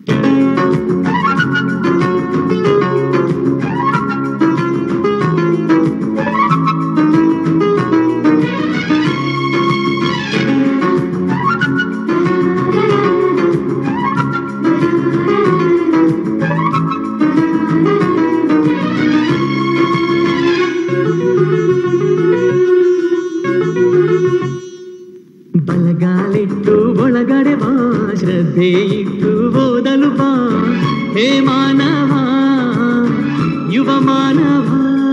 ಬಲಗಾಲಿಟ್ಟು ಒಳಗಡೆ ಬಾ ಶ್ರದ್ಧೆ ಇಟ್ಟು ಓದಲು ಬಾ ಹೇ ಮಾನವ ಯುವ ಮಾನವ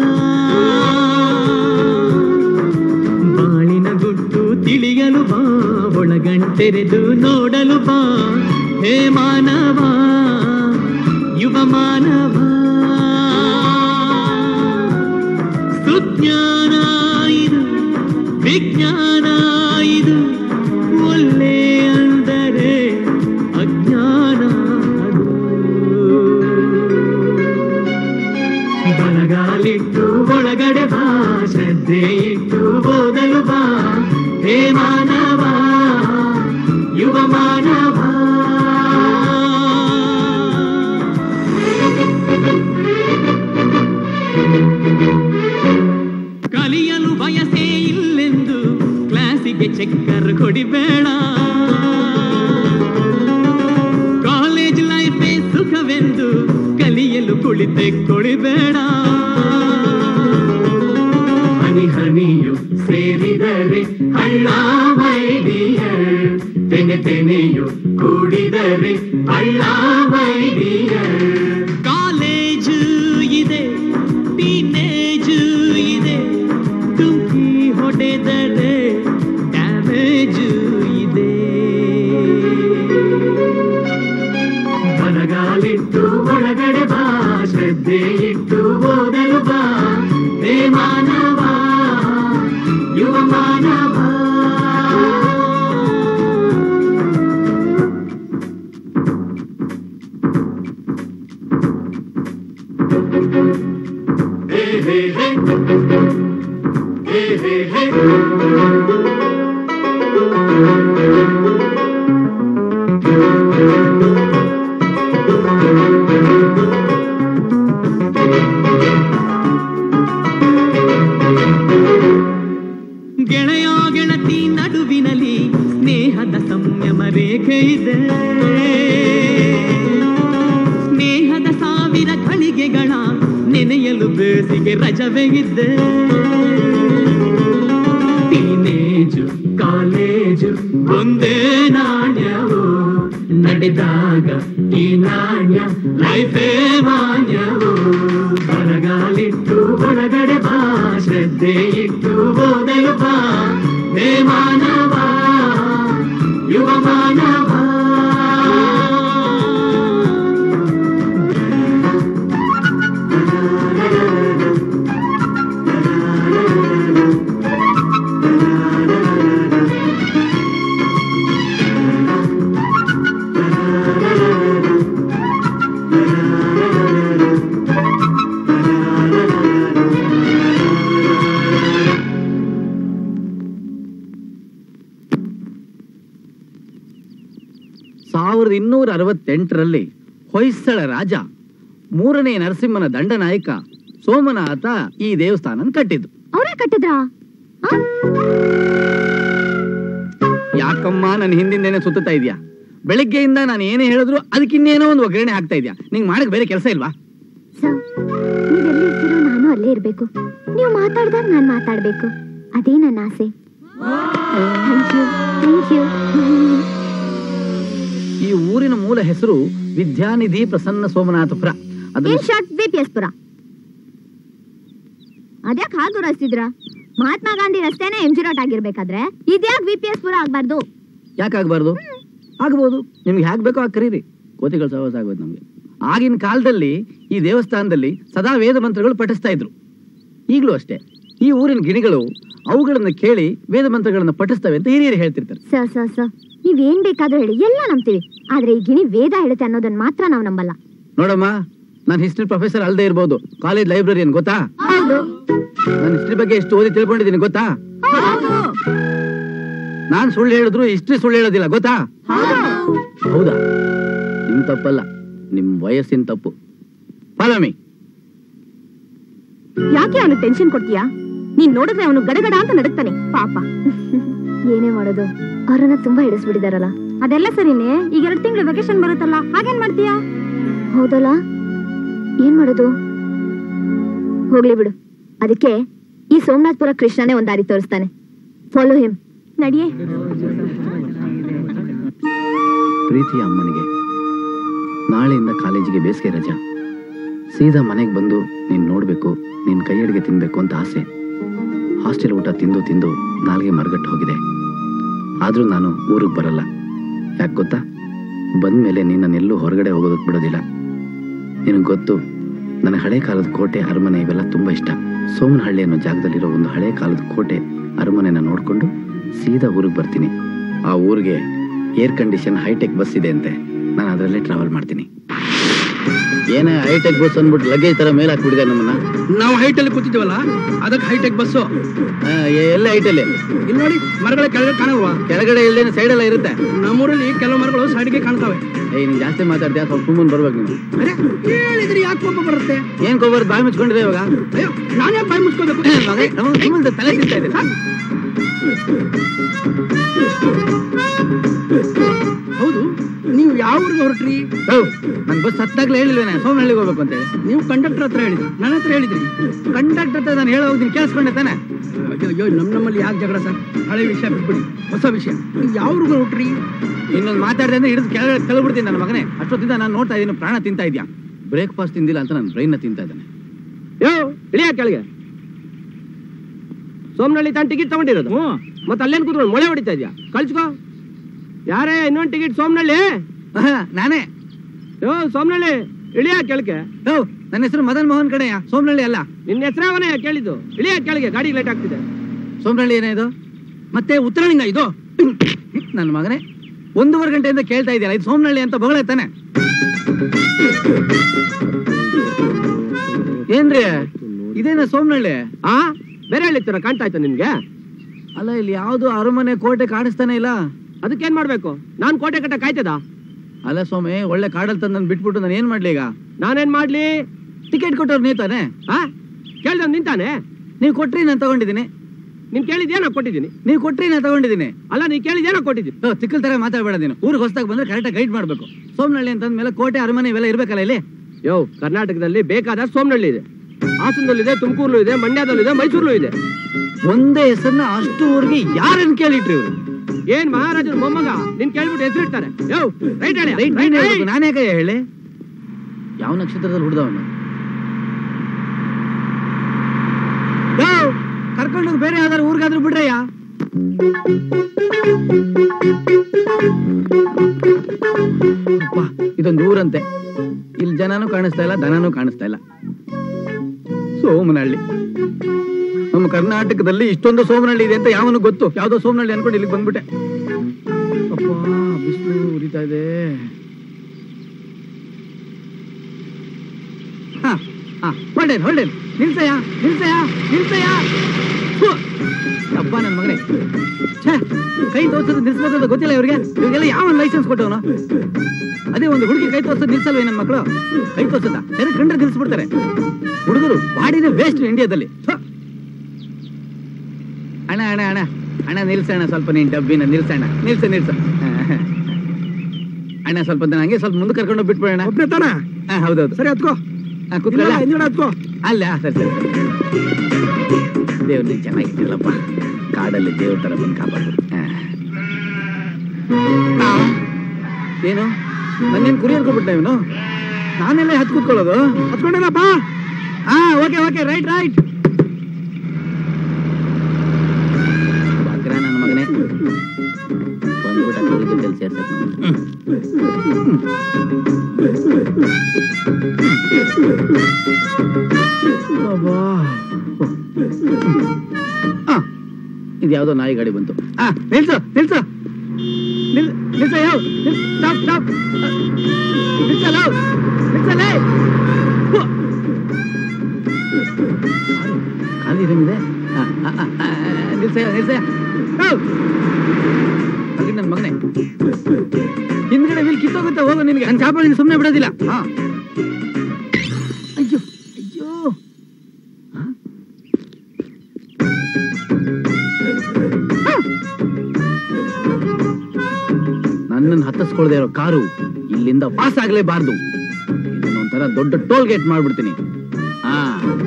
ಬಾಳಿನ ಗುಟ್ಟು ತಿಳಿಯಲು ಬಾ ಒಳಗಂಟೆರೆದು ನೋಡಲು ಬಾ ಹೇ ಮಾನವ ಯುವ ಮಾನವ ಸುಜ್ಞಾನ ಇದು ವಿಜ್ಞಾನ ಇದು ಒಳ್ಳೆ ಅಂದರೆ ಅಜ್ಞಾನ ಅದು ಬಲಗಾಲಿಟ್ಟು ಒಳಗಡೆ ಬಾ ಶ್ರದ್ಧೆ ಇಟ್ಟು ಓದಲು ಬಾ ಹೇ ಮಾನವ ಯುವ ಮಾನವ ಕಲಿಯಲು ಬಯಸೇ ಇಲ್ಲೆಂದು ಕ್ಲಾಸಿಗೆ ಚೆಕ್ಕರ್ ಕೊಡಿಬೇಡ ಕಾಲೇಜ್ ಲೈಫೇ ಸುಖವೆಂದು ಕಲಿಯಲು ಕುಳಿತೆ ಕೊಡಿಬೇಡ ಹನಿ ಹನಿಯು ಸೇರಿದರೆ ಹಳ್ಳ ಮೈಡಿಯರ್ ತೆನೆ ತೆನೆಯು ಕೂಡಿದರೆ ಹಳ್ಳ ಮೈಡಿಯರ್ ಕಾಲೇಜು ಇದೆ ಟೀನೇಜು ಇದೆ ತುಮಕಿ ಹೊಡೆದರೆ ಡ್ಯಾಮೇಜು ಇದೆ ಬಲಗಾಲಿಟ್ಟು ಒಳಗಡೆ ಬಾ ಶ್ರದ್ಧೆ ಇಟ್ಟು ಓದಲು ಬಾ ಹೇ ಮಾನವ ಯುವ ಮಾನವ ಹೇ ಹೇ ಹೇ ಹೇ ಹೇ ಹೇ ಗೆಳೆಯ ಗೆಳತಿ ನಡುವಿನಲ್ಲಿ ಸ್ನೇಹದ ಸಂಯಮ ರೇಖೆ ಇದೆ ಸ್ನೇಹದ ಸಾವಿರ ಘಳಿಗೆಗಳ ನೆನೆಯಲು ಬೇಸಿಗೆ ರಜವೇ ಇದೆ ಟೀನೇಜು ಕಾಲೇಜು ಒಂದೇ ನಾಣ್ಯವು ನಡೆದಾಗ ಈ ನಾಣ್ಯ ಲೈಫೇ ಮಾನ್ಯವು ಬರಗಾಲಿಟ್ಟು ಒಳಗಡೆ ಬಾ ಶ್ರದ್ಧೆ ಇಟ್ಟು ಓದಲು ಬಾ ಹೇ ಮಾನವ ಯುವ ಮಾನವ ಸಾವಿರದ ಇನ್ನೂರ ಅರವತ್ತೆಂಟರಲ್ಲಿ ಹೊಯ್ಸಳ ರಾಜ ಮೂರನೇ ನರಸಿಂಹನ ದಂಡನಾಯಕ ಸೋಮನಾಥ ಈ ದೇವಸ್ಥಾನ ಕಟ್ಟಿದ್ದು ಅವರೇ ಕಟ್ಟಿದ್ರಾ ಆ? ಯಾಕಮ್ಮ ನನ್ನ ಹಿಂದಿಂದೇನೆ ಸುತ್ತಾ ಇದೆಯಾ ಬೆಳಿಗ್ಗೆಯಿಂದ ನಾನು ಏನೇ ಹೇಳಿದ್ರು ಅದಕ್ಕಿನ್ನೇನೋ ಒಂದು ಒಗ್ಗರಣೆ ಹಾಕ್ತಾ ಇದೆಯಾ ನಿಂಗೆ ಮಾಡಕ್ ಬೇರೆ ಕೆಲಸ ಇಲ್ವಾ ಸರ್ ನೀವೆಲ್ಲಿ ಇರ್ತೀರೋ ನಾನು ಅಲ್ಲೇ ಇರ್ಬೇಕು ನೀವು ಮಾತಾಡ್ದಾಗ ನಾನು ಮಾತಾಡ್ಬೇಕು ಅದೇ ನನ್ನ ಆಸೆ ಥ್ಯಾಂಕ್ ಯು ಥ್ಯಾಂಕ್ ಯು ಈ ಊರಿನ ಮೂಲ ಹೆಸರು ವಿದ್ಯಾನಿಧಿ ಪ್ರಸನ್ನ ಸೋಮನಾಥಪುರ ಅದು ಏನ್ short V P S Pura ಅದ್ಯಾಕ್ ಹಾಗೆ ರಸ್ತಿದ್ರ ಮಹಾತ್ಮ ಗಾಂಧಿ ರಸ್ತೆನೇ ಎಂ ಜಿ ರೋಡ್ ಆಗಿರ್ಬೇಕಾದ್ರೆ ಇದ್ಯಾಕ್ ವಿ ಪಿ ಎಸ್ ಪುರ ಆಗ್ಬಾರ್ದು ಯಾಕಾಗಬಾರ್ದು ಆಗ್ಬೋದು ನಿಮ್ಗೆ ಹ್ಯಾಕ್ ಬೇಕೋ ಹಾಗೆ ಕರೀರಿ ಕೋತಿಗಳ ಸಹವಾಸ ಆಗೋದು ನಮ್ಗೆ ಆಗಿನ ಕಾಲದಲ್ಲಿ ಈ ದೇವಸ್ಥಾನದಲ್ಲಿ ಸದಾ ವೇದ ಮಂತ್ರಗಳು ಪಠಿಸ್ತಾ ಇದ್ರು ಈಗಲೂ ಅಷ್ಟೇ ಈ ಊರಿನ ಗಿಣಿಗಳು ಅವುಗಳನ್ನ ಕೇಳಿ ವೇದ ಮಂತ್ರಗಳನ್ನ ಪಠಿಸ್ತವೆ ಅಂತ ಹಿರಿಯರು ಹೇಳ್ತಿರ್ತಾರೆ ಸರ್ ಸರ್ ಸರ್ ನೀವ್ ಏನ್ ಬೇಕಾದ್ರೂ ಹೇಳಿ ಎಲ್ಲ ನಂಬ್ತೀವಿ ಆದ್ರೆ ಈ ಗಿಣಿ ವೇದ ಹೇಳುತ್ತೆ ಅನ್ನೋದನ್ನ ಮಾತ್ರ ನಾವು ನಂಬಲ್ಲ ನೋಡಮ್ಮ ನಾನು ಹಿಸ್ಟ್ರಿ ಪ್ರೊಫೆಸರ್ ಅಲ್ಲದೆ ಇರ್ಬೋದು ಕಾಲೇಜ್ ಲೈಬ್ರರಿಯನ್ ಗೊತ್ತಾ ಹೌದು ನಾನು ಹಿಸ್ಟ್ರಿ ಬಗ್ಗೆ ಎಷ್ಟು ಓದಿ ತಿಳ್ಕೊಂಡಿದ್ದೀನಿ ಗೊತ್ತಾ ನಾನ್ ಸುಳ್ಳು ಹೇಳಿದ್ರು ಹಿಸ್ಟ್ರಿ ಸುಳ್ಳು ಹೇಳೋದಿಲ್ಲ ಗೊತ್ತಾ ಹೌದಾ ನಿಮ್ ತಪ್ಪಲ್ಲ ನಿಮ್ ವಯಸ್ಸಿನ ತಪ್ಪು ಫಾಲೋ ಮೀ ಯಾಕೆ ಅವನು ಟೆನ್ಷನ್ ಕೊಡ್ತೀಯಾ ನೀನ್ ನೋಡಿದ್ರೆ ಅವನು ಗಡಗಡ ಅಂತ ನಡುಕ್ತಾನೆ ಪಾಪ ಏನೇ ಮಾಡೋದು ಅವ್ರನ್ನ ತುಂಬಾ ಹಿಡಿಸ್ಬಿಟ್ಟಿದಾರಲ್ಲ ಅದೆಲ್ಲ ಸರಿನೇ ಈಗ ಎರಡು ತಿಂಗಳು ವೆಕೇಶನ್ ಬರುತ್ತಲ್ಲ ಹಾಗೇನ್ ಮಾಡ್ತೀಯಾ ಹೌದಲ್ಲ ಏನ್ ಮಾಡೋದು ಹೋಗ್ಲಿ ಬಿಡು ಅದಕ್ಕೆ ಈ ಸೋಮನಾಥ್ಪುರ ಕೃಷ್ಣನೇ ಒಂದ್ ದಾರಿ ತೋರಿಸ್ತಾನೆ ಫಾಲೋ ಹಿಮ್ ನಡಿಯೇ ಪ್ರೀತಿಯ ಅಮ್ಮನಿಗೆ ನಾಳೆಯಿಂದ ಕಾಲೇಜಿಗೆ ಬೇಸಿಗೆ ರಜಾ ಸೀದಾ ಮನೆಗೆ ಬಂದು ನೀನ್ ನೋಡ್ಬೇಕು ನಿನ್ ಕೈ ಅಡಿಗೆ ತಿನ್ಬೇಕು ಅಂತ ಆಸೆ ಹಾಸ್ಟೆಲ್ ಊಟ ತಿಂದು ತಿಂದು ನಾಲ್ಗೆ ಮರಗಟ್ಟು ಹೋಗಿದೆ ಆದ್ರೂ ನಾನು ಊರಿಗೆ ಬರಲ್ಲ ಯಾಕೆ ಗೊತ್ತಾ ಬಂದ್ಮೇಲೆ ನಿನ್ನನ್ನೆಲ್ಲೂ ಹೊರಗಡೆ ಹೋಗೋದಕ್ಕೆ ಬಿಡೋದಿಲ್ಲ ನಿನಗೆ ಗೊತ್ತು ನನ್ನ ಹಳೆ ಕಾಲದ ಕೋಟೆ ಅರಮನೆ ಇವೆಲ್ಲ ತುಂಬಾ ಇಷ್ಟ ಸೋಮನಹಳ್ಳಿ ಅನ್ನೋ ಜಾಗದಲ್ಲಿರೋ ಒಂದು ಹಳೆ ಕಾಲದ ಕೋಟೆ ಅರಮನೆನ ನೋಡ್ಕೊಂಡು ಸೀದಾ ಊರಿಗೆ ಬರ್ತೀನಿ ಆ ಊರಿಗೆ ಏರ್ ಕಂಡೀಷನ್ ಹೈಟೆಕ್ ಬಸ್ ಇದೆ ಅಂತೆ ನಾನು ಅದರಲ್ಲೇ ಟ್ರಾವೆಲ್ ಮಾಡ್ತೀನಿ ಏನೇ ಹೈಟೆಕ್ ಬಸ್ ಅಂದ್ಬಿಟ್ಟು ಲಗೇಜ್ ತರ ಮೇಲೆ ಹಾಕ್ಬಿಟ್ಟಿದೆ ನಮ್ಮನ್ನ ನಾವು ಹೈಟ್ ಅಲ್ಲಿ ಕೂತಿದ್ದೀವಲ್ಲ ಅದಕ್ಕೆ ಹೈಟೆಕ್ ಬಸ್ಸು ಆ, ಎ- ಎಲ್ಲ ಹೈಟಲ್ಲಿ ಇಲ್ಲಿ ನೋಡಿ ಮರಗಳ ಕೆಳಗೆ ಕಾಣಲ್ವಾ ಕೆಳಗಡೆ ಇಲ್ದೇನೆ ಸೈಡ್ ಎಲ್ಲ ಇರುತ್ತೆ ನಮ್ಮೂರಲ್ಲಿ ಕೆಲವು ಮರಗಳು ಸೈಡ್ಗೆ ಕಾಣ್ತವೆ ಏಯ್ ನೀನ್ ಜಾಸ್ತಿ ಮಾತಾಡ್ತೀಯ ಸ್ವಲ್ಪ ಸುಮ್ಮನೆ ಬರ್ಬೇಕು ನೀನು ಅರೆ ಹೇಳಿದ್ರೆ ಯಾಕೆ ಕೋಪ ಬರುತ್ತೆ ಏನ್ ಕೊಬ್ಬರ್ ಬಾಯಿ ಮುಚ್ಕೊಂಡಿದೆ ಇವಾಗ ಅಯ್ಯೋ ನಾನೇ ಬಾಯಿ ಮುಚ್ಕೋಬೇಕು ಮಗ, ನಮಗೆ ಸುಮ್ಮನೆ ತಲೆ ತಿಂತಾ ಇದೆ ಹೌದು ನೀವು ಯಾವ ಊರಿಗೆ ಹೊರಟ್ರಿ ನನ್ ಬಸ್ ಹತ್ತಾಗ್ಲೇ ಹೇಳಿಲ್ವೇನೆ ಸೋಮನಹಳ್ಳಿಗೆ ಹೋಗ್ಬೇಕು ಅಂತ ಹೇಳಿ ನೀವು ಕಂಡಕ್ಟರ್ ಹತ್ರ ಹೇಳಿದ್ರಿ ನನ್ನ ಹತ್ರ ಹೇಳಿದ್ರಿ ಕಂಡಕ್ಟರ್ ಹತ್ರ ನಾನು ಹೇಳೋ ಹೋಗ್ತೀನಿ ಕೇಳಿಸ್ಕೊಂಡೆ ತಾನೆ ಅಯ್ಯೋ ಅಯ್ಯೋ ನಮ್ ನಮ್ಮಲ್ಲಿ ಯಾಕೆ ಜಗಳ ಸರ್ ಹಳೆ ವಿಷಯ ಬಿಟ್ಬಿಡಿ ಹೊಸ ವಿಷಯ ನೀವು ಯಾವ ಊರಿಗೆ ಹೊರಟ್ರಿ ಇನ್ನೊಂದು ಮಾತಾಡಿದೆ ಅಂದ್ರೆ ಹಿಡಿದು ಕೆಳಗಡೆ ತಳ್ಬಿಡ್ತೀನಿ ನನ್ನ ಮಗನೇ ಅಷ್ಟೊತ್ತಿಂದ ನಾನು ನೋಡ್ತಾ ಇದ್ದೀನಿ ಪ್ರಾಣ ತಿಂತಾ ಇದೆಯಾ ಬ್ರೇಕ್ಫಾಸ್ಟ್ ತಿಂದಿಲ್ಲ ಅಂತ ನನ್ನ ಬ್ರೈನ್ ತಿಂತಾ ಇದ್ದಾನೆ ಯೋ ಇಳಿಯ ಕೆಳಗೆ ಸೋಮನಹಳ್ಳಿ ತಾನು ಟಿಕೆಟ್ ತಗೊಂಡಿರೋದು ಮತ್ತೆ ಅಲ್ಲೇನ್ ಕೂತ್ಕೊಂಡು ಮೊಳೆ ಹೊಡಿತಾ ಇದ್ಯಾ ಕಳ್ಸ್ಕೋ ಯಾರೇ ಇನ್ನೊಂದು ಟಿಕೆಟ್ ಸೋಮನಹಳ್ಳಿ ಆಹಾ, ನಾನೇ ಯೋ ಸೋಮನಹಳ್ಳಿ ಇಳಿಯ ಕೆಳಗೆ ಹೋ ನನ್ನ ಹೆಸರು ಮದನ್ ಮೋಹನ್ ಕಡೆಯ ಸೋಮನಹಳ್ಳಿ ಅಲ್ಲ ನಿನ್ನ ಹೆಸರವನೇ ಕೇಳಿದ್ದು ಇಳಿಯ ಕೆಳಗೆ ಗಾಡಿ ಲೇಟ್ ಆಗ್ತಿದೆ ಸೋಮನಹಳ್ಳಿ ಏನೇ ಇದು ಮತ್ತೆ ಉತ್ತರಾಣಿಂದ ಇದು ನನ್ನ ಮಗನೇ ಒಂದೂವರೆ ಗಂಟೆಯಿಂದ ಕೇಳ್ತಾ ಇದೆಯಲ್ಲ ಇದು ಸೋಮನಹಳ್ಳಿ ಅಂತ ಬೊಗಳೆ ತಾನೆ ಏನ್ರಿ ಇದೇನ ಸೋಮನಹಳ್ಳಿ ಆ ಬೇರೆ ಹೇಳಿರ್ತೀರ ಕಾಣ್ತಾ ಆಯ್ತಾ ನಿನ್ಗೆ ಅಲ್ಲ ಇಲ್ಲಿ ಯಾವ್ದು ಅರಮನೆ ಕೋಟೆ ಕಾಣಿಸ್ತಾನೆ ಇಲ್ಲ ಅದಕ್ಕೇನ್ ಮಾಡ್ಬೇಕು ನಾನ್ ಕೋಟೆ ಕಟ್ಟ ಕಾಯ್ತದ ಅಲ್ಲ ಸ್ವಾಮಿ ಒಳ್ಳೆ ಕಾಡಲ್ ತಂದು ನಾನು ಬಿಟ್ಬಿಟ್ಟು ನಾನು ಏನ್ ಮಾಡ್ಲಿ ಈಗ ನಾನೇನ್ ಮಾಡ್ಲಿ ಟಿಕೆಟ್ ಕೊಟ್ಟವ್ರು ನೀವು ತಾನೆ ಆ ಕೇಳ್ದ ನಿಂತಾನೆ ನೀವು ಕೊಟ್ರಿ ನಾನು ತಗೊಂಡಿದ್ದೀನಿ ನೀನ್ ಕೇಳಿದ್ಯಾ ಕೊಟ್ಟಿದ್ದೀನಿ ನೀವು ಕೊಟ್ರಿ ನಾನು ತಗೊಂಡಿದ್ದೀನಿ ಅಲ್ಲ ನೀ ಕೇಳಿದ್ಯಾ ಕೊಟ್ಟಿದ್ದೀನಿ ಓ, ತಿಕ್ಕಲ್ ತರ ಮಾತಾಡ್ಬೇಡ ನೀನು ಊರಿಗೆ ಹೊಸದಾಗಿ ಬಂದ್ರೆ ಕರೆಕ್ಟಾಗಿ ಗೈಡ್ ಮಾಡ್ಬೇಕು ಸೋಮನಹಳ್ಳಿ ಅಂತಂದ್ಮೇಲೆ ಕೋಟೆ ಅರಮನೆ ಇವೆಲ್ಲ ಇರ್ಬೇಕಲ್ಲ ಇಲ್ಲಿ ಯೋ ಕರ್ನಾಟಕದಲ್ಲಿ ಬೇಕಾದ ಸೋಮನಹಳ್ಳಿ ಇದೆ ಹಾಸನದಲ್ಲಿದೆ ತುಮಕೂರ್ಲು ಇದೆ ಮಂಡ್ಯದಲ್ಲಿದೆ ಮೈಸೂರ್ಲು ಇದೆ ಒಂದೇ ಹೆಸರನ್ನ ಅಷ್ಟು ಊರಿಗೆ ಯಾರನ್ನ ಕೇಳಿಟ್ರಿ ಇವ್ರು ಏನ್ ಮಹಾರಾಜರ ಮೊಮ್ಮಗ ನಿನ್ ಕೇಳ್ಬಿಟ್ಟು ಹೆಸರಿಡ್ತಾರೆ ಯೋ ರೈಟ್ ಹೇಳಿ ರೈಟ್ ನೀನ್ ಹೇಳ್ಬೇಕು ನಾನೇ ಕೈ ಹೇಳಿ ಯಾವ ನಕ್ಷತ್ರದಲ್ಲಿ ಹುಡ್ದವನು ಕರ್ಕೊಂಡು ಹೋಗಿ ಬೇರೆ ಯಾವ್ದಾರು ಊರಿಗಾದ್ರೂ ಬಿಡ್ರಯ್ಯ ಅಪ್ಪ ಇದೊಂದು ಊರಂತೆ ಇಲ್ಲಿ ಜನನೂ ಕಾಣಿಸ್ತಾ ಇಲ್ಲ ದನನೂ ಕಾಣಿಸ್ತಾ ಇಲ್ಲ ಸೋಮನಹಳ್ಳಿ ನಮ್ಮ ಕರ್ನಾಟಕದಲ್ಲಿ ಇಷ್ಟೊಂದು ಸೋಮನಹಳ್ಳಿ ಇದೆ ಅಂತ ಯಾವನು ಗೊತ್ತು ಯಾವ್ದೋ ಸೋಮನಹಳ್ಳಿ ಅನ್ಕೊಂಡು ಇಲ್ಲಿಗೆ ಬಂದ್ಬಿಟ್ಟೆ ಅಪ್ಪ ಬಿಸಿಲು ಉರಿತಾ ಇದೆ ಹಾ ಹಾ ಹೊಲ್ಡೇನ್ ಹೊಲ್ಡೇನ್ ನಿಲ್ಸಯ್ಯ ನಿಲ್ಸಯ್ಯ ನಿಲ್ಸಯ್ಯ ಥು! ಅಪ್ಪ ನನ್ನ ಮಗನೇ ಛೇ ಕೈ ತೋರ್ಸೋದು ನಿಲ್ಸ್ಬೇಕು ಅಂತ ಗೊತ್ತಿಲ್ಲ ಇವ್ರಿಗೆ ಇವ್ರಿಗೆಲ್ಲ ಯಾವ ಲೈಸೆನ್ಸ್ ಕೊಟ್ಟವನು ಅದೇ ಒಂದು ಹುಡುಗಿ ಕೈ ತೋರ್ಸೋದು ನಿಲ್ಸಲ್ವೇ ನನ್ನ ಮಕ್ಕಳು ಕೈ ತೋರ್ಸದ ಸರಿ ಕಂಡ್ರೆ ನಿಲ್ಸ್ಬಿಡ್ತಾರೆ ಹುಡುಗರು ಬಾಡಿನೇ ವೇಸ್ಟ್ ಇಂಡಿಯಾದಲ್ಲಿ ಥು! ಅಣ್ಣ ಅಣ್ಣ ಅಣ್ಣ ಅಣ್ಣ ನಿಲ್ಸಣ್ಣ ಸ್ವಲ್ಪ ನೀನ್ ಡಬ್ಬಿನ ನಿಲ್ಸಣ್ಣ ನಿಲ್ಸ ನಿಲ್ಸ ಅಣ್ಣ ಸ್ವಲ್ಪ ಹೊತ್ತು ಹಂಗೆ ಸ್ವಲ್ಪ ಮುಂದೆ ಕರ್ಕೊಂಡು ಹೋಗಿ ಬಿಟ್ಬಿಡೋಣ ಒಬ್ಬನೇ ತಾನ ಹಾ, ಹೌದೌದು ಸರಿ ಹತ್ಕೋ ಹಾ, ಕೂತ್ಕೊಳ್ಳ? ಇಲ್ಲ ಹಿಂದ್ಗಡೆ ಹತ್ಕೋ ಅಲ್ಲ ಸರಿ ಸರಿ ದೇವ್ರ ನೀನ್ ಚೆನ್ನಾಗಿಟ್ಟಿಲ್ಲಪ್ಪ ಕಾಡಲ್ಲಿ ದೇವ್ರ ತರ ಬಂದು ಕಾಪಾಡು ಹಾ. ಏನು ನನ್ನೇನು ಕುರಿ ಅನ್ಕೊಬಿಟ್ಟ ಇವನು ನಾನೆಲ್ಲ ಹತ್ ಕೂತ್ಕೊಳ್ಳೋದು ಹತ್ಕೊಂಡೇನಪ್ಪ ಹಾ ಓಕೆ ಓಕೆ ರೈಟ್ ರೈಟ್ ಬಾಕ್ರ ನನ್ನ ಮಗನೇ ಬಂದ್ಬಿಟ್ಟ ಕುರಿ ಜೊತೆಲಿ ಸೇರ್ಸಕ್ ನಾನು. ಅಬ್ಬಾ. ಆ, ಇದು ಯಾವ್ದೋ ನಾಯಿ ಗಾಡಿ ಬಂತು ಆ ನಿಲ್ಸು ನಿಲ್ಸು ನಿಲ್ ನಿಲ್ಸ ಯಾವ ಸ್ಟಾಪ್ ಸ್ಟಾಪ್ ನಿಲ್ಸಲ್ಲ ನಿಲ್ಸಲ್ಲೇ ಹು. ಖಾಲಿ ಇದಂಗಿದೆ ನಿಲ್ಸಯ್ಯ ನಿಲ್ಸಯ್ಯ ನನ್ನ ಮಗನೇ ಹಿಂದ್ಗಡೆ ವೀಲ್ ಕಿತ್ತೋಗ ಆಗುತ್ತೆ ಹೋಗು ನಿನಗೆ ನನ್ನ ಚಾಪಾಳಿ ಸುಮ್ಮನೆ ಬಿಡೋದಿಲ್ಲ ಹಾ ಅಯ್ಯೋ ಅಯ್ಯೋ ಹಾ? ನನ್ನನ್ನು ಹತ್ತಿಸ್ಕೊಳ್ದೆ ಇರೋ ಕಾರು ಇಲ್ಲಿಂದ ಪಾಸ್ ಆಗ್ಲೇಬಾರ್ದು ಇದನ್ನ ಒಂಥರ ದೊಡ್ಡ ಟೋಲ್ ಗೇಟ್ ಮಾಡ್ಬಿಡ್ತೀನಿ ಹಾ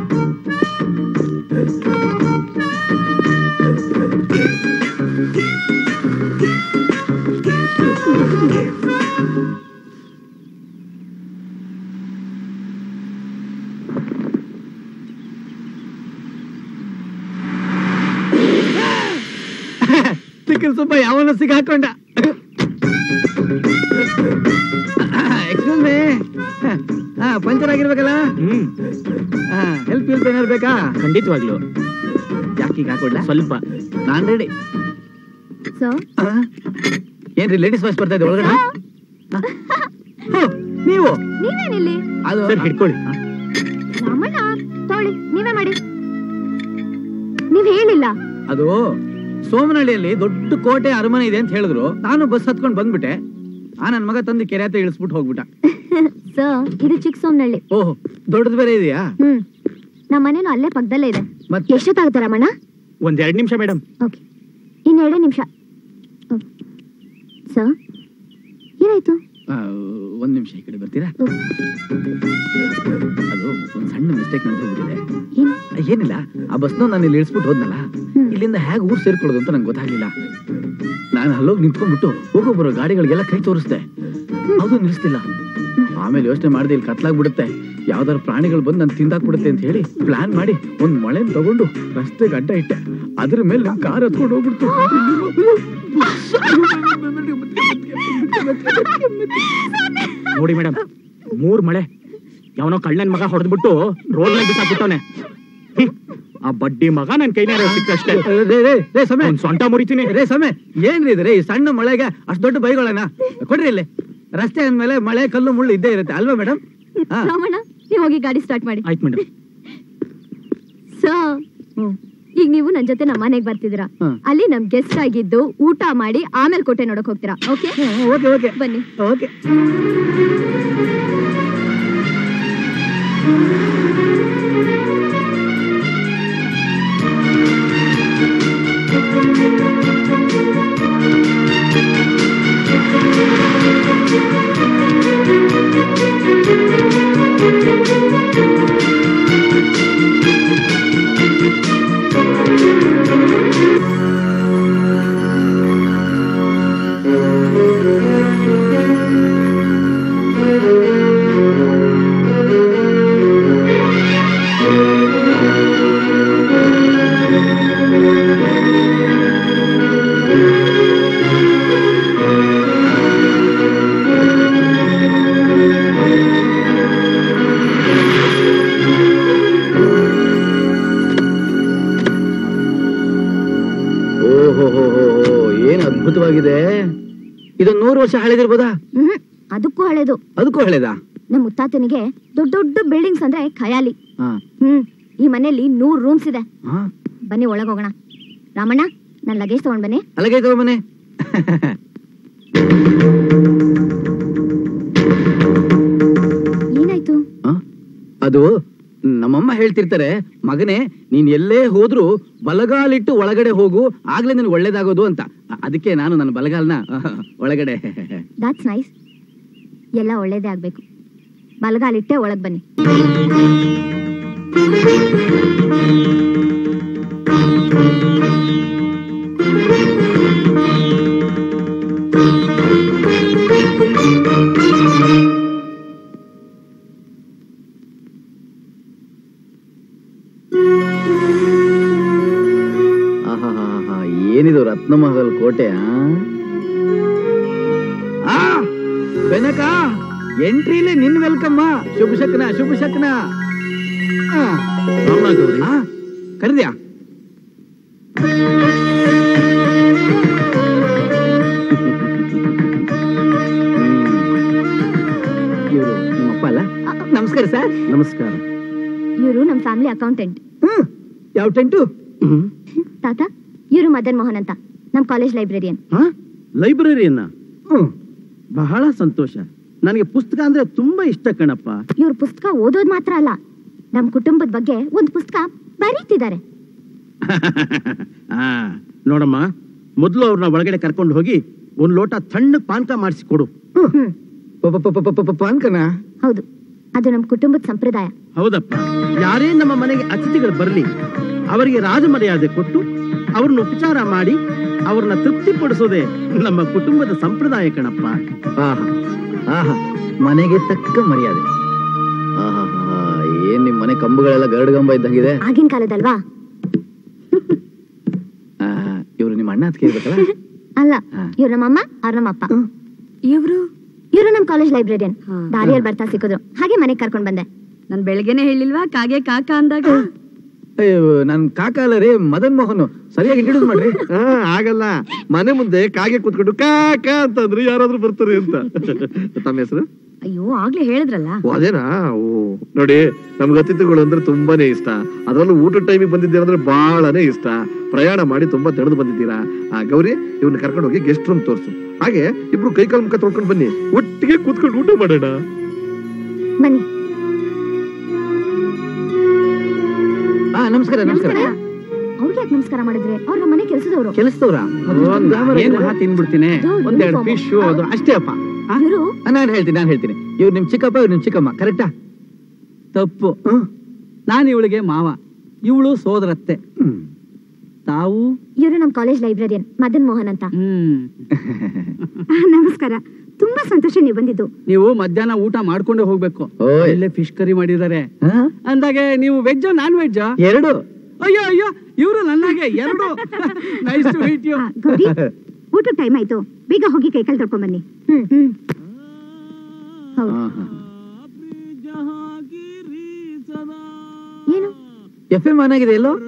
ಸಿಕ್ಕಲ್ ಸುಬ್ಬ ಯಾವನ ಸಿಗಾಕೊಂಡ ಎಕ್ಸ್ಕ್ಯೂಸ್ ಮೀ ಹಾ ಪಂಚರ್ ಆಗಿರ್ಬೇಕಲ್ಲ ಹ್ಮ್ ಹಾ ಹೆಲ್ಪ್ ಇಲ್ಪ್ ಏನಾರು ಬೇಕಾ ಖಂಡಿತವಾಗ್ಲು ಜಾಕಿಗೆ ಹಾಕೊಡ್ಲ ಸ್ವಲ್ಪ ನಾನ್ ರೆಡಿ ಸೊ ಏನ್ರಿ ಲೇಡೀಸ್ ವಾಯ್ಸ್ ಬರ್ತಾ ಇದೆ ಒಳಗಡೆ ಹಾ? ಹೋ, ನೀವು ನೀವೇನಿಲ್ಲಿ ಅದು ಸರ್ ಹಿಡ್ಕೊಳ್ಳಿ ರಾಮಣ್ಣ ತಗೊಳ್ಳಿ ನೀವೇ ಮಾಡಿ ನೀವ್ ಹೇಳಿಲ್ಲ ಅದು ಸೋಮನಹಳ್ಳಿಯಲ್ಲಿ ದೊಡ್ಡ ಕೋಟೆ ಅರಮನೆ ಇದೆ ಅಂತ ಹೇಳಿದ್ರು ನಾನು ಬಸ್ ಹತ್ಕೊಂಡು ಬಂದ್ಬಿಟ್ಟೆ ಆ ನನ್ ಮಗ ತಂದು ಕೆರೆ ಹತ್ರ ಇಳಿಸ್ಬಿಟ್ಟು ಹೋಗ್ಬಿಟ್ಟ ಸರ್ ಇದು ಚಿಕ್ಕ ಸೋಮನಹಳ್ಳಿ ಓಹ್ ದೊಡ್ಡದು ಬೇರೆ ಇದೆಯಾ ಹ್ಮ್ ನಮ್ಮ ಮನೇನು ಅಲ್ಲೇ ಪಕ್ಕದಲ್ಲೇ ಇದೆ ಮತ್ತೆ ಎಷ್ಟೊತ್ತಾಗುತ್ತೆ ರಮಣ್ಣ ಒಂದ್ ಎರಡ್ ನಿಮಿಷ ಮೇಡಮ್ ಓಕೆ ಇನ್ನು ಎರಡೇ ನಿಮಿಷ ಸರ್ ಏನಾಯ್ತು ಆ, ಒಂದ್ ನಿಮಿಷ ಈ ಕಡೆ ಬರ್ತೀರಾ ಓ, ಅದು ಒಂದ್ ಸಣ್ಣ ಮಿಸ್ಟೇಕ್ ನಡೆದೋಗ್ಬಿಟ್ಟಿದೆ ಏನು ಏನಿಲ್ಲ ಆ ಬಸ್ನ ನಾನು ಇಲ್ಲಿ ಇಳಿಸ್ಬಿಟ್ಟು ಹೋದ್ನಲ್ಲ ಹ್ಮ್. ಇಲ್ಲಿಂದ ಹೇಗೆ ಊರ್ ಸೇರ್ಕೊಳ್ಳೋದು ಅಂತ ನಂಗೆ ಗೊತ್ತಾಗ್ಲಿಲ್ಲ ನಾನು ಅಲ್ಲೋಗಿ ನಿಂತ್ಕೊಂಡ್ಬಿಟ್ಟು ಹೋಗೋ ಬರೋ ಗಾಡಿಗಳಿಗೆಲ್ಲ ಕೈ ತೋರಿಸ್ದೆ ಅದು ನಿಲ್ಲಿಸ್ತಿಲ್ಲ ಆಮೇಲೆ ಯೋಚನೆ ಮಾಡಿದೆ ಇಲ್ಲಿ ಕತ್ಲಾಗ್ಬಿಡುತ್ತೆ ಯಾವ್ದಾದ್ರು ಪ್ರಾಣಿಗಳು ಬಂದು ನಾನು ತಿಂದಾಕ್ಬಿಡುತ್ತೆ ಅಂತ ಹೇಳಿ ಪ್ಲಾನ್ ಮಾಡಿ ಒಂದ್ ಮಳೆ ತಗೊಂಡು ರಸ್ತೆಗೆ ಅಡ್ಡ ಇಟ್ಟೆ ಅದ್ರ ಮೇಲೆ ನಮ್ ಕಾರ್ ಹತ್ಕೊಂಡು ಹೋಗ್ಬಿಡ್ತು ನೋಡಿ ಮೇಡಮ್ ಮೂರ್ ಮಳೆ ಯಾವನೋ ಕಳ್ಳನ್ ಮಗ ಹೊಡೆದ್ಬಿಟ್ಟು ರೋಡ್ ನಲ್ಲಿ ಬಿಸಾಕ್ಬಿಟ್ಟವನೆ ಆ ಬಡ್ಡಿ ಮಗ ನನ್ ಕೈನಾರ ಸಿಕ್ಕಷ್ಟೇ ರೇ, ರೇ, ರೇ, ಸಮಯ ಒಂದ್ ಸೊಂಟ ಮುರಿತೀನಿ ರೇ ಸಮಯ ಏನ್ರಿ ಇದು ರೇ ಈ ಸಣ್ಣ ಮಳೆಗೆ ಅಷ್ಟು ದೊಡ್ಡ ಬೈಗಳನ್ನ ಕೊಡ್ರಿ ಇಲ್ಲಿ ರಸ್ತೆ ಅಂದ್ಮೇಲೆ ಮಳೆ ಕಲ್ಲು ಮುಳ್ಳು ಇದ್ದೇ ಇರುತ್ತೆ ಅಲ್ವಾ ಮೇಡಮ್ ಹಾ ರಾಮಣ್ಣ ನೀವು ಹೋಗಿ ಗಾಡಿ ಸ್ಟಾರ್ಟ್ ಮಾಡಿ ಆಯ್ತು ಮೇಡಮ್ ಸರ್ ಈಗ ನೀವು ನನ್ ಜೊತೆ ನಮ್ಮ ಮನೆಗೆ ಬರ್ತಿದ್ದೀರಾ ಹ್ಮ್. ಅಲ್ಲಿ ನಮ್ ಗೆಸ್ಟ್ ಆಗಿದ್ದು ಊಟ ಮಾಡಿ ಆಮೇಲೆ ಕೋಟೆ ನೋಡಕ್ ಹೋಗ್ತೀರಾ ಓಕೆ ಓಕೆ ಓಕೆ ಬನ್ನಿ ಓಕೆ ಓಹೋ ಏನ್ ಅದ್ಭುತವಾಗಿದೆ ಇದೊಂದು ನೂರು ವರ್ಷ ಹಳೆದಿರ್ಬೋದಾ ಹ್ಮ್ ಅದಕ್ಕೂ ಹಳೇದು ಅದಕ್ಕೂ ಹಳೆದಾ ನಮ್ಮ ಮುತ್ತಾತನಿಗೆ ದೊಡ್ಡ ದೊಡ್ಡ ಬಿಲ್ಡಿಂಗ್ಸ್ ಅಂದ್ರೆ ಖಯಾಲಿ ಹಾ ಹ್ಮ್ ಈ ಮನೆಯಲ್ಲಿ ನೂರ್ ರೂಮ್ಸ್ ಇದೆ ಹಾ ಬನ್ನಿ ಒಳಗ್ ಹೋಗೋಣ ರಾಮಣ್ಣ ನನ್ ಲಗೇಜ್ ತಗೊಂಡ್ ಬನ್ನಿ ಅಲ್ಲಗೆ ತಗೊಂಬನೆ ಏನಾಯ್ತು ಅದು ನಮ್ಮಮ್ಮ ಹೇಳ್ತಿರ್ತಾರೆ ಮಗನೇ ನೀನ್ ಎಲ್ಲೇ ಹೋದ್ರು ಬಲಗಾಲಿಟ್ಟು ಒಳಗಡೆ ಹೋಗು ಆಗ್ಲೇ ನಿನ್ಗೆ ಒಳ್ಳೇದಾಗೋದು ಅಂತ ಅ- ಅದಕ್ಕೆ ನಾನು ನನ್ನ ಬಲಗಾಲ್ನ ಒಳಗಡೆ ದಾಟ್ಸ್ ನೈಸ್ ಎಲ್ಲ ಒಳ್ಳೇದೇ ಆಗ್ಬೇಕು ಬಲಗಾಲಿಟ್ಟೆ ಒಳಗ್ ಬನ್ನಿ ಆಹಾಹಾಹಾ, ಏನಿದು ರತ್ನಮಹಲ್ ಕೋಟೆ ಆ? ಆ ಬೆನಕ ಎಂಟ್ರಿಲೇ ನಿನ್ ವೆಲ್ಕಮ್ಮ ಶುಭ ಶಕ್ನ ಶುಭ ಶಕ್ನ ಆ, ಆ, ಕರೆದ್ಯಾ ಇವರು ನಿಮ್ಮಪ್ಪ ಅಲ್ಲ ನಮಸ್ಕಾರ ಸರ್ ನಮಸ್ಕಾರ ಇವರು ನಮ್ ಫ್ಯಾಮಿಲಿ ಅಕೌಂಟೆಂಟ್ ಹ್ಮ್ ಯಾವ ಟೆಂಟು ತಾತ ಇವರು ಮದನ್ ಮೋಹನ್ ಅಂತ ನಮ್ ಕಾಲೇಜ್ ಲೈಬ್ರರಿಯನ್ ಲೈಬ್ರರಿಯನ್ನ ಹ್ಮ್ ಬಹಳ ಸಂತೋಷ ನನಗೆ ಪುಸ್ತಕ ಅಂದ್ರೆ ತುಂಬಾ ಇಷ್ಟ ಕಣಪ್ಪ ಇವ್ರ ಪುಸ್ತಕ ಓದೋದ್ ಮಾತ್ರ ಅಲ್ಲ ನಮ್ ಕುಟುಂಬದ ಬಗ್ಗೆ ಒಂದ್ ಪುಸ್ತಕ ಬರೀತಿದ್ದಾರೆ ಆ, ನೋಡಮ್ಮ ಮೊದಲು ಅವ್ರನ್ನ ಒಳಗಡೆ ಕರ್ಕೊಂಡು ಹೋಗಿ ಒಂದ್ ಲೋಟ ತಣ್ಣಗ್ ಪಾನಕ ಮಾಡಿಸಿ ಕೊಡು ಹ್ಮ್ ಪ- ಪ- ಪ- ಪ- ಪ- ಪ- ಪಾನ್ಕನ ಹೌದು ಅದು ನಮ್ ಕುಟುಂಬದ ಸಂಪ್ರದಾಯ ಹೌದಪ್ಪ ಯಾರೇ ನಮ್ಮ ಮನೆಗೆ ಅತಿಥಿಗಳು ಬರಲಿ ಅವರಿಗೆ ರಾಜಮರ್ಯಾದೆ ಕೊಟ್ಟು ಅವ್ರನ್ನ ಉಪಚಾರ ಮಾಡಿ ಅವ್ರನ್ನ ತೃಪ್ತಿಪಡಿಸೋದೇ ನಮ್ಮ ಕುಟುಂಬದ ಸಂಪ್ರದಾಯ ಕಣಪ್ಪ ಆಹಾ ಆಹಾ ಮನೆಗೆ ತಕ್ಕ ಮರ್ಯಾದೆ ಆಹಾ ಏನ್ ನಿಮ್ ಮನೆ ಕಂಬಗಳೆಲ್ಲ ಗರಡ್ಗಂಬ ಇದ್ದಂಗಿದೆ ಆಗಿನ ಕಾಲದಲ್ವಾ ಇವ್ರು ನಿಮ್ಮ ಅಣ್ಣ ಅದಕ್ಕೆ ಇರ್ಬೇಕಲ್ಲ ಅಲ್ಲ ಹಾ. ಇವ್ರ ನಮ್ಮಮ್ಮ ಅವ್ರ ನಮ್ಮಪ್ಪ ಇವ್ರು ಇವ್ರು ನಮ್ ಕಾಲೇಜ್ ಲೈಬ್ರರಿಯನ್ ಹಾ. ದಾರಿಯಲ್ಲಿ ಬರ್ತಾ ಸಿಕ್ಕಿದ್ರು ಹಾಗೆ ಮನೆಗ್ ಕರ್ಕೊಂಡ್ ಬಂದೆ ನನ್ ಬೆಳಗ್ಗೆನೆ ಹೇಳಿಲ್ವಾ ಕಾಗೆ ಕಾಕ ಅಂದಾಗ ಅಯ್ಯೋ ನನ್ ಕಾಕ ಅಲ್ಲ ರೀ ಮದನ್ ಮೋಹನ್ ಸರಿಯಾಗಿ ಇಂಟ್ರೊಡ್ಯೂಸ್ ಮಾಡ್ರಿ ಆಗಲ್ಲ ಮನೆ ಮುಂದೆ ಕಾಗೆ ಕೂತ್ಕೊಂಡು ಕಾಕ ಅಂತಂದ್ರೆ ಯಾರಾದ್ರೂ ಬರ್ತಾರೆ ಅಂತ ತಮ್ಮ ಹೆಸರು ಅಯ್ಯೋ ಆಗ್ಲೇ ಹೇಳಿದ್ರಲ್ಲ ಓ, ಅದೇನಾ ಓ ನೋಡಿ ನಮ್ಗೆ ಅತಿಥಿಗಳು ಅಂದ್ರೆ ತುಂಬಾನೇ ಇಷ್ಟ ಅದರಲ್ಲೂ ಊಟದ ಟೈಮಿಗೆ ಬಂದಿದ್ದೀರಾ ಅಂದ್ರೆ ಬಹಳನೇ ಇಷ್ಟ ಪ್ರಯಾಣ ಮಾಡಿ ತುಂಬಾ ತೆಗೆದು ಬಂದಿದ್ದೀರಾ ಆ ಗೌರಿ ಇವ್ನ ಕರ್ಕೊಂಡು ಹೋಗಿ ಗೆಸ್ಟ್ ರೂಮ್ ತೋರ್ಸು ಹಾಗೆ ಇಬ್ರು ಕೈ ಕಾಲು ಮುಖ ತೊಳ್ಕೊಂಡು ಬನ್ನಿ ಒಟ್ಟಿಗೆ ಕೂತ್ಕೊಂಡು ಊಟ ಮಾಡೋಣ ಬನ್ನಿ ಹಾ ನಮಸ್ಕಾರ ನಮಸ್ಕಾರ ಅವ್ರಿಗೆ ಯಾಕೆ ನಮಸ್ಕಾರ ಮಾಡಿದ್ರೆ ಅವ್ರ ನಮ್ಮ ಮನೆ ಕೆಲಸದವರು ಕೆಲಸದವ್ರ ಏನ್ ಮಹಾ ತಿನ್ಬಿಡ್ತೀನಿ ಒಂದೆರಡು ಫಿಶ್ ಅದು ಅಷ್ಟೇ ಅಪ್ಪ ಆ? ಇವರು ನಾನು ಹೇಳ್ತೀನಿ ನಾನು ಹೇಳ್ತೀನಿ ಇವ್ರು ನಿಮ್ ಚಿಕ್ಕಪ್ಪ ಇವ್ರು ನಿಮ್ ಚಿಕ್ಕಮ್ಮ ಕರೆಕ್ಟಾ ತಪ್ಪು ನಾನು ಇವಳಿಗೆ ಮಾವ ಇವಳು ಸೋದರತ್ತೆ ತಾವು ಇವರು ನಮ್ ಕಾಲೇಜ್ ಲೈಬ್ರರಿಯನ್ ಮದನ್ ಮೋಹನ್ ಅಂತ ಹ್ಮ್ ನಮಸ್ಕಾರ ತುಂಬಾ ಸಂತೋಷ ನೀವು ಬಂದಿದ್ದು ನೀವು ಮಧ್ಯಾಹ್ನ ಊಟ ಮಾಡ್ಕೊಂಡೇ ಹೋಗ್ಬೇಕು ಓಯ್. ಇಲ್ಲೇ ಫಿಶ್ ಕರಿ ಮಾಡಿದ್ದಾರೆ ಹಾ? ಅಂದಾಗೆ ನೀವು ವೆಜ್ ನಾನ್ ವೆಜ್ ಎರಡು ಅಯ್ಯೋ ಅಯ್ಯೋ ಇವರು ನನ್ನಾಗೆ ಎರಡು ನೈಸ್ ಟು ಮೀಟ್ ಯು ಆ, ಗೌರಿ ಊಟದ ಟೈಮ್ ಆಯ್ತು ಬೇಗ ಹೋಗಿ ಕೈ ಕಾಲು ತೊಳ್ಕೊಂಡ್ ಬನ್ನಿ ಹ್ಮ್ ಹ್ಮ್ ಹೌದು ಹಾ, ಹಾ. ಏನು ಎಫ್ ಎಂ ಆನ್ ಆಗಿದೆ ಎಲ್ಲೋ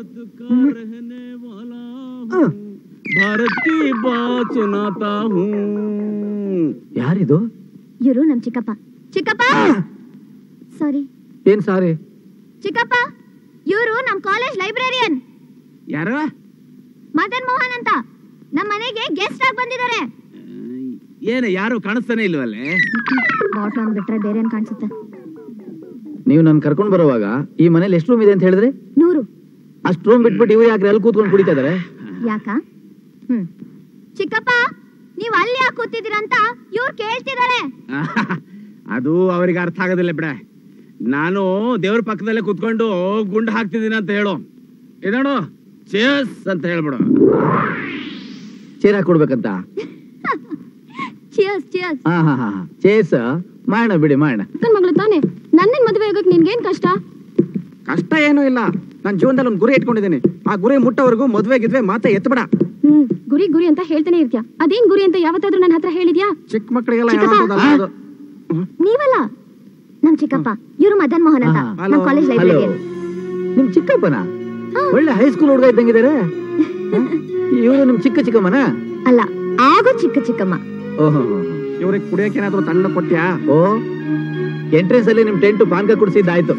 ಹಾ. ಭಾರತ್ ಕಿ ಬಾತ್ ಸುನಾತಾ ಹೂಂ ಯಾರಿದು ಇವರು ನಮ್ ಚಿಕ್ಕಪ್ಪ ಚಿಕ್ಕಪ್ಪ ಸಾರಿ ಏನ್ ಸಾರಿ ಚಿಕ್ಕಪ್ಪ ಇವರು ನಮ್ ಕಾಲೇಜ್ ಲೈಬ್ರರಿಯನ್ ಯಾರ ಮದನ್ ಮೋಹನ್ ಅಂತ ನಮ್ ಮನೆಗೆ ಗೆಸ್ಟ್ ಆಗಿ ಬಂದಿದ್ದಾರೆ ಏನು ಯಾರು ಕಾಣಿಸ್ತಾನೆ ಇಲ್ವಲ್ಲೇ ಬಾಟಲ್ ಬಿಟ್ರೆ ಬೇರೆ ಏನ್ ಕಾಣಿಸುತ್ತೆ ನೀವು ನನ್ ಕರ್ಕೊಂಡ್ ಬರುವಾಗ ಈ ಮನೇಲಿ ಎಷ್ಟು ರೂಮ್ ಇದೆ ಅಂತ ಹೇಳಿದ್ರೆ ನೂರು ಅಷ್ಟು ರೂಮ್ ಬಿಟ್ಬಿಟ್ಟು ಇವ್ರು ಯಾಕೆ ಅಲ್ಲಿ ಕೂತ್ಕೊಂಡು ಕುಡಿತಾ ಇದಾರೆ ಯಾಕ ಹ್ಮ್ ಚಿಕ್ಕಪ್ಪ ನೀವ್ ಅಲ್ಲಿ ಯಾಕೆ ಕೂತಿದ್ದೀರಂತ ಇವ್ರು ಕೇಳ್ತಿದ್ದಾರೆ ಅದು ಅವ್ರಿಗೆ ಅರ್ಥ ಆಗೋದಿಲ್ಲ ಬಿಡ ನಾನು ದೇವ್ರ ಪಕ್ಕದಲ್ಲೇ ಕುತ್ಕೊಂಡು ಗುಂಡು ಹಾಕ್ತಿದ್ದೀನಿ ಅಂತ ಹೇಳು ಇದೋಡು ಚೇಸ್ ಅಂತ ಹೇಳ್ಬಿಡು ಚೇರ್ ಹಾಕೊಡ್ಬೇಕಂತ ಚಿಯರ್ಸ್ ಚಿಯರ್ಸ್ ಹಾ ಹಾ ಹಾ ಚೇಸ್ ಮಾಡೋಣ ಬಿಡಿ ಮಾಡೋಣ ಅಕ್ಕನ್ ಮಗಳು ತಾನೆ ನನ್ನನ್ ಮದುವೆ ಆಗಕ್ ನಿನ್ಗೇನ್ ಕಷ್ಟ ಕಷ್ಟ ಏನೂ ಇಲ್ಲ ನನ್ನ ಜೀವನದಲ್ಲಿ ಒಂದು ಗುರಿ ಇಟ್ಕೊಂಡಿದ್ದೀನಿ ಆ ಗುರಿ ಮುಟ್ಟೋವರೆಗೂ ಮದ್ವೆ ಗಿದ್ವೆ ಮಾತೆ ಎತ್ತಬೇಡ ಹ್ಮ್ ಗುರಿ ಗುರಿ ಅಂತ ಹೇಳ್ತಾನೆ ಇರ್ತ್ಯಾ ಅದೇನ್ ಗುರಿ ಅಂತ ಯಾವತ್ತಾದ್ರೂ ನನ್ನ ಹತ್ರ ಹೇಳಿದ್ಯಾ ಚಿಕ್ಕ ಮಕ್ಕಳಿಗೆಲ್ಲ ಚಿಕ್ಕಪ್ಪ. ಹೇಳೋದಲ್ಲ ಅದು. ನೀವಲ್ಲ ನಮ್ ಚಿಕ್ಕಪ್ಪ ಇವ್ರು ಮದನ್ ಮೋಹನ್ ಅಂತ ಹಾ, ನಮ್ ಕಾಲೇಜ್ ಹಲೋ ಲೈಬ್ರರಿಯನ್ ನಿಮ್ ಚಿಕ್ಕಪ್ಪನ ಒಳ್ಳೆ ಹೈಸ್ಕೂಲ್ ಹುಡುಗ ಇದ್ದಂಗಿದ್ದಾರೆ ಇವರು ನಿಮ್ ಚಿಕ್ಕ ಚಿಕ್ಕಮ್ಮನ ಅಲ್ಲ ಆಗೋ ಚಿಕ್ಕ ಚಿಕ್ಕಮ್ಮ ಓಹೋ ಇವ್ರಿಗೆ ಕುಡಿಯಕ್ಕೆ ಏನಾದ್ರು ತಣ್ಣ ಕೊಟ್ಯಾ ಓ ಎಂಟ್ರೆನ್ಸ್ ಅಲ್ಲಿ ನಿಮ್ ಟೆಂಟ್ ಪಾನ್ಕ ಕುಡಿಸಿದ್ದಾಯ್ತು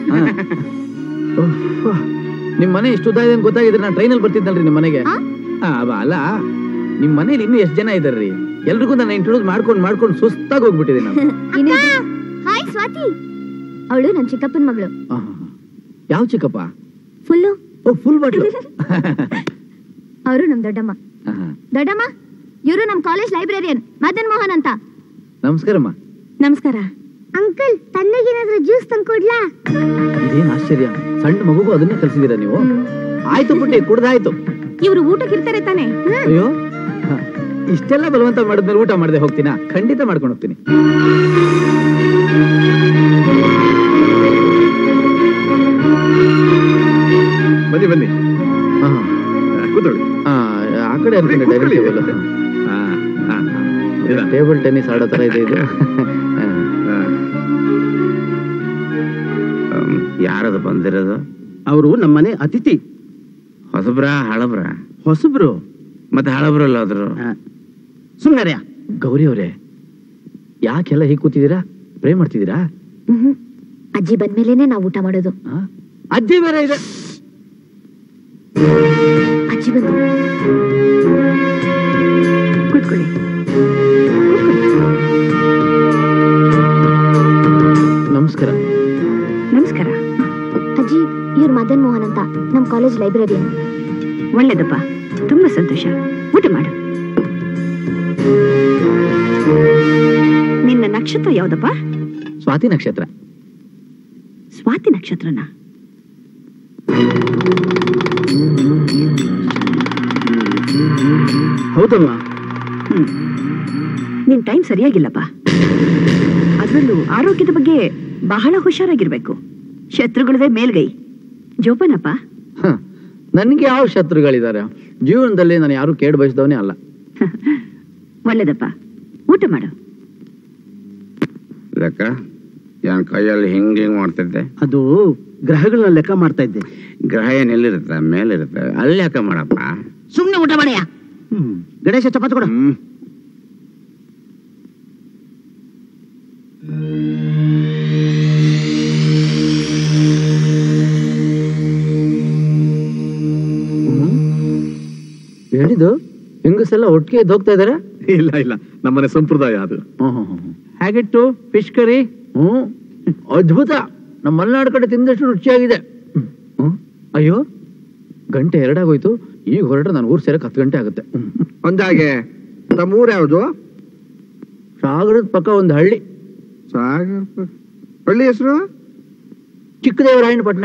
ನಿಮ್ ಮನೆ ಇಷ್ಟು ಉದ್ದ ಇದೆ ಅಂತ ಗೊತ್ತಾಗಿದ್ರೆ ನಾನು ಟ್ರೈನಲ್ಲಿ ಬರ್ತಿದ್ನಲ್ರಿ ನಿಮ್ ಮನೆಗೆ ಆ? ಆ, ಅವ ಅಲ್ಲ ನಿಮ್ ಮನೇಲಿ ಇನ್ನೂ ಎಷ್ಟು ಜನ ಇದಾರ್ರಿ ಎಲ್ರಿಗೂ ನಾನು ಇಂಟ್ರೊಡ್ಯೂಸ್ ಮಾಡ್ಕೊಂಡು ಮಾಡ್ಕೊಂಡು ಸುಸ್ತಾಗಿ ಹೋಗ್ಬಿಟ್ಟಿದ್ದೀನಿ ನಾನು ಹಾಯ್ ಸ್ವಾತಿ ಅವಳು ನಮ್ ಚಿಕ್ಕಪ್ಪನ ಮಗಳು ಆಹಾ. ಯಾವ ಚಿಕ್ಕಪ್ಪ ಫುಲ್ಲು ಓ ಫುಲ್ ಬಾಟ್ಲು ಅವರು ನಮ್ ದೊಡ್ಡಮ್ಮ ದೊಡ್ಡಮ್ಮ ಇವರು ನಮ್ ಕಾಲೇಜ್ ಲೈಬ್ರರಿಯನ್ ಮದನ್ ಮೋಹನ್ ಅಂತ ನಮಸ್ಕಾರಮ್ಮ ನಮಸ್ಕಾರ ಅಂಕಲ್ ತಣ್ಣಗೇನಾದ್ರೂ ಜ್ಯೂಸ್ ತಂದ್ಕೊಡ್ಲಾ ಇದೇನ್ ಆಶ್ಚರ್ಯ ಸಣ್ಣ ಮಗುಗೂ ಅದನ್ನೇ ಕಲ್ಸಿದೀರಾ ನೀವು ಆಯ್ತು ಪುಟ್ಟಿ ಕುಡ್ದಾಯ್ತು ಇವ್ರು ಊಟಕ್ಕೆ ಇರ್ತಾರೆ ತಾನೆ ಅಯ್ಯೋ ಹ, ಇಷ್ಟೆಲ್ಲ ಬಲವಂತ ಮಾಡಿದ್ಮೇಲೆ ಊಟ ಮಾಡದೆ ಹೋಗ್ತೀನಾ ಖಂಡಿತ ಮಾಡ್ಕೊಂಡು ಹೋಗ್ತೀನಿ ಬನ್ನಿ ಬನ್ನಿ ಹಾ, ಆ, ಕೂತ್ಕೊಳ್ಳಿ ಹಾ, ಆ ಕಡೆ ಅನ್ಕೊಂಡೆ ಕೂತ್ಕೊಳ್ಳಿ. ಡೈನಿಂಗ್ ಟೇಬಲ್ ಆ, ಆ, ಆ. ಇಲ್ಲ. ಟೇಬಲ್ ಟೆನ್ನಿಸ್ ಆಡೋ ತರ ಇದೆ ಇದು ಹಾ. ಆ. ಅಮ್, ಯಾರದು ಬಂದಿರೋದು ಅವರು ನಮ್ಮನೆ ಅತಿಥಿ ಹೊಸಬ್ರ ಹಳಬ್ರ ಹೊಸಬ್ರು ಮತ್ತೆ ಹಳಬ್ರಲ್ಲ ಆದ್ರು ಸುಮ್ಮನೆ ಗೌರಿ ಅವರೇ ಯಾಕೆಲ್ಲ ಹೀಗೆ ಕೂತಿದ್ದೀರಾ ಪ್ರೇ ಮಾಡ್ತಿದ್ದೀರಾ ಮ್ಹೂ. ಅಜ್ಜಿ ಬಂದ್ಮೇಲೆನೆ ನಾವು ಊಟ ಮಾಡೋದು ಆ? ಅಜ್ಜಿ ಬೇರೆ ಇದೆ ಅಜ್ಜಿ ಬಂದು ಕೂತ್ಕೊಳ್ಳಿ ಕಾಲೇಜ್ ಲೈಬ್ರರಿಯನ್ ಒಳ್ಳೇದಪ್ಪ ತುಂಬಾ ಸಂತೋಷ ಊಟ ಮಾಡು ನಿನ್ನ ನಕ್ಷತ್ರ ಯಾವ್ದಪ್ಪ ಸ್ವಾತಿ ನಕ್ಷತ್ರ ಸ್ವಾತಿ ನಕ್ಷತ್ರನ ಹೌದಮ್ಮ ಹ್ಮ್ ನಿನ್ ಟೈಮ್ ಸರಿಯಾಗಿಲ್ಲಪ್ಪ ಅದರಲ್ಲೂ ಆರೋಗ್ಯದ ಬಗ್ಗೆ ಬಹಳ ಹುಷಾರಾಗಿರ್ಬೇಕು ಶತ್ರುಗಳದೇ ಮೇಲ್ಗೈ ಜೋಪಾನಪ್ಪ ಹ, ನನ್ಗೆ ಯಾವ ಶತ್ರುಗಳಿದ್ದಾರೆ ಜೀವನದಲ್ಲಿ ನಾನು ಯಾರು ಕೇಡು ಬಯಸಿದವನೇ ಅಲ್ಲ ಒಳ್ಳೇದಪ್ಪ ಊಟ ಮಾಡು ಲೆಕ್ಕ ಏನ್ ಕೈಯಲ್ಲಿ ಹಿಂಗ್ ಹಿಂಗ್ ಮಾಡ್ತಿದ್ದೆ ಅದು ಗ್ರಹಗಳನ್ನ ಲೆಕ್ಕ ಮಾಡ್ತಾ ಇದ್ದೆ ಗ್ರಹ ಏನ್ ಎಲ್ಲಿರುತ್ತೆ ಮೇಲಿರುತ್ತೆ ಅಲ್ಲಿ ಯಾಕ ಮಾಡಪ್ಪ ಸುಮ್ನೆ ಊಟ ಮಾಡಯ್ಯ ಹ್ಮ್ ಗಣೇಶ ಚಪಾತಿ ಕೊಡು ಹ್ಮ್ ಹೇಳಿದ್ದು ಹೆಂಗಸೆಲ್ಲ ಒಟ್ಟಿಗೆ ಎದ್ದು ಹೋಗ್ತಾ ಇದಾರೆ ಇಲ್ಲ ಇಲ್ಲ ನಮ್ಮನೆ ಸಂಪ್ರದಾಯ ಅದು ಹೇಗಿತ್ತು ಫಿಶ್ ಕರಿ ಹ್ಮ್ ಅದ್ಭುತ ನಮ್ಮ ಮಲೆನಾಡು ಕಡೆ ತಿಂದಷ್ಟು ರುಚಿಯಾಗಿದೆ ಹ್ಮ್. ಅಯ್ಯೋ ಗಂಟೆ ಎರಡಾಗೋಯ್ತು ಈಗ ಹೊರಟ್ರೆ ನಾನು ಊರ್ ಸೇರಕ್ಕೆ ಹತ್ತು ಗಂಟೆ ಆಗುತ್ತೆ ಹ್ಮ್. ಒಂದಾಗೆ ತಮ್ಮೂರ್ ಯಾವುದು ಸಾಗರದ ಪಕ್ಕ ಒಂದು ಹಳ್ಳಿ ಸಾಗರ್ ಪ- ಹಳ್ಳಿ ಹೆಸರು ಚಿಕ್ಕದೇವರಾಯನ ಪಟ್ಟಣ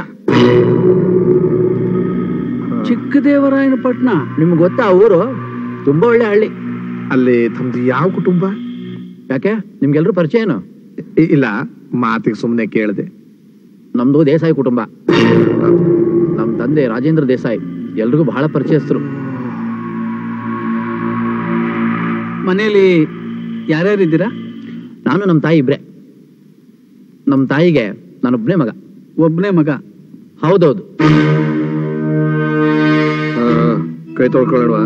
ಚಿಕ್ಕದೇವರಾಯನ ಪಟ್ಟಣ ನಿಮ್ಗೆ ಗೊತ್ತಾ ಆ ಊರು ತುಂಬಾ ಒಳ್ಳೆ ಹಳ್ಳಿ ಅಲ್ಲಿ ತಮ್ದು ಯಾವ ಕುಟುಂಬ ಯಾಕೆ ನಿಮ್ಗೆಲ್ರೂ ಪರಿಚಯನು ಇ- ಇಲ್ಲ ಮಾತಿಗೆ ಸುಮ್ನೆ ಕೇಳಿದೆ ನಮ್ದು ದೇಸಾಯಿ ಕುಟುಂಬ ನಮ್ ತಂದೆ ರಾಜೇಂದ್ರ ದೇಸಾಯಿ ಎಲ್ರಿಗೂ ಬಹಳ ಪರಿಚಯಸ್ಥರು ಮನೆಯಲ್ಲಿ ಯಾರ್ಯಾರು ಇದ್ದೀರಾ ನಾನು ನಮ್ಮ ತಾಯಿ ಇಬ್ರೆ ನಮ್ಮ ತಾಯಿಗೆ ನಾನೊಬ್ನೇ ಮಗ ಒಬ್ನೇ ಮಗ ಹೌದೌದು ಆ, ಕೈ ತೊಳ್ಕೊಳ್ಳೋಣ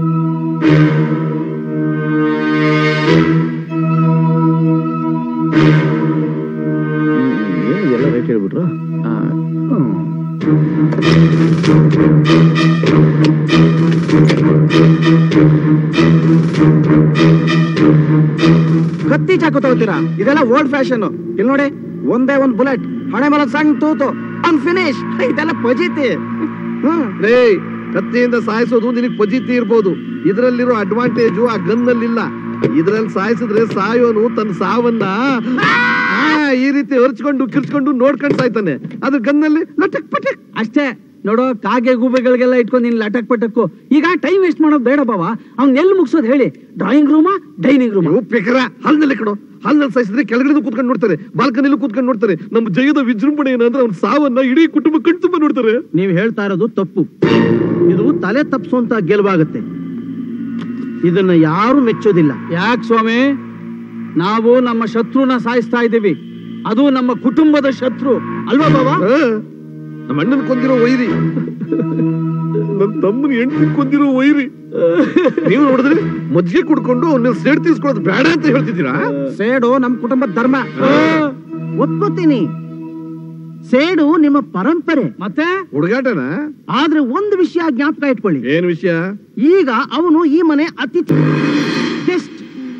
ಏನು ಎಲ್ಲ ರೈಟ್ ಹೇಳ್ಬಿಟ್ರು ಆ, ಹ್ಮ್. ಕತ್ತಿ ಚಾಕು ತಗೋತೀರಾ ಇದೆಲ್ಲ ಓಲ್ಡ್ ಫ್ಯಾಷನ್ ಇಲ್ಲಿ ನೋಡಿ ಒಂದೇ ಒಂದ್ ಬುಲೆಟ್ ಹಣೆ ಮೇಲೆ ಸಣ್ಣ ತೂತು ಅನ್ ಫಿನಿಶ್ ಇದೆಲ್ಲ ಪಜಿತಿ ಹ್ಮ್ ರೇ ಕತ್ತಿಯಿಂದ ಸಾಯಿಸೋದು ನಿನಗ್ ಪಜಿತಿ ಇರ್ಬೋದು ಇದ್ರಲ್ಲಿರೋ ಅಡ್ವಾಂಟೇಜು ಆ ಗನ್ನಲ್ಲಿಲ್ಲ ಇದ್ರಲ್ಲಿ ಸಾಯಿಸಿದ್ರೆ ಸಾಯೋನು ತನ್ನ ಸಾವನ್ನ ಆ, ಈ ರೀತಿ ಅರ್ಚ್ಕೊಂಡು ಕಿರ್ಚ್ಕೊಂಡು ನೋಡ್ಕೊಂಡು ಸಾಯ್ತಾನೆ ಅದ್ರ ಗನ್ನಲ್ಲಿ ಲಟಕ್ ಪಟಕ್ ಅಷ್ಟೇ ನೋಡೋ ಕಾಗೆ ಗೂಬೆಗಳಿಗೆಲ್ಲ ಇಟ್ಕೊಂಡು ನೀನ್ ಲಟಕ್ ಪಟಕ್ಕು ಈಗ ಟೈಮ್ ವೇಸ್ಟ್ ಮಾಡೋದು ಬೇಡ ಬಾವ ಅವ್ನ್ ಎಲ್ಲಿ ಮುಗಿಸೋದು ಹೇಳಿ ಡ್ರಾಯಿಂಗ್ ರೂಮಾ ಡೈನಿಂಗ್ ರೂಮಾ ನೀವು ಪಿಕರ ಹಲ್ನಲ್ಲಿ ಕಣೋ ಹಲ್ನಲ್ಲಿ ಸಾಯಿಸಿದ್ರೆ ಕೆಳಗಡೆ ಕೂತ್ಕೊಂಡು ನೋಡ್ತಾರೆ ಬಾಲ್ಕನಿಲು ಕೂತ್ಕೊಂಡು ನೋಡ್ತಾರೆ ನಮ್ಮ ಜಯದ ವಿಜೃಂಭಣೆ ಏನಂದ್ರೆ ಅವ್ನ ಸಾವನ್ನ ಇಡೀ ಕುಟುಂಬ ಕಣ್ತುಂಬ ನೋಡ್ತಾರೆ ನೀವು ಹೇಳ್ತಾ ಇರೋದು ತಪ್ಪು ಇದು ತಲೆ ತಪ್ಪಿಸುವಂತ ಗೆಲುವಾಗುತ್ತೆ ಇದನ್ನ ಯಾರು ಮೆಚ್ಚೋದಿಲ್ಲ ಯಾಕೆ ಸ್ವಾಮಿ ನಾವು ನಮ್ಮ ಶತ್ರುನ ಸಾಯಿಸ್ತಾ ಇದ್ದೀವಿ ಅದು ನಮ್ಮ ಕುಟುಂಬದ ಶತ್ರು ಅಲ್ವಾ ಬಾವ ಆ, ನಮ್ಮ ಅಣ್ಣನ್ ಕೊಂದಿರೋ ವೈರಿ ನನ್ನ ತಮ್ಮನ ಹೆಂಡತಿ ಕೊಂದಿರೋ ವೈರಿ ನೀವು ನೋಡಿದ್ರೆ ಮಜ್ಜಿಗೆ ಕುಡ್ಕೊಂಡು ಅವ್ನ ಸೇಡ್ ತೀರ್ಸ್ಕೊಳ್ಳೋದು ಬೇಡ ಅಂತ ಹೇಳ್ತಿದ್ದೀರಾ ಸೇಡು ನಮ್ ಕುಟುಂಬದ ಧರ್ಮ ಒಪ್ಕೋತೀನಿ ಸೇಡು ನಿಮ್ಮ ಪರಂಪರೆ ಮತ್ತೆ ಹುಡುಗಾಟನ ಆದ್ರೆ ಒಂದು ವಿಷಯ ಜ್ಞಾಪಕ ಇಟ್ಕೊಳ್ಳಿ ಏನ್ ವಿಷಯ ಈಗ ಅವನು ಈ ಮನೆ ಅತಿಥಿ ಗೆಸ್ಟ್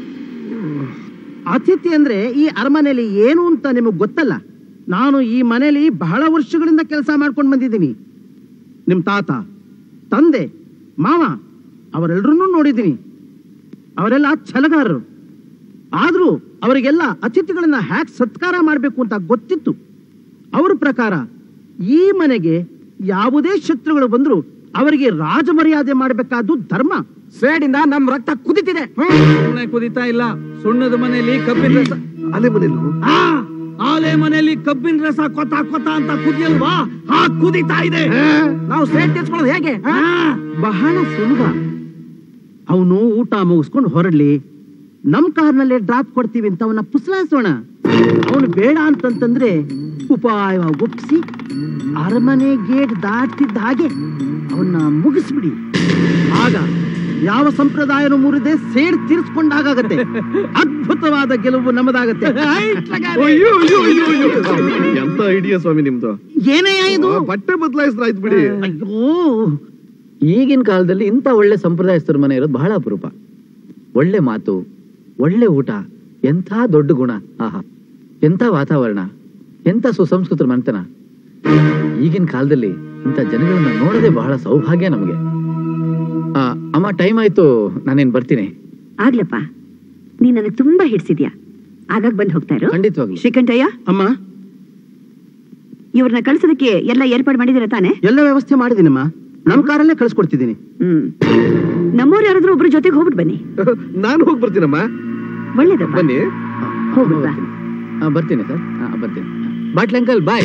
ಅತಿಥಿ ಅಂದ್ರೆ ಈ ಅರಮನೆಯಲ್ಲಿ ಏನು ಅಂತ ನಿಮಗೆ ಗೊತ್ತಲ್ಲ ನಾನು ಈ ಮನೆಯಲ್ಲಿ ಬಹಳ ವರ್ಷಗಳಿಂದ ಕೆಲಸ ಮಾಡ್ಕೊಂಡು ಬಂದಿದ್ದೀನಿ ನಿಮ್ ತಾತ ತಂದೆ ಮಾವ ಅವರೆಲ್ಲರನ್ನೂ ನೋಡಿದ್ದೀನಿ ಅವರೆಲ್ಲ ಛಲಗಾರರು ಆದ್ರೂ ಅವರಿಗೆಲ್ಲ ಅತಿಥಿಗಳನ್ನ ಹ್ಯಾಕ್ ಸತ್ಕಾರ ಮಾಡಬೇಕು ಅಂತ ಗೊತ್ತಿತ್ತು ಅವ್ರ ಪ್ರಕಾರ ಈ ಮನೆಗೆ ಯಾವುದೇ ಶತ್ರುಗಳು ಬಂದ್ರು ಅವರಿಗೆ ರಾಜಮರ್ಯಾದೆ ಮಾಡಬೇಕಾದ್ದು ಧರ್ಮ ಸೇಡಿಂದ ನಮ್ ರಕ್ತ ಕುದಿತಿದೆ ಸುಮ್ಮನೆ ಕುದಿತಾ ಇಲ್ಲ ಸುಣ್ಣದ ಮನೆಯಲ್ಲಿ ಕಬ್ಬಿನ ರಸ ಅಲೆ ಮನೇಲು ಆ, ಆಲೆ ಮನೆಯಲ್ಲಿ ಕಬ್ಬಿನ ರಸ ಕೊತ ಕೊತ ಅಂತ ಕುದಿಯಲ್ವಾ ಆ ಕುದಿತಾ ಇದೆ ನಾವು ಸೇಡ್ ತೀರ್ಸ್ಕೊಳ್ಳೋದು ಹೇಗೆ ಆ, ಬಹಳ ಸುಲಭ ಅವನು ಊಟ ಮುಗಿಸ್ಕೊಂಡು ಹೊರಡ್ಲಿ ನಮ್ ಕಾರ್ನಲ್ಲೇ ಡ್ರಾಪ್ ಕೊಡ್ತೀವಿ ಅಂತ ಅವನ ಪುಸಲಾಯಿಸೋಣ ಅವನು ಬೇಡ ಅಂತಂತಂದ್ರೆ ಉಪಾಯ ಒಪ್ಸಿ ಅರಮನೆ ಗೇಟ್ ದಾಟ್ತಿದ್ದ ಹಾಗೆ ಅವನ್ನ ಮುಗಿಸ್ಬಿಡಿ ಆಗ ಯಾವ ಸಂಪ್ರದಾಯನೂ ಮುರಿದೆ ಸೇಡ್ ತೀರ್ಸ್ಕೊಂಡಾಗತ್ತೆ ಅದ್ಭುತವಾದ ಗೆಲುವು ನಮ್ಮದಾಗತ್ತೆ ಅಯ್ಯೋ ಅಯ್ಯೋ ಅಯ್ಯೋ ಅಯ್ಯೋ ಎಂತ ಐಡಿಯಾ ಸ್ವಾಮಿ ನಿಮ್ದು ಏನೇ ಇದು ಆ, ಬಟ್ಟೆ ಬದಲಾಯಿಸಿದ್ರೆ ಆಯ್ತು ಬಿಡಿ ಅಯ್ಯೋ ಈಗಿನ ಕಾಲದಲ್ಲಿ ಇಂಥ ಒಳ್ಳೆ ಸಂಪ್ರದಾಯಸ್ಥರ ಮನೆ ಇರೋದು ಬಹಳ ಅಪರೂಪ ಒಳ್ಳೆ ಮಾತು ಒಳ್ಳೆ ಊಟ ಎಂಥ ದೊಡ್ಡ ಗುಣ ಆಹಾ ಎಂಥ ವಾತಾವರಣ ಎಂಥ ಸುಸಂಸ್ಕೃತರ ಮನೆತನ ಈಗಿನ ಕಾಲದಲ್ಲಿ ಇಂಥ ಜನಗಳನ್ನ ನೋಡೋದೇ ಬಹಳ ಸೌಭಾಗ್ಯ ನಮಗೆ ಆ, ಅಮ್ಮ ಟೈಮ್ ಆಯ್ತು ನಾನೇನ್ ಬರ್ತೀನಿ ಆಗ್ಲಪ್ಪ ನೀನ್ ನನಗೆ ತುಂಬಾ ಹಿಡ್ಸಿದ್ಯಾ ಆಗಾಗ ಬಂದ್ ಹೋಗ್ತಾ ಇರು ಖಂಡಿತವಾಗ್ಲು ಶ್ರೀಕಂಠಯ್ಯ ಅಮ್ಮ ಇವ್ರನ್ನ ಕಳ್ಸೋದಕ್ಕೆ ಎಲ್ಲ ಏರ್ಪಾಡು ಮಾಡಿದಿರ ತಾನೆ ಎಲ್ಲ ವ್ಯವಸ್ಥೆ ಮಾಡಿದ್ದೀನಮ್ಮ ನಮ್ಮ ಕಾರಲ್ಲೇ ಕಳಿಸ್ಕೊಡ್ತಿದ್ದೀನಿ ಹ್ಮ್ ನಮ್ಮವ್ರು ಯಾರಾದ್ರೂ ಒಬ್ರು ಜೊತೆಗೆ ಹೋಗ್ಬಿಟ್ಟು ಬನ್ನಿ ನಾನು ಹೋಗಿ ಬರ್ತೀನಮ್ಮ ಒಳ್ಳೇದಪ್ಪ ಬನ್ನಿ ಆ, ಹೋಗ್ಬಿಟ್ ಬಾ. ಬರ್ತೀನಿ. ಆ, ಬರ್ತೀನಿ ಸರ್ ಆ, ಬರ್ತೀನಿ ಬಾಟ್ಲ್ ಅಂಕಲ್ ಬಾಯ್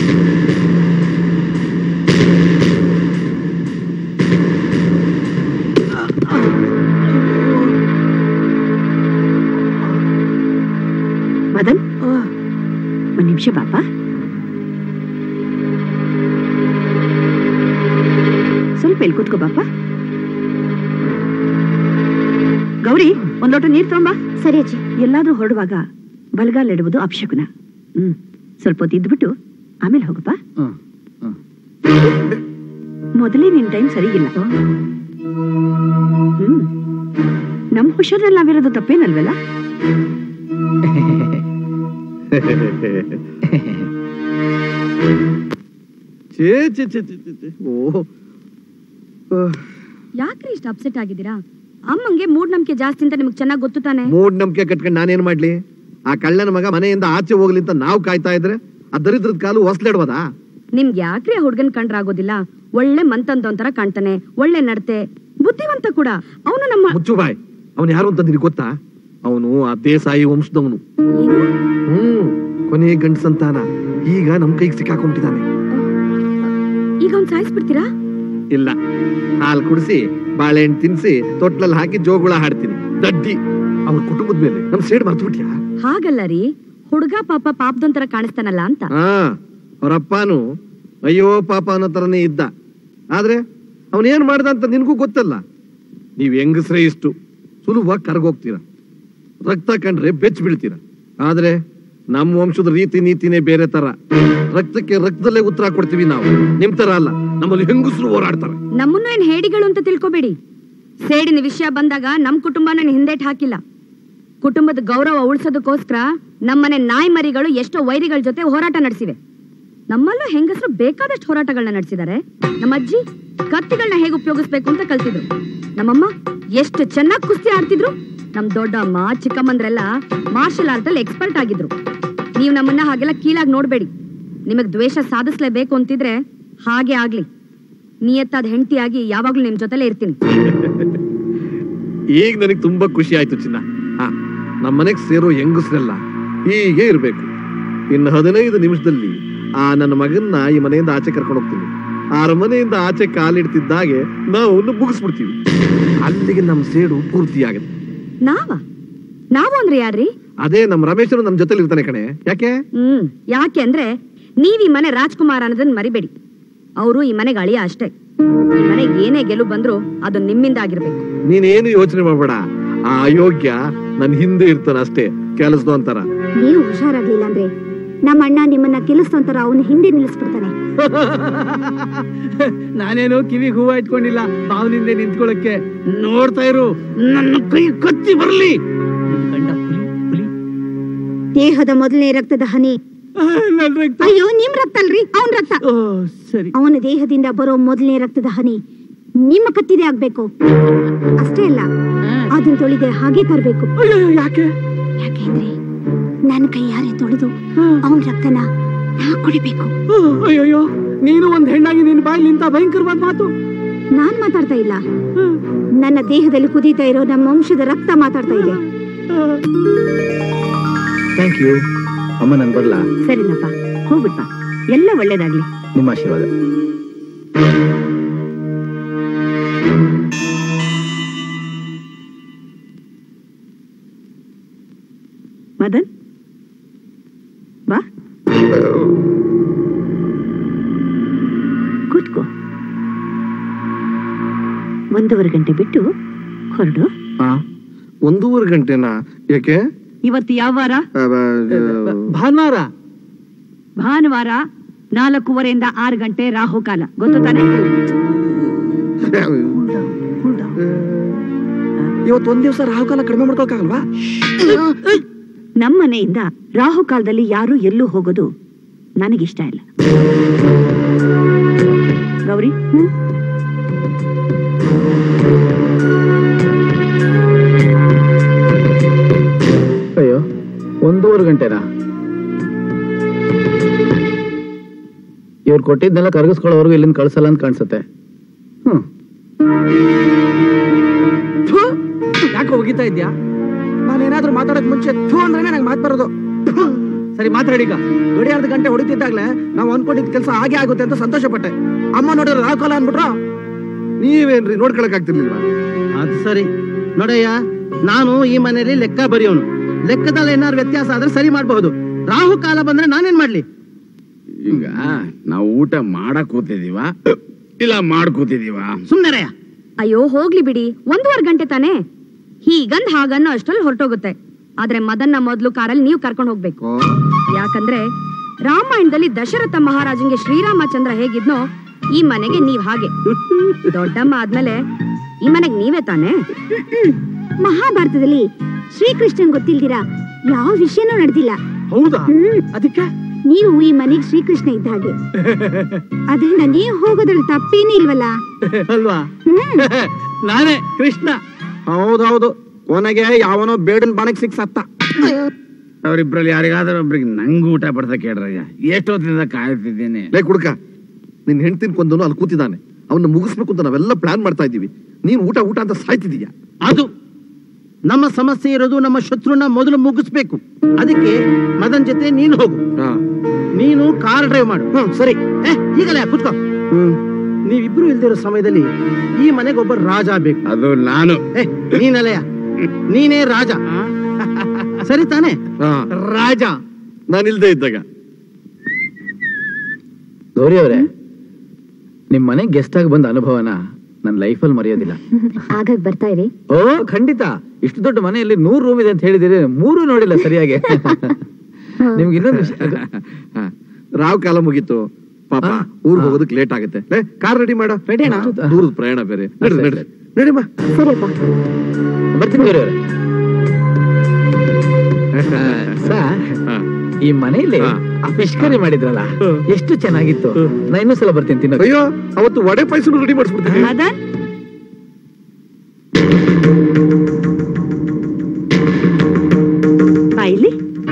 ಮದನ್ ಒಂದ್ ನಿಮಿಷ ಪಾಪ ಸ್ವಲ್ಪ ಇಲ್ಲಿ ಕೂತ್ಕೋ ಪಾಪ ಗೌರಿ ಒಂದ್ ಲೋಟ ನೀರ್ ತಗೊಂಬಾ ಸರಿ ಅಜ್ಜಿ ಎಲ್ಲಾದ್ರೂ ಹೊರಡುವಾಗ ಬಲಗಾಲ್ ಇಡುವುದು ಅಪಶಕುನ ಹ್ಮ್ ಸ್ವಲ್ಪ ಹೊತ್ತು ಇದ್ಬಿಟ್ಟು ಆಮೇಲೆ ಹೋಗಪ್ಪ ಹ್ಮ್ ಹ್ಮ್ ಮೊದಲೇ ನಿನ್ ಟೈಮ್ ಸರಿಗಿಲ್ಲ ಹ್ಮ್ ನಮ್ ಹುಷಾರಲ್ಲಿ ನಾವಿರೋದು ತಪ್ಪೇನಲ್ವಲ್ಲ ಛೇ ಛೇ ಛೇ ಛೇ, ಛೇ, ಛೇ. ಓ ಯಾಕ್ರಿ ಇಷ್ಟ ಅಪ್ಸೆಟ್ ಆಗಿದ್ದೀರಾ ಅಮ್ಮಂಗೆ ಮೂಢನಂಬಿಕೆ ಜಾಸ್ತಿ ಅಂತ ನಿಮ್ಗೆ ಚೆನ್ನಾಗಿ ಗೊತ್ತು ತಾನೆ ಮೂಡ್ ನಂಬಿಕೆ ಕಟ್ಕೊಂಡು ನಾನೇನ್ ಮಾಡ್ಲಿ ಆ ಕಳ್ಳನ ಮಗ ಮನೆಯಿಂದ ಆಚೆ ಹೋಗ್ಲಿ ಅಂತ ನಾವು ಕಾಯ್ತಾ ಇದ್ರೆ ಆ ದರಿದ್ರದ ಕಾಲು ಹೊಸ್ಲಿಡ್ಬೋದಾ ನಿಮ್ಗೆ ಯಾಕ್ರಿ ಆ ಹುಡ್ಗನ್ ಕಂಡ್ರೆ ಆಗೋದಿಲ್ಲ ಒಳ್ಳೆ ಮಂತಂದ ಒಂಥರ ಕಾಣ್ತಾನೆ ಒಳ್ಳೆ ನಡತೆ ಬುದ್ಧಿವಂತ ಕೂಡ ಅವನು ನಮ್ಮ ಮುಚ್ಚು ಬಾಯ್ ಅವನು ಯಾರು ಅಂತ ನಿನಗೆ ಗೊತ್ತಾ ಅವನು ಆ ದೇಸಾಯಿ ವಂಶದವನು ಏನು? ಹ್ಮ್ ಕೊನೆ ಗಂಡ ಸಂತಾನ ಈಗ ನಮ್ ಕೈಗೆ ಸಿಕ್ಕಾಕೊಂಬಿಟ್ಟಿದ್ದಾನೆ ಈಗ ಅವ್ನ್ ಸಾಯಿಸ್ಬಿಡ್ತೀರಾ ಇಲ್ಲ ಹಾಲು ಕುಡಿಸಿ ಬಾಳೆಹಣ್ಣು ತಿನ್ಸಿ ತೊಟ್ಲಲ್ಲಿ ಹಾಕಿ ಜೋಗುಳ ಹಾಡ್ತೀನಿ ದಡ್ಡಿ ಅವ್ರ ಕುಟುಂಬದ ಮೇಲೆ ನಮ್ ಸೇಡ್ ಮರ್ತು ಬಿಟ್ಯಾ ಹಾಗಲ್ಲ ರೀ ಹುಡುಗ ಪಾಪ ಪಾಪದೊಂಥರ ಕಾಣಿಸ್ತಾನಲ್ಲ ಅಂತ ಹಾ ಅವ್ರಪ್ಪನು ಅಯ್ಯೋ ಪಾಪ ಅನ್ನೋ ತರನೇ ಇದ್ದ ಆದ್ರೆ ಅವನೇನ್ ಮಾಡ್ದ ಅಂತ ನಿನಗೂ ಗೊತ್ತಲ್ಲ ನೀವ್ ಹೆಂಗಸ್ರೇ ಇಷ್ಟು ಸುಲಭವಾಗಿ ಕರ್ಗೋಗ್ತೀರ ರಕ್ತ ಕಂಡ್ರೆ ಬೆಚ್ಚ ಬೀಳ್ತೀರ ಆದ್ರೆ ನಮ್ಮ ವಂಶದ ರೀತಿ ನೀತಿನೇ ಬೇರೆ ತರ ರಕ್ತಕ್ಕೆ ರಕ್ತದಲ್ಲೇ ಉತ್ತರ ಕೊಡ್ತೀವಿ ನಾವು ನಿಮ್ ತರ ಅಲ್ಲ ನಮ್ಮಲ್ಲಿ ಹೆಂಗಸರು ಹೋರಾಡ್ತಾರೆ ನಮ್ಮನ್ನು ಏನ್ ಹೇಡಿಗಳು ಅಂತ ತಿಳ್ಕೊಬೇಡಿ ಸೇಡಿನ ವಿಷಯ ಬಂದಾಗ ನಮ್ ಕುಟುಂಬನ ಹಿಂದೇಟ್ ಹಾಕಿಲ್ಲ ಕುಟುಂಬದ ಗೌರವ ಉಳಿಸೋದಕ್ಕೋಸ್ಕರ ನಮ್ಮನೆ ನಾಯಿ ಮರಿಗಳು ಎಷ್ಟೋ ವೈರಿಗಳ ಜೊತೆ ಹೋರಾಟ ನಡೆಸಿವೆ ನಮ್ಮಲ್ಲೂ ಹೆಂಗಸರು ಬೇಕಾದಷ್ಟು ಹೋರಾಟಗಳನ್ನ ನಡೆಸಿದ್ದಾರೆ ನಮ್ಮ ಅಜ್ಜಿ ಕತ್ತಿಗಳನ್ನ ಹೇಗೆ ಉಪಯೋಗಿಸ್ಬೇಕು ಅಂತ ಕಲ್ತಿದ್ರು ನಮ್ಮಮ್ಮ ಎಷ್ಟು ಚೆನ್ನಾಗಿ ಕುಸ್ತಿ ಆಡ್ತಿದ್ರು ನಮ್ ದೊಡ್ಡಮ್ಮ ಚಿಕ್ಕಮ್ಮಂದ್ರೆಲ್ಲ ಮಾರ್ಷಲ್ ಆರ್ಟ್ ಅಲ್ಲಿ ಎಕ್ಸ್ಪರ್ಟ್ ಆಗಿದ್ರು ನೀವು ನಮ್ಮನ್ನ ಹಾಗೆಲ್ಲ ಕೀಳಾಗಿ ನೋಡ್ಬೇಡಿ ನಿಮಗ್ ದ್ವೇಷ ಸಾಧಿಸ್ಲೇಬೇಕು ಅಂತಿದ್ರೆ ಹಾಗೆ ಆಗ್ಲಿ ನಿಯತ್ತಾದ ಹೆಂಡತಿಯಾಗಿ ಯಾವಾಗ್ಲೂ ನಿಮ್ ಜೊತೆಲೇ ಇರ್ತೀನಿ ಈಗ ನನಗೆ ತುಂಬಾ ಖುಷಿ ಆಯ್ತು ಚಿನ್ನ ಹಾ ನಮ್ಮ ಮನೆಗ್ ಸೇರೋ ಹೆಂಗಸ್ರೆಲ್ಲ ಹೀಗೆ ಇರ್ಬೇಕು ಇನ್ನು ಹದಿನೈದು ನಿಮಿಷದಲ್ಲಿ ಆ ನನ್ನ ಮಗನ್ನ ಈ ಮನೆಯಿಂದ ಆಚೆ ಕರ್ಕೊಂಡು ಹೋಗ್ತೀನಿ ಆ ಮನೆಯಿಂದ ಆಚೆ ಕಾಲಿಡ್ತಿದ್ದಾಗೆ ನಾವು ಮುಗಿಸ್ಬಿಡ್ತೀವಿ ಅಲ್ಲಿಗೆ ನಮ್ಮ ಸೇಡು ಪೂರ್ತಿ ಆಗುತ್ತೆ ನಾವ ನಾವು ಅಂದ್ರೆ ಯಾರ್ರಿ ಅದೇ ನಮ್ಮ ರಮೇಶನು ನಮ್ಮ ಜೊತೆಲಿ ಇರ್ತಾನೆ ಕಣೆ ಯಾಕೆ ಹ್ಮ್ ಯಾಕೆ ಅಂದ್ರೆ ನೀವ್ ಈ ಮನೆ ರಾಜ್ಕುಮಾರ್ ಅನ್ನೋದನ್ನ ಮರಿಬೇಡಿ ಅವರು ಈ ಮನೆಗೆ ಅಳಿಯ ಅಷ್ಟೇ ಈ ಮನೆಗೆ ಏನೇ ಗೆಲುವು ಬಂದ್ರು ಅದು ನಿಮ್ಮಿಂದ ಆಗಿರ್ಬೇಕು ನೀನೇನು ಯೋಚನೆ ಮಾಡ್ಬೇಡ ಆ ಅಯೋಗ್ಯ ನನ್ ಹಿಂದೆ ಇರ್ತಾನ ಅಷ್ಟೇ ಕೆಲಸದ ಅಂತಾರ ನೀವು ಹುಷಾರಾಗ್ಲಿಲ್ಲ ಅಂದ್ರೆ ನಮ್ಮ ಅಣ್ಣ ನಿಮ್ಮನ್ನ ಕೆಲಸಂತರ ಅವನು ಹಿಂದೆ ನಿಲ್ಲಿಸ್ಬಿಡ್ತಾನೆ ನಾನೇನು ಕಿವಿಗೆ ಹೂವ ಇಟ್ಕೊಂಡಿಲ್ಲ ಬಾವನಿಂದ ನಿಂತ್ಕೊಳ್ಳಕ್ಕೆ ನೋಡ್ತಾ ಇರು ನನ್ನ ಕೈ ಕತ್ತಿ ಬರ್ಲಿ ನಿನ್ ಗಂಡ ಹುಲಿ ಹುಲಿ ದೇಹದ ಮೊದಲನೇ ರಕ್ತದ ಹನಿ ಆ, ನನ್ ರಕ್ತ ಅಯ್ಯೋ ನಿಮ್ ರಕ್ತ ಅಲ್ರಿ ಅವನ್ ರಕ್ತ ಓ, ಸರಿ ಅವನ ದೇಹದಿಂದ ಬರೋ ಮೊದಲನೇ ರಕ್ತದ ಹನಿ ನಿಮ್ಮ ಕತ್ತಿದೆ ಆಗ್ಬೇಕು ಅಷ್ಟೇ ಅಲ್ಲ ಅದನ್ನ ತೊಳಿದೆ ಹಾಗೆ ತರಬೇಕು ಅಯ್ಯೋ, ಯಾಕೆ ಯಾಕೆಂದ್ರೆ ನನ್ನ ಕೈ ಯಾರೇ ತೊಳೆದು ಅವನ ರಕ್ತನ ನಾ ಕುಡಿಬೇಕು ಓ, ಅಯ್ಯಯ್ಯೋ ನೀನು ಒಂದ್ ಹೆಣ್ಣಾಗಿ ನಿನ್ ಬಾಯಲ್ಲಿ ಇಂತ ಭಯಂಕರವಾದ ಮಾತು ನಾನ್ ಮಾತಾಡ್ತಾ ಇಲ್ಲ ನನ್ನ ದೇಹದಲ್ಲಿ ಕುದೀತಾ ಇರೋ ನಮ್ಮ ವಂಶದ ರಕ್ತ ಮಾತಾಡ್ತಾ ಇದೆ ಥ್ಯಾಂಕ್ ಯು ಅಮ್ಮ ನನ್ ಬರ್ಲಾ ಸರಿನಪ್ಪ ಹೋಗ್ಬಿಟ್ಟ ಎಲ್ಲ ಒಳ್ಳೇದಾಗ್ಲಿ ನಿಮ್ಮ ಆಶೀರ್ವಾದ ಮದನ್ ಬಾ ಕೂತ್ಕೋ ಒಂದೂವರೆ ಗಂಟೆ ಬಿಟ್ಟು ಹೊರಡು ಆ, ಒಂದೂವರೆ ಗಂಟೆನಾ ಯಾಕೆ ಇವತ್ತು ಯಾವ ವಾರ ಆ, ಬ- ಭಾನುವಾರ ಭಾನುವಾರ ನಾಲ್ಕೂವರೆಯಿಂದ ಆರು ಗಂಟೆ ರಾಹುಕಾಲ ಗೊತ್ತು ತಾನೆ ಇವತ್ತು ಒಂದ್ ದಿವಸ ರಾಹುಕಾಲ ಕಡಿಮೆ ಮಾಡ್ಕೊಳಕ್ಕಾಗಲ್ವಾ ನಮ್ಮ ಮನೆಯಿಂದ ರಾಹುಕಾಲದಲ್ಲಿ ಯಾರು ಎಲ್ಲೂ ಹೋಗೋದು ನನಗಿಷ್ಟ ಇಲ್ಲ ಗೌರಿ ಅಯ್ಯೋ ಒಂದೂವರೆ ಗಂಟೆನಾ ಇವ್ರು ಕೊಟ್ಟಿದ್ನೆಲ್ಲ ಕರಗಿಸ್ಕೊಳ್ಳೋವರೆಗೂ ಇಲ್ಲಿಂದ ಕಳ್ಸಲ್ಲ ಅಂತ ಕಾಣಿಸುತ್ತೆ ಹ್ಮ್ ಥು, ಯಾಕೆ ಹೋಗಿತಾ ಇದ್ಯಾ ನಾನೇನಾದ್ರೂ ಮಾತಾಡಕ್ ಮುಂಚೆ ಥೂ ಅಂದ್ರೆ ನಂಗೆ ಮಾತು ಬರೋದು ಥು. ಸರಿ ಮಾತಾಡಿ ಈಗ ಗಡಿಯಾರದ ಗಂಟೆ ಹೊಡಿತಿದ್ದಾಗ್ಲೇ ನಾವು ಅನ್ಕೊಂಡಿದ್ ಕೆಲಸ ಹಾಗೆ ಆಗುತ್ತೆ ಅಂತ ಸಂತೋಷ ಪಟ್ಟೆ ಅಮ್ಮ ನೋಡಿದ್ರೆ ರಾಕೋಲ ಅನ್ಬಿಟ್ರು ನೀವೇನ್ರಿ ನೋಡ್ಕೊಳಕ್ ಆಗ್ತಿರ್ಲಿಲ್ವಾ ಅದು ಸರಿ ನೋಡಯ್ಯ ನಾನು ಈ ಮನೆಯಲ್ಲಿ ಲೆಕ್ಕ ಬರೆಯೋನು ಲೆಕ್ಕದಲ್ಲಿ ಏನಾದ್ರು ವ್ಯತ್ಯಾಸ ಆದ್ರೆ ಸರಿ ಮಾಡಬಹುದು ರಾಹು ಕಾಲ ಬಂದ್ರೆ ನಾನೇನ್ ಮಾಡ್ಲಿ ಈಗ ನಾವು ಊಟ ಮಾಡಕ್ ಕೂತಿದೀವ ಇಲ್ಲ ಮಾಡ್ಕೂತಿದೀವ ಸುಮ್ನೆರಯ್ಯ ಅಯ್ಯೋ ಹೋಗ್ಲಿ ಬಿಡಿ ಒಂದೂವರೆ ಗಂಟೆ ತಾನೇ ಹೀಗಂದ್ ಹಾಗನ್ನೋ ಅಷ್ಟ್ರಲ್ಲಿ ಹೊರಟೋಗುತ್ತೆ ಆದ್ರೆ ಮದನ್ನ ಮೊದ್ಲು ಕಾರಲ್ಲಿ ನೀವು ಕರ್ಕೊಂಡು ಹೋಗ್ಬೇಕು ಯಾಕಂದ್ರೆ ರಾಮಾಯಣದಲ್ಲಿ ದಶರಥ ಮಹಾರಾಜಂಗೆ ಶ್ರೀರಾಮಚಂದ್ರ ಹೇಗಿದ್ನೋ ಈ ಮನೆಗೆ ನೀವ್ ಹಾಗೆ ದೊಡ್ಡಮ್ಮ ಆದ್ಮೇಲೆ ಈ ಮನೆಗ್ ನೀವೇ ತಾನೇ ಮಹಾಭಾರತದಲ್ಲಿ ಶ್ರೀಕೃಷ್ಣನ್ ಗೊತ್ತಿಲ್ದಿರಾ ಯಾವ ವಿಷಯನೂ ನಡೆದಿಲ್ಲ ಹೌದಾ ಹ್ಮ್. ಅದಕ್ಕೆ ನೀವು ಈ ಮನೆಗೆ ಶ್ರೀಕೃಷ್ಣ ಇದ್ದ ಹಾಗೆ ಅದರಿಂದ ನೀವು ಹೋಗೋದ್ರಲ್ಲಿ ತಪ್ಪೇನೂ ಇಲ್ವಲ್ಲ ಅಲ್ವಾ ಹ್ಮ್ ನಾನೇ ಕೃಷ್ಣ ಹೌದೌದು ಕೊನೆಗೆ ಯಾವನೋ ಬೇಡನ್ ಬಾಣಕ್ ಸಿಕ್ ಸತ್ತ ಅವ್ರಿಬ್ರಲ್ಲಿ ಯಾರಿಗಾದ್ರೂ ಒಬ್ರಿಗೆ ನಂಗ್ ಊಟ ಬಡ್ದ ಕೇಳ್ರಯ್ಯ ಎಷ್ಟೊತ್ತಿಂದ ಕಾಯ್ತಿದ್ದೀನಿ ಲೇ ಕುಡ್ಕ ನಿನ್ ಹೆಂಡ್ತಿನ್ ಕೊಂದನು ಅಲ್ಲಿ ಕೂತಿದ್ದಾನೆ ಅವನ್ನ ಮುಗಿಸ್ಬೇಕು ಅಂತ ನಾವೆಲ್ಲ ಪ್ಲಾನ್ ಮಾಡ್ತಾ ಇದೀವಿ ನೀನ್ ಊಟ ಊಟ ಅಂತ ಸಾಯ್ತಿದೀಯ ಅದು ನಮ್ಮ ಸಮಸ್ಯೆ ಇರೋದು ನಮ್ಮ ಶತ್ರುನ ಮೊದಲು ಮುಗಿಸ್ಬೇಕು ಅದಕ್ಕೆ ಮದನ್ ಜೊತೆ ನೀನು ಹೋಗು ನೀನು ಕಾರ್ ಡ್ರೈವ್ ಮಾಡು ಹ್ಮ್ ಸರಿ ಏ ಈಗಲೇ ಕುತ್ಕೋ ಹ್ಮ್ ನೀವಿಬ್ರು ಇಲ್ದಿರೋ ಸಮಯದಲ್ಲಿ ಈ ಮನೆಗೆ ಒಬ್ಬ ರಾಜ ಬೇಕು ಅದು ನಾನು ಏ ನೀನಲಯ ನೀನೇ ರಾಜ ಸರಿ ತಾನೇ ರಾಜ ನಾನು ಇಲ್ದೇ ಇದ್ದಾಗ ಗೌರಿ ಅವರೇ ನಿಮ್ ಮನೆಗೆ ಗೆಸ್ಟ್ ಆಗಿ ಬಂದ ಅನುಭವನ ನನ್ನ ಲೈಫಲ್ಲಿ ಮರೆಯೋದಿಲ್ಲ ಆಗಾಗ ಬರ್ತಾ ಇರಿ ಓ ಖಂಡಿತ ಇಷ್ಟು ದೊಡ್ಡ ಮನೆಯಲ್ಲಿ ನೂರು ರೂಮ್ ಇದೆ ಅಂತ ಹೇಳಿದಿರಿ ಮೂರು ನೋಡಿಲ್ಲ ಸರಿಯಾಗಿ ನಿಮ್ಗೆ ಇನ್ನೊಂದು ವಿಷಯ ಹಾ. ರಾವ್ ಕಾಲ ಮುಗೀತು ಪಾಪ ಹಾ. ಊರ್ಗ್ ಹೋಗೋದಕ್ಕೆ ಲೇಟ್ ಆಗುತ್ತೆ ಲೇ ಕಾರ್ ರೆಡಿ ಮಾಡ Ready ಅಣ್ಣ? ದೂರದ ಪ್ರಯಾಣ ಬೇರೆ ನಡ್ರಿ ಸರಿ, ನಡ್ರಿ ನಡಿಮ್ಮ ಸರಿಯಪ್ಪ ಬರ್ತೀನಿ ಗೌರಿ ಅವರೇ ಸರ್ ಹಾ. ಈ ಮನೆಯಲ್ಲಿ ಹಾ. ಆ ಫಿಶ್ ಕರಿ ಮಾಡಿದ್ರಲ್ಲ ಎಷ್ಟು ಚೆನ್ನಾಗಿತ್ತು ನಾ ಇನ್ನೊಂದ್ಸಲ ಬರ್ತೀನಿ ತಿನ್ನೋಕೆ ಅಯ್ಯೋ ಅವತ್ತು ವಡೆ ಪಾಯಸನು ರೆಡಿ ಮಾಡಿಸ್ಬಿಡ್ತೀನಿ ಮದನ್ ಬಾ ಇಲ್ಲಿ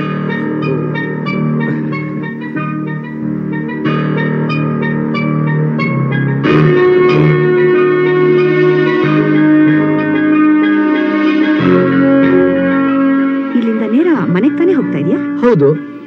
ಇಲ್ಲಿಂದ ನೇರ ಮನೆಗ್ ತಾನೇ ಹೋಗ್ತಾ ಇದೀಯಾ ಹೌದು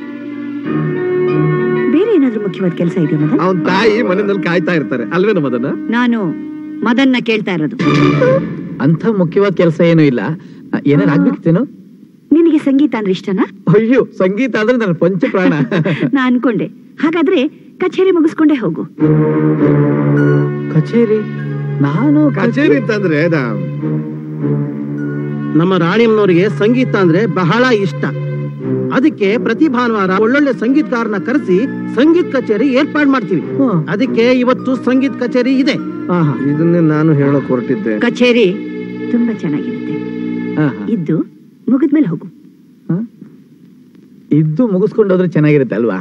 ಬೇರೆ ಏನಾದ್ರೂ ಮುಖ್ಯವಾದ ಕೆಲಸ ಇದೆಯಾ ಮದನ್ ಅವನ್ ತಾಯಿ ಮನೆಯಲ್ಲಿ ಕಾಯ್ತಾ ಇರ್ತಾರೆ ಅಲ್ವೇನ ಮದನ ನಾನು ಮದನ್ನ ಕೇಳ್ತಾ ಇರೋದು ಅಂತ ಮುಖ್ಯವಾದ ಕೆಲಸ ಏನೂ ಇಲ್ಲ ಏನಾರು ಆಗ್ಬೇಕಿತ್ತೇನು ನಿನಗೆ ಸಂಗೀತ ಅಂದ್ರೆ ಇಷ್ಟನಾ ಅಯ್ಯೋ ಸಂಗೀತ ಅಂದ್ರೆ ನನ್ನ ಪಂಚ ಪ್ರಾಣ ನಾ ಅನ್ಕೊಂಡೆ ಹಾಗಾದ್ರೆ ಕಚೇರಿ ಮುಗಿಸ್ಕೊಂಡೇ ಹೋಗು ಕಚೇರಿ ನಾನು ಕಚೇರಿ ಅಂತಂದ್ರೆ ಅದ- ನಮ್ಮ ರಾಣಿಯಮ್ಮನವರಿಗೆ ಸಂಗೀತ ಅಂದ್ರೆ ಬಹಳ ಇಷ್ಟ ಅದಕ್ಕೆ ಪ್ರತಿ ಭಾನುವಾರ ಒಳ್ಳೊಳ್ಳೆ ಸಂಗೀತಗಾರನ ಕರೆಸಿ ಸಂಗೀತ ಕಚೇರಿ ಏರ್ಪಾಡ್ ಮಾಡ್ತೀವಿ ಹಾ. ಅದಕ್ಕೆ ಇವತ್ತು ಸಂಗೀತ ಕಚೇರಿ ಇದೆ ಆಹಾ, ಇದನ್ನೇ ನಾನು ಹೇಳಕ್ ಹೊರಟಿದ್ದೆ ಕಚೇರಿ ತುಂಬಾ ಚೆನ್ನಾಗಿರುತ್ತೆ ಆಹಾ. ಇದ್ದು ಮುಗಿದ್ಮೇಲೆ ಹೋಗು ಹ? ಇದ್ದು ಮುಗಿಸ್ಕೊಂಡು ಹೋದ್ರೆ ಚೆನ್ನಾಗಿರುತ್ತೆ ಅಲ್ವಾ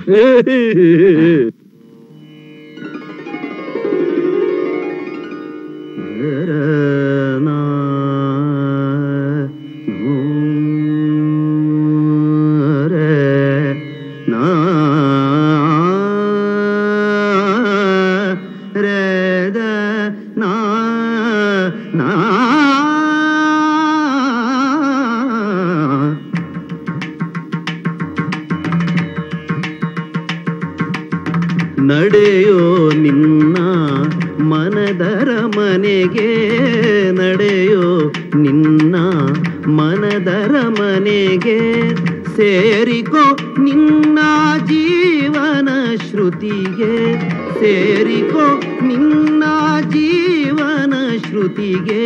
ನಡೆಯೋ ನಿನ್ನ ಮನದರ ಮನೆಗೆ ನಡೆಯೋ ನಿನ್ನ ಮನದರ ಮನೆಗೆ ಸೇರಿಕೋ ನಿನ್ನ ಜೀವನ ಶ್ರುತಿಗೆ ಸೇರಿಕೋ ನಿನ್ನ ಜೀವನ ಶ್ರುತಿಗೆ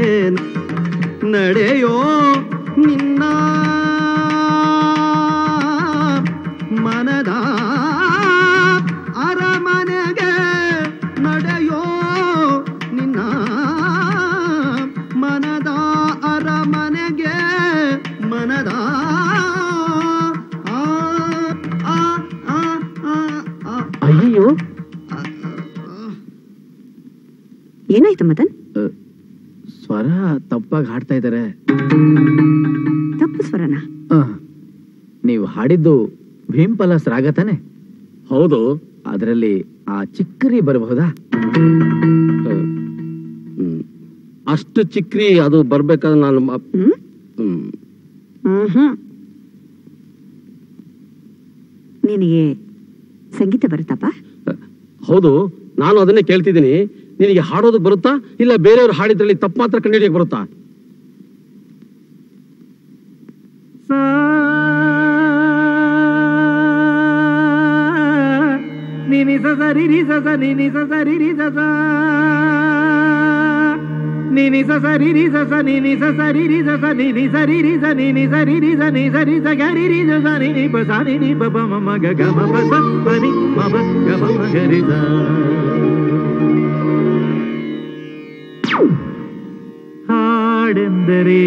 ನಡೆಯೋ ನಿನ್ನ ಮನದ ಅರಮನೆಗೆ ನಡೆಯೋ ನಿನ್ನ ಮನದ ಅರಮನೆಗೆ ಮನದ ಆ, ಆ, ಆ, ಆ, ಆ, ಅಯ್ಯೋ ಏನಾಯ್ತು ಮದನ್ ಅ, ಸ್ವರ ತಪ್ಪಾಗಿ ಹಾಡ್ತಾ ಇದ್ದಾರೆ ತಪ್ಪು ಸ್ವರನ ನೀವು ಹಾಡಿದ್ದು ಭೀಂಪಲಾಸ್ ರಾಗ ತಾನೆ ಹೌದು ಅದರಲ್ಲಿ ಆ ಚಿಕ್ಕರಿ ಬರಬಹುದಾ ಹ್ಮ್. ಅಷ್ಟು ಚಿಕ್ರಿ ಅದು ಬರ್ಬೇಕಾದ್ರೆ ನಾನು ಮ- ಹ್ಮ್ ಹ್ಮ್. ಹ್ಮ್ ನಿನಗೆ ಸಂಗೀತ ಬರುತ್ತಪ್ಪ ಹೌದು ನಾನು ಅದನ್ನೇ ಕೇಳ್ತಿದ್ದೀನಿ ನಿನಗೆ ಹಾಡೋದಕ್ಕೆ ಬರುತ್ತಾ ಇಲ್ಲ ಬೇರೆಯವ್ರು ಹಾಡಿದ್ರಲ್ಲಿ ತಪ್ಪು ಮಾತ್ರ ಕಂಡುಹಿಡಿಯಕ್ಕೆ ಬರುತ್ತಾ ನಿನಿ ಸಸ ರಿರಿ ಸಸ ನಿನಿ ಸಸ ರಿರಿ ಸಸ ನಿನಿ ಸಸ ರಿರಿ ಸಸ ನಿನಿ ಸಸ ರಿರಿ ಸಸ ನಿನಿ ಸರಿ ರಿ ಸ ನಿನಿ ಸರಿ ರಿ ಸ ನಿ ಸರಿ ಸ ಗರಿ ರಿ ಸ ಸ ನಿನಿ ಪ ಸ ನಿನಿ ಪ ಪ ಮ ಮ ಗ ಗ ಮ ಪ ಸ ಪ ನಿ ಮ ಪ ಗ ಮ ಮ ಗ ರಿ ಸ ಹಾಡೆಂದರೆ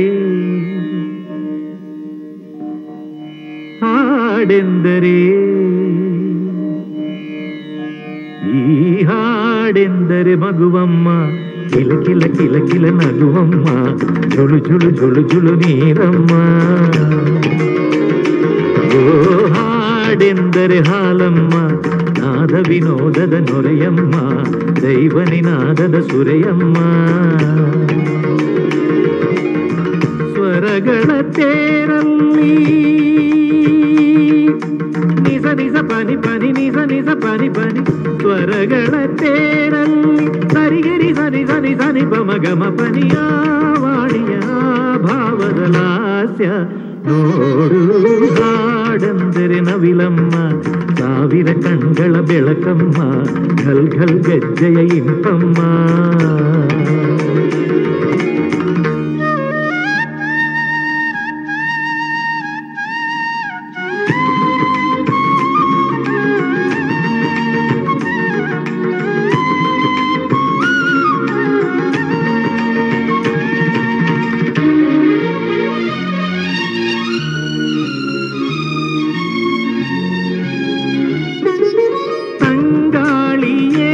ಹಾಡೆಂದರೆ ಈ ಹಾಡೆಂದರೆ ಮಗುವಮ್ಮ ಕಿಲ ಕಿಲ ಕಿಲ ಕಿಲ ನಗುವಮ್ಮ ಜುಳು ಜುಳು ಜುಳು ಜುಳು ನೀರಮ್ಮ ಓ ಹಾಡೆಂದರೆ ಹಾಲಮ್ಮ ನಾದ ವಿನೋದದ ನೊರೆಯಮ್ಮ ದೈವನಿನಾದದ ಸುರೆಯಮ್ಮ ಸ್ವರಗಳ ತೇರಲ್ಲಿ ನಿಸ ನಿಸ ಪನಿ ಪನಿ ನಿಸ ನಿಸ ಪನಿ ಪನಿ ಸ್ವರಗಳ ತೇರಲ್ಲಿ ಸರಿಗರಿ ಸನಿ ಸನಿ ಸನಿ ಪಮ ಗಮ ಪನಿಯ ವಾಣಿಯ ಭಾವದ ಲಾಸ್ಯ ನೋಡು ಹಾಡೆಂದರೆ ನವಿಲಮ್ಮ ಸಾವಿರ ಕಣ್ಗಳ ಬೆಳಕಮ್ಮ ಘಲ್ ಘಲ್ ಗೆಜ್ಜೆಯ ಇಂಪಮ್ಮ ತಂಗಾಳಿಯೇ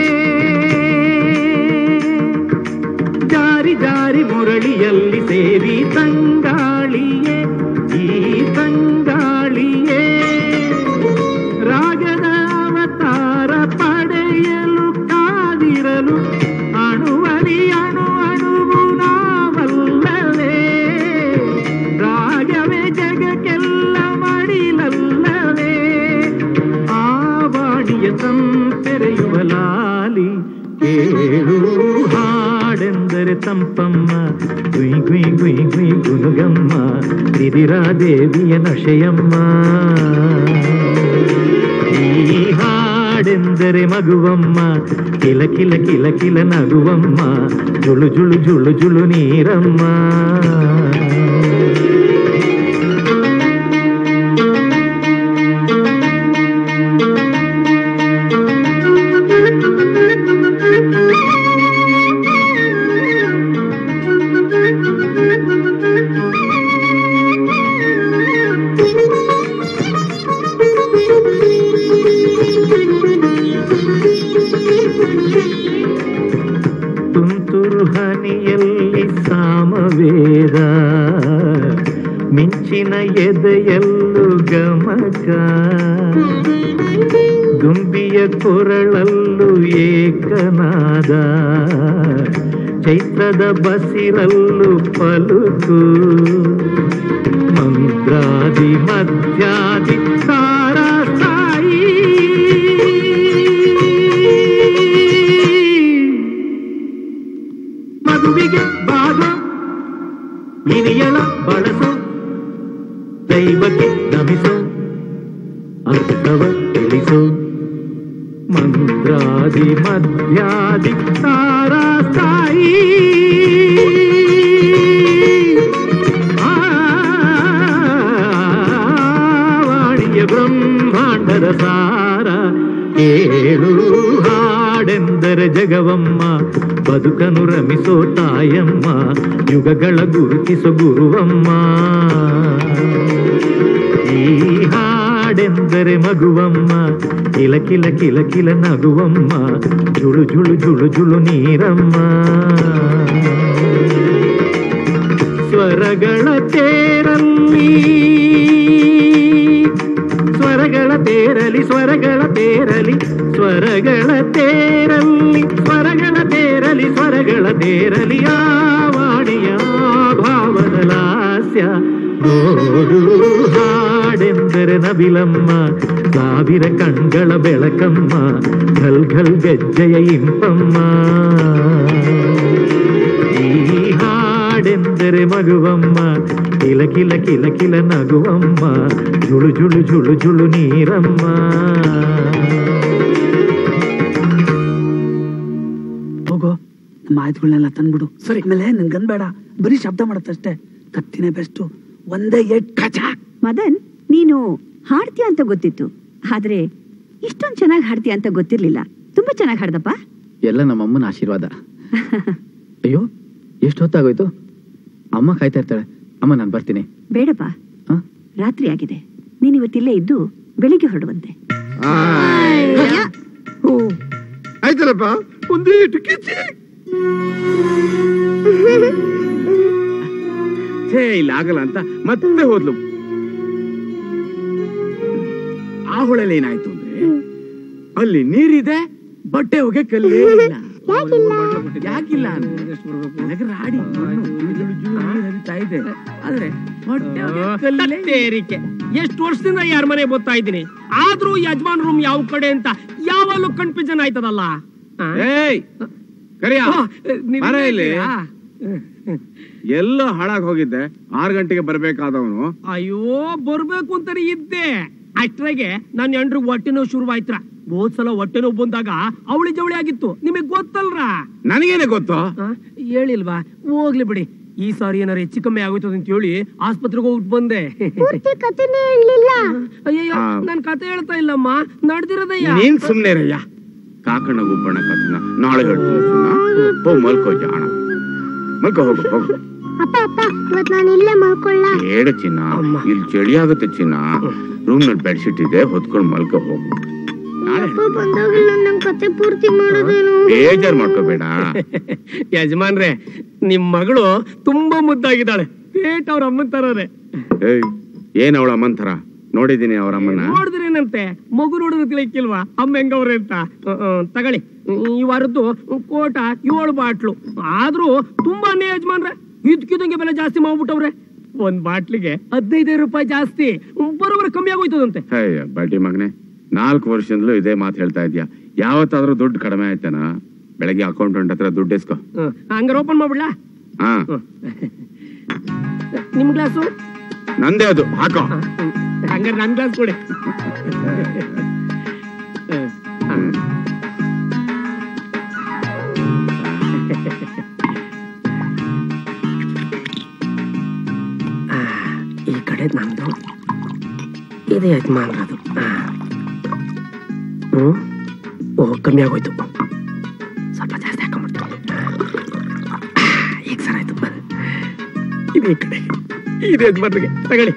ಜಾರಿ ಜಾರಿ ಮುರಳಿಯಲ್ಲಿ ಸೇರಿ ತಂಗಾಳಿಯೇ ಈ ತಂಗಾಳಿಯೇ ರಾಗದ ಅವತಾರ ಪಡೆಯಲು ಕಾದಿರಲು ಅಣುವಲಿ ಅಣು ಅಣುವು ನಾವಲ್ಲವೇ ರಾಗವೇ ಜಗಕ್ಕೆಲ್ಲ ಮಡಿಲಲ್ಲವೇ ಆವಾಡಿಯ ತಂಪೆರೆಯುವ ಲಾಲಿ ಕೇಳು ಹಾಡೆಂದರೆ ತಂಪಮ್ಮ ಗುಯ್ ಗುಯ್ ಗುಯ್ ಗುಯ್ ಗುನುಗಮ್ಮ ದಿದಿರಾದೇವಿಯ ನಶೆಯಮ್ಮ ಈ ಹಾಡೆಂದರೆ ಮಗುವಮ್ಮ ಕಿಲ ಕಿಲ ಕಿಲ ಕಿಲ ನಗುವಮ್ಮ ಜುಳು ಜುಳು ಜುಳು ಜುಳು ನೀರಮ್ಮ ತುಂತುರು ಹನಿಯಲ್ಲಿ ಸಾಮವೇದ ಮಿಂಚಿನ ಎದೆಯಲ್ಲೂ ಗಮಕ ದುಂಬಿಯ ಕೊರಳಲ್ಲೂ ಏಕನಾದ ಚೈತ್ರದ ಬಸಿರಲ್ಲೂ ಪಲುಕು ಮಂತ್ರಾದಿ ಮಧ್ಯಾದಿ ಸಾರಾ ಸಾಯಿ ಮಗುವಿಗೆ ಭಾಗ ಇನಿಯಳ ಬಳಸು ದೈವಕ್ಕೆ ನಮಿಸು ಅರ್ಥವ ತಿಳಿಸು ಮಂತ್ರಾದಿ ಮಧ್ಯಾದಿ ತಾರಾ ಸಾಯಿ ಆ, ವಾಣಿಯ ಬ್ರಹ್ಮಾಂಡದ ಸಾರ ಕೇಳು ಹಾಡೆಂದರೆ ಜಗವಮ್ಮ ಬದುಕನು ರಮಿಸೋ ತಾಯಮ್ಮ ಯುಗಗಳ ಗುರುತಿಸೋ ಗುರುವಮ್ಮ ಈ ಹಾಡ ಹಾಡೆಂದರೆ ಮಗುವಮ್ಮ ಕಿಲ ಕಿಲ ಕಿಲ ಕಿಲ ನಗುವಮ್ಮ ಜುಳು ಜುಳು ಜುಳು ಜುಳು ನೀರಮ್ಮ ಸ್ವರಗಳ ತೇರಲ್ಲಿ ಸ್ವರಗಳ ತೇರಲಿ ಸ್ವರಗಳ ತೇರಲಿ ಸ್ವರಗಳ ತೇರಲಿ ಸ್ವರಗಳ ತೇರಲಿ ಸ್ವರಗಳ ತೇರಲಿ ಆವಾಣಿಯ ಭಾವದ ಲಾಸ್ಯ ನೋಡು ಹಾಡೆಂದರೆ ನವಿಲಮ್ಮ ಸಾವಿರ ಕಣ್ಗಳ ಬೆಳಕಮ್ಮ ಘಲ್ ಘಲ್ ಗೆಜ್ಜೆಯ ಇಂಪಮ್ಮ ಈ ಹಾಡೆಂದರೆ ಮಗುವಮ್ಮ ಕಿಲ ಕಿಲ ಕಿಲ ಕಿಲ ನಗುವಮ್ಮ ಜುಳು ಜುಳು ಜುಳು ಜುಳು ನೀರಮ್ಮ ಹೋಗೋ ನಮ್ಮ ಆಯ್ದುಗಳನ್ನೆಲ್ಲ ತಂದ್ಬಿಡು ಸರಿ ಆಮೇಲೆ ನನ್ ಗನ್ ಬೇಡ ಬರೀ ಶಬ್ದ ಮಾಡತ್ತಷ್ಟೇ ಕತ್ತಿನೇ ಬೆಸ್ಟು ಒಂದೇ ಎಟ್ ಕಚ ಮದನ್ ನೀನು ಹಾಡ್ತೀಯ ಅಂತ ಗೊತ್ತಿತ್ತು ಆದ್ರೆ ಇಷ್ಟೊಂದು ಚೆನ್ನಾಗಿ ಹಾಡ್ತೀಯ ಅಂತ ಗೊತ್ತಿರ್ಲಿಲ್ಲ ತುಂಬಾ ಚೆನ್ನಾಗಿ ಹಾಡ್ದಪ್ಪ ಎಲ್ಲ ನಮ್ಮ ಅಮ್ಮನ ಆಶೀರ್ವಾದ ಅಯ್ಯೋ ಎಷ್ಟು ಹೊತ್ತಾಗೋಯ್ತು ಅಮ್ಮ ಕಾಯ್ತಾ ಇರ್ತಾಳೆ ಅಮ್ಮ ನಾನು ಬರ್ತೀನಿ ಬೇಡಪ್ಪ ಹ? ರಾತ್ರಿ ಆಗಿದೆ ನೀನ್ ಇವತ್ತಿಲ್ಲೇ ಇದ್ದು ಬೆಳಿಗ್ಗೆ ಹೊರಡುವಂತೆ ಆಯ್ತಲ್ಲಪ್ಪ ಒಂದೇ ಟಿಕೆಟ್ ಛೇ ಇಲ್ಲ ಆಗಲ್ಲ ಅಂತ ಮತ್ತೆ ಹೋದ್ಲು ಆ ಹೊಳೆಲಿ ಏನಾಯ್ತು ಅಂದ್ರೆ ಅಲ್ಲಿ ನೀರಿದೆ ಬಟ್ಟೆ ಹೋಗೆ ಕಲ್ಲೇ ಇಲ್ಲ ಯಾಕಿಲ್ಲ ಅಂದ್ರೆ ನನಗೆ ರಾಡಿ ಮಣ್ಣು, ಜುಳು ಜುಳು ನೀರ್ ಹರಿತಾ ಇದೆ ಆದ್ರೆ ಬಟ್ಟೆ ಒಗೆಯೋ ಕಲ್ಲೇ ಇಲ್ಲ. ತತ್ತೇರಿಕೆ ಎಷ್ಟು ವರ್ಷದಿಂದ ಯಾರ ಮನೆ ಗೊತ್ತಾ ಇದ್ದೀನಿ ಆದ್ರೂ ಯಜಮಾನ್ ರೂಮ್ ಯಾವ ಕಡೆ ಅಂತ ಯಾವಾಗಲೂ ಕನ್ಫ್ಯೂಷನ್ ಆಯ್ತದಲ್ಲ ಆ? ಏಯ್ ಕರಿಯ ಓ, ನೀವ್ ಬರ ಇಲ್ಲೇ ಇಲ್ಲಿ ಇದ್ದೀರಾ? ಎಲ್ಲೋ ಹಾಳಾಗ್ ಹೋಗಿದ್ದೆ ಆರು ಗಂಟೆಗೆ ಬರ್ಬೇಕಾದವನು ಅಯ್ಯೋ ಬರ್ಬೇಕು ಅಂತಾನೆ ಇದ್ದೆ ಅಷ್ಟ್ರಾಗೆ ನನ್ನ ಎಂಡ್ರು ಹೊಟ್ಟೆ ನೋವು ಶುರುವಾಯ್ತ್ರ ಹೋದ್ ಸಲ ಹೊಟ್ಟೆ ನೋವು ಬಂದಾಗ ಅವಳಿ ಜವಳಿ ಆಗಿತ್ತು ನಿಮಗ್ ಗೊತ್ತಲ್ರಾ ನನಗೇನೆ ಗೊತ್ತು ಆ, ಹೇಳಿಲ್ವಾ ಹೋಗ್ಲಿ ಬಿಡಿ ಈ ಸಾರಿ ಏನಾರ ಹೆಚ್ಚು ಕಮ್ಮಿ ಆಗೋಯ್ತದ ಅಂತ ಹೇಳಿ ಆಸ್ಪತ್ರೆಗೆ ಹೋಗ್ಬಿಟ್ಟು ಬಂದೆ ಪೂರ್ತಿ ಕಥೆನೇ ಹೇಳಲಿಲ್ಲ ಅಯ್ಯಯ್ಯೋ ಆ. ನನ್ ಕತೆ ಹೇಳ್ತಾ ಇಲ್ಲಮ್ಮ ನಡ್ದಿರೋದಯ್ಯ ನೀನ್ ಸುಮ್ನೆ ರಯ್ಯ ಕಾಕಣ್ಣ ಗುಬ್ಬಣ್ಣ ಕಥನ ನಾಳೆ ಹೇಳ್ತೀನಿ ಸುಮ್ನ. ಹೋಗ್ ಮಲ್ಕೋ ಜಾಣ ಮಲ್ಕೋ ಹೋಗು ಹೋಗು ಅಪ್ಪ ಅಪ್ಪ ಇವತ್ ನಾನು ಇಲ್ಲೇ ಮಲ್ಕೊಳ್ಳ ಬೇಡ ಚಿನ್ನ ಅಮ್ಮ. ಇಲ್ಲಿ ಚಳಿ ಆಗುತ್ತೆ ಚಿನ್ನ ರೂಮ್ ನಲ್ಲಿ ಬೆಡ್ಶೀಟ್ ಇದೆ ಹೊತ್ಕೊಂಡು ಮಲ್ಕೋ ಹೋಗು ನಾಳೆ ಅಪ್ಪ ಬಂದಾಗೆಲ್ಲ ನನ್ ಕತೆ ಪೂರ್ತಿ ಮಾಡೋದೇನು ಬೇಜಾರ್ ಮಾಡ್ಕೋಬೇಡ ಯಜಮಾನ್ರೆ ನಿಮ್ ಮಗಳು ತುಂಬಾ ಮುದ್ದಾಗಿದ್ದಾಳೆ ಪೇಟ್ ಅವ್ರ ಅಮ್ಮನ್ ತರದೆ ಏಯ್ ಏನ್ ಅವಳ ಅಮ್ಮಂತರ ನೋಡಿದೀನಿ ಅವ್ರ ಅಮ್ಮನ ನೋಡಿದ್ರೇನಂತೆ ಮಗು ನೋಡಿದ್ರೆ ತಿಳಿಯಕ್ಕಿಲ್ವಾ ಅಮ್ಮ ಹೆಂಗವ್ರೆ ಅಂತ ಅಹ್, ಅಹ್, ತಗೊಳ್ಳಿ ಈ ವಾರದ್ದು ಕೋಟ ಏಳು ಬಾಟ್ಲು ಆದ್ರೂ ತುಂಬಾನೇ ಯಜಮಾನ್ರೆ ಇದ್ಕಿದಂಗೆ ಬೆಲೆ ಜಾಸ್ತಿ ಮಾಡ್ಬಿಟ್ಟವ್ರೆ ಒಂದ್ ಬಾಟ್ಲಿಗೆ ಹದಿನೈದು ರೂಪಾಯಿ ಜಾಸ್ತಿ ಬರೋಬರ ಕಮ್ಮಿ ಆಗೋಯ್ತದಂತೆ ಅಯ್ಯ ಬಡ್ಡಿ ಮಗನೆ ನಾಲ್ಕು ವರ್ಷದಿಂದಲೂ ಇದೇ ಮಾತು ಹೇಳ್ತಾ ಇದ್ಯಾ ಯಾವತ್ತಾದ್ರೂ ದುಡ್ಡು ಕಡಿಮೆ ಆಯ್ತಾನ ಬೆಳಗ್ಗೆ ಅಕೌಂಟೆಂಟ್ ಹತ್ರ ದುಡ್ಡು ಎಸ್ಕೋ ಹ್ಮ್. ಹಂಗಾರೆ ಓಪನ್ ಮಾಡ್ಬಿಡ್ಲಾ ಹಾ ನಿಮ್ ಗ್ಲಾಸು ನಂದೇ ಅದು ಹಾಕೋ ಹಂಗಾರೆ ನನ್ ಗ್ಲಾಸ್ ಕೊಡಿ ಹ್ಮ್. ಆ, ಈ ಕಡೆ ನಂದು ಇದು ಯಜಮಾನ್ರದು ಆ. ಹ್ಮ್ ಓ ಕಮ್ಮಿ ಆಗೋಯ್ತು ಸ್ವಲ್ಪ ಜಾಸ್ತಿ ಹಾಕೊಂಡ್ಬಿಡ್ತು ಆ, ಈಗ ಸರ್ ಆಯ್ತು ಇದು ಈ ಕಡೆ ಇದು ಯಜಮಾನ್ರಿಗೆ ತಗೊಳ್ಳಿ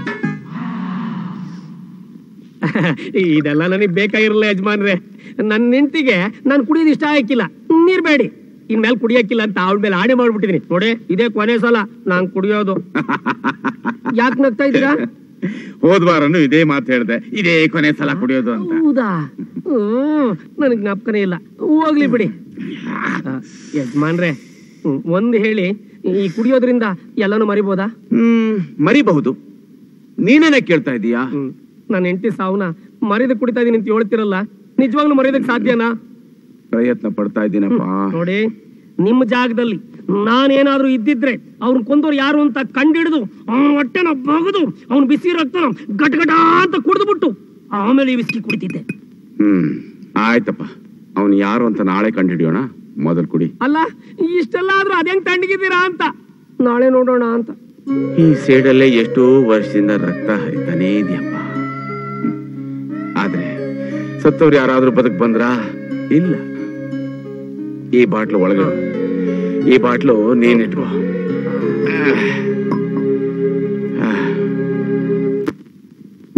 ಇದೆಲ್ಲ ನನಗೆ ಬೇಕಾಗಿರಲ್ಲ ಯಜಮಾನ್ರೆ ನನ್ನ ಹೆಂಡತಿಗೆ ನಾನು ಕುಡಿಯೋದು ಇಷ್ಟ ಆಗಿಲ್ಲ ನೀರ್ ಬೇಡಿ ಇನ್ಮೇಲೆ ಕುಡಿಯಕ್ಕಿಲ್ಲ ಅಂತ ಅವಳ ಮೇಲೆ ಆಣೆ ಮಾಡ್ಬಿಟ್ಟಿದೀನಿ ನೋಡಿ ಇದೇ ಕೊನೆ ಸಲ ನಾನ್ ಕುಡಿಯೋದು ಯಾಕೆ ನಗ್ತಾ ಇದ್ದೀರಾ ಹೋದ್ ವಾರನು ಇದೇ ಮಾತು ಹೇಳ್ದೆ ಇದೇ ಕೊನೆ ಸಲ ಕುಡಿಯೋದು ಅಂತ ಹೌದಾ ಹ್ಮ್ ನನಗ್ ಜ್ಞಾಪಕನೇ ಇಲ್ಲ ಹೋಗ್ಲಿ ಬಿಡಿ ಆ, ಯಜಮಾನ್ರೆ ಹ್ಮ್, ಒಂದ್ ಹೇಳಿ ಈ ಕುಡಿಯೋದ್ರಿಂದ ಎಲ್ಲಾನು ಮರಿಬೋದಾ ಹ್ಮ್ ಮರಿಬಹುದು ನೀನೇನೆ ಕೇಳ್ತಾ ಇದೀಯಾ ಹ್ಮ್ ನನ್ನ ಹೆಂಡತಿ ಸಾವುನ ಮರಿದ ಕುಡಿತಾ ಇದೀನಿ ಅಂತ ಹೇಳ್ತಿರಲ್ಲ ನಿಜವಾಗ್ಲೂ ಮರಿಯೋದಕ್ ಸಾಧ್ಯನಾ ಪ್ರಯತ್ನ ಪಡ್ತಾ ಇದ್ದೀನಪ್ಪ ನೋಡಿ ನಿಮ್ಮ ಜಾಗದಲ್ಲಿ ನಾನೇನಾದ್ರೂ ಇದ್ದಿದ್ರೆ ಅವ್ರನ್ನ ಕೊಂದವ್ರು ಯಾರು ಅಂತ ಕಂಡಿಡಿದು ಅವನ ಹೊಟ್ಟೆನ ಬಗದು ಅವ್ನ ಬಿಸಿ ರಕ್ತನ ಗಟ್ ಗಟ ಅಂತ ಕುಡಿದ್ಬಿಟ್ಟು ಆಮೇಲೆ ಈ ವಿಸ್ಕಿ ಕುಡಿತಿದ್ದೆ ಹ್ಮ್ ಆಯ್ತಪ್ಪ ಅವನು ಯಾರು ಅಂತ ನಾಳೆ ಕಂಡಿಡಿಯೋಣ ಮೊದಲು ಕುಡಿ ಅಲ್ಲ ಇಷ್ಟೆಲ್ಲ ಆದ್ರೂ ಅದೇಂಗ್ ತಣ್ಣಗಿದ್ದೀರಾ ಅಂತ ನಾಳೆ ನೋಡೋಣ ಅಂತ ಈ ಸೇಡಲ್ಲೇ ಎಷ್ಟೋ ವರ್ಷದಿಂದ ರಕ್ತ ಹರಿತಾನೇ ಇದೆಯಪ್ಪ ಹ್ಮ್. ಆದ್ರೆ ಸತ್ತವ್ರು ಯಾರಾದ್ರೂ ಬದುಕ್ ಬಂದ್ರಾ ಇಲ್ಲ ಈ ಬಾಟ್ಲು ಒಳಗೆ ಈ ಬಾಟ್ಲು ನೀನಿಟ್ಕೋ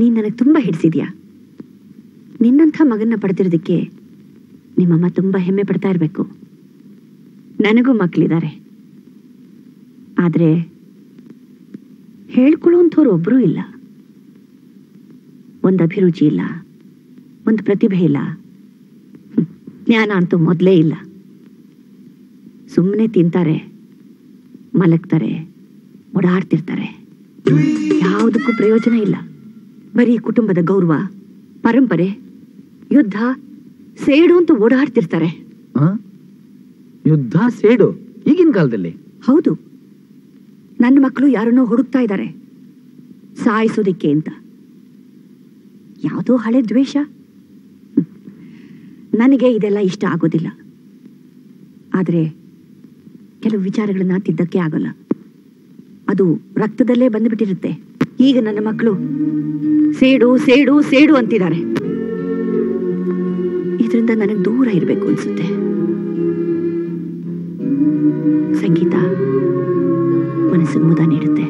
ನೀನ್ ನನಗೆ ತುಂಬಾ ಹಿಡಿಸಿದ್ಯಾ ನಿನ್ನಂಥ ಮಗನ್ನ ಪಡೆದಿರೋದಕ್ಕೆ ನಿಮ್ಮಮ್ಮ ತುಂಬಾ ಹೆಮ್ಮೆ ಪಡ್ತಾ ಇರಬೇಕು ನನಗೂ ಮಕ್ಕಳಿದ್ದಾರೆ ಆದ್ರೆ ಹೇಳ್ಕೊಳ್ಳುವಂಥವ್ರು ಒಬ್ಬರೂ ಇಲ್ಲ ಒಂದು ಅಭಿರುಚಿ ಇಲ್ಲ ಒಂದು ಪ್ರತಿಭೆ ಇಲ್ಲ ಹ್ಮ್, ಜ್ಞಾನ ಅಂತೂ ಮೊದಲೇ ಇಲ್ಲ ಸುಮ್ಮನೆ ತಿಂತಾರೆ ಮಲಗ್ತಾರೆ ಓಡಾಡ್ತಿರ್ತಾರೆ ಯಾವುದಕ್ಕೂ ಪ್ರಯೋಜನ ಇಲ್ಲ ಬರೀ ಕುಟುಂಬದ ಗೌರವ ಪರಂಪರೆ ಯುದ್ಧ ಸೇಡು ಅಂತ ಓಡಾಡ್ತಿರ್ತಾರೆ ಆ? ಯುದ್ಧ ಸೇಡು ಈಗಿನ ಕಾಲದಲ್ಲಿ ಹೌದು ನನ್ನ ಮಕ್ಕಳು ಯಾರನ್ನೋ ಹುಡುಕ್ತಾ ಇದ್ದಾರೆ ಸಾಯಿಸೋದಿಕ್ಕೆ ಅಂತ ಯಾವುದೋ ಹಳೆ ದ್ವೇಷ ಹ್ಮ್. ನನಗೆ ಇದೆಲ್ಲ ಇಷ್ಟ ಆಗೋದಿಲ್ಲ ಆದರೆ ಕೆಲವು ವಿಚಾರಗಳನ್ನ ತಿದ್ದಕ್ಕೆ ಆಗೋಲ್ಲ ಅದು ರಕ್ತದಲ್ಲೇ ಬಂದುಬಿಟ್ಟಿರುತ್ತೆ ಈಗ ನನ್ನ ಮಕ್ಕಳು ಸೇಡು ಸೇಡು ಸೇಡು ಅಂತಿದ್ದಾರೆ ಇದರಿಂದ ನನಗೆ ದೂರ ಇರಬೇಕು ಅನ್ಸುತ್ತೆ ಸಂಗೀತ ಮನಸ್ಸಿಗೆ ಮುದ ನೀಡುತ್ತೆ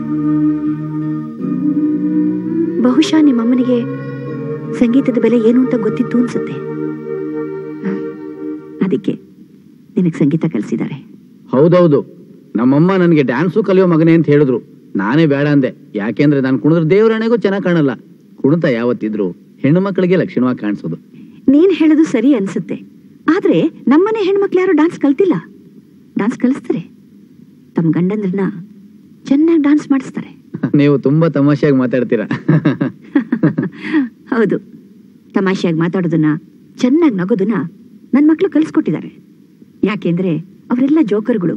ಬಹುಶಃ ನಿಮ್ಮಮ್ಮನಿಗೆ ಸಂಗೀತದ ಬೆಲೆ ಏನು ಅಂತ ಗೊತ್ತಿತ್ತು ಅನ್ಸುತ್ತೆ ಅದಕ್ಕೆ ನಿನಗೆ ಸಂಗೀತ ಕಲಿಸಿದ್ದಾರೆ ಹೌದೌದು ನಮ್ಮಮ್ಮ ನನಗೆ ಡ್ಯಾನ್ಸು ಕಲಿಯೋ ಮಗನೇ ಅಂತ ಹೇಳಿದ್ರು ನಾನೇ ಬೇಡ ಅಂದೆ ಯಾಕೆಂದ್ರೆ ನಾನು ಕುಣಿದ್ರೆ ದೇವರಣೆಗೂ ಚೆನ್ನಾಗಿ ಕಾಣಲ್ಲ ಕುಣಿತ ಯಾವತ್ತಿದ್ರು ಹೆಣ್ಣು ಮಕ್ಕಳಿಗೆ ಲಕ್ಷಣವಾಗಿ ಕಾಣಿಸೋದು ನೀನ್ ಹೇಳೋದು ಸರಿ ಅನ್ಸುತ್ತೆ ಆದ್ರೆ ನಮ್ಮನೆ ಹೆಣ್ಮಕ್ಳು ಯಾರು ಡಾನ್ಸ್ ಕಲ್ತಿಲ್ಲ ಡಾನ್ಸ್ ಕಲಿಸ್ತಾರೆ ತಮ್ಮ ಗಂಡಂದ್ರನ್ನ ಚೆನ್ನಾಗಿ ಡಾನ್ಸ್ ಮಾಡಿಸ್ತಾರೆ ನೀವು ತುಂಬಾ ತಮಾಷೆಯಾಗಿ ಮಾತಾಡ್ತೀರಾ ಹೌದು ತಮಾಷೆಯಾಗಿ ಮಾತಾಡೋದನ್ನ ಚೆನ್ನಾಗಿ ನಗೋದನ್ನ ನನ್ನ ಮಕ್ಕಳು ಕಲಿಸ್ಕೊಟ್ಟಿದ್ದಾರೆ ಯಾಕೆಂದ್ರೆ ಅವರೆಲ್ಲ ಜೋಕರ್ಗಳು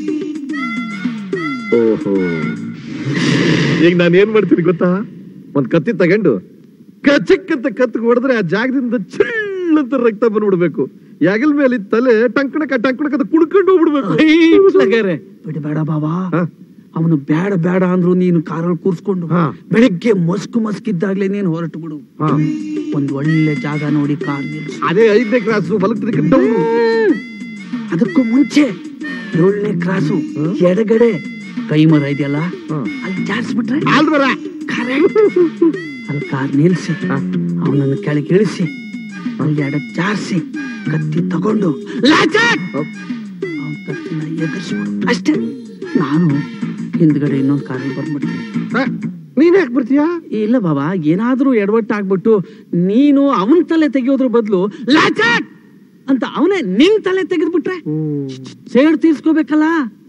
ಓಹೋ ಈಗ ನಾನು ಏನ್ ಮಾಡ್ತೀನಿ ಗೊತ್ತಾ ಒಂದ್ ಕತ್ತಿ ತಗೊಂಡು ಕಚಕ್ ಅಂತ ಕತ್ತಿಗೆ ಹೊಡೆದ್ರೆ ಆ ಜಾಗದಿಂದ ಚಿಲ್ ಅಂತ ರಕ್ತ ಬಂದ್ಬಿಡ್ಬೇಕು ಯಾಗಲ್ ಮೇಲೆ ಇದ್ದ ತಲೆ ಟಂಕಣಕ ಟಂಕಣಕ ಅಂತ ಕುಡ್ಕೊಂಡು ಹೋಗ್ಬಿಡ್ಬೇಕು ಬಿಡಬೇಡ ಬಾವಾ ಅವನು ಬೇಡ ಬೇಡ ಅಂದ್ರು ನೀನು ಕಾರಲ್ಲಿ ಕೂರ್ಸ್ಕೊಂಡು ಬೆಳಿಗ್ಗೆ ಮಸ್ಕು ಮಸ್ಕಿದ್ದಾಗ್ಲೇ ನೀನು ಹೊರಟು ಬಿಡು ಒಂದ್ ಒಳ್ಳೆ ಜಾಗ ನೋಡಿ ಕಾರ್ ನಿಲ್ಸು ಅದೇ ಐದನೇ ಕ್ಲಾಸ್ ಬಲಕ್ಕೆ ಡೌನು ಅದಕ್ಕೂ ಮುಂಚೆ ಏಳನೇ ಕ್ರಾಸು ಎಡಗಡೆ ಕೈ ಮರ ಇದೆಯಲ್ಲ ಅಲ್ಲಿ ಜಾರಿಸ್ಬಿಟ್ರೆ ಕರೆಕ್ಟ್ ಅಲ್ಲಿ ಕಾರ್ ನಿಲ್ಸಿ ಅವನನ್ನು ಕೆಳಗೆ ಇಳಿಸಿ ಅಲ್ಲಿ ಎಡಕ್ ಜಾರಿಸಿ ಕತ್ತಿ ತಗೊಂಡು ಲಾಚಾಕ್! ಅವ್ನ್ ಕತ್ತಿನ ಎಗರ್ಸ್ಬಿಡು ಅಷ್ಟೇ ನಾನು ಹಿಂದ್ಗಡೆ ಇನ್ನೊಂದು ಕಾರಲ್ಲಿ ಬಂದ್ಬಿಡ್ತೀನಿ ನೀನ್ ಯಾಕೆ ಬರ್ತೀಯಾ ಇಲ್ಲ ಬಾಬಾ ಏನಾದ್ರೂ ಎಡವಟ್ಟು ಆಗ್ಬಿಟ್ಟು ನೀನು ಅವನ್ ತಲೆ ತೆಗಿಯೋದ್ರ ಬದಲು ಲಾಚಾಕ್ ಅಂತ ಅವನೇ ನಿನ್ ತಲೆ ತೆಗೆದ್ಬಿಟ್ರೆ ಸೇಡ್ ತೀರ್ಸ್ಕೋಬೇಕಲ್ಲ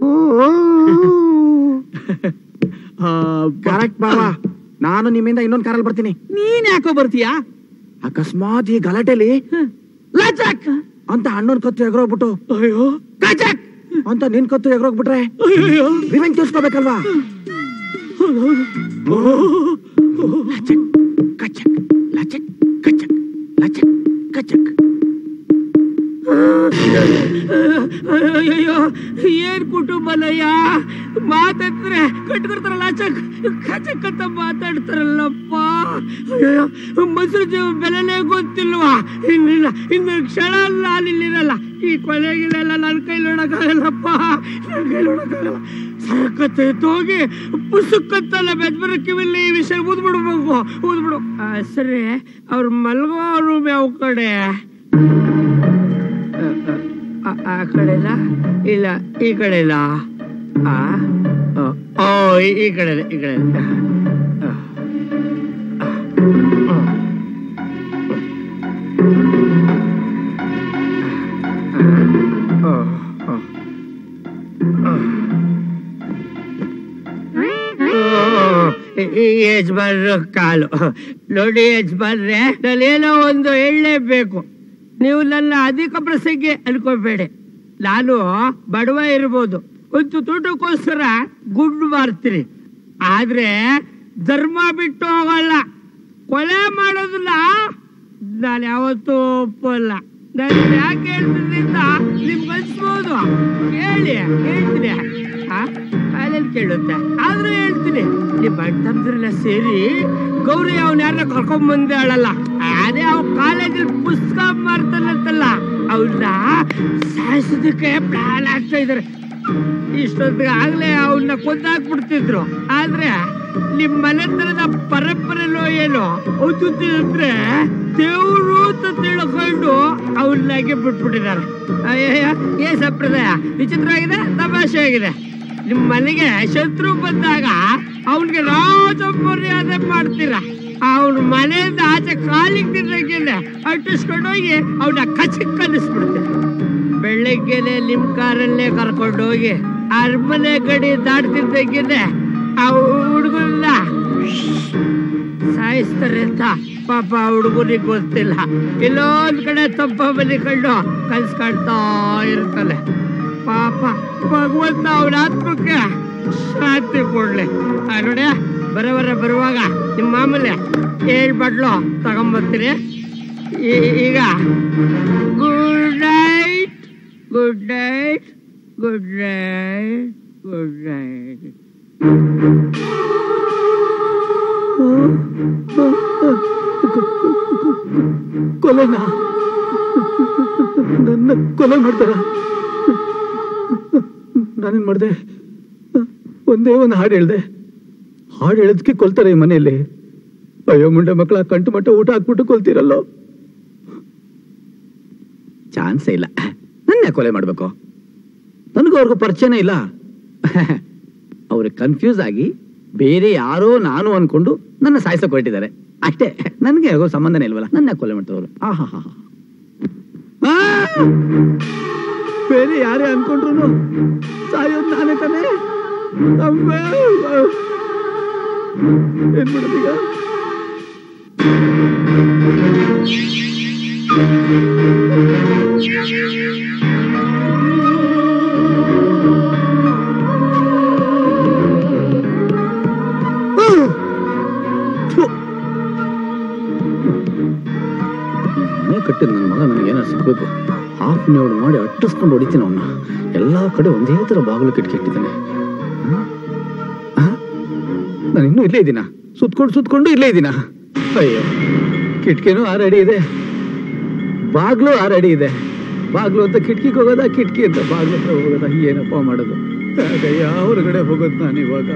ಕರೆಕ್ಟ್ ಬಾಬಾ ನಾನು ನಿಮ್ಮಿಂದ ಇನ್ನೊಂದು ಕಾರಲ್ಲಿ ಬರ್ತೀನಿ ನೀನ್ ಯಾಕೋ ಬರ್ತೀಯಾ ಅಕಸ್ಮಾತ್ ಈ ಗಲಾಟೆಲಿ ಲಾಚಾಕ್ ಅಂತ ಅಣ್ಣನ್ ಕತ್ತು ಎಗರೋಗ್ಬಿಟ್ಟು ಅಯ್ಯೋ ಕಚಕ್ ಅಂತ ನಿನ್ ಕತ್ತು ಎಗರೋಗ್ಬಿಟ್ರೆ ಅಯ್ಯೋ ರಿವೆಂಜ್ ತೀರ್ಸ್ಕೋಬೇಕಲ್ವಾ ಲಚಕ್ ಕಚಕ್ ಲಚಕ್ ಕಚಕ್ ಲಚಕ್ ಕಚಕ್ ಅಯ್ಯೋ ಏನ್ ಕುಟುಂಬನಯ್ಯ ಮಾತಾಡ್ತಾರೆ ಕಟ್ಕೊಡ್ತಾರಲ್ಲ ಚಕ್ ಕಚಕ್ ಅಂತ ಮಾತಾಡ್ತಾರಲ್ಲಪ್ಪ ಅಯ್ಯೋ ಮೊಸರು ಜೀವ ಬೆಲೆನೇ ಗೊತ್ತಿಲ್ವಾ ಇನ್ನಿಲ್ಲ ಇನ್ನು ಕ್ಷಣ ನಾನಿಲ್ಲಿರಲ್ಲ ಈ ಕೊಲೆಗಿಲೆಲ್ಲ ನನ್ನ ಕೈ ನೋಡಕ್ಕಾಗಲ್ಲಪ್ಪ ನನ್ನ ಕೈ ನೋಡಕ್ಕಾಗಲ್ಲ ಸರಕತ್ತೆ ಹೋಗಿ ಪುಸ್ತಕತ್ತಲ್ಲ ಬೆದ್ಬರ ಕಿವಿಲಿ ಈ ವಿಷಯ ಊದ್ಬಿಡ್ಬೇಕು ಊದ್ಬಿಡು ಆ, ಸರಿ ಅವ್ರ ಮಲ್ಗೋ ರೂಮ್ ಯಾವ ಕಡೆ ಆ- ಆ ಕಡೆ ಇಲ್ಲ ಇಲ್ಲ ಈ ಕಡೆ ಇಲ್ಲ ಆ ಆ, ಓ ಈ- ಈ ಕಡೆ ಇದೆ, ಈ ಕಡೆ ಇದೆ. ಆ. ಆ. ಆ. ಆ. ಆ. ಆ. ಈ- ಈ ಯಜಮಾನ್ರ ಕಾಲು ನೋಡಿ ಯಜಮಾನ್ರೆ ನಾನೇನೋ ಒಂದು ಹೇಳಲೇಬೇಕು ನೀವು ನನ್ನ ಅಧಿಕ ಪ್ರಸಂಗಿ ಅನ್ಕೋಬೇಡಿ ನಾನು ಬಡವ ಇರ್ಬೋದು ಒಂದು ದುಡ್ಡಕ್ಕೋಸ್ಕರ ಗುಂಡು ಮಾರ್ತೀನಿ ಆದ್ರೆ ಧರ್ಮ ಬಿಟ್ಟು ಹೋಗಲ್ಲ ಕೊಲೆ ಮಾಡೋದನ್ನ ನಾನು ಯಾವತ್ತೂ ಒಪ್ಪಲ್ಲ ನಾನು ಯಾಕೆ ಹೇಳ್ತೀನಿ ಅಂತ ನಿಮ್ಗೆ ಅನ್ಸ್ಬೋದು ಕೇಳಿ ಹೇಳ್ತೀನಿ ಆ ಕಾಲೇಜ್ ಕೇಳುತ್ತೆ ಆದ್ರೂ ಹೇಳ್ತೀನಿ ನಿಮ್ಮ ಅಣ್ಣಂದ್ರೆಲ್ಲ ಸೇರಿ ಗೌರಿ ಅವ್ನ ಯಾರನ್ನ ಕರ್ಕೊಂಡ್ ಬಂದೆ ಅಳಲ್ಲ ಅದೇ ಅವ್ ಕಾಲೇಜಲ್ಲಿ ಪುಸ್ತಕ ಮಾರ್ತಾನಂತಲ್ಲ ಅವನ್ನ ಸಾಯಿಸೋದಕ್ಕೆ ಪ್ಲಾನ್ ಆಗ್ತಾ ಇದಾರೆ ಇಷ್ಟೊತ್ತಿಗೆ ಆಗ್ಲೇ ಅವನ್ನ ಕೊಂದಾಕ್ಬಿಡ್ತಿದ್ರು ಆದ್ರೆ ನಿಮ್ ಮನೆತನದ ಪರಂಪರೆಲೋ ಏನೋ ಅದು ತಿಳಿದ್ರೆ ದೇವ್ರು ಅಂತ ತಿಳ್ಕೊಂಡು ಅವನ್ನಾಗೆ ಬಿಟ್ಬಿಟ್ಟಿದ್ದಾರೆ ಅಯ್ಯಯ್ಯ ಏ ಸಂಪ್ರದಾಯ ವಿಚಿತ್ರವಾಗಿದೆ ತಮಾಷೆ ಆಗಿದೆ ನಿಮ್ ಮನೆಗೆ ಶತ್ರು ಬಂದಾಗ ಅವನಿಗೆ ರಾಜ ಮರ್ಯಾದೆ ಮಾಡ್ತೀರಾ ಅವನ ಮನೆಯಿಂದ ಆಚೆ ಕಾಲಿಗೆ ತಿನ್ನಂಗಿಲ್ಲ ಅಂಟಿಸ್ಕೊಂಡು ಹೋಗಿ ಅವನ ಕಚಕ್ ಕಲಿಸ್ಬಿಡ್ತೀರ ಬೆಳಗ್ಗೆನೆ ನಿಮ್ ಕಾರಲ್ಲೇ ಕರ್ಕೊಂಡು ಹೋಗಿ ಅರಮನೆ ಗಡಿ ದಾಟ್ತಿದ್ದಂಗೆನೆ ಆ ಹುಡುಗನ್ನ ಸಾಯಿಸ್ತಾರೆ ಅಂತ ಪಾಪ ಹುಡುಗನಿಗೆ ಗೊತ್ತಿಲ್ಲ ಎಲ್ಲೋ ಒಂದ್ ಕಡೆ ತಪ್ಪ ಮಲಿಕೊಂಡು ಕಲ್ಸ್ಕೊಳ್ತಾ ಇರ್ತಾನೆ ಪಾಪ ಭಗವಂತ ಅವನ ಆತ್ಮಕ್ಕೆ ಶಾಂತಿ ಕೊಡ್ಲಿ ಆ ನೋಡಿ ಬರೋವರ ಬರುವಾಗ ನಿಮ್ಮ ಮಾಮೂಲಿ ಏಳ್ ಬಟ್ಲು ತಗೊಂಬರ್ತೀರಿ ಈ- ಈಗ good night good night good night good night ಕೊಲೆನಾ ನನ್ನ ಕೊಲೆ ಮಾಡ್ತಾರ ನಾನೇನ್ ಮಾಡ್ದೆ ಒಂದೇ ಒಂದು ಹಾಡು ಹೇಳ್ದೆ ಹಾಡು ಹೇಳೋದಕ್ಕೆ ಕೊಲ್ತಾರೆ ಈ ಮನೆಯಲ್ಲಿ ಅಯ್ಯೋ ಮುಂಡೆ ಮಕ್ಕಳ ಕಂಟು ಮಟ್ಟ ಊಟ ಹಾಕ್ಬಿಟ್ಟು ಕೊಲ್ತೀರಲ್ಲೋ ಚಾನ್ಸೇ ಇಲ್ಲ ನನ್ನ ಕೊಲೆ ಮಾಡ್ಬೇಕು ನನಗೂ ಅವ್ರಿಗೂ ಪರಿಚಯನೇ ಇಲ್ಲ ಅವ್ರಿಗೆ ಕನ್ಫ್ಯೂಸ್ ಆಗಿ ಬೇರೆ ಯಾರೋ ನಾನು ಅನ್ಕೊಂಡು ನನ್ನ ಸಾಯಿಸೋಕೆ ಹೊರಟಿದ್ದಾರೆ ಅಷ್ಟೇ ನನಗೆ ಯಾಕೋ ಸಂಬಂಧನೇ ಇಲ್ವಲ್ಲ ನನ್ನ ಕೊಲೆ ಮಾಡ್ತವ್ರು ಆಹಾ ಹಾ ಬೇರೆ ಯಾರೇ ಅನ್ಕೊಂಡ್ರು ಸಾಯೋದು ನಾನೇ ತಾನೇ ಅಮ್ಮೇ. ಏನ್ ಮಾಡೋದೀಗ ಮನೆ ಕಟ್ಟಿದ ನನ್ನ ಮಗ ನನಗೆ ಏನಾರು ಸಿಗ್ಬೇಕು ಹಾಫ್ ನೋಡು ಮಾಡಿ ಅಟ್ಟಿಸ್ಕೊಂಡು ಹೊಡಿತೀನಿ ಅವನ್ನ ಎಲ್ಲಾ ಕಡೆ ಒಂದೇ ತರ ಬಾಗಿಲು ಕಿಟಕಿ ಇಟ್ಟಿದ್ದಾನೆ ನಾನು ಇನ್ನೂ ಇಲ್ಲೇ ಇದ್ದೀನ ಸುತ್ಕೊಂಡು ಸುತ್ಕೊಂಡು ಇಲ್ಲೇ ಇದ್ದೀನ ಅಯ್ಯೋ ಕಿಟಕಿನೂ ಆರು ಅಡಿ ಇದೆ ಬಾಗ್ಲು ಆರು ಅಡಿ ಇದೆ ಬಾಗ್ಲು ಅಂತ ಕಿಟಕಿಗೆ ಹೋಗೋದಾ ಕಿಟಕಿ ಅಂತ ಬಾಗ್ಲು ಹತ್ರ ಹೋಗೋದಾ ಏನಪ್ಪ ಮಾಡೋದು ಯಾವ ಹೊರಗಡೆ ಹೋಗೋದು ನಾನು ಇವಾಗ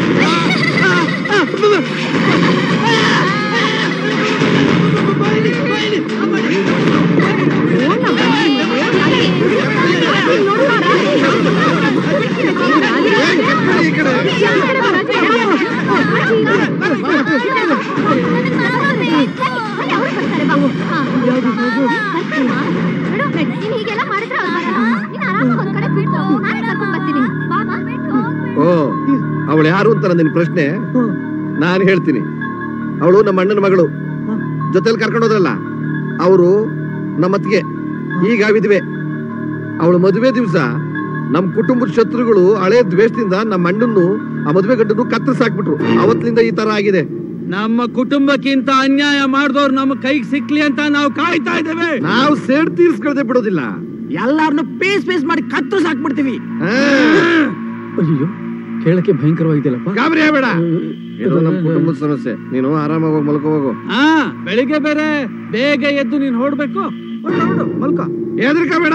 ಹೀಗೆಲ್ಲ ಮಾಡಿದ್ರೆ ಅವ್ರು ಬರಲ್ಲ. ನೀನ್ ಆರಾಮಾಗ್ ಒಂದ್ ಕಡೆ ಬಿಟ್ಟು ನಾನೇ ಕರ್ಕೊಂಡ್ ಬರ್ತೀನಿ ಬಾ, ಬಾ. ಓ ಅವಳು ಯಾರು ಅಂತ ನಿನ್ ಪ್ರಶ್ನೆ ನಾನು ಹೇಳ್ತೀನಿ ಅವಳು ನಮ್ಮ ಅಣ್ಣನ ಮಗಳು ಜೊತೆಲಿ ಕರ್ಕೊಂಡು ಹೋದ್ರಲ್ಲ ಅವರು ನಮ್ಮತ್ತಿಗೆ ಈಗ ವಿಧವೆ ಅವಳು ಮದುವೆ ದಿವಸ ನಮ್ಮ ಕುಟುಂಬದ ಶತ್ರುಗಳು ಹಳೆ ದ್ವೇಷದಿಂದ ನಮ್ಮ ಅಣ್ಣನ್ನು ಆ ಮದುವೆ ಗಂಡನ್ನು ಕತ್ತರಿಸಿ ಹಾಕ್ಬಿಟ್ರು ಅವತ್ತಿನಿಂದ ಈ ತರ ಆಗಿದೆ ನಮ್ಮ ಕುಟುಂಬಕ್ಕಿಂತ ಅನ್ಯಾಯ ಮಾಡಿದವ್ರು ನಮ್ಮ ಕೈಗೆ ಸಿಕ್ಲಿ ಅಂತ ನಾವು ಕಾಯ್ತಾ ಇದ್ದೇವೆ ನಾವು ಸೇಡ್ ತೀರ್ಸ್ಕೊಳ್ದೆ ಬಿಡೋದಿಲ್ಲ ಎಲ್ಲಾರನ್ನು ಪೀಸ್ ಪೀಸ್ ಮಾಡಿ ಕತ್ತರಿಸಿ ಹಾಕ್ಬಿಡ್ತೀವಿ ಹಾ. ಅಯ್ಯೋ ಕೇಳಕ್ಕೆ ಭಯಂಕರವಾಗಿದೆಯಲ್ಲಪ್ಪ ಗಾಬರಿ ಆಗ್ಬೇಡ ಇದು ನಮ್ಮ ಕುಟುಂಬದ ಸಮಸ್ಯೆ ನೀನು ಆರಾಮಾಗಿ ಹೋಗಿ ಮಲ್ಕೋ ಹೋಗು ಹಾ ಬೆಳಿಗ್ಗೆ ಬೇರೆ ಬೇಗ ಎದ್ದು ನೀನ್ ಹೊಡ್ಬೇಕು ಮಲ್ಕ ಹೆದರ್ಕೋಬೇಡ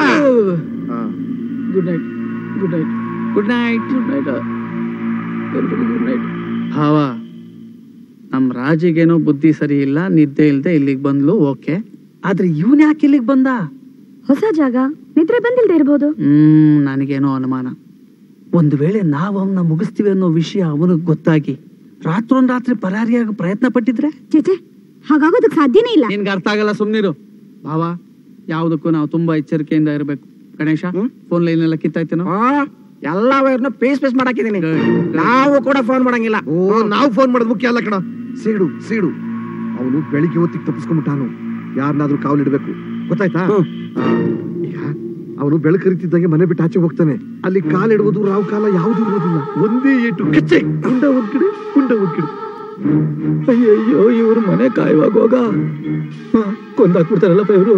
good night good night good night good night ಎಲ್ರಿಗೂ ಗುಡ್ ನೈಟ್ ಭಾವ ನಮ್ ರಾಜಿಗೇನೋ ಬುದ್ಧಿ ಸರಿ ಇಲ್ಲ ನಿದ್ದೆ ಇಲ್ದೆ ಇಲ್ಲಿಗೆ ಬಂದ್ಲು ಓಕೆ ಆದ್ರೆ ಇವನ್ ಯಾಕೆ ಇಲ್ಲಿಗೆ ಬಂದ ಹೊಸ ಜಾಗ ನಿದ್ರೆ ಬಂದಿಲ್ದೇ ಇರ್ಬೋದು ಹ್ಮ್ ನನಗೇನೋ ಅನುಮಾನ ಒಂದು ವೇಳೆ ನಾವು ಅವನ್ನ ಮುಗಿಸ್ತೀವಿ ಅನ್ನೋ ವಿಷಯ ಅವನಿಗೆ ಗೊತ್ತಾಗಿ ರಾತ್ರೋನ್ ರಾತ್ರಿ ಪರಾರಿಯಾಗ ಪ್ರಯತ್ನ ಪಟ್ಟಿದ್ರೆ ಚೇಚೆ ಹಾಗಾಗೋದಕ್ ಸಾಧ್ಯನೇ ಇಲ್ಲ ನಿನ್ಗೆ ಅರ್ಥ ಆಗಲ್ಲ ಸುಮ್ನಿರು ಭಾವ ಯಾವ್ದಕ್ಕೂ ನಾವು ತುಂಬಾ ಎಚ್ಚರಿಕೆಯಿಂದ ಇರ್ಬೇಕು ಗಣೇಶ ಫೋನ್ ಲೈನ್ ಎಲ್ಲ ಕಿತ್ತಾಯ್ತೇನೋ ಎಲ್ಲಾ ವೈರ್ನು ಪೀಸ್ ಪೀಸ್ ಮಾಡಾಕಿದೀನಿ ನಾವು ಕೂಡ ಫೋನ್ ಮಾಡಂಗಿಲ್ಲ ಓ ನಾವು ಫೋನ್ ಮಾಡೋದು ಮುಖ್ಯ ಅಲ್ಲ ಕಣ ಸೇಡು ಸೇಡು ಅವನು ಬೆಳಿಗ್ಗೆ ಹೊತ್ತಿಗೆ ತಪ್ಪಿಸ್ಕೊಂಡ್ಬಿಟ್ಟಾನು ಯಾರನ್ನಾದ್ರೂ ಕಾವಲಿಡ್ಬೇಕು ಗೊತ್ತಾಯ್ತಾ ಆ, ಈಗ ಅವನು ಬೆಳಕರಿತಿದ್ದಂಗೆ ಮನೆ ಬಿಟ್ಟು ಆಚೆ ಹೋಗ್ತಾನೆ ಅಲ್ಲಿ ಕಾಲಿಡುವುದು ರಾವ್ ಕಾಲ ಯಾವುದು ಇರೋದಿಲ್ಲ ಒಂದೇ ಏಟು ಕಚ್ಚೆ ಗುಂಡ ಒಂದ್ ಕಡೆ ಗುಂಡ ಒಂದ್ ಕಡೆ ಅಯ್ಯಯ್ಯೋ ಇವ್ರ ಮನೆ ಕಾಯುವಾಗ ಕೊಂದಾಕ್ಬಿಡ್ತಾರಲ್ಲಪ್ಪ ಇವರು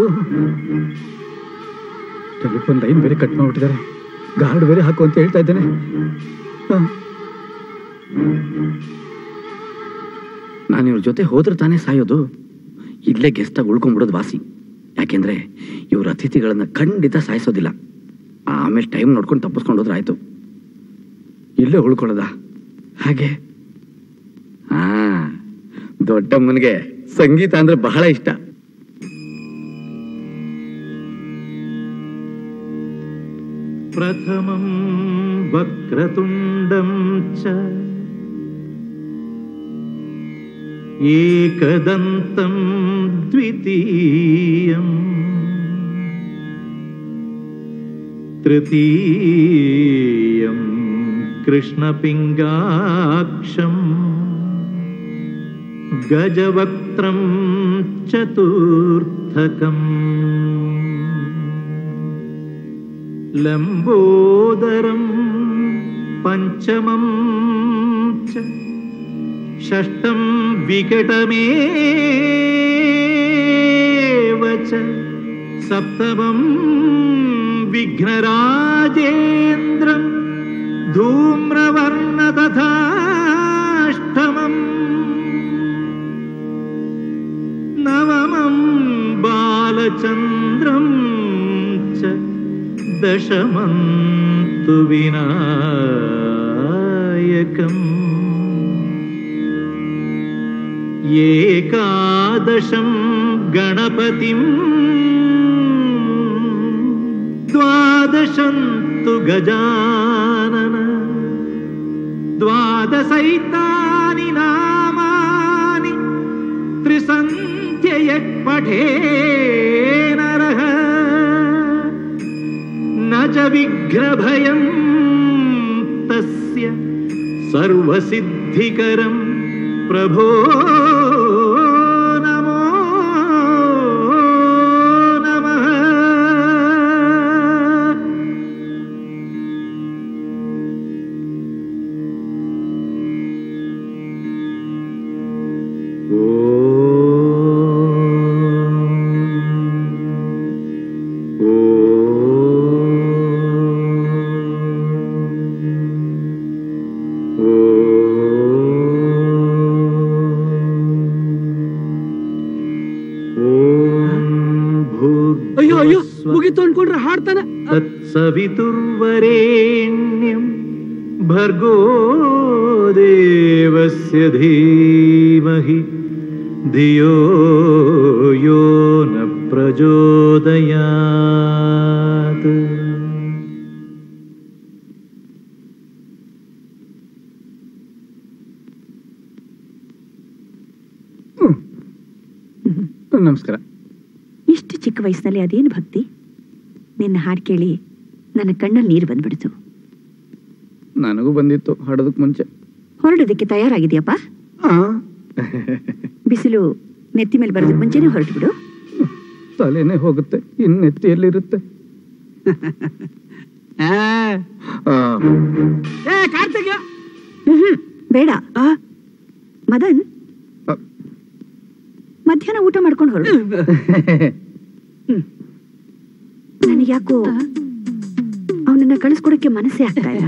ಟೆಲಿಫೋನ್ ಲೈನ್ ಬೇರೆ ಕಟ್ ಮಾಡ್ಬಿಟ್ಟಿದ್ದಾರೆ ಗಾರ್ಡ್ ಬೇರೆ ಹಾಕು ಅಂತ ಹೇಳ್ತಾ ಇದ್ದೇನೆ ಹ. ನಾನು ಇವ್ರ ಜೊತೆ ಹೋದ್ರೆ ತಾನೇ ಸಾಯೋದು ಇಲ್ಲೇ ಗೆಸ್ಟಾಗಿ ಉಳ್ಕೊಂಡ್ಬಿಡೋದು ವಾಸಿ ಯಾಕೆಂದ್ರೆ ಇವ್ರ ಅತಿಥಿಗಳನ್ನ ಖಂಡಿತ ಸಾಯಿಸೋದಿಲ್ಲ ಆಮೇಲೆ ಟೈಮ್ ನೋಡ್ಕೊಂಡು ತಪ್ಪಿಸ್ಕೊಂಡು ಹೋದ್ರೆ ಆಯ್ತು ಇಲ್ಲೇ ಉಳ್ಕೊಳ್ಳೋದ ಹಾಗೆ ಆ ದೊಡ್ಡಮ್ಮನಿಗೆ ಸಂಗೀತ ಅಂದ್ರೆ ಬಹಳ ಇಷ್ಟ प्रथमं वक्रतुण्डं च एकदन्तं द्वितीयम् तृतीयं कृष्णपिङ्गाक्षम् गजवक्त्रं चतुर्थकम् लम्बोदरं पञ्चमं च षष्ठं विकटमेव च सप्तमं विघ्नराजेन्द्रं धूम्रवर्ण तथाष्टमम् नवमं बालचन्द्रं च दशमं तु विनायकम् एकादशं गणपतिम् द्वादशं तु गजानन द्वादशैतानि नामानि त्रिसन्ध्ययः पठे नरः न च विघ्नभयं तस्य सर्वसिद्धिकरं प्रभो नमो नमः ಅಯ್ಯೋ ಅಯ್ಯೋ ಮುಗಿತು ಅನ್ಕೊಂಡ್ರೆ ಹಾಡ್ತಾನೆ तत्सवितुर्वरेण्यं भर्गो देवस्य धीमहि धियो यो न प्रचोदयात् ನಮಸ್ಕಾರ ಇಷ್ಟು ಚಿಕ್ಕ ವಯಸ್ಸಿನಲ್ಲಿ ಅದೇನು ಭಕ್ತಿ ನಿನ್ನ ಹಾಡು ಕೇಳಿ ನನ್ನ ಕಣ್ಣಲ್ಲಿ ನೀರು ಬಂದ್ಬಿಡ್ತು ನನಗೂ ಬಂದಿತ್ತು ಹಾಡೋದಕ್ಕೆ ಮುಂಚೆ ಹೊರಡೋದಕ್ಕೆ ತಯಾರಾಗಿದೆಯಪ್ಪ ಬಿಸಿಲು ನೆತ್ತಿ ಮೇಲೆ ಬರೋದಕ್ಕೆ ಮುಂಚೆನೆ ಹೊರಟು ಬಿಡು ತಲೆನೇ ಹೋಗುತ್ತೆ ಇನ್ನು ನೆತ್ತಿಯಲ್ಲಿರುತ್ತೆ ಏ ಕಾರ್ತಿಕ ಮ್ಹ್ಮ್. ಬೇಡ ಮದನ್ ಮಧ್ಯಾಹ್ನ ಊಟ ಮಾಡ್ಕೊಂಡು ಹೊರಡು ನನಗೆ ಯಾಕೋ ಅವನನ್ನ ಕಳಿಸ್ಕೊಡಕ್ಕೆ ಮನಸ್ಸೇ ಆಗ್ತಾ ಇಲ್ಲ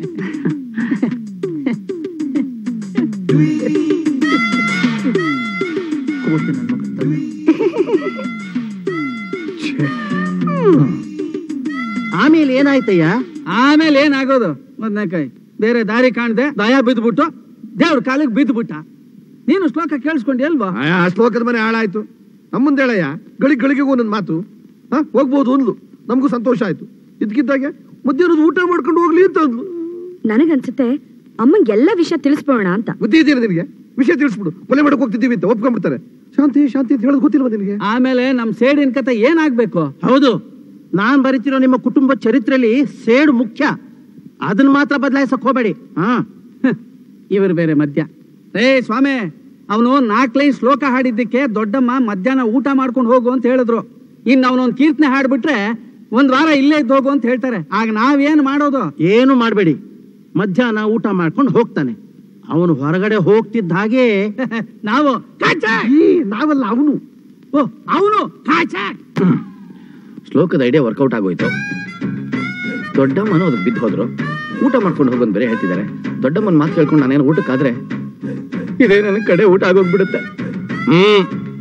ಆಮೇಲೆ ಏನಾಯ್ತಯ್ಯ ಆಮೇಲೆ ಏನಾಗೋದು ಮೊದ್ಲನೇಕಾಯಿ ಬೇರೆ ದಾರಿ ಕಾಣದೆ ದಯ ಬಿದ್ದುಬಿಟ್ಟು ದೇವ್ರ ಕಾಲಿಗೆ ಬಿದ್ದುಬಿಟ್ಟ ನೀನು ಶ್ಲೋಕ ಕೇಳಿಸ್ಕೊಂಡಿ ಅಲ್ವಾ ಆಯಾ, ಆ ಶ್ಲೋಕದ ಮನೆ ಹಾಳಾಯ್ತು ನಮ್ಮಂದ ಹೇಳಯ್ಯ ಗಳಿಗೆ ಗಳಿಗೆಗೂ ಒಂದೊಂದು ಮಾತು ಹಾ ಹೋಗ್ಬೋದು ಅಂದ್ಲು ನಮಗೂ ಸಂತೋಷ ಆಯ್ತು ಇದಕ್ಕಿದ್ದಾಗೆ ಮಧ್ಯಾಹ್ನದ ಊಟ ಮಾಡ್ಕೊಂಡು ಹೋಗ್ಲಿ ಅಂತ ಅಂದ್ಲು ನನಗನ್ಸುತ್ತೆ ಅಮ್ಮಂಗೆ ಎಲ್ಲ ವಿಷಯ ತಿಳಿಸ್ಬೋಣ ಅಂತ ಬುದ್ಧಿ ಇದೆಯಾ ನಿನಗೆ ವಿಷಯ ತಿಳಿಸ್ಬಿಡು ಕೊಲೆ ಮಾಡಕ್ ಹೋಗ್ತಿದ್ದೀವಿ ಅಂತ ಒಪ್ಕೊಂಡ್ಬಿಡ್ತಾರೆ ಶಾಂತಿ ಶಾಂತಿ ಅಂತ ಹೇಳೋದು ಗೊತ್ತಿಲ್ವಾ ನಿನಗೆ ಆಮೇಲೆ ನಮ್ ಸೇಡಿನ ಕತೆ ಏನಾಗ್ಬೇಕು ಹೌದು ನಾನ್ ಬರಿತಿರೋ ನಿಮ್ಮ ಕುಟುಂಬ ಚರಿತ್ರೆಯಲ್ಲಿ ಸೇಡು ಮುಖ್ಯ ಅದನ್ನ ಮಾತ್ರ ಬದಲಾಯಿಸಕ್ ಹೋಗಬೇಡಿ ಹಾ ಇವರು ಬೇರೆ ಮದ್ಯ ಏ ಸ್ವಾಮಿ ಅವನು ನಾಲ್ಕು ಲೈನ್ ಶ್ಲೋಕ ಹಾಡಿದ್ದಕ್ಕೆ ದೊಡ್ಡಮ್ಮ ಮಧ್ಯಾಹ್ನ ಊಟ ಮಾಡ್ಕೊಂಡು ಹೋಗು ಅಂತ ಹೇಳಿದ್ರು ಇನ್ನು ಅವನೊಂದು ಕೀರ್ತನೆ ಹಾಡ್ಬಿಟ್ರೆ ಒಂದ್ ವಾರ ಇಲ್ಲೇ ಇದ್ದು ಹೋಗು ಅಂತ ಹೇಳ್ತಾರೆ ಆಗ ನಾವೇನ್ ಮಾಡೋದು ಏನು ಮಾಡಬೇಡಿ ಮಧ್ಯಾಹ್ನ ಊಟ ಮಾಡ್ಕೊಂಡು ಹೋಗ್ತಾನೆ ಅವನು ಹೊರಗಡೆ ಹೋಗ್ತಿದ್ದ ಹಾಗೆ ನಾವು ನಾವಲ್ಲ ಅವನು ಓ ಅವನು ಕಾಚಾಕ್ ಶ್ಲೋಕದ ಐಡಿಯಾ ವರ್ಕೌಟ್ ಆಗೋಯ್ತು ದೊಡ್ಡಮ್ಮನು ಅದಕ್ಕೆ ಬಿದ್ದು ಹೋದ್ರು ಊಟ ಮಾಡ್ಕೊಂಡು ಹೋಗೋದು ಬೇರೆ ಹೇಳ್ತಿದ್ದಾರೆ ದೊಡ್ಡಮ್ಮನ ಮಾತು ಕೇಳ್ಕೊಂಡು ನಾನೇನು ಊಟಕ್ಕಾದ್ರೆ ಇದೇ ನನ್ನ ಕಡೆ ಊಟ ಆಗೋಗ್ಬಿಡುತ್ತೆ ಹ್ಮ್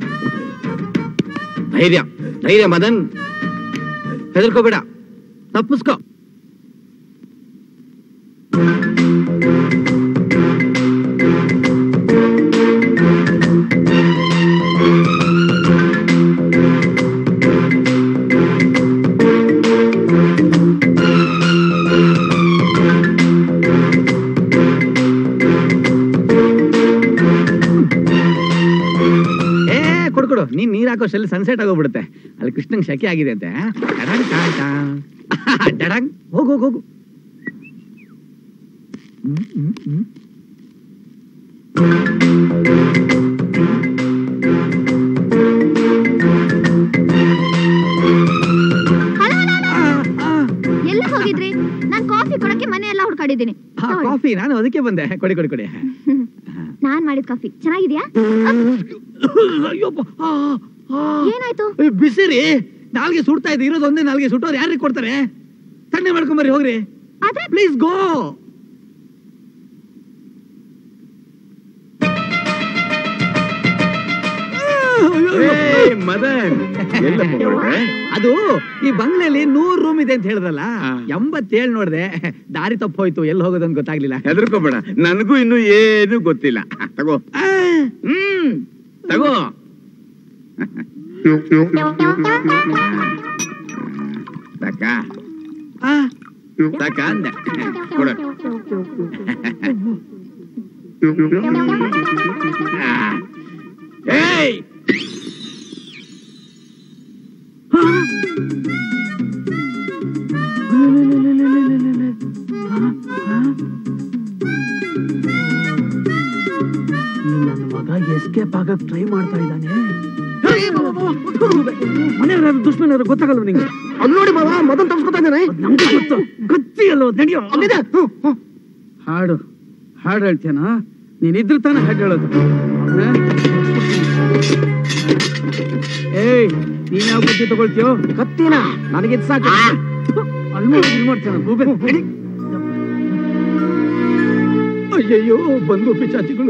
ಧೈರ್ಯ ಧೈರ್ಯ ಮದನ್ ಹೆದರ್ಕೋಬೇಡ ತಪ್ಪಿಸ್ಕೋ ಏ ಕೊಡು ಕೊಡು ನೀನ್ ನೀರ್ ಹಾಕೋಷ್ಟಲ್ಲಿ ಸನ್ಸೆಟ್ ಆಗೋಗ್ಬಿಡುತ್ತೆ ಅಲ್ಲಿ ಕೃಷ್ಣಂಗ್ ಶಕೆ ಆಗಿದೆ ಅಂತೆ ಡಡಂಗ್ ಟಾ ಟಾ. ಡಡಂಗ್ ಹೋಗು ಹೋಗು ಹೋಗು ಹ್ಮ್, ಹ್ಮ್, ಹ್ಮ್. ಎಲ್ಲ ಹೋಗಿದ್ರಿ ನಾನ್ ಕಾಫಿ ಕೊಡಕ್ಕೆ ಮನೆ ಎಲ್ಲ ಹುಡ್ಕಾಡಿದ್ದೀನಿ ಆ, ಕಾಫಿ ನಾನು ಅದಕ್ಕೆ ಬಂದೆ ಕೊಡಿ ಕೊಡಿ ಕೊಡಿ ನಾನ್ ಮಾಡಿದ ಕಾಫಿ ಚೆನ್ನಾಗಿದ್ಯಾ ಅಯ್ಯಪ್ಪ, ಆ, ಆ. ಏನಾಯ್ತು ಏ, ಬಿಸಿರಿ ನಾಲ್ಗೆ ಸುಡ್ತಾ ಇದೆ ಇರೋದು ಒಂದೇ ನಾಲ್ಗೆ ಸುಟ್ಟವ್ರು ಯಾರಿಗೆ ಕೊಡ್ತಾರೆ ತಣ್ಣೆ ಮಾಡ್ಕೊಂಬರ್ರಿ ಹೋಗ್ರಿ ಆದ್ರೆ ಪ್ಲೀಸ್ ಗೋ ಮದನ್ ಎಲ್ಲಪ್ಪ ಹೊರಟೆ? ಅದು ಈ ಬಂಗ್ಲೆಯಲ್ಲಿ ನೂರ್ ರೂಮ್ ಇದೆ ಅಂತ ಹೇಳಿದ್ರಲ್ಲ ಎಂಬತ್ತೇಳು ನೋಡ್ದೆ ದಾರಿ ತಪ್ಪು ಹೋಯ್ತು ಎಲ್ಲಿ ಹೋಗೋದಂತ ಗೊತ್ತಾಗ್ಲಿಲ್ಲ ಹೆದರ್ಕೋಬೇಡ ನನಗೂ ಇನ್ನು ಏನು ಗೊತ್ತಿಲ್ಲ ತಗೋ ಹ್ಮ್ ತಗೋ ತಕ ತಕ ಅಂದೆ ಕೊಡು ಏಯ್ ನನ್ನ ಮಗ ಎಸ್ಕೇಪ್ ಆಗಕ್ ಟ್ರೈ ಮಾಡ್ತಾ ಇದ್ದಾನೆ ಮನೆಯವ್ರ ದುಶ್ಮನವ್ರು ಗೊತ್ತಾಗಲ್ವ ನಿಂಗೆ ಅಲ್ಲಿ ನೋಡಿ ಮಾವ ಮದನ್ ತಪ್ಸ್ಕೊತಾ ಇದ್ದಾನೆ ನಮ್ಗೆ ಗೊತ್ತು ಗತ್ತಿ ಅಲ್ವ ನಡೆಯೋ ಹಾಡು ಹಾಡು ಹೇಳ್ತೀಯನಾ ನೀನಿದ್ರ ತಾನೇ ಹಾಡು ಹೇಳೋದು ಅವ್ನ? ಏಯ್ ನೀನ್ ಯಾವ ಬುದ್ಧಿ ತಗೊಳ್ತೀಯೋ ಕತ್ತಿನ ನನಗೆ ಸಾಕು ಅಲ್ಲಿ ನೋಡಿ ಇಲ್ಲಿ ಮಾಡ್ತಾನ ಗೂಬೆ ನಡಿ. ಅಯ್ಯಯ್ಯೋ ಬಂದು ಪಿಚಾಚಿಗಳು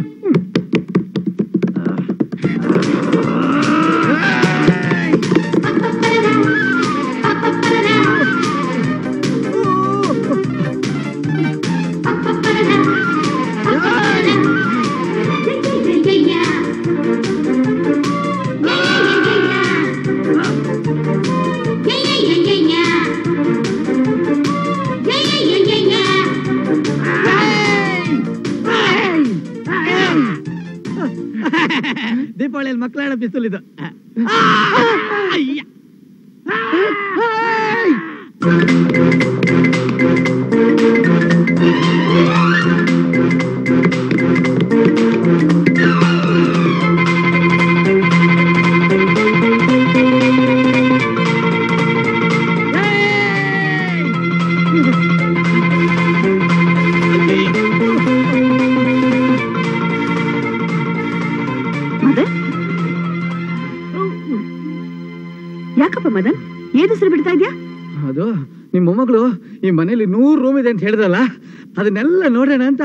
ದೀಪಾವಳಿಯಲ್ಲಿ ಮಕ್ಕಳ ಆಡೋ ಪಿಸ್ತೂಲ್ ಇದು ಅಯ್ಯ. ಮದನ್ ಯಾಕಪ್ಪ ಮದನ್ ಏನ್ ಹೆಸರು ಬಿಡ್ತಾ ಇದ್ಯಾ ಅದು ನಿಮ್ಮ ಮೊಮ್ಮಗಳು ಈ ಮನೇಲಿ ನೂರು ರೂಮ್ ಇದೆ ಅಂತ ಹೇಳಿದ್ರಲ್ಲ ಅದನ್ನೆಲ್ಲ ನೋಡೋಣ ಅಂತ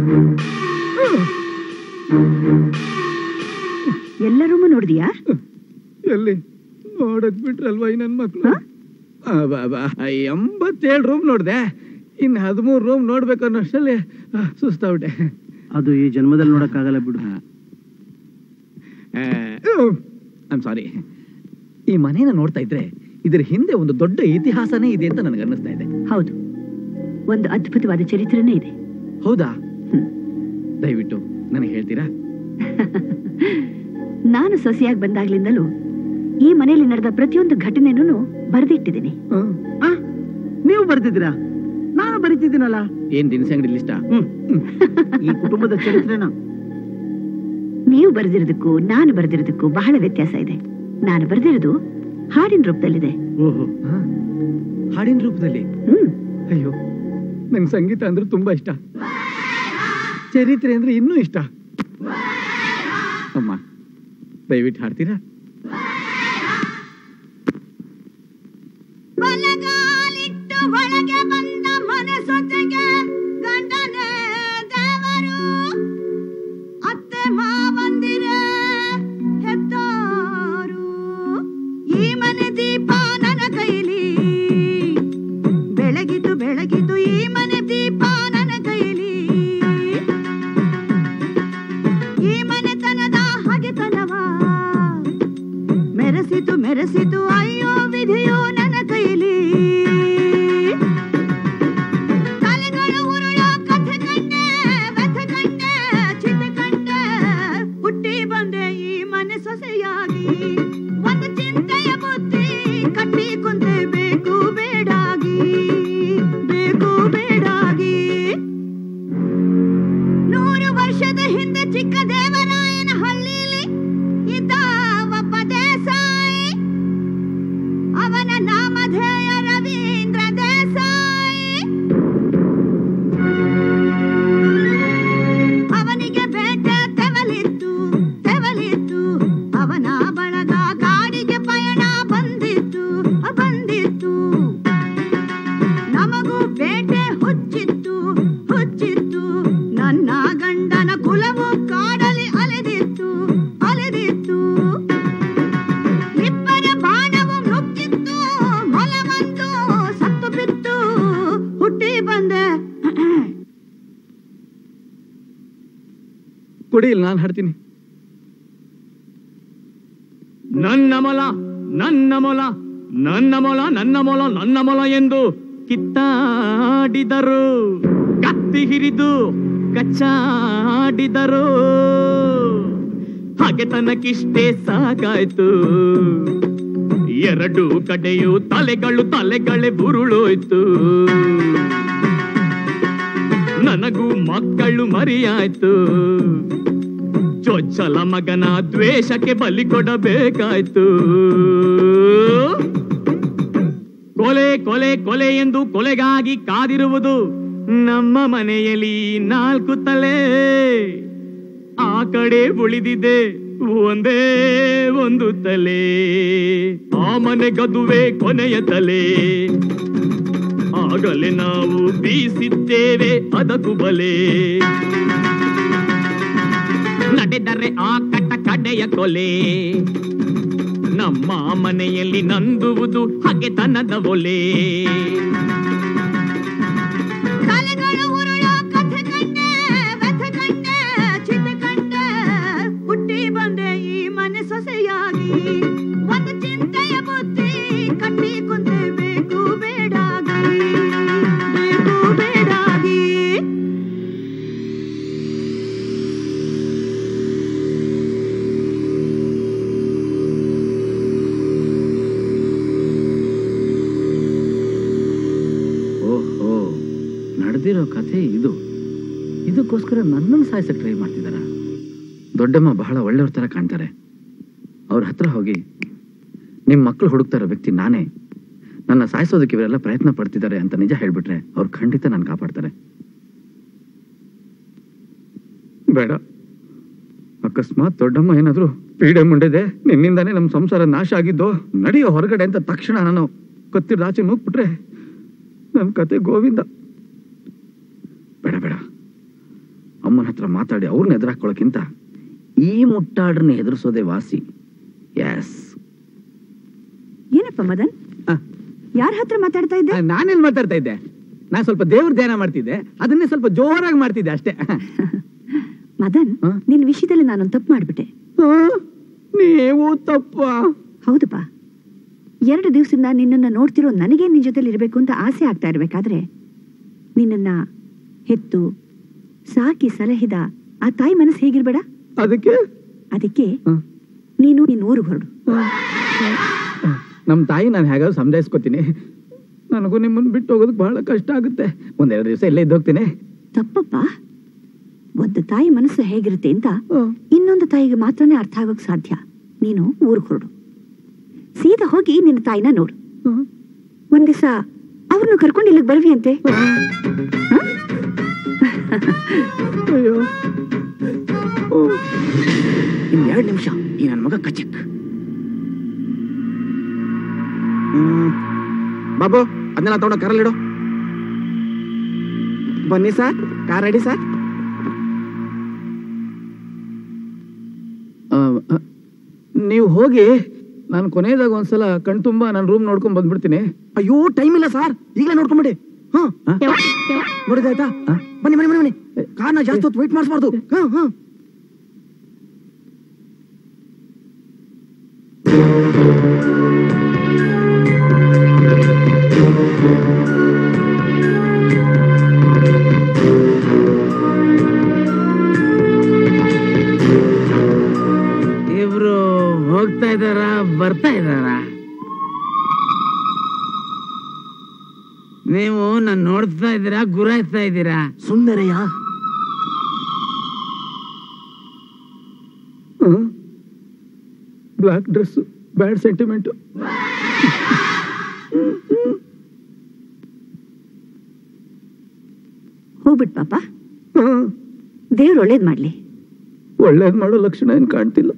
ಎಲ್ಲ ರೂಮು ನೋಡಿದ್ಯಾ ಎಲ್ಲಿ ನೋಡಕ್ ಬಿಟ್ರಲ್ವಾ ಈ ನನ್ ಮಕ್ಳು ಆ, ಬಾ, ಬಾ. ಎಂಬತ್ತೇಳು ರೂಮ್ ನೋಡ್ದೆ ಇನ್ ಹದಿಮೂರು ರೂಮ್ ನೋಡ್ಬೇಕು ಅನ್ನೋಷ್ಟರಲ್ಲಿ ಆ, ಸುಸ್ತಾಗ್ಬಿಟ್ಟೆ ಅದು ಈ ಜನ್ಮದಲ್ಲಿ ನೋಡಕ್ಕಾಗಲ್ಲ ಬಿಡು ಐಮ್ ಸಾರಿ ಈ ಮನೇನ ನೋಡ್ತಾ ಇದ್ರೆ ಇದ್ರ ಹಿಂದೆ ಒಂದು ದೊಡ್ಡ ಇತಿಹಾಸನೇ ಇದೆ ಅಂತ ನನಗೆ ಅನ್ನಿಸ್ತಾ ಇದೆ ಹೌದು ಒಂದು ಅದ್ಭುತವಾದ ಚರಿತ್ರೆನೇ ಇದೆ ಹೌದಾ ದಯವಿಟ್ಟು ನನಗೆ ಹೇಳ್ತೀರಾ ನಾನು ಸೊಸೆಯಾಗಿ ಬಂದಾಗ್ಲಿಂದಲೂ ಈ ಮನೆಯಲ್ಲಿ ನಡೆದ ಪ್ರತಿಯೊಂದು ಘಟನೆನೂ ಬರೆದಿಟ್ಟಿದ್ದೀನಿ ನೀವು ಬರ್ತಿದ್ದೀರಾ ನಾನು ಬರಿತಿದ್ದೀನಲ್ಲ ಏನ್ ದಿನಸಿ ಅಂಗಡಿ ಲಿಸ್ಟ ಈ ಕುಟುಂಬದ ಚರಿತ್ರೆನ ನೀವು ಬರೆದಿರೋದಕ್ಕೂ ನಾನು ಬರೆದಿರೋದಕ್ಕೂ ಬಹಳ ವ್ಯತ್ಯಾಸ ಇದೆ ನಾನು ಬರೆದಿರೋದು ಹಾಡಿನ ರೂಪದಲ್ಲಿದೆ ಓಹೋ ಹಾಡಿನ ರೂಪದಲ್ಲಿ ಅಯ್ಯೋ ನಂಗೆ ಸಂಗೀತ ಅಂದ್ರೆ ತುಂಬಾ ಇಷ್ಟ ಚರಿತ್ರೆ ಅಂದ್ರೆ ಇನ್ನೂ ಇಷ್ಟ ಅಮ್ಮ ದಯವಿಟ್ಟು ಹಾಡ್ತೀರಾ ಬಲಗಾಲಿಟ್ಟು ಒಳಗೆ ಬಂದ ಮನಸೊತೆಗೆ ಗಂಡನೇ ದೇವರು ಅತ್ತೆ ಮಾವಂದಿರೇ ಹೆತ್ತೋರು ಈ ಮನೆ ದೀಪ ನನ್ನ ಕೈಲಿ ಬೆಳಗಿತು ಬೆಳಗಿತು ಈ ಮನೆ ದೀಪ ನನ್ನ ಕೈಲಿ ಈ ಮನೆತನದ ಹಗೆತನವ ಮೆರೆಸಿತು ಮೆರೆಸಿತು ಅಯ್ಯೋ ವಿಧಿಯೋ ನನ್ನ ಕೈಲಿ ತಲೆಗಳು ಉರುಳೋ ಕಥೆ ಕಂಡೆ ವ್ಯಥೆ ಕಂಡೆ ಚಿತೆ ಕಂಡೆ ಹುಟ್ಟಿ ಬಂದೆ ಈ ಮನೆ ಸೊಸೆಯಾಗಿ ಒಂದು ಚಿಂತೆಯ ಬುದ್ಧಿ ಕಟ್ಟಿ ಕುಂತೆ ಬೇಕು ಬೇಡಾಗಿ ಬೇಕು ಬೇಡಾಗಿ ನೂರು ವರ್ಷದ ಹಿಂದೆ ಚಿಕ್ಕ ದೇವರಾಯನ ಹಳ್ಳಿಲಿ ಇದ್ದ ಒಬ್ಬ ದೇಸಾಯಿ ಅವನ ನಾಮಧೇಯ ರವೀಂದ್ರ ದೇಸಾಯಿ ಅವನಿಗೆ ಬೇಟೆ ತೆವಲಿತ್ತು ತೆವಲಿತ್ತು ಅವನ ಬಳಗ ಗಾಡಿಗೆ ಪಯಣ ಬಂದಿತ್ತು ಬಂದಿತ್ತು ನಮಗೂ ಬೇಟೆ ಹುಚ್ಚಿತ್ತು ಹುಚ್ಚಿತ್ತು ನನ್ನ ಗಂಡನ ಕುಲವು ಕಾಡಲಿ ಅಲೆದಿತ್ತು ಅಲೆದಿತ್ತು ಇಬ್ಬರ ಬಾಣವು ನುಗ್ಗಿತ್ತು ಮೊಲವಂದು ಸತ್ತು ಬಿತ್ತು ಹುಟ್ಟಿ ಬಂದೆ ಕೊಡಿ ಇಲ್ಲಿ ನಾನು ಹಾಡ್ತೀನಿ ನನ್ನ ಮೊಲ ನನ್ನ ಮೊಲ ನನ್ನ ಮೊಲ ನನ್ನ ಮೊಲ ನನ್ನ ಮೊಲ ಎಂದು ಕಿತ್ತಾಡಿದರು ಕತ್ತಿ ಹಿರಿದು ಕಚ್ಚಾಡಿದರು ಹಾಗೆ ತನಕಿಷ್ಟೇ ಸಾಕಾಯ್ತು ಎರಡು ಕಡೆಯು ತಲೆಗಳು ತಲೆಗಳೇ ಬುರುಳೋಯ್ತು ನನಗೂ ಮಕ್ಕಳು ಮರಿಯಾಯ್ತು ಚೊಚ್ಚಲ ಮಗನ ದ್ವೇಷಕ್ಕೆ ಬಲಿ ಕೊಡಬೇಕಾಯ್ತು ಕೊಲೆ ಕೊಲೆ ಕೊಲೆ ಎಂದು ಕೊಲೆಗಾಗಿ ಕಾದಿರುವುದು ನಮ್ಮ ಮನೆಯಲ್ಲಿ ನಾಲ್ಕು ತಲೆ ಆ ಕಡೆ ಉಳಿದಿದೆ ಒಂದೇ ಒಂದು ತಲೆ ಆ ಮನೆ ಗದುವೆ ಕೊನೆಯ ತಲೆ ಆಗಲೇ ನಾವು ಬೀಸಿದ್ದೇವೆ ಅದಕ್ಕೂ ಬಲೆ ನಡೆದರೆ ಆ ಕಟ್ಟ ಕಡೆಯ ಕೊಲೆ ನಮ್ಮ ಮನೆಯಲ್ಲಿ ನಂದುವುದು ಹಗೆತನದ ಒಲೆ ತಲೆಗಳು ಉರುಳೋ ಕಥೆ ಕಂಡೆ ವ್ಯಥೆ ಕಂಡೆ ಚಿತೆ ಕಂಡೆ ಹುಟ್ಟಿ ಬಂದೆ ಈ ಮನೆ ಸೊಸೆಯಾಗಿ ಒಂದು ಚಿಂತೆಯ ಬುದ್ಧಿ ಕಟ್ಟಿ ಕುಂತೆ ಬೇಕು ಬೇಡಾಗಿ ಬೇಕು ಬೇಡಾಗಿ ಓಹೋ ನಡೆದಿರೋ ಕಥೆ ಇದು ಇದಕ್ಕೋಸ್ಕರ ನನ್ನನ್ನು ಸಾಯಿಸಕ್ಕೆ ಟ್ರೈ ಮಾಡ್ತಿದ್ದಾರ ದೊಡ್ಡಮ್ಮ ಬಹಳ ಒಳ್ಳೆಯವ್ರ ಥರ ಕಾಣ್ತಾರೆ ಅವ್ರ ಹತ್ರ ಹೋಗಿ ನಿಮ್ಮ ಮಕ್ಕಳು ಹುಡುಕ್ತಾ ಇರೋ ವ್ಯಕ್ತಿ ನಾನೇ ನನ್ನ ಸಾಯಿಸೋದಕ್ಕೆ ಇವರೆಲ್ಲ ಪ್ರಯತ್ನ ಪಡ್ತಿದ್ದಾರೆ ಅಂತ ನಿಜ ಹೇಳ್ಬಿಟ್ರೆ ಅವ್ರು ಖಂಡಿತ ನಾನು ಕಾಪಾಡ್ತಾರೆ ಬೇಡ ಅಕಸ್ಮಾತ್ ದೊಡ್ಡಮ್ಮ ಏನಾದ್ರು ಪೀಡೆ ಮುಂಡಿದೆ ನಿನ್ನಿಂದಾನೇ ನಮ್ಮ ಸಂಸಾರ ನಾಶ ಆಗಿದ್ದು ನಡೆಯೋ ಹೊರಗಡೆ ಅಂತ ತಕ್ಷಣ ನಾನು ಕತ್ತಿರ ಆಚೆ ನೂಗ್ಬಿಟ್ರೆ ನನ್ನ ಕತೆ ಗೋವಿಂದ ಬೇಡ ಬೇಡ ಅಮ್ಮನ ಹತ್ರ ಮಾತಾಡಿ ಅವ್ರನ್ನ ಎದುರಾಕೊಳ್ಳೋಕ್ಕಿಂತ ಈ ಮುಟ್ಟಾಡ್ರನ್ನ ಎದುರಿಸೋದೇ ವಾಸಿ ಎಸ್ ಏನಪ್ಪ ಮದನ್ ಯಾರ ಹತ್ರ ಮಾತಾಡ್ತಾ ಇದ್ದೆ ನಾನೆಲ್ಲಿ ಮಾತಾಡ್ತಾ ಇದ್ದೆ ನಾನು ಸ್ವಲ್ಪ ದೇವ್ರ ಧ್ಯಾನ ಮಾಡ್ತಿದ್ದೆ ಅದನ್ನೇ ಸ್ವಲ್ಪ ಜೋರಾಗಿ ಮಾಡ್ತಿದ್ದೆ ಅಷ್ಟೇ ಮದನ್ ನಿನ್ ವಿಷಯದಲ್ಲಿ ನಾನೊಂದು ತಪ್ಪು ಮಾಡ್ಬಿಟ್ಟೆ ನೀವು ತಪ್ಪ ಹೌದಪ್ಪ ಎರಡು ದಿವಸದಿಂದ ನಿನ್ನನ್ನ ನೋಡ್ತಿರೋ ನನಗೆ ನಿನ್ ಜೊತೆಲಿ ಇರಬೇಕು ಅಂತ ಆಸೆ ಆಗ್ತಾ ಇರ್ಬೇಕಾದ್ರೆ ನಿನ್ನನ್ನ ಹೆತ್ತು ಸಾಕಿ ಸಲಹಿದ ಆ ತಾಯಿ ಮನಸ್ಸು ಹೇಗಿರ್ಬೇಡ ಅದಕ್ಕೆ ಅದಕ್ಕೆ ನೀನು ನಿನ್ನ ಊರಿಗೆ ಹೊರಡು ನಮ್ಮ ತಾಯಿ ನಾನು ಹೇಗಾದ್ರು ಸಮಜಾಯಿಸ್ಕೊತೀನಿ ನನಗೂ ನಿಮ್ಮನ್ನು ಬಿಟ್ಟು ಹೋಗೋದಕ್ಕೆ ಬಹಳ ಕಷ್ಟ ಆಗುತ್ತೆ ಒಂದೆರಡು ದಿವಸ ಇಲ್ಲೇ ಇದ್ದೋಗ್ತೀನಿ ತಪ್ಪಪ್ಪ ಒಂದು ತಾಯಿ ಮನಸ್ಸು ಹೇಗಿರುತ್ತೆ ಅಂತ ಇನ್ನೊಂದು ತಾಯಿಗೆ ಮಾತ್ರನೇ ಅರ್ಥ ಆಗೋಕ್ ಸಾಧ್ಯ ನೀನು ಊರಿಗೆ ಹೊರಡು ಸೀದಾ ಹೋಗಿ ನಿನ್ನ ತಾಯಿನ ನೋಡು ಒಂದ್ ದಿವಸ ಅವ್ರನ್ನು ಕರ್ಕೊಂಡು ಇಲ್ಲಿಗೆ ಬರ್ವಿ ಅಂತೆ ಅಯ್ಯೋ ಇನ್ ಎರಡು ನಿಮಿಷ ಈ ನನ್ನ ಮಗ ಕಚಿಕ್ ಬಾಬು ಅದನ್ನೆಲ್ಲ ತಗೊಂಡ ಕಾರಲ್ಲಿಡು ಬನ್ನಿ ಸರ್ ಕಾರ್ ರೆಡಿ ಸರ್ ನೀವು ಹೋಗಿ ನಾನು ಕೊನೆಯದಾಗ ಒಂದ್ಸಲ ಕಣ್ತುಂಬ ನನ್ನ ರೂಮ್ ನೋಡ್ಕೊಂಡ್ ಬಂದ್ಬಿಡ್ತೀನಿ ಅಯ್ಯೋ ಟೈಮ್ ಇಲ್ಲ ಸರ್ ಈಗಲೇ ನೋಡ್ಕೊಂಬಿಡಿ ಹಾ ನೋಡಿದಾಯ್ತಾ ಬನ್ನಿ ಬನ್ನಿ ಬನ್ನಿ ಬನ್ನಿ ಕಾರ್ನ ಜಾಸ್ತಿ ಹೊತ್ತು ವೆಯ್ಟ್ ಮಾಡಿಸ್ಬಾರ್ದು ಹಾ ಹಾ ಇವ್ರು ಹೋಗ್ತಾ ಇದ್ದಾರಾ ಬರ್ತಾ ಇದ್ದಾರಾ ನೀವು ನಾನು ನೋಡ್ತಾ ಇದ್ದೀರಾ ಗುರಾಯ್ತಾ ಇದ್ದೀರಾ Sundarayya black dress bad sentiment ಹೋಗ್ಬಿಟ್ ಪಾಪ ದೇವ್ರು ಒಳ್ಳೇದ್ ಮಾಡ್ಲಿ ಒಳ್ಳೇದ್ ಮಾಡೋ ಲಕ್ಷಣ ಏನ್ ಕಾಣ್ತಿಲ್ಲ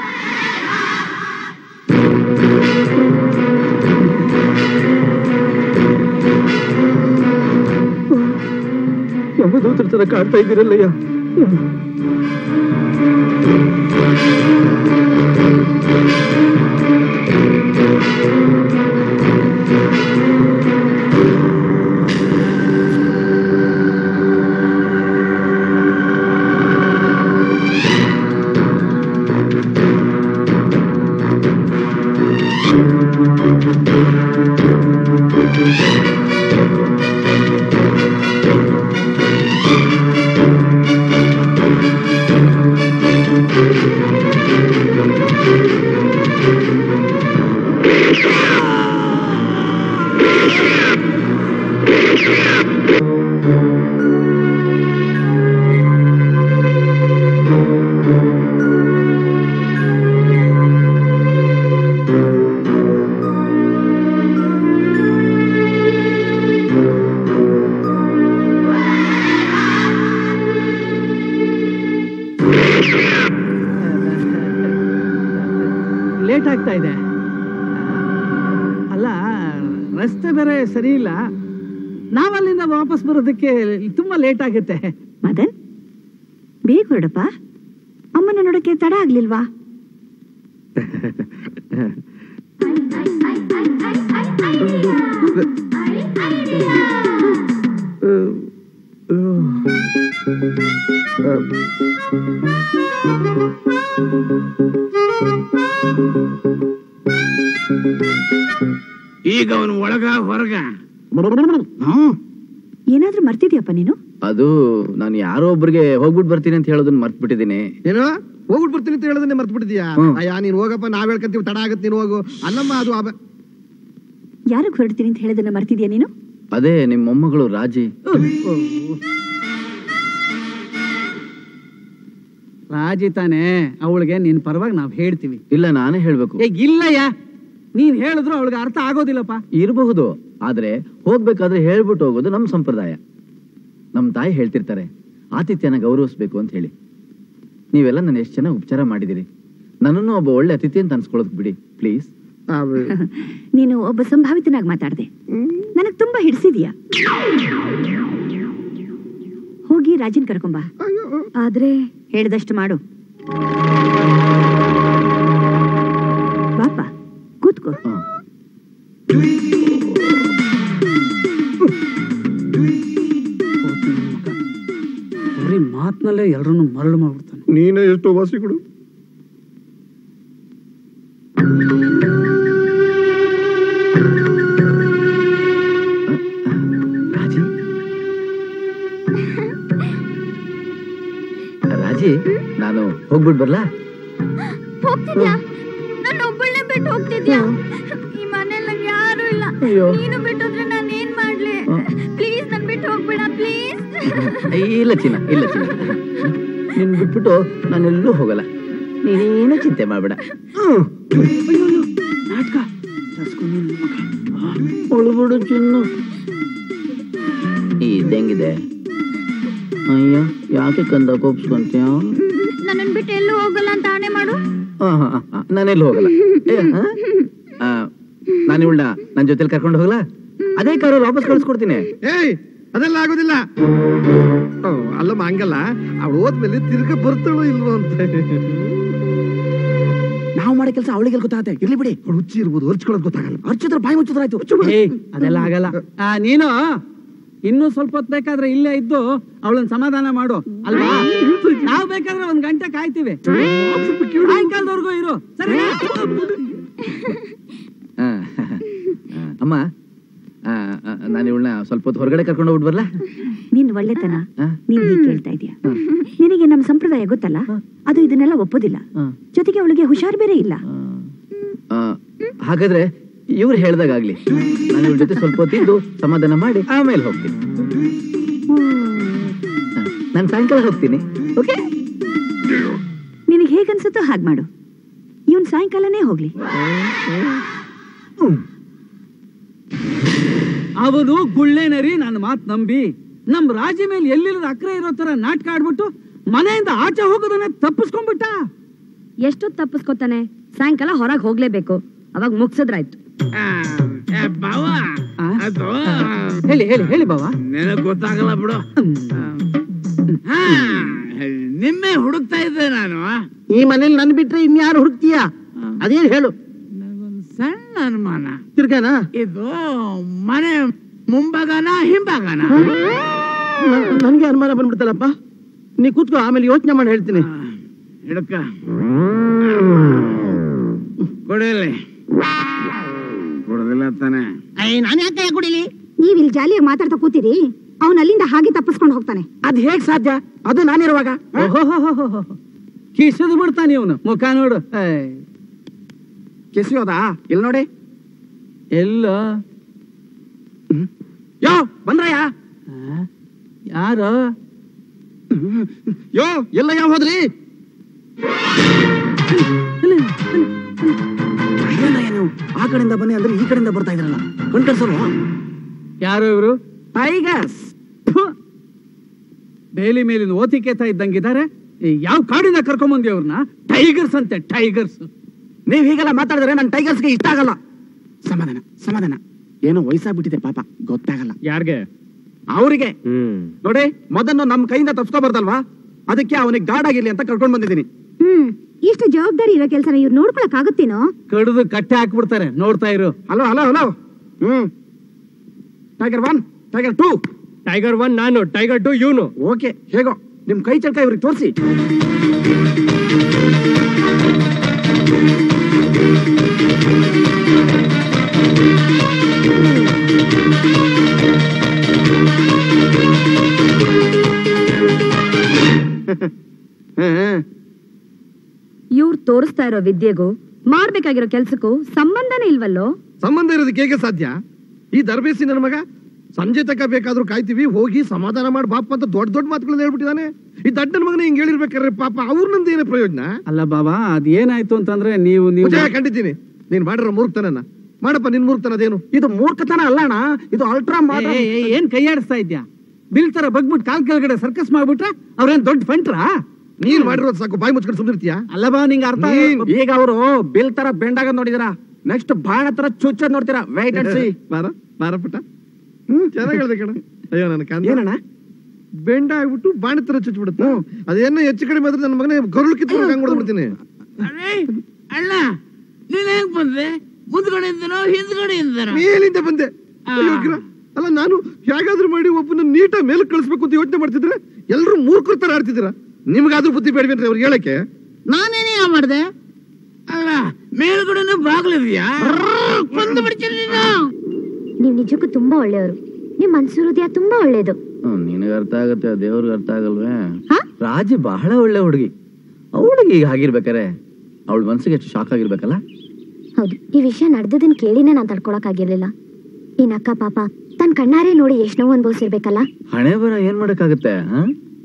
ಯಮದೂತರ ತರ ಕಾಡ್ತಾ ಇದ್ದೀರಲ್ಲಯ್ಯ ಲೇಟ್ ಆಗ್ತಾ ಇದೆ ಅಲ್ಲ ರಸ್ತೆ ಬೇರೆ ಸರಿ ಇಲ್ಲ ನಾವಲ್ಲಿಂದ ವಾಪಸ್ ಬರೋದಕ್ಕೆ ತುಂಬಾ ಲೇಟ್ ಆಗುತ್ತೆ ಮದನ್ ಬೇಗ ಹೊರಡಪ್ಪ ಅಮ್ಮನ ನೋಡಕ್ಕೆ ತಡ ಆಗ್ಲಿಲ್ವಾ ಈಗ ಅವನು ಒಳಗ ಹೊರಗ ಏನಾದ್ರೂ ಮರ್ತಿದ್ಯಪ್ಪ ನೀನು ಅದು ನಾನು ಯಾರೋ ಒಬ್ರಿಗೆ ಹೋಗ್ಬಿಟ್ಟು ಬರ್ತೀನಿ ಅಂತ ಹೇಳೋದನ್ನ ಮರ್ತ್ ಬಿಟ್ಟಿದ್ದೀನಿ ಏನು ಹೋಗ್ಬಿಟ್ಟು ಬರ್ತೀನಿ ಅಂತ ಹೇಳೋದನ್ನೇ ಮರ್ತು ಬಿಟ್ಟಿದ್ಯಾ ಹ್ಮ್. ಅಯ್ಯ ನೀನ್ ಹೋಗಪ್ಪ ನಾವ್ ಹೇಳ್ಕಂತೀವಿ ತಡ ಆಗತ್ತೆ ನೀನು ಹೋಗು ಅಲ್ಲಮ್ಮ ಅದು ಅಬ ಯಾರಿಗೆ ಹೊರಡ್ತೀನಿ ಅಂತ ಹೇಳೋದನ್ನ ಮರ್ತಿದ್ಯಾ ನೀನು ಅದೇ ನಿಮ್ಮ ಮೊಮ್ಮಗಳು ರಾಜಿ ರಾಜಿ ತಾನೇ ಅವಳಿಗೆ ನಿನ್ ಪರವಾಗಿ ನಾವ್ ಹೇಳ್ತೀವಿ ಇಲ್ಲ ನಾನೇ ಹೇಳ್ಬೇಕು ಏ ಇಲ್ಲಯ್ಯ ನೀನ್ ಹೇಳಿದ್ರು ಅವಳಿಗೆ ಅರ್ಥ ಆಗೋದಿಲ್ಲಪ್ಪ ಇರಬಹುದು ಆದ್ರೆ ಹೋಗ್ಬೇಕಾದ್ರೆ ಹೇಳ್ಬಿಟ್ಟು ಹೋಗೋದು ನಮ್ ಸಂಪ್ರದಾಯ ನಮ್ ತಾಯಿ ಹೇಳ್ತಿರ್ತಾರೆ ಆತಿಥ್ಯನ ಗೌರವಿಸ್ಬೇಕು ಅಂತ ಹೇಳಿ ನೀವೆಲ್ಲ ನಾನು ಎಷ್ಟು ಚೆನ್ನಾಗಿ ಉಪಚಾರ ಮಾಡಿದಿರಿ ನನ್ನನ್ನು ಒಬ್ಬ ಒಳ್ಳೆ ಅತಿಥಿ ಅಂತ ಅನ್ಸ್ಕೊಳ್ಳೋದು ಬಿಡಿ ಪ್ಲೀಸ್ ನೀನು ಒಬ್ಬ ಸಂಭಾವಿತನಾಗಿ ಮಾತಾಡ್ದೆ ನನಗ್ ತುಂಬಾ ಹಿಡ್ಸಿದ್ಯಾ ಹೋಗಿ ರಾಜನ್ ಕರ್ಕೊಂಬಾ ಆದ್ರೆ ಹೇಳ್ದಷ್ಟು ಮಾಡು ಬಾಪ ಕೂತ್ಕೋ ಬರೀ ಮಾತ್ನಲ್ಲೇ ಎಲ್ರನ್ನು ಮರಳು ಮಾಡ್ಬಿಡ್ತಾನೆ ನೀನೇ ಎಷ್ಟೋ ವಾಸಿಗಳು ರಾಜಿ ರಾಜಿ ನಾನು ಹೋಗ್ಬಿಟ್ಟು ಬರ್ಲಾ ಹೋಗ್ತಿದ್ಯಾ ನಾನು ಒಬ್ಬಳನ್ನೇ ಬಿಟ್ಟು ಹೋಗ್ತಿದ್ಯಾ ಈ ಮನೇಲಿ ನಂಗೆ ಯಾರು ಇಲ್ಲ ಅಯ್ಯೋ. ನೀನು ಬಿಟ್ಟೋದ್ರೆ ನಾನು ಏನ್ ಮಾಡ್ಲಿ ಪ್ಲೀಸ್ ನನ್ ಬಿಟ್ಟು ಹೋಗ್ಬೇಡ ಪ್ಲೀಸ್ ಇಲ್ಲ ಚಿನ್ನ ಇಲ್ಲ ಚಿನ್ನ ನಿನ್ ಬಿಟ್ಬಿಟ್ಟು ನಾನೆಲ್ಲೂ ಹೋಗಲ್ಲ ನೀನೇನು ಚಿಂತೆ ಮಾಡ್ಬೇಡ ನಾಟಕ ಒಳಬಿಡು ಚಿನ್ನು ಇದಂಗಿದೆ ಅಯ್ಯ ಯಾಕೆ ಕಂದ ಕೋಪಿಸ್ಕೊಂತೀಯ ನನ್ನನ್ ಬಿಟ್ಟು ಎಲ್ಲೂ ಹೋಗಲ್ಲ ಅಂತ ಆಣೆ ಮಾಡು ನಾನೆಲ್ಲಿ ಹೋಗಲ್ಲ ನಾನು ಇವಳ ನನ್ನ ಜೊತೆಲಿ ಕರ್ಕೊಂಡು ಹೋಗಲ್ಲ ಅದೇ ಕಾರಲ್ಲಿ ವಾಪಸ್ ಕಳಿಸ್ಕೊಡ್ತೀನಿ ಏಯ್ ಅದೆಲ್ಲ ಆಗೋದಿಲ್ಲ ಓ, ಅಲ್ಲಮ್ಮ ಹಂಗಲ್ಲ ಅವಳು ಹೋದ್ಮೇಲೆ ತಿರ್ಗ ಬರ್ತಾಳೋ ಇಲ್ವೋ ಅಂತ ನಾವು ಮಾಡೋ ಕೆಲಸ ಅವಳಿಗೆ ಗೊತ್ತಾಗತ್ತೆ ಇರ್ಲಿ ಬಿಡಿ ಅವ್ಳು ಹುಚ್ಚಿ ಇರ್ಬೋದು ಹೊರ್ಚ್ಕೊಳ್ಳೋದು ಗೊತ್ತಾಗಲ್ಲ ಹರ್ಚಿದ್ರೆ ಬಾಯಿ ಮುಚ್ಚಿದ್ರಾಯ್ತು ಏ ಅದೆಲ್ಲ ಆಗಲ್ಲ ಆ, ನೀನು ಇನ್ನೂ ಸ್ವಲ್ಪ ಹೊತ್ತು ಬೇಕಾದ್ರೆ ಇಲ್ಲೇ ಇದ್ದು ಅವಳನ್ನ ಸಮಾಧಾನ ಮಾಡು ಅಲ್ವಾ ನಾವ್ ಬೇಕಾದ್ರೆ ಒಂದ್ ಗಂಟೆ ಕಾಯ್ತೀವಿ ಸಾಯಂಕಾಲದವರೆಗೂ ಇರು ಸರಿ ಆ, ಆ, ಅಮ್ಮ ನಾನು ಇವಳನ್ನ ಸ್ವಲ್ಪ ಹೊತ್ತು ಹೊರಗಡೆ ಕರ್ಕೊಂಡು ಹೋಗ್ಬಿಟ್ಟು ಬರ್ಲಾ ನಿನ್ ಒಳ್ಳೆತನ ಆ? ನೀನ್ ಹೀಗ್ ಕೇಳ್ತಾ ಇದೀಯ ನಿನಗೆ ನಮ್ ಸಂಪ್ರದಾಯ ಗೊತ್ತಲ್ಲ ಅದು ಇದನ್ನೆಲ್ಲ ಒಪ್ಪೋದಿಲ್ಲ ಆ. ಜೊತೆಗೆ ಅವಳಿಗೆ ಹುಷಾರ್ ಬೇರೆ ಇಲ್ಲ ಆ. ಆ, ಹಾಗಾದ್ರೆ ಇವ್ರು ಹೇಳ್ದಾಗ್ಲಿ ನಾನು ಇವ್ರ ಜೊತೆ ಸ್ವಲ್ಪ ಹೊತ್ತಿದ್ದು ಸಮಾಧಾನ ಮಾಡಿ ಆಮೇಲೆ ಹೋಗ್ತೀನಿ ನಾನು ಸಾಯಂಕಾಲ ಹೋಗ್ತೀನಿ ಓಕೆ ನಿನಗೆ ಹೇಗನ್ಸುತ್ತೋ ಹಾಗೆ ಮಾಡು ಇವನ್ ಸಾಯಂಕಾಲನೇ ಹೋಗ್ಲಿ ಅವನು ಗುಳ್ಳೆನರಿ ನನ್ನ ಮಾತು ನಂಬಿ ನಮ್ ರಾಜ ಮೇಲೆ ಎಲ್ಲಿಲ್ಲದ ಅಕ್ರೆ ಇರೋ ತರ ನಾಟಕ ಆಡ್ಬಿಟ್ಟು ಮನೆಯಿಂದ ಆಚೆ ಹೋಗೋದನ್ನ ತಪ್ಪಿಸ್ಕೊಂಡ್ಬಿಟ್ಟ ಎಷ್ಟೊತ್ತು ತಪ್ಪಿಸ್ಕೊತಾನೆ ಸಾಯಂಕಾಲ ಹೊರಗೆ ಹೋಗ್ಲೇಬೇಕು ಅವಾಗ ಮುಗ್ಸಿದ್ರಾಯ್ತು ಬಾವ ಅದು ಹೇಳಿ ಹೇಳಿ ಹೇಳಿ ಬಾವ ನಿನಗ್ ಗೊತ್ತಾಗಲ್ಲ ಬಿಡು ಹಾ, ನಿನ್ನೆ ಹುಡುಕ್ತಾ ಇದ್ದೆ ನಾನು ಈ ಮನೇಲಿ ನನ್ ಬಿಟ್ರೆ ಇನ್ಯಾರು ಹುಡುಕ್ತೀಯ ಅದೇನ್ ಹೇಳು ಸಣ್ಣ ಅನುಮಾನ ತಿರ್ಗಾನ ಇದು ಮನೆ ಮುಂಭಾಗನ ಹಿಂಭಾಗನ ನನ್ಗೆ ಅನುಮಾನ ಬಂದ್ಬಿಡ್ತಲ್ಲಪ್ಪ ನೀ ಕೂತ್ಕೋ ಆಮೇಲೆ ಯೋಚನೆ ಮಾಡಿ ಹೇಳ್ತೀನಿ ಹಿಡ್ಕ ಕೊಡಿಲಿ ಕೊಡದಿಲ್ಲ ತಾನೆ ನಾನು ಯಾಕೆ ಕುಡಿಲಿ ನೀವ್ ಇಲ್ಲಿ ಜಾಲಿಯಾಗಿ ಮಾತಾಡ್ತಾ ಕೂತೀರಿ ಅವ್ನ ಅಲ್ಲಿಂದ ಹಾಗೆ ತಪ್ಪಿಸ್ಕೊಂಡು ಹೋಗ್ತಾನೆ ಅದ್ ಹೇಗ್ ಸಾಧ್ಯ ಅದು ನಾನಿರುವಾಗ ಕಿಸದು ಬಿಡ್ತಾನೆ ಇವನು ಮುಖ ನೋಡು ಕೆಸಿಯೋದಾ ಇಲ್ಲಿ ನೋಡಿ ಎಲ್ಲ ಯೋ ಬಂದ್ರಯ್ಯ ಯಾರು ಯೋ ಎಲ್ಲ ಯಾವ ಹೋದ್ರಿ ಏನಯ್ಯ ನೀವು ಆ ಕಡೆಯಿಂದ ಬನ್ನಿ ಅಂದ್ರೆ ಈ ಕಡೆಯಿಂದ ಬರ್ತಾ ಇದ್ರಲ್ಲ ಕಣ್ಕರ್ಸಲ್ವಾ ಯಾರು ಇವರು ಟೈಗರ್ಸ್ ಬೇಲಿ ಮೇಲಿನ ಓತಿಕೇತ ಇದ್ದಂಗಿದ್ದಾರೆ ಈ ಯಾವ ಕಾಡಿಂದ ಕರ್ಕೊಂಬಂದಿ ಅವ್ರನ್ನ ಟೈಗರ್ಸ್ ಅಂತೆ ಟೈಗರ್ಸ್ ನೀವ್ ಹೀಗೆಲ್ಲ ಮಾತಾಡಿದ್ರೆ ನನ್ ಟೈಗರ್ಸ್ಗೆ ಇಷ್ಟ ಆಗಲ್ಲ ಸಮಾಧಾನ ಸಮಾಧಾನ ಏನೋ ವಯಸ್ಸಾಗ್ಬಿಟ್ಟಿದೆ ಪಾಪ ಗೊತ್ತಾಗಲ್ಲ ಯಾರ್ಗೆ ಅವರಿಗೆ ಹ್ಮ್ ನೋಡಿ ಮೊದಲು ನಮ್ ಕೈಯಿಂದ ತಪ್ಸ್ಕೊಬಾರ್ದಲ್ವಾ ಅದಕ್ಕೆ ಅವನಿಗೆ ಗಾರ್ಡ್ ಆಗಿರ್ಲಿ ಅಂತ ಕರ್ಕೊಂಡ್ ಬಂದಿದ್ದೀನಿ ಹ್ಮ್ ಇಷ್ಟು ಜವಾಬ್ದಾರಿ ಇರೋ ಕೆಲಸನ ಇವ್ರು ನೋಡ್ಕೊಳಕ್ ಆಗುತ್ತೇನೋ ಕಡಿದು ಕಟ್ಟೆ ಹಾಕ್ಬಿಡ್ತಾರೆ ನೋಡ್ತಾ ಇರು ಹಲೋ ಹಲೋ ಹಲೋ ಹ್ಮ್ tiger one tiger two tiger one ನಾನು ಟೈಗರ್ ಟು ಇವನು ಓಕೆ ಹೇಗೋ ನಿಮ್ ಕೈ ಚಳಕ ಇವ್ರಿಗೆ ತೋರಿಸಿ ಇವ್ರು ತೋರಿಸ್ತಾ ಇರೋ ವಿದ್ಯೆಗೂ ಮಾಡ್ಬೇಕಾಗಿರೋ ಕೆಲ್ಸಕ್ಕೂ ಸಂಬಂಧನೇ ಇಲ್ವಲ್ಲೋ ಸಂಬಂಧ ಇರೋದಕ್ಕೆ ಹೇಗೆ ಸಾಧ್ಯ ಈ ದರ್ಬೇಸಿ ನನ್ನ ಮಗ ಸಂಜೆ ತಕ ಬೇಕಾದ್ರೂ ಕಾಯ್ತೀವಿ ಹೋಗಿ ಸಮಾಧಾನ ಮಾಡಿ ಬಾಪ ಅಂತ ದೊಡ್ಡ ದೊಡ್ಡ ಮಾತುಗಳನ್ನ ಹೇಳ್ಬಿಟ್ಟಿದಾನೆ ಈ ದಡ್ಡನ ಮಗನ ಹಿಂಗ್ ಹೇಳಿರ್ಬೇಕಾದ್ರೆ ಪಾಪ ಅವ್ರನ್ನಂದ ಏನೇ ಪ್ರಯೋಜನ ಅಲ್ಲ ಬಾಬಾ ಅದ್ ಏನಾಯ್ತು ಅಂತಂದ್ರೆ ನೀವು ನೀವು ಮುಜಾ ಖಂಡಿತೀನಿ ನೀನ್ ಮಾಡಿರೋ ಮೂರ್ಖತನನ ಮಾಡಪ್ಪ ನಿನ್ ಮೂರ್ಖತನ ಅದೇನು ಇದು ಮೂರ್ಖತನ ಅಲ್ಲ ಅಣ್ಣ ಇದು ಅಲ್ಟ್ರಾ ಏ, ಏ, ಏ, ಏನ್ ಕೈಯಾಡಿಸ್ತಾ ಇದ್ಯಾ ಬಿಲ್ ತರ ಬಗ್ಬಿಟ್ಟು ಕಾಲ್ ಕೆಳಗಡೆ ಸರ್ಕಸ್ ಮಾಡ್ಬಿಟ್ರೆ ಅವ್ರೇನ್ ದೊಡ್ಡ ಫಂಟ್ರಾ ನೀನ್ ಮಾಡಿರೋದು ಸಾಕು ಬಾಯಿ ಮುಚ್ಕೊಂಡು ಸುಮ್ನಿರ್ತೀಯ ಅಲ್ಲ ಬಾ ನಿಂಗೆ ಅರ್ಥ ನೀನ್ ಈಗ ಅವರು ಬಿಲ್ ತರ ಬೆಂಡಾಗ ನೋಡಿದಿರ ನೆಕ್ಸ್ಟ್ ಬಾಣ ತರ ಚುಚ್ಚದ್ ನೋಡ್ತೀರಾ ವೈಟ್ ಅಂಡ್ ಸಿ ಬಾರ ಬಾರ ಪುಟ್ಟ ಹ್ಮ್ ಚೆನ್ನಾಗ್ ಹೇಳ್ದೆ ಕಣ ಅಯ್ಯೋ ನನ್ನ ಕಾಂತ ಏನಣ್ಣ ಬೆಂಡ ಆಗ್ಬಿಟ್ಟು ಬಾಣ ತರ ಚುಚ್ಬಿಡುತ್ತ ಅದೇನೋ ಹೆಚ್ಚು ಕಡಿಮೆ ಆದ್ರೆ ನನ್ನ ಮಗನೇ ಗರುಳು ಕಿತ್ತು ಹಂಗ್ ಹೊಡ್ಬಿಡ್ತೀನಿ ಅರೇ, ಅಣ್ಣ ನೀನ್ ಹೆಂಗ್ ಬಂದೆ ಮುಂದ್ಗಡೆಯಿಂದನೋ ಹಿಂದ್ಗಡೆಯಿಂದನೋ ಮೇಲಿಂದ ಬಂದೆ ಅಯ್ಯೋ ಗಿರ. ಅಲ್ಲ ನಾನು ಹೇಗಾದ್ರೂ ಮಾಡಿ ಒಬ್ಬನ ನೀಟಾಗಿ ಮೇಲೆ ಕಳಿಸ್ಬೇಕು ಅಂತ ಯೋಚನೆ ಮಾಡ್ತಿದ್ರೆ ಎಲ್ಲರೂ ಮೂರ್ಖರ ತರ ಆಡ್ತಿದ್ದೀರಾ ನಿಮ್ಗಾದ್ರೂ ಬುದ್ಧಿ ಬೇಡವೇನ್ರಿ ಅವ್ರಿಗೆ ಹೇಳಕ್ಕೆ ನಾನೇನೇ ಮಾಡ್ದೆ ಅಲ್ಲ ಮೇಲ್ಗಡೆನೂ ಬಾಗ್ಲಿದ್ಯಾ ಬಂದು ಬಿಡ್ತೀನಿ ನೀನು ನೀವ್ ನಿಜಕ್ಕೂ ತುಂಬಾ ಒಳ್ಳೆಯವರು ನಿಮ್ ಮನ್ಸು ಹೃದಯ ತುಂಬಾ ಒಳ್ಳೇದು ನಿನಗೆ ಅರ್ಥ ಆಗುತ್ತೆ ದೇವ್ರಿಗೆ ಅರ್ಥ ಆಗಲ್ವೇ ಹಾ? ರಾಜಿ ಬಹಳ ಒಳ್ಳೆ ಹುಡುಗಿ ಅವಳಿಗೆ ಈಗ ಆಗಿರ್ಬೇಕಾರೆ ಅವಳ ಮನ್ಸಿಗೆ ಎಷ್ಟು ಶಾಕ್ ಆಗಿರ್ಬೇಕಲ್ಲ ಹೌದು ಈ ವಿಷಯ ನಡೆದದನ್ನ ಕೇಳಿನೇ ನಾನ್ ತಡ್ಕೊಳಕ್ ಆಗಿರ್ಲಿಲ್ಲ ಇನ್ ಅಕ್ಕ ಪಾಪ ತನ್ ಕಣ್ಣಾರೆ ನೋಡಿ ಎಷ್ಟ್ ನೋವು ಅನ್ಭವಿಸಿರ್ಬೇಕಲ್ಲ ಹಣೆ ಬರ ಏನ್ ಮಾಡಕ್ಕಾಗುತ್ತೆ ಆ?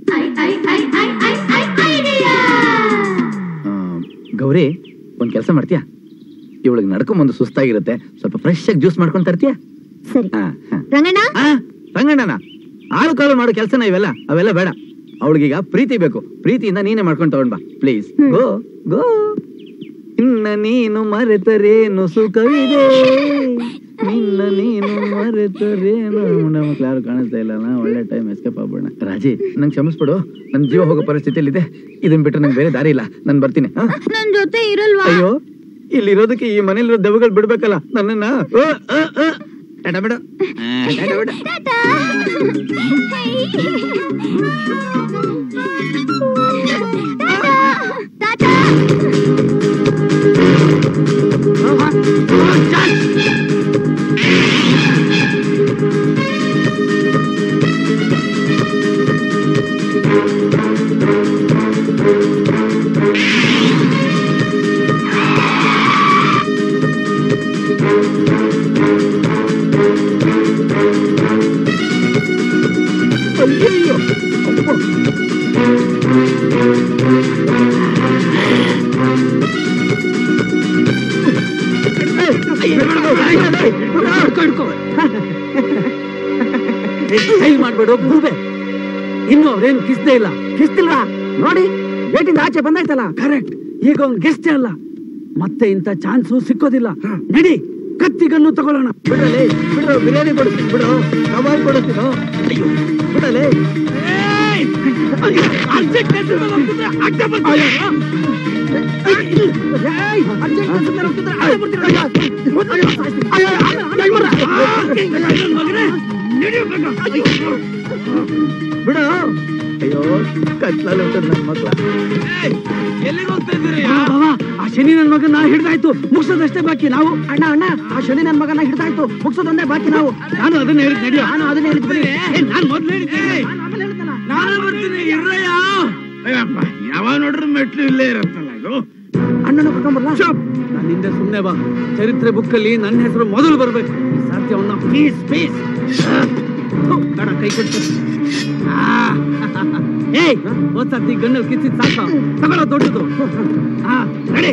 ಆ, ಗೌರಿ ಒಂದ್ ಕೆಲಸ ಮಾಡ್ತೀಯಾ ಇವಳಿಗೆ ನಡ್ಕೊಂಬಂದು ಸುಸ್ತಾಗಿರುತ್ತೆ ಸ್ವಲ್ಪ ಫ್ರೆಶ್ ಆಗಿ ಜ್ಯೂಸ್ ಮಾಡ್ಕೊಂಡ್ ತರ್ತೀಯಾ ಸರಿ ಆ, ಆ. ರಂಗಣ್ಣ ಆ, ರಂಗಣ್ಣನ ಆಳು ಕಾಳು ಮಾಡೋ ಕೆಲಸನ ಇವೆಲ್ಲ ಅವೆಲ್ಲ ಬೇಡ ಅವಳಿಗೀಗ ಪ್ರೀತಿ ಬೇಕು ಪ್ರೀತಿಯಿಂದ ನೀನೇ ಮಾಡ್ಕೊಂಡು ತಗೊಂಡ್ ಬಾ ಪ್ಲೀಸ್ ಗೋ ಗೋ ಇನ್ನ ನೀನು ಮರೆತರೇನು ಸುಖವಿದೆ ನಿನ್ನ ನೀನು ಮರೆತರೇನು ನಮ್ಮ ಯಾರು ಕಾಣಿಸ್ತಾ ಇಲ್ಲ ನಾ ಒಳ್ಳೆ ಟೈಮ್ ಎಸ್ಕೇಪ್ ಆಗ್ಬಿಡೋಣ ರಾಜಿ ನಂಗೆ ಕ್ಷಮಿಸ್ಬಿಡು ನನ್ ಜೀವ ಹೋಗೋ ಪರಿಸ್ಥಿತಿಯಲ್ಲಿ ಇದೆ ಇದನ್ ಬಿಟ್ರೆ ನಂಗೆ ಬೇರೆ ದಾರಿ ಇಲ್ಲ ನಾನು ಬರ್ತೀನಿ ಆ? ನನ್ ಜೊತೆ ಇರಲ್ವಾ ಅಯ್ಯೋ ಇಲ್ಲಿರೋದಕ್ಕೆ ಈ ಮನೇಲಿರೋ ದೆವ್ವಗಳು ಬಿಡ್ಬೇಕಲ್ಲ ನನ್ನನ್ನ ಆ, ಆ, ಆ. ಟಾಟಾ ಬಿಡು ಆ, ಟಾಟಾ ಬಿಡು ಕೈ ಮಾಡ್ಬೇಡು ಭೂಬೆ ಇನ್ನು ಅವ್ರೇನು ಕಿಸ್ದೇ ಇಲ್ಲ ಕಿಸ್ತಿಲ್ವಾ ನೋಡಿ ಗೇಟಿಂದ ಆಚೆ ಬಂದಾಯ್ತಲ್ಲ ಕರೆಕ್ಟ್ ಈಗ ಅವ್ನ್ ಗೆಸ್ಟೇ ಅಲ್ಲ ಮತ್ತೆ ಇಂಥ ಚಾನ್ಸು ಸಿಕ್ಕೋದಿಲ್ಲ ನಡಿ ಕತ್ತಿಗನ್ನು ತಗೊಳ್ಳೋಣ ಬಿಡಲೇ ಬಿಡು ಬಿರಿಯಾನಿ ಕೊಡ್ತೀನಿ ಬಿಡು ಕಬಾಬ್ ಕೊಡ್ತೀನೋ ಅಯ್ಯೋ ಬಿಡಲೇ ಬಿಡು ಅಯ್ಯೋ ಕತ್ಲಲ್ಲಿ ಉಂಟು ನನ್ನ ಮಕ್ಳ ಎಲ್ಲಿಗೆ ಹೋಗ್ತಾ ಇದ್ದೀರಿ ಆ ಶನಿ ನನ್ ಮಗನ ಹಿಡ್ದಾಯ್ತು ಮುಗ್ಸೋದಷ್ಟೇ ಬಾಕಿ ನಾವು ಅಣ್ಣ ಅಣ್ಣ ಆ ಶನಿ ನನ್ ಮಗನ ಹಿಡ್ದಾಯ್ತು ಮುಗ್ಸೋದೊಂದೇ ಬಾಕಿ ನಾವು ನಾನು ಅದನ್ನ ಹೇಳಿದ್ ನಡಿ ನಾನು ಅದನ್ನ ಹೇಳಿದ್ ಬಿಡಿ ನಾನು ಮೊದ್ಲು ಹೇಳಿದ್ದೆ ನಾನು ಬರ್ತೀನಿ ಇರ್ರಯ್ಯ ಅಯ್ಯಪ್ಪ ಯಾವಾಗ ನೋಡ್ರು ಮೆಟ್ಲು ಇಲ್ಲೇ ಇರತ್ತಲ್ಲ ಇದು ಅಣ್ಣನ ಕರ್ಕೊಂಬರ್ಲ ನಾನು ಹಿಂದೆ ಸುಮ್ನೆ ಬಾ ಚರಿತ್ರೆ ಬುಕ್ಕಲ್ಲಿ ನನ್ನ ಹೆಸರು ಮೊದಲು ಬರ್ಬೇಕು ಈ ಸಾಧ್ಯವನ್ನ ಪೀಸ್ ಪೀಸ್ ಕಡ ಕೈ ಕೊಟ್ಟು ಏಯ್ ಹೋದ್ ಸರ್ತಿ ಗಣ್ಣಲ್ಲಿ ಕಿತ್ತಿದ್ ಸಾಕ ತಗೊಳ್ಳೋ ದೊಡ್ಡದು ಹಾ ನಡಿ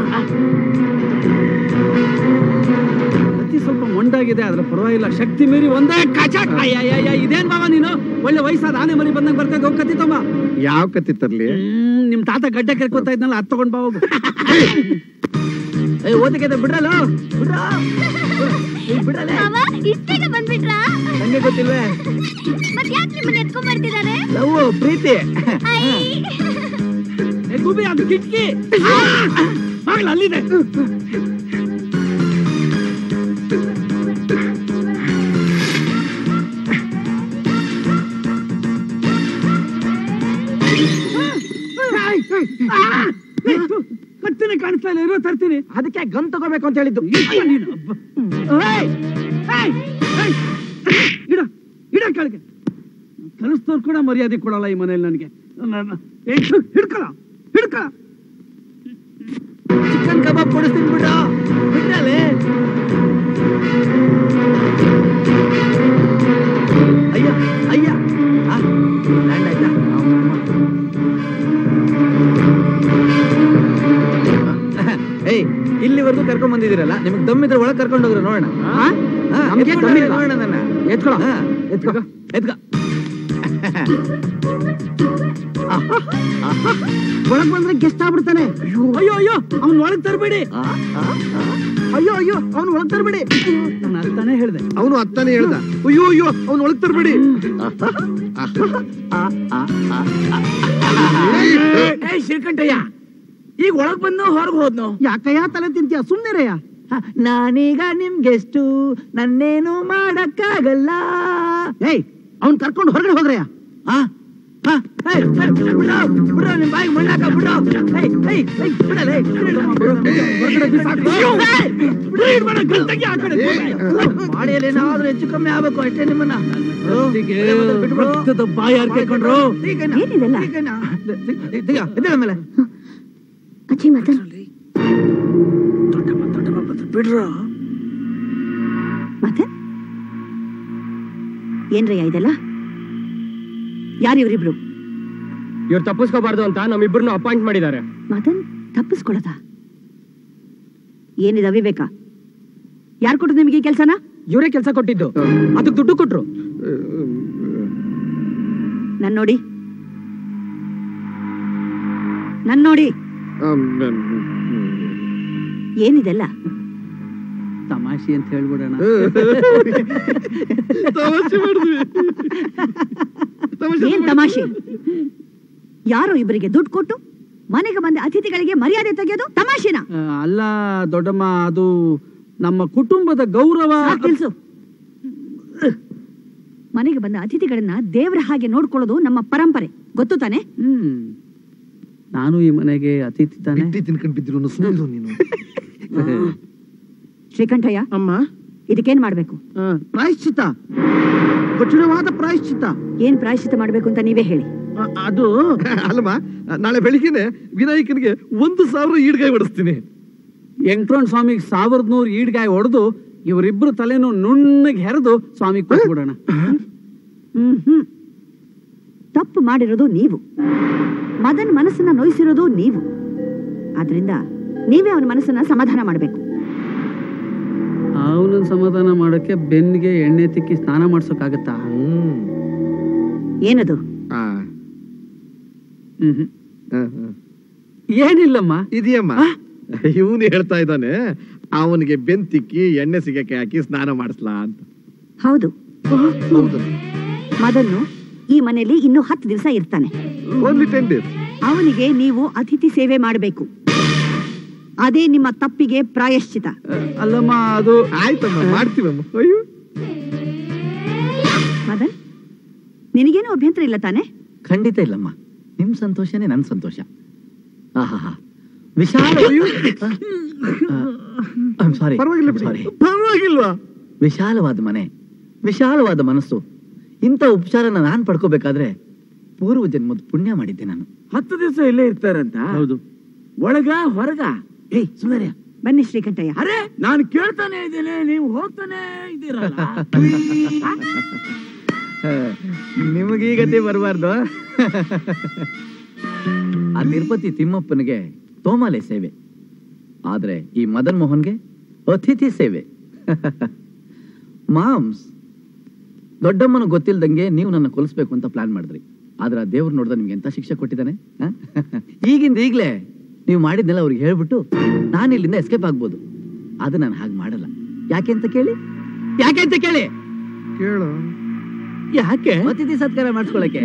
ಅತಿ ಸ್ವಲ್ಪ ಮೊಂಡಾಗಿದೆ ಆದ್ರೆ ಪರವಾಗಿಲ್ಲ ಶಕ್ತಿ ಮೀರಿ ಒಂದೇ ಕಚ ಅಯ್ಯಯ್ಯ ಇದೇನ್ ಬಾವ ನೀನು ಒಳ್ಳೆ ವಯಸ್ಸಾದ ಆನೆ ಮರಿ ಬಂದಂಗ್ ಬರ್ತಾ ಹೋಗ್ ಕತ್ತಿತ್ತಮ್ಮ ಯಾವ ಕತ್ತಿ ತರ್ಲಿ ಹ್ಮ್, ನಿಮ್ ತಾತ ಗಡ್ಡೆ ಕೆರ್ಕೋತಾ ಇದ್ನಲ್ಲ ಅದ್ ತಗೊಂಡ್ ಬಾ ಹೋಗು ಏ ಓದಕ್ಕೆ ಬಿಡ್ರಲ್ಲ ಬಿಡ್ರ ಬಿಡಲೇ ಇಷ್ಟೇಗ ಬಂದ್ಬಿಟ್ರಾ ನಂಗೆ ಗೊತ್ತಿಲ್ವೇ ಮತ್ ಯಾಕೆ ನಿಮ್ಮನ್ನ ಎತ್ಕೊಂಡ್ ಬರ್ತಿದ್ದಾರೆ ಲವ್ ಪ್ರೀತಿ ಏ, ಗುಬ್ಬಿ ಅದು ಕಿಟಕಿ ಬಾಗ್ಲ ಅಲ್ಲಿದೆ ಕತ್ತಿನ ಕಾಣಿಸ್ತಾ ಇಲ್ಲ ಇರೋ ತರ್ತೀನಿ ಅದಕ್ಕೆ ಗನ್ ತಗೋಬೇಕು ಅಂತ ಹೇಳಿದ್ದು ಏಯ್! ಏಯ್! ಏಯ್! ಇಡ ಇಡ ಕೆಳಗೆ ಕಲಿಸ್ತವ್ರು ಕೂಡ ಮರ್ಯಾದೆ ಕೊಡಲ್ಲ ಈ ಮನೇಲಿ ನನಗೆ ಹಿಡ್ಕಳ ಹಿಡ್ಕಳ ಚಿಕನ್ ಕಬಾಬ್ ಕೊಡಿಸ್ತೀನಿ ಬಿಡ್ರ ಬಿಡ್ರಲೇ ಅಯ್ಯ ಅಯ್ಯ ಆ, ಲ್ಯಾಂಡ್ ಆಯ್ತಾ ಏಯ್ ಇಲ್ಲಿವರೆಗೂ ಕರ್ಕೊಂಡ್ ಬಂದಿದ್ದೀರಲ್ಲ ನಿಮ್ಗೆ ದಮ್ಮಿದ್ರೆ ಒಳಗ್ ಕರ್ಕೊಂಡು ಹೋಗ್ರಿ ನೋಡೋಣ ಹಾ? ಹಾ, ನಮ್ಗೆ ಎತ್ಕೊಂಡು ದಮ್ಮಿಲ್ಲ. ನೋಡೋಣ ನನ್ನ ಎತ್ಕೊಳ ಹಾ, ಎತ್ಕೋ ಎತ್ಕೋ ಒಳಗ್ ಬಂದ್ರೆ ಗೆಸ್ಟ್ ಆಗ್ಬಿಡ್ತಾನೆ ಅಯ್ಯೋ ಅಯ್ಯೋ ಅವ್ನ್ ಒಳಗ್ ತರಬೇಡಿ ಅಯ್ಯೋ ಅಯ್ಯೋ ಅವ್ನು ಒಳಗ್ ತರಬೇಡಿ ನಾನು ಅಂತಾನೆ ಹೇಳ್ದೆ ಅವನು ಅತ್ತಾನೆ ಹೇಳ್ದ ಅಯ್ಯೋ ಅಯ್ಯೋ ಅವ್ನು ಒಳಗ್ ತರ್ಬೇಡಿ ಏ ಶ್ರೀಕಂಠಯ್ಯ ಈಗ ಒಳಗ್ ಬಂದು ಹೊರಗ್ ಹೋದ್ನು ಯಾಕಯ್ಯ ತಲೆ ತಿಂತೀಯ ಸುಮ್ನಿರಯ್ಯ ನಾನೀಗ ನಿಮ್ಗೆಷ್ಟು ನನ್ನೇನು ಮಾಡಕ್ಕಾಗಲ್ಲ ಏಯ್ ಅವ್ನ್ ಕರ್ಕೊಂಡು ಹೊರಗಡೆ ಹೋಗ್ರಯ್ಯ ಆ? ಆ? ಏಯ್, ಏಯ್, ಬಿಡ್ರೋ, ಬಿಡ್ರೋ, ನಿಮ್ ಬಾಯಿಗೆ ಮಣ್ಣಾಕ ಬಿಡ್ರೋ. ಏಯ್, ಏಯ್, ಏಯ್, ಬಿಡಲೇ, ಬಿಡು. ಹೊರ್ಗಡೆ ಬಿಸಾಕು. ಏಯ್, ಬಿಡು, ಇದ್ ಮಾಡು, ಗಲ್ ತೆಗಿ ಆ ಕಡೆ. ಮಾಡಿಯಲ್ಲಿ ಏನಾದ್ರೂ ಹೆಚ್ಚು ಕಮ್ಮಿ ಆಗ್ಬೇಕು ಅಷ್ಟೇ ನಿಮ್ಮನ್ನ ರಕ್ತದ ಬಾಯಿ ಹಾರ್ಕೊಂಡ್ರು ಏನಿದೆಲ್ಲ? ಮೇಲೆ ಅಜ್ಜಿ ಮದನ್ ಬಿಡ್ರ ಮತ್ತೆ ಏನ್ರಯ್ಯ ಇದೆಲ್ಲ ಯಾರು ಇವರಿಬ್ರು ಇವ್ರು ತಪ್ಪಿಸ್ಕೋಬಾರ್ದು ಅಂತ ನಮ್ಮಿಬ್ಬರನ್ನ ಅಪಾಯಿಂಟ್ ಮಾಡಿದ್ದಾರೆ ಮದನ್ ತಪ್ಪಿಸ್ಕೊಳದ ಏನಿದೆ ಅವಿವೇಕ ಯಾರು ಕೊಟ್ಟರು ನಿಮಗೆ ಈ ಕೆಲ್ಸನ ಇವರೇ ಕೆಲಸ ಕೊಟ್ಟಿದ್ದು ಅದಕ್ಕೆ ದುಡ್ಡು ಕೊಟ್ರು ನನ್ ನೋಡಿ ನನ್ ನೋಡಿ ಏನಿದೆಲ್ಲ ತಮಾಷೆ ಅಂತ ಹೇಳ್ಬಿಡೋಣ ತಮಾಷೆ ಮಾಡಿದ್ವಿ ಏನ್ ತಮಾಷೆ ಯಾರೋ ಇಬ್ಬರಿಗೆ ದುಡ್ಡು ಕೊಟ್ಟು ಮನೆಗೆ ಬಂದ ಅತಿಥಿಗಳಿಗೆ ಮರ್ಯಾದೆ ತೆಗೆಯೋದು ತಮಾಷೆನ ಆ, ಅಲ್ಲ ದೊಡ್ಡಮ್ಮ ಅದು ನಮ್ಮ ಕುಟುಂಬದ ಗೌರವ ಸಾಕ್ ನಿಲ್ಸು ಮನೆಗೆ ಬಂದ ಅತಿಥಿಗಳನ್ನ ದೇವರ ಹಾಗೆ ನೋಡ್ಕೊಳ್ಳೋದು ನಮ್ಮ ಪರಂಪರೆ ಗೊತ್ತು ತಾನೆ ಹ್ಮ್ ನಾನು ಈ ಮನೆಗೆ ಅತಿಥಿ ತಾನೆ ಬಿಟ್ಟಿ ತಿನ್ಕೊಂಡ್ ಬಿದ್ದಿರು ಸುಮ್ಮನೆ ನೀನು ಶ್ರೀಕಂಠಯ್ಯ ಅಮ್ಮ ಇದಕ್ಕೇನ್ ಮಾಡ್ಬೇಕು ಆ, ಪ್ರಾಯಶ್ಚಿತ್ತ ಕಠಿಣವಾದ ಪ್ರಾಯಶ್ಚಿತ್ತ ಏನ್ ಪ್ರಾಯಶ್ಚಿತ ಮಾಡ್ಬೇಕು ಅಂತ ನೀವೇ ಹೇಳಿ ಆ, ಅದು ಅಲ್ಲಮ್ಮ ನಾಳೆ ಬೆಳಿಗ್ಗೆನೆ ವಿನಾಯಕನಿಗೆ ಒಂದು ಸಾವಿರ ಈಡ್ಗಾಯಿ ಹೊಡಿಸ್ತೀನಿ ವೆಂಕಟರಮಣ ಸ್ವಾಮಿಗೆ ಸಾವಿರದ ನೂರು ಈಡ್ಗಾಯಿ ಹೊಡೆದು ಇವರಿಬ್ರು ತಲೆನೂ ನುಣ್ಣಗೆ ಹೆರೆದು ಸ್ವಾಮಿ ಕೊಟ್ಬಿಡೋಣ ಹ್ಮ್ ಹ್ಮ್ ತಪ್ಪು ಮಾಡಿರೋದು ನೀವು ಮದನ್ ಮನಸ್ಸನ್ನ ನೋಯಿಸಿರೋದು ನೀವು ಆದ್ರಿಂದ ನೀವೇ ಅವನ ಮನಸ್ಸನ್ನ ಸಮಾಧಾನ ಮಾಡ್ಬೇಕು ಆ, ಅವನನ್ನ ಸಮಾಧಾನ ಮಾಡೋಕ್ಕೆ ಬೆನ್ನಿಗೆ ಎಣ್ಣೆ ತಿಕ್ಕಿ ಸ್ನಾನ ಮಾಡ್ಸೋಕ್ಕಾಗತ್ತಾ ಏನದು ಹ್ಮ್ ಏನಿಲ್ಲಮ್ಮ ಇದೆಯಮ್ಮ ಇವನು ಹೇಳ್ತಾ ಇದ್ದಾನೆ ಅವನಿಗೆ ಬೆಂತಿಕ್ಕಿ ಎಣ್ಣೆ ಸಿಗಕ್ಕೆ ಹಾಕಿ ಸ್ನಾನ ಮಾಡಿಸ್ಲಾ ಅಂತ ಹೌದು ಹೌದು ಮದನ್ನು ಈ ಮನೆಯಲ್ಲಿ ಇನ್ನೂ ಹತ್ತು ದಿವಸ ಇರ್ತಾನೆ ಓನ್ಲಿ ಟೆನ್ ಡೇಸ್ ಅವನಿಗೆ ನೀವು ಅತಿಥಿ ಸೇವೆ ಮಾಡಬೇಕು ಅದೇ ನಿಮ್ಮ ತಪ್ಪಿಗೆ ಪ್ರಾಯಶ್ಚಿತ ಅಲ್ಲಮ್ಮ ಅದು ಆಯ್ತಮ್ಮ ಮಾಡ್ತೀವಮ್ಮ ಅಯ್ಯೋ ಮದನ್ ನಿನಗೇನು ಅಭ್ಯಂತರ ಇಲ್ಲ ತಾನೆ ಖಂಡಿತ ಇಲ್ಲಮ್ಮ ನಿಮ್ ಸಂತೋಷನೇ ನನ್ ಸಂತೋಷ ಆಹಾ ವಿಶಾಲ ಸಾರಿ ಪರವಾಗಿಲ್ಲ ಬಿಡಿ. ಸಾರಿ ಪರವಾಗಿಲ್ವಾ ವಿಶಾಲವಾದ ಮನೆ ವಿಶಾಲವಾದ ಮನಸ್ಸು ಇಂಥ ಉಪಚಾರನ ನಾನ್ ಪಡ್ಕೋಬೇಕಾದ್ರೆ ಪೂರ್ವ ಜನ್ಮದ ಪುಣ್ಯ ಮಾಡಿದ್ದೆ ನಾನು ಹತ್ತು ದಿವಸ ಇಲ್ಲೇ ಇರ್ತಾರಂತ ಹೌದು ಒಳಗ ಹೊರಗ ಏಯ್ ಸುಂದರ್ಯ ಬನ್ನಿ ಶ್ರೀಕಂಠಯ್ಯ ಅರೆ ನಾನು ಕೇಳ್ತಾನೆ ಇದ್ದೇನೆ ನೀವು ಹೋಗ್ತಾನೆ ಇದ್ದೀರಲ್ಲ ನಿಮಗೆ ಈ ಗತಿ ಬರಬಾರ್ದು ಆ ತಿರುಪತಿ ತಿಮ್ಮಪ್ಪನಿಗೆ ತೋಮಾಲೆ ಸೇವೆ ಆದ್ರೆ ಈ ಮದನ್ ಮೋಹನ್ಗೆ ಅತಿಥಿ ಸೇವೆ ಮಾಮ್ಸ್ ದೊಡ್ಡಮ್ಮನ ಗೊತ್ತಿಲ್ದಂಗೆ ನೀವು ನನ್ನ ಕೊಲಿಸ್ಬೇಕು ಅಂತ ಪ್ಲಾನ್ ಮಾಡಿದ್ರಿ ಆದ್ರೆ ಆ ದೇವ್ರು ನೋಡ್ದ ನಿಮ್ಗೆ ಎಂತ ಶಿಕ್ಷೆ ಕೊಟ್ಟಿದ್ದಾನೆ ಆ? ಈಗಿಂದ ಈಗ್ಲೇ ನೀವು ಮಾಡಿದ್ನೆಲ್ಲ ಅವ್ರಿಗೆ ಹೇಳ್ಬಿಟ್ಟು ನಾನು ಇಲ್ಲಿಂದ ಎಸ್ಕೇಪ್ ಆಗ್ಬೋದು ಅದು ನಾನು ಹಾಗೆ ಮಾಡಲ್ಲ ಯಾಕೆ ಅಂತ ಕೇಳಿ ಯಾಕೆ ಅಂತ ಕೇಳಿ ಕೇಳು ಯಾಕೆ ಅತಿಥಿ ಸತ್ಕಾರ ಮಾಡಿಸ್ಕೊಳಕ್ಕೆ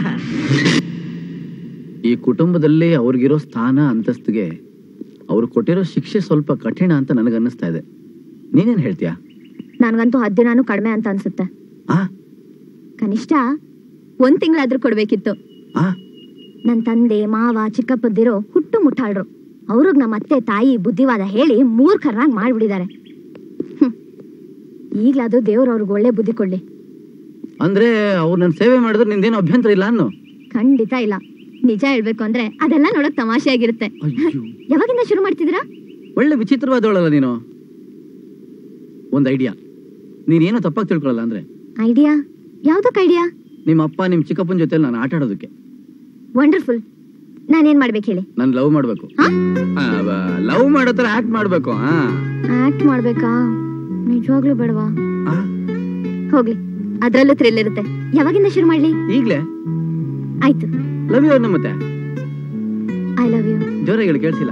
ಈ ಕುಟುಂಬದಲ್ಲಿ ಅವ್ರಿಗಿರೋ ಸ್ಥಾನ ಅಂತಸ್ತಿಗೆ ಅವ್ರು ಕೊಟ್ಟಿರೋ ಶಿಕ್ಷೆ ಸ್ವಲ್ಪ ಕಠಿಣ ಅಂತ ನನಗೆ ಅನ್ನಿಸ್ತಾ ಇದೆ ನೀನೇನ್ ಹೇಳ್ತೀಯಾ ನನ್ಗಂತೂ ಹತ್ತು ದಿನಾನು ಕಡಿಮೆ ಅಂತ ಅನ್ಸುತ್ತೆ ಆ? ಕನಿಷ್ಠ ಒಂದ್ ತಿಂಗಳಾದ್ರೂ ಕೊಡ್ಬೇಕಿತ್ತು ಆ? ನನ್ ತಂದೆ ಮಾವ ಚಿಕ್ಕಪ್ಪದ್ದಿರೋ ಹುಟ್ಟು ಮುಟ್ಟಾಳ್ರು ಅವ್ರಿಗ್ ನಮ್ಮ ಅತ್ತೆ ತಾಯಿ ಬುದ್ಧಿವಾದ ಹೇಳಿ ಮೂರ್ಖರ್ನಾಗ್ ಮಾಡ್ಬಿಟ್ಟಿದ್ದಾರೆ ಹ್ಮ್. ಈಗ್ಲಾದ್ರೂ ದೇವ್ರು ಅವ್ರಿಗೆ ಒಳ್ಳೆ ಬುದ್ಧಿ ಕೊಡ್ಲಿ ಅಂದ್ರೆ ಅವ್ರು ನನ್ನ ಸೇವೆ ಮಾಡಿದ್ರೆ ನಿಂದೇನು ಅಭ್ಯಂತರ ಇಲ್ಲ ಅನ್ನು ಖಂಡಿತ ಇಲ್ಲ ನಿಜ ಹೇಳ್ಬೇಕು ಅಂದ್ರೆ ಅದೆಲ್ಲ ನೋಡಕ್ ತಮಾಷೆ ಆಗಿರುತ್ತೆ ಯಾವಾಗಿಂದ ಶುರು ಮಾಡ್ತಿದ್ದೀರಾ ಒಳ್ಳೆ ವಿಚಿತ್ರವಾದವಳಲ್ಲ ನೀನು ಒಂದ್ ಐಡಿಯಾ ನೀನೇನೋ ತಪ್ಪಾಗಿ ತಿಳ್ಕೊಳಲ್ಲ ಅಂದ್ರೆ ಐಡಿಯಾ ಯಾವ್ದಕ್ ಐಡಿಯಾ ನಿಮ್ಮ ಅಪ್ಪ ನಿಮ್ ಚಿಕ್ಕಪ್ಪನ ಜೊತೆ ನಾನು ಆಟ ಆಡೋದಕ್ಕೆ ವಂಡರ್ಫುಲ್ ನಾನೇನ್ ಮಾಡ್ಬೇಕು ಹೇಳಿ ನಾನು ಲವ್ ಮಾಡ್ಬೇಕು ಲವ್ ಮಾಡೋ ತರ ಆಕ್ಟ್ ಮಾಡ್ಬೇಕು ಹಾ ಆಕ್ಟ್ ಮಾಡ್ಬೇಕಾ ನಿಜವಾಗ್ಲೂ ಬೇಡವಾ ಹೋಗ್ಲಿ ಅದ್ರಲ್ಲೂ ಥ್ರಿಲ್ ಇರುತ್ತೆ ಯಾವಾಗಿಂದ ಶುರು ಮಾಡ್ಲಿ ಈಗ್ಲೇ ಆಯ್ತು ಲವ್ ಯು ಮತ್ತೆ ಐ ಲವ್ ಯು ಜೋರಾಗಿ ಹೇಳಿ ಕೇಳಿಸಿಲ್ಲ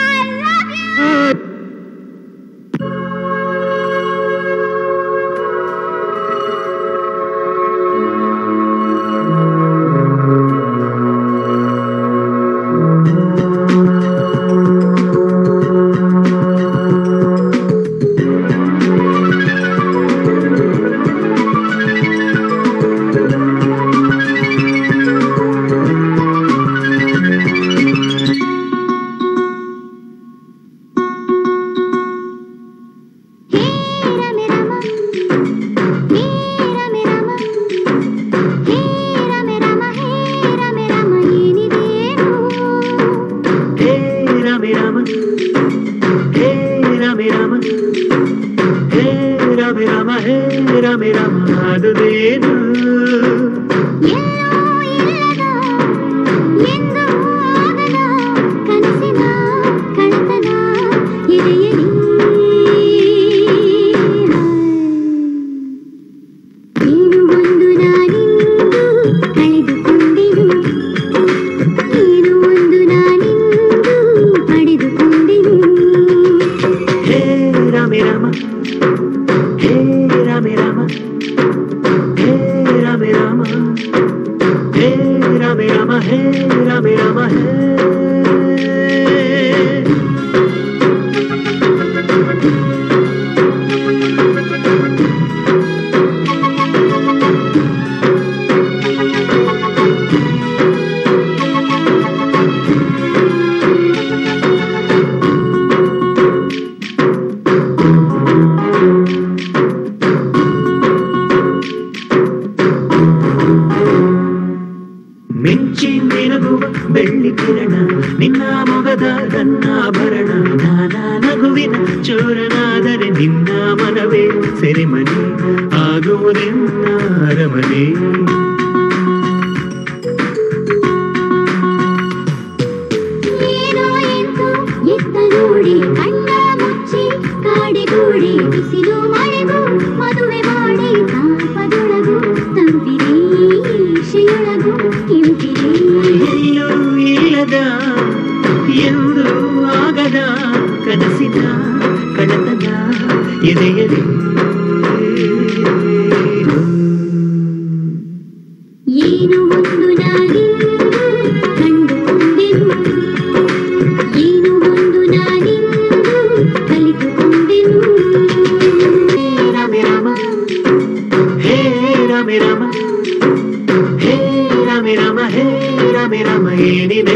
ಹೇ ರಾಮ ರಾಮ ಹೇ ರಾಮ ರಾಮ ಹೇ ರಾಮ ರಾಮ ಹೇ ರಾಮ ರಾಮ ಅದುದೇನು ಹೇ ರಾಮ ರಾಮ ಹೇ ರಾಮ ರಾಮ ಹೇ ರಾಮ ರಾಮ ಹೇ ರಾಮ ರಾಮ ಹೇ ರಾಮ ರಾಮ ಹೇ ಮಿಂಚಿ ಮಿನುಗುವ ಬೆಳ್ಳಿ ಕಿರಣ ನಿನ್ನ ಮೊಗದ ಗನ್ನಾಭರಣ ನಾನಾ ನಗುವಿನ ಚೋರನಾದರೆ ನಿನ್ನ ಮನವೇ ಸೆರೆಮನೆ ಆಗುವುದೆನ್ನ ಅರಮನೆ ಏನೋ ಎಂತೋ ಎತ್ತ ನೋಡಿ ಕಣ್ಣ ಮುಚ್ಚಿ ಕಾಡಿಗೂಡಿ ಬಿಸಿಲು ಮಳೆಗೂ ಮದುವೆ ಮಾಡಿ ತಾಪದೊಳಗೂ ತಂಪಿರಿ ಶೆಯೊಳಗೂ ಇಂಪಿರಿ ಎಲ್ಲೂ ಇಲ್ಲದ ಎಂದು ಆಗದ ಕನಸಿನ ಕಳತನ ಎದೆಯಲಿ ಏನು ಒಂದು ನಾನಿಂದು ಕಂಡುಕೊಂಡೆನು ಏನು ಒಂದು ನಾನಿಂದು ಕಲಿತುಕೊಂಡೆನು ರಾಮೆ ರಾಮ ಹೇ ರಾಮೆ ರಾಮ ಹೇ ರಾಮೆ ರಾಮ ಹೇ ರಾಮೆ ರಾಮ ಏನಿದೆ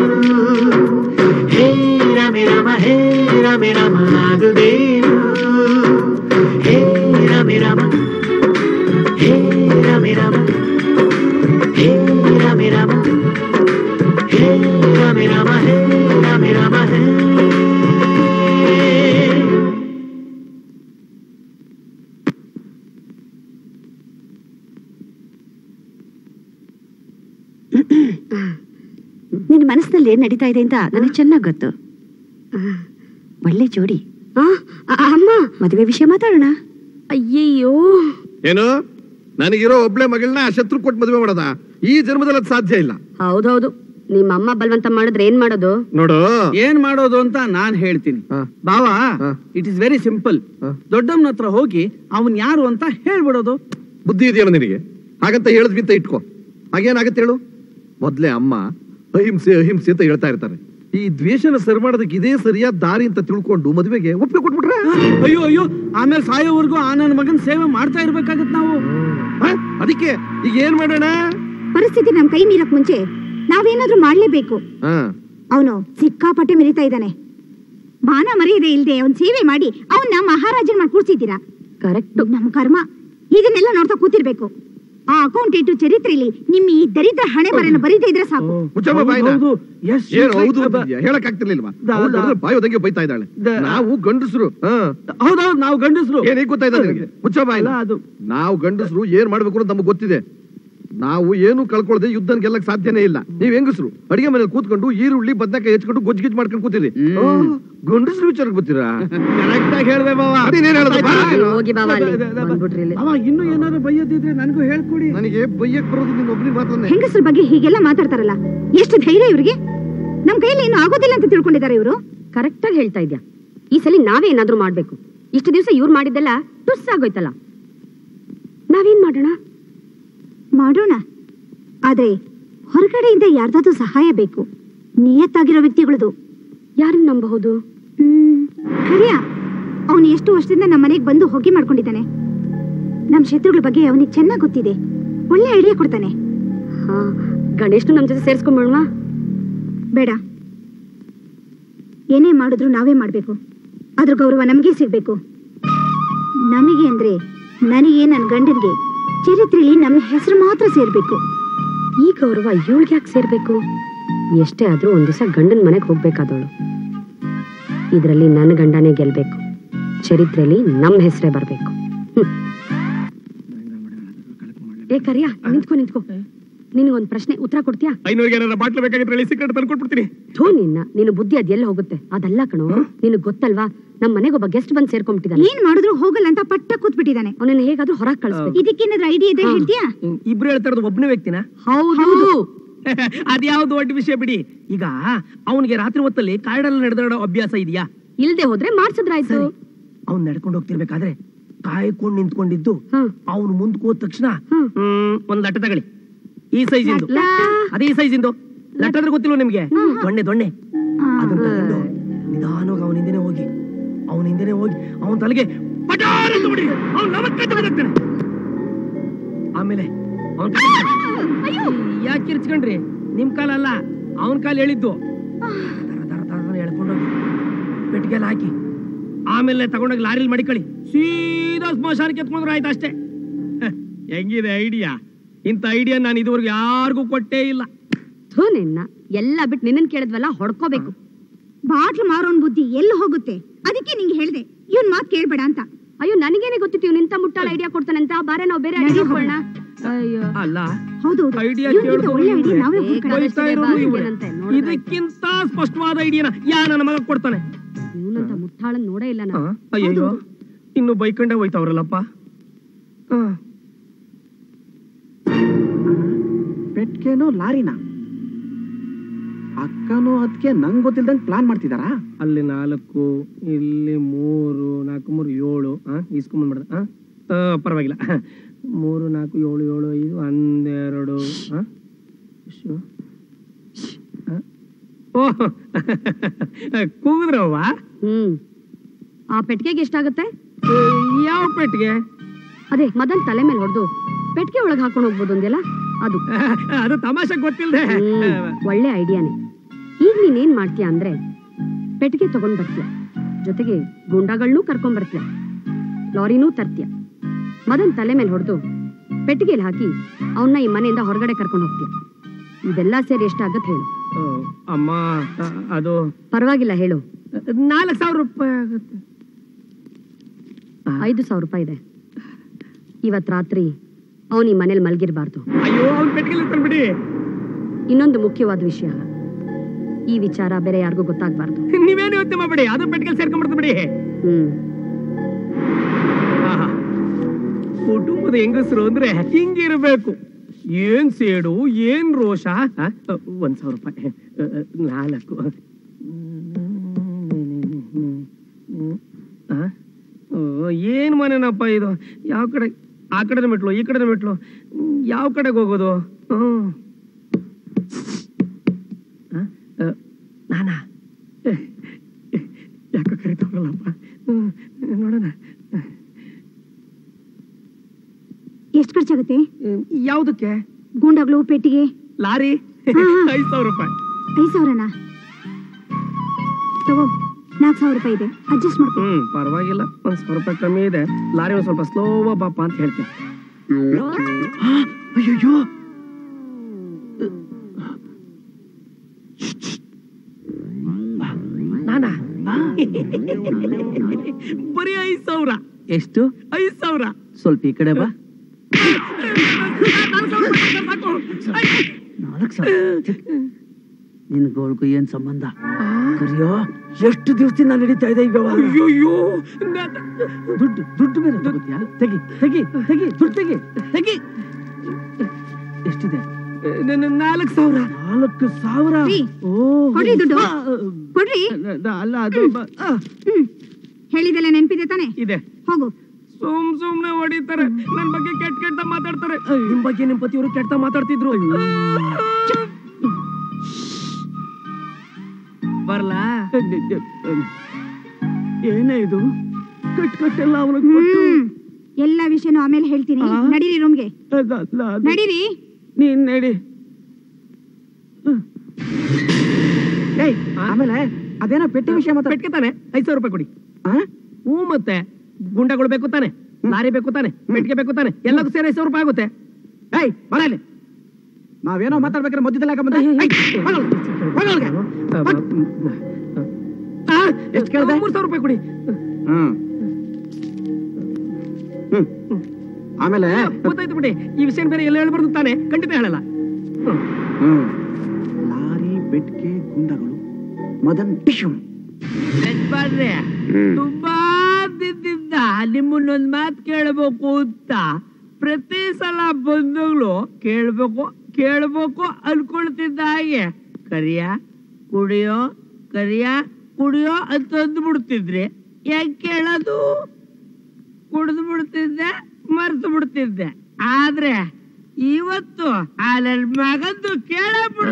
ಹೇ ರಾಮೆ ರಾಮ ಹೇ ರಾಮೆ ರಾಮ ಆಗುದೇನು ಹೇ ರಾಮೆ ರಾಮ ಹೇ ರಾಮೆ ರಾಮ ಹೇ ರಾಮೆ ರಾಮ ಹೇ ರಾಮೆ ರಾಮ ಹೇ ರಾಮೆ ರಾಮ ಹೇ ನಿನ್ನ ಮನಸ್ಸಿನಲ್ಲಿ ಏನ್ ನಡೀತಾ ಇದೆ ಅಂತ ನನಗೆ ಚೆನ್ನಾಗಿ ಗೊತ್ತು ಒಳ್ಳೆ ಜೋಡಿ ಅಮ್ಮ ಮದುವೆ ವಿಷಯ ಮಾತಾಡೋಣ ಅಯ್ಯಯ್ಯೋ ಏನು ನನಗಿರೋ ಒಬ್ಳೆ ಮಗಳನ್ನ ಶತ್ರು ಕೊಟ್ಟು ಮದುವೆ ಮಾಡೋದ ಈ ಜನ್ಮದಲ್ಲಿ ಅದು ಸಾಧ್ಯ ಇಲ್ಲ ಹೌದೌದು ನಿಮ್ಮ ಅಮ್ಮ ಬಲವಂತ ಮಾಡಿದ್ರೆ ಏನ್ ಮಾಡೋದು ನೋಡು ಏನ್ ಮಾಡೋದು ಅಂತ ನಾನ್ ಹೇಳ್ತೀನಿ ಬಾವಾ ಇಟ್ ಇಸ್ ವೆರಿ ಸಿಂಪಲ್ ದೊಡ್ಡಮ್ಮನ ಹತ್ರ ಹೋಗಿ ಅವನ್ ಯಾರು ಅಂತ ಹೇಳ್ಬಿಡೋದು ಬುದ್ಧಿ ಇದೆಯಲ್ಲ ನಿನಗೆ ಹಾಗಂತ ಹೇಳಿದ್ವಿ ಅಂತ ಇಟ್ಕೋ ಹಾಗೇನಾಗತ್ತೆ ಹೇಳು ಮೊದ್ಲೇ ಅಮ್ಮ ಅಹಿಂಸೆ ಅಹಿಂಸೆ ಅಂತ ಹೇಳ್ತಾ ಇರ್ತಾರೆ ಈ ದ್ವೇಷನ ಸರಿ ಮಾಡೋದಕ್ಕೆ ಇದೇ ಸರಿಯಾದ ದಾರಿ ಅಂತ ತಿಳ್ಕೊಂಡು ಮದುವೆಗೆ ಒಪ್ಪಿಗೆ ಕೊಟ್ಬಿಟ್ರೆ ಅಯ್ಯೋ ಅಯ್ಯೋ ಆಮೇಲೆ ಸಾಯೋವರೆಗೂ ಆ ನನ್ನ ಮಗನ್ ಸೇವೆ ಮಾಡ್ತಾ ಇರ್ಬೇಕಾಗತ್ ನಾವು ಹ? ಅದಕ್ಕೆ ಈಗ ಏನ್ ಮಾಡೋಣ ಪರಿಸ್ಥಿತಿ ನಮ್ ಕೈ ಮೀರಕ್ ಮುಂಚೆ ನಾವೇನಾದ್ರೂ ಮಾಡ್ಲೇಬೇಕು ಹಾ ಅವನು ಸಿಕ್ಕಾಪಟ್ಟೆ ಮೆರಿತಾ ಇದ್ದಾನೆ ಮಾನ ಮರ್ಯಾದೆ ಇಲ್ದೆ ಅವನ್ ಸೇವೆ ಮಾಡಿ ಅವನ್ನ ಮಹಾರಾಜನ್ ಮಾಡಿ ಕೂರ್ಸಿದ್ದೀರಾ ಕರೆಕ್ಟ್ ನಮ್ ಕರ್ಮ ಇದನ್ನೆಲ್ಲ ನೋಡ್ತಾ ಕೂತಿರ್ಬೇಕು ಆ ಅಕೌಂಟ್ ಇಟ್ಟು ಚರಿತ್ರೆಯಲ್ಲಿ ನಿಮ್ಮ ಈ ದರಿದ್ರ ಹಣೆ ಬರನ ಬರೀತಾ ಇದ್ರೆ ಸಾಕು ಮುಚ್ಚಮ್ಮ ಬಾಯ್ನ ಹೌದು, yes, ಏನು yes, ಹೌದು right. ಅಂತಿದ್ಯಾ? ಹೇಳಕ್ ಆಗ್ತಿರ್ಲಿಲ್ವಾ ದ- ಅವ್ಳು ದ- ನೋಡಿದ್ರೆ ಬಾಯಿ ಒದಂಗೆ ಬೈತಾ ಇದ್ದಾಳೆ ದ- ನಾವು ಗಂಡಸರು ಹೌದೌದು ನಾವು ಗಂಡಸ್ರು ಏನ್ ಈಗ ಗೊತ್ತಾಯ್ತಾ ನಿನಗೆ ಮುಚ್ಚ ಬಾಯಿ ಅಲ್ಲ, ಅದು ನಾವು ಗಂಡಸರು ಏನ್ ಮಾಡ್ಬೇಕು ಅಂತ ನಮ್ಗೆ ಗೊತ್ತಿದೆ ನಾವು ಏನು ಕಳ್ಕೊಳ್ಳದೆ ಯುದ್ಧ ಗೆಲ್ಲಕ್ ಸಾಧ್ಯನೇ ಇಲ್ಲ ನೀವ್ ಹೆಂಗಸರು ಅಡಿಗೆ ಮನೇಲಿ ಕೂತ್ಕೊಂಡು ಈರುಳ್ಳಿ ಬದನೆಕಾಯಿ ಹೆಚ್ಕೊಂಡು ಗೊಜ್ಜು ಗಿಜ್ ಮಾಡ್ಕೊಂಡು ಕೂತಿರಿ ಗಂಡಸರು ವಿಚಾರಕ್ಕೆ ಗೊತ್ತೀರಾ ಕರೆಕ್ಟ್ ಆಗಿ ಹೇಳ್ದೆ ಬಾವ ಅದೇನೇನ್ ಹೇಳೋದು? ಬಾ. ಹೋಗಿ ಬಾವ ಅಲ್ಲಿ ಬಂದ್ಬಿಟ್ರಿ ಇಲ್ಲಿ ಅವ ಇನ್ನು ಏನಾದ್ರು ಬೈಯೋದಿದ್ರೆ ನನಗೂ ಹೇಳ್ಕೊಡಿ ನನಗೆ ಬೈಯಕ್ ಬರೋದು ನಿನ್ನ ಒಬ್ರಿಗೆ ಮಾತ್ರನೇ ಹೆಂಗಸ್ರ ಬಗ್ಗೆ ಹೀಗೆಲ್ಲ ಮಾತಾಡ್ತಾರಲ್ಲ ಎಷ್ಟು ಧೈರ್ಯ ಇವ್ರಿಗೆ ನಮ್ ಕೈಯಲ್ಲಿ ಏನು ಆಗೋದಿಲ್ಲ ಅಂತ ತಿಳ್ಕೊಂಡಿದ್ದಾರೆ ಇವರು ಕರೆಕ್ಟ್ ಆಗಿ ಹೇಳ್ತಾ ಇದ್ಯಾ ಈ ಸಲ ನಾವೇ ಏನಾದ್ರೂ ಮಾಡ್ಬೇಕು ಇಷ್ಟು ದಿವಸ ಇವ್ರು ಮಾಡಿದ್ದೆಲ್ಲ ಟುಸ್ ಆಗೋಯ್ತಲ್ಲ ನಾವೇನ್ ಮಾಡೋಣ ಮಾಡೋಣ ಆದ್ರೆ ಹೊರಗಡೆಯಿಂದ ಯಾರ್ದಾದ್ರೂ ಸಹಾಯ ಬೇಕು ನಿಯತ್ತಾಗಿರೋ ವ್ಯಕ್ತಿಗಳದು ಯಾರನ್ನ ನಂಬಬಹುದು ಹ್ಮ್ ಕರಿಯ ಅವನು ಎಷ್ಟು ವರ್ಷದಿಂದ ನಮ್ಮ ಮನೆಗೆ ಬಂದು ಹೋಗಿ ಮಾಡ್ಕೊಂಡಿದ್ದಾನೆ ನಮ್ ಶತ್ರುಗಳ ಬಗ್ಗೆ ಅವನಿಗೆ ಚೆನ್ನಾಗಿ ಗೊತ್ತಿದೆ ಒಳ್ಳೆ ಐಡಿಯಾ ಕೊಡ್ತಾನೆ ಹಾ ಗಣೇಶ್ನು ನಮ್ ಜೊತೆ ಸೇರ್ಸ್ಕೊಂಡ್ಬಿಡ್ವಾ ಬೇಡ ಏನೇ ಮಾಡಿದ್ರು ನಾವೇ ಮಾಡ್ಬೇಕು ಅದ್ರ ಗೌರವ ನಮಗೆ ಸಿಗ್ಬೇಕು ನಮಗೆ ಅಂದ್ರೆ ನನಗೆ ನನ್ನ ಗಂಡನ್ಗೆ ಚರಿತ್ರೆಯಲ್ಲಿ ನಮ್ಮ ಹೆಸರು ಮಾತ್ರ ಸೇರ್ಬೇಕು ಈ ಗೌರವ ಇವಳಿಗೆ ಯಾಕೆ ಸೇರ್ಬೇಕು ಎಷ್ಟೇ ಆದ್ರೂ ಒಂದ್ ದಿವಸ ಗಂಡನ ಮನೆಗೆ ಹೋಗ್ಬೇಕಾದವಳು ಇದರಲ್ಲಿ ನನ್ನ ಗಂಡನೇ ಗೆಲ್ಬೇಕು ಚರಿತ್ರೆಯಲ್ಲಿ ನಮ್ಮ ಹೆಸರೇ ಬರ್ಬೇಕು ಹ್ಮ್. ಏ ಕರಿಯಾ ನಿಂತ್ಕೊ ನಿಂತ್ಕೊ ನಿನಗೊಂದ್ ಪ್ರಶ್ನೆ ಉತ್ತರ ಕೊಡ್ತೀಯಾ ಐನೂರಿಗೆ ಏನಾರ ಬಾಟ್ಲು ಬೇಕಾಗಿದ್ರೆ ಹೇಳಿ ಸಿಕ್ಕಟ್ಟು ತಂದು ಕೊಟ್ಬಿಡ್ತೀನಿ ಥೂ ನಿನ್ನ ನಿನ್ನ ಬುದ್ಧಿ ಅದೆಲ್ಲ ಹೋಗುತ್ತೆ ಅದಲ್ಲ ಕಣೋ ನಿನಗ್ ಗೊತ್ತಲ್ವಾ ನಮ್ ಮನೆಗೆ ಒಬ್ಬ ಗೆಸ್ಟ್ ಬಂದ್ ಸೇರ್ಕೊಂಡ್ಬಿಟ್ಟಿದ್ದಾನೆ ಏನ್ ಮಾಡಿದ್ರು ಹೋಗಲ್ಲ ಅಂತ ಪಟ್ಟ ಕೂತ್ಬಿಟ್ಟಿದ್ದಾನೆ ಅವನನ್ನ ಹೇಗಾದ್ರೂ ಹೊರಗ್ ಕಳಿಸ್ಬೇಕು ಇದಕ್ಕೇನಾದ್ರೂ ಐಡಿಯಾ ಇದ್ರೆ ಹೇಳ್ತೀಯಾ ಇಬ್ರು ಹೇಳ್ತಾ ಇರೋದು ಒಬ್ಬನೇ ವ್ಯಕ್ತಿನ ಹೌದು ಅದ್ಯಾವ್ದು ದೊಡ್ಡ ವಿಷಯ ಬಿಡಿ ಈಗ ಅವನಿಗೆ ರಾತ್ರಿ ಹೊತ್ತಲ್ಲಿ ಕಾಡಲ್ಲಿ ನಡೆದಾಡೋ ಅಭ್ಯಾಸ ಇದೆಯಾ ಇಲ್ದೆ ಹೋದ್ರೆ ಮಾಡ್ಸಿದ್ರಾಯ್ತು ಅವ್ನ್ ನಡ್ಕೊಂಡು ಹೋಗ್ತಿರ್ಬೇಕಾದ್ರೆ ಕಾಯ್ಕೊಂಡು ನಿಂತ್ಕೊಂಡಿದ್ದು ಅವ್ನು ಮುಂದಕ್ಕೆ ಹೋದ ತಕ್ಷಣ ಹ್ಮ್, ಒಂದ್ ಲಟ್ಟ ತಗೊಳ್ಳಿ ಈ ಸೈಜ್ ಇಂದು ಅದೇ ಈ ಸೈಜ್ ಇಂದು ಲಟ್ಟ ಅಂದ್ರೆ ಗೊತ್ತಿಲ್ವ ನಿಮ್ಗೆ ದೊಣ್ಣೆ ದೊಣ್ಣೆ ಅದನ್ನ ತಗೊಂಡು ನಿಧಾನವಾಗಿ ಅವನ ಹಿಂದೆನೆ ಹೋಗಿ ಅವನ ಹಿಂದೆನೆ ಹೋಗಿ ಅವನ ತಲೆಗೆ ಪಟಾರ್ ಅಂತ ಹೊಡಿ. ಅವ್ನ್ ನಮಕ್ಕಂತ ಬಿದ್ದಾಗ್ತಾನೆ. ಆಮೇಲೆ ಅವನ್ ಯಾಕೆ ಕಿರ್ಚ್ಕೊಂಡ್ರಿ ನಿಮ್ ಕಾಲ ಅಲ್ಲ ಅವನ್ ಕಾಲ ಹೇಳಿದ್ದು ದರ ದರ ದರ ದರ ಎಳ್ಕೊಂಡೋಗಿ ಪೆಟ್ಟಿಗೆಲ್ಲ ಹಾಕಿ ಆಮೇಲೆ ತಗೊಂಡೋಗಿ ಲಾರಿಲಿ ಮಡಿಕಳಿ ಸೀದಾ ಸ್ಮಶಾನಕ್ಕೆ ಎತ್ಕೊಂಡ್ರು ಆಯ್ತು ಅಷ್ಟೇ ಹ, ಹೆಂಗಿದೆ ಐಡಿಯಾ ಇಂಥ ಐಡಿಯಾ ನಾನು ಇದುವರೆಗೂ ಯಾರಿಗೂ ಕೊಟ್ಟೇ ಇಲ್ಲ ಥೂ ನಿನ್ನ ಎಲ್ಲ ಬಿಟ್ಟು ನಿನ್ನನ್ ಕೇಳಿದ್ವಲ್ಲ ಹೊಡ್ಕೋಬೇಕು ಬಾಟ್ಲು ಮಾರೋನ್ ಬುದ್ಧಿ ಎಲ್ಲಿ ಹೋಗುತ್ತೆ ಅದಕ್ಕೆ ನಿಂಗೆ ಹೇಳ್ದೆ ಇವನ್ ಮಾತ್ ಕೇಳ್ಬೇಡ ಅಂತ ಅಯ್ಯೋ ನನಗೇನೆ ಗೊತ್ತಿತ್ತು ಇವ್ನು ಇಂಥ ಮುಟ್ಟಾಳ ಐಡಿಯಾ ಕೊಡ್ತಾನೆ ಅಂತ ಬಾರೆ ನಾವು ಬೇರೆ ನಡಿ ಐಡಿಯಾ ಹೋಗೋಣ. ಹೋಗೋಣ ಅಯ್ಯೋ ಅಲ್ಲ ಹೌದು ಐಡಿಯಾ ಇವ್ನಿಗಿಂತ ಒಳ್ಳೆ idea ನಾವೇ ಹುಡ್ಕೋಣ. ಬೈತಾ ಇರೋದು ಇವ್ರೆ. ಇದಕ್ಕಿಂತ ಸ್ಪಷ್ಟವಾದ ಐಡಿಯಾನ ಯಾ ನನ್ನ ಮಗ ಕೊಡ್ತಾನೆ ಇವನಂತ ಮುಟ್ಟಾಳನ್ ನೋಡೇ ಇಲ್ಲ ಹ? ನಾನು ಅಯ್ಯಯ್ಯೋ ಇನ್ನು ಬೈಕೊಂಡೆ ಹೋಯ್ತವ್ರಲ್ಲಪ್ಪ ಹಾ ಪೆಟ್ಕೆನೋ ಲಾರಿನ ಅಕ್ಕನೋ ಅದಕ್ಕೆ ನಂಗೆ ಗೊತ್ತಿಲ್ದಂಗೆ ಪ್ಲಾನ್ ಮಾಡ್ತಿದಾರಾ ಅಲ್ಲಿ ನಾಲ್ಕು ಇಲ್ಲಿ ಮೂರು ನಾಲ್ಕು ಮೂರು ಏಳು ಆ ಇಸ್ಕೊಂಬಂದ್ಬಿಡ್ದ ಆ? ಆ ಪರವಾಗಿಲ್ಲ ಮೂರು ನಾಲ್ಕು ಏಳು ಏಳು ಐದು ಹನ್ನೆರಡು ಆ? ಎಷ್ಟು? ಆ? ಓಹ್ ಕೂಗಿದ್ರವ್ವ ಹ್ಮ್ ಆ ಪೆಟ್ಟಿಗೆಗೆ ಎಷ್ಟಾಗುತ್ತೆ ಯಾವ ಪೆಟ್ಟಿಗೆ ಅದೇ ಮದನ್ ತಲೆ ಮೇಲೆ ಹೊಡೆದು ಪೆಟ್ಟಿಗೆ ಒಳಗೆ ಹಾಕೊಂಡು ಹೋಗ್ಬೋದು ಅಂದೆಲ್ಲ ಅದು ಅದು ತಮಾಷೆ ಗೊತ್ತಿಲ್ದೆ ಹ್ಮ್, ಒಳ್ಳೆ ಐಡಿಯಾನೆ ಈಗ ನೀನೇನ್ ಮಾಡ್ತೀಯ ಅಂದ್ರೆ ಪೆಟ್ಟಿಗೆ ತಗೊಂಡ್ ಬರ್ತೀಯ ಜೊತೆಗೆ ಗುಂಡಾಗಳನ್ನೂ ಕರ್ಕೊಂಡ್ ಬರ್ತೀಯ ಲಾರಿನೂ ತರ್ತೀಯ ಮದನ್ ತಲೆ ಮೇಲೆ ಹೊಡೆದು ಪೆಟ್ಟಿಗೆಯಲ್ಲಿ ಹಾಕಿ ಅವನ್ನ ಈ ಮನೆಯಿಂದ ಹೊರಗಡೆ ಕರ್ಕೊಂಡು ಹೋಗ್ತೀಯ ಇದೆಲ್ಲ ಸೇರಿ ಎಷ್ಟಾಗತ್ತೆ ಹೇಳು ಓ, ಅಮ್ಮ ಆ, ಅದು ಪರವಾಗಿಲ್ಲ ಹೇಳು ನಾಲ್ಕು ಸಾವಿರ ರೂಪಾಯಿ ಆಗುತ್ತೆ ಐದು ಸಾವಿರ ರೂಪಾಯಿ ಇದೆ ಇವತ್ ರಾತ್ರಿ ಅವನು ಈ ಮನೇಲಿ ಮಲಗಿರ್ಬಾರ್ದು ಅಯ್ಯೋ ಅವ್ನ ಪೆಟ್ಟಿಗೆ ತಂದ್ಬಿಡಿ ಇನ್ನೊಂದು ಮುಖ್ಯವಾದ ವಿಷಯ ಈ ವಿಚಾರ ಬೇರೆ ಯಾರಿಗೂ ಗೊತ್ತಾಗ್ಬಾರ್ದು ನೀವೇನು ಯೋಚನೆ ಮಾಡ್ಬೇಡಿ ಅದು ಪೆಟ್ಟಿಗೆ ಸೇರ್ಕೊಂಡ್ಬಿಡ್ತು ಬಿಡಿ ಹ್ಮ್ ಆಹಾ. ಕುಟುಂಬದ ಹೆಂಗಸರು ಅಂದ್ರೆ ಹಿಂಗಿರ್ಬೇಕು ಏನ್ ಸೇಡು ಏನ್ ರೋಷ ಆ? ಒಂದ್ ಸಾವಿರ ರೂಪಾಯಿ ಅ, ಅ, ನಾಲ್ಕು ಆ? ಓ, ಏನ್ ಮನೆನಪ್ಪ ಇದು ಯಾವ ಕಡೆ ಆ ಕಡೆ ಮೆಟ್ಲು ಈ ಕಡೆ ಮೆಟ್ಲು ಹ್ಮ್, ಯಾವ ಕಡೆಗೆ ಹೋಗೋದು ಹ್ಮ್. ಆ? ಅ, ನಾನಾ ಯಾಕೋ ಕರಿತಾವ್ರಲ್ಲಪ್ಪ ಹ್ಮ್, ನೋಡೋಣ ಎಷ್ಟು ಖರ್ಚಾಗುತ್ತೆ ಯಾವ್ದಕ್ಕೆ ಗೂಂಡಾಗ್ಲು ಪೆಟ್ಟಿಗೆ ಲಾರಿ ಹಾ, ಹಾ. ಐದ್ ಸಾವಿರ ರೂಪಾಯಿ ಐದು ಸಾವಿರನಾ ತಗೋ ನಾಲ್ಕು ಸಾವಿರ ರೂಪಾಯಿ ಇದೆ ಅಡ್ಜಸ್ಟ್ ಮಾಡ್ಕೊ ಹ್ಮ್ ಪರವಾಗಿಲ್ಲ ಒಂದ್ ಸಾವಿರ ರೂಪಾಯಿ ಕಮ್ಮಿ ಇದೆ ಲಾರಿ ಒಂದ್ ಸ್ವಲ್ಪ ಸ್ಲೋ ಬಾಪ ಅಂತ ಹೇಳ್ತೀನಿ ಅಯ್ಯೋ ನಾನಾ ಬರೀ ಐದ್ ಸಾವಿರ ಎಷ್ಟು ಐದ್ ಸಾವಿರ ಸ್ವಲ್ಪ ಈ ಕಡೆ ಬಾ ನಾಲ್ಕು ಸಾವಿರ ನಿನ್ ಗೋಳ್ಗೂ ಏನ್ ಸಂಬಂಧ ಕರಿಯೋ ಎಷ್ಟು ದಿವಸದಿಂದ ನಡೀತಾ ಇದೆ ಈಗ ಅಯ್ಯೋ ದುಡ್ಡು ದುಡ್ಡು ಬೇರೆ ತಗೋತೀಯಾ ತೆಗಿ ತೆಗಿ ತೆಗಿ ದುಡ್ಡು ತೆಗಿ ತೆಗಿ ಎಷ್ಟಿದೆ ನಾಲ್ಕು ಸಾವಿರ ನಾಲ್ಕು ಸಾವಿರ ರೀ, ಓ ಕೊಡ್ರಿ ದುಡ್ಡು ಕೊಡ್ರಿ ಅಲ್ಲ ಅದು ಬ- ಆ. ಹ್ಮ್ ಹೇಳಿದೆಲ್ಲ ನೆನ್ಪಿದೆ ತಾನೆ ಇದೆ ಹೋಗು ಸುಮ್ ಸುಮ್ನೆ ಹೊಡಿತಾರೆ ನನ್ ಬಗ್ಗೆ ಕೆಟ್ಟ ಕೆಟ್ಟ ಮಾತಾಡ್ತಾರೆ ನಿಮ್ ಬಗ್ಗೆ ನಿಮ್ ಪತಿಯವರು ಕೆಟ್ಟ ಮಾತಾಡ್ತಿದ್ರು ಬರ್ಲಾ ಏನೇ ಇದು ಕಟ್ ಕಟ್ಟೆಲ್ಲ ಅವನಿಗೆ ಕೊಟ್ಟು ಹ್ಮ್ ಎಲ್ಲ ವಿಷಯನೂ ಆಮೇಲೆ ಹೇಳ್ತೀನಿ ಆ? ನಡೀರಿ ರೂಮ್ಗೆ ಅಲ್ಲ, ಅಲ್ಲ, ಅದು- ನಡೀರಿ ನೀನ್ ನಡಿ ಏಯ್ ಆಮೇಲೆ ಅದೇನೋ ಪೆಟ್ಟಿ ವಿಷಯ ಮಾತಾಡ್ ಪೆಟ್ಗೆ ತಾನೆ ಐದ್ ಸಾವಿರ ರೂಪಾಯಿ ಕೊಡಿ ಆ? ಹ್ಞೂ ಮತ್ತೆ ಗುಂಡಗಳು ಬೇಕು ತಾನೆ ಲಾರಿ ಬೇಕು ತಾನೆ ಪೆಟ್ಟಿಗೆ ಬೇಕು ತಾನೆ ಎಲ್ಲಕ್ಕೂ ಸೇರಿ ಐದ್ ಸಾವಿರ ರೂಪಾಯಿ ಆಗುತ್ತೆ ಏಯ್ ಬರ ಇಲ್ಲಿ ನಾವೇನೋ ಮಾತಾಡ್ಬೇಕಾದ್ರೆ ಮಧ್ಯದಲ್ಲಿ ಯಾಕೆ ಬಂದೆ ಏಯ್, ಹೋಗು, ಹೋಗು ಅಲ್ಲಿಗೆ. ಎಷ್ಟ್ ಕೇಳ್ದೆ? ಮೂರ್ ಸಾವಿರ ರೂಪಾಯಿ ಕೊಡಿ ಹ್ಮ್ ಹ್ಮ್ ಆಮೇಲೆ ಗೊತ್ತಾಯ್ತು ಬಿಡಿ ಈ ವಿಷಯ ಬೇರೆ ಎಲ್ಲ ಹೇಳ್ಬಾರ್ದು ತಾನೆ ಖಂಡಿತ ಹೇಳಲ್ಲ ಹ್ಮ್. ಹ್ಮ್ ಲಾರಿ ಬೆಟ್ಕೆ ಗುಂಡಗಳು ಮದನ್ ಟಿಶ್ಯೂ ಯಜಮಾನ್ರೆ, ತುಂಬಾ ದಿನದಿಂದ ನಿಮ್ಮನ್ನೊಂದ್ ಮಾತು ಕೇಳಬೇಕು ಅಂತ ಪ್ರತಿ ಸಲ ಬಂದಾಗ್ಲು ಕೇಳ್ಬೇಕು ಕೇಳ್ಬೇಕು ಅನ್ಕೊಳ್ತಿದ್ದ ಹಾಗೆ ಕರಿಯ ಕುಡಿಯೋ ಕರಿಯ ಕುಡಿಯೋ ಅಂತ ಅಂದ್ಬಿಡ್ತಿದ್ರಿ ಹೆಂಗ್ ಕೇಳೋದು ಕುಡಿದು ಬಿಡ್ತಿದ್ದೆ ಮರ್ತು ಬಿಡ್ತಿದ್ದೆ ಆದ್ರೆ ಇವತ್ತು ಆ ನನ್ ಮಗಂದು ಕೇಳ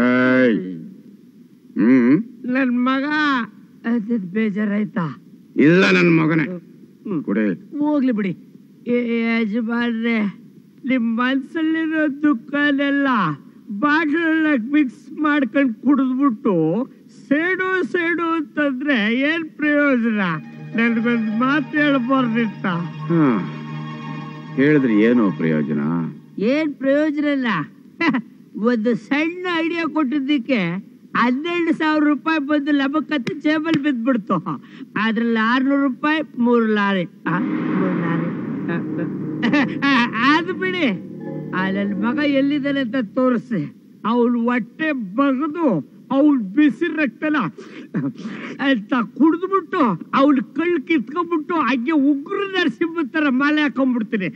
ಹ್ಮ್ ನನ್ ಮಗ ಅದ್ ಬೇಜಾರಾಯ್ತಾ ಇಲ್ಲ ನನ್ ಮಗನೇ ಕುಡಿ ಹೋಗ್ಲಿ ಬಿಡಿ ಏ ಯಜಮಾನ್ರೆ ನಿಮ್ ಮನ್ಸಲ್ಲಿರೋ ದುಃಖನೆಲ್ಲ ಬಾಟ್ಲನ್ನ ಮಿಕ್ಸ್ ಮಾಡ್ಕೊಂಡ್ ಕುಡಿದ್ಬಿಟ್ಟು ಸೇಡು ಸೇಡು ಅಂತಂದ್ರೆ ಏನ್ ಪ್ರಯೋಜನ ನನ್ಗೊಂದ್ ಮಾತು ಹೇಳ್ಬಾರ್ದಿತ್ತ ಹಾ ಹೇಳಿದ್ರೆ ಏನು ಪ್ರಯೋಜನ ಏನ್ ಪ್ರಯೋಜನ ಇಲ್ಲ ಒಂದು ಸಣ್ಣ ಐಡಿಯಾ ಕೊಟ್ಟಿದ್ದಕ್ಕೆ ಹನ್ನೆರಡು ಸಾವಿರ ರೂಪಾಯಿ ಬಂದು ಲಬಕ್ಕತ್ತ ಜೇಬಲ್ ಬಿದ್ದ್ಬಿಡ್ತು ಅದ್ರಲ್ಲಿ ಆರ್ನೂರು ರೂಪಾಯಿ ಮೂರು ಲಾರಿ ಆ, ಮೂರು ಲಾರಿ ಆ, ಆ, ಅದು ಬಿಡಿ ಆ ನನ್ನ ಮಗ ಎಲ್ಲಿದ್ದಾನೆ ಅಂತ ತೋರಿಸಿ ಅವಳು ಹೊಟ್ಟೆ ಬಗದು ಅವ್ನ್ ಬಿಸಿ ರಕ್ತನ ಅಂತ ಕುಡಿದ್ಬಿಟ್ಟು ಅವ್ನ ಕಳ್ಳು ಕಿತ್ಕೊಂಡ್ಬಿಟ್ಟು ಹಂಗೆ ಉಗ್ರ ನರಸಿಂಹ ತರ ಮಾಲೆ ಹಾಕೊಂಡ್ಬಿಡ್ತೀನಿ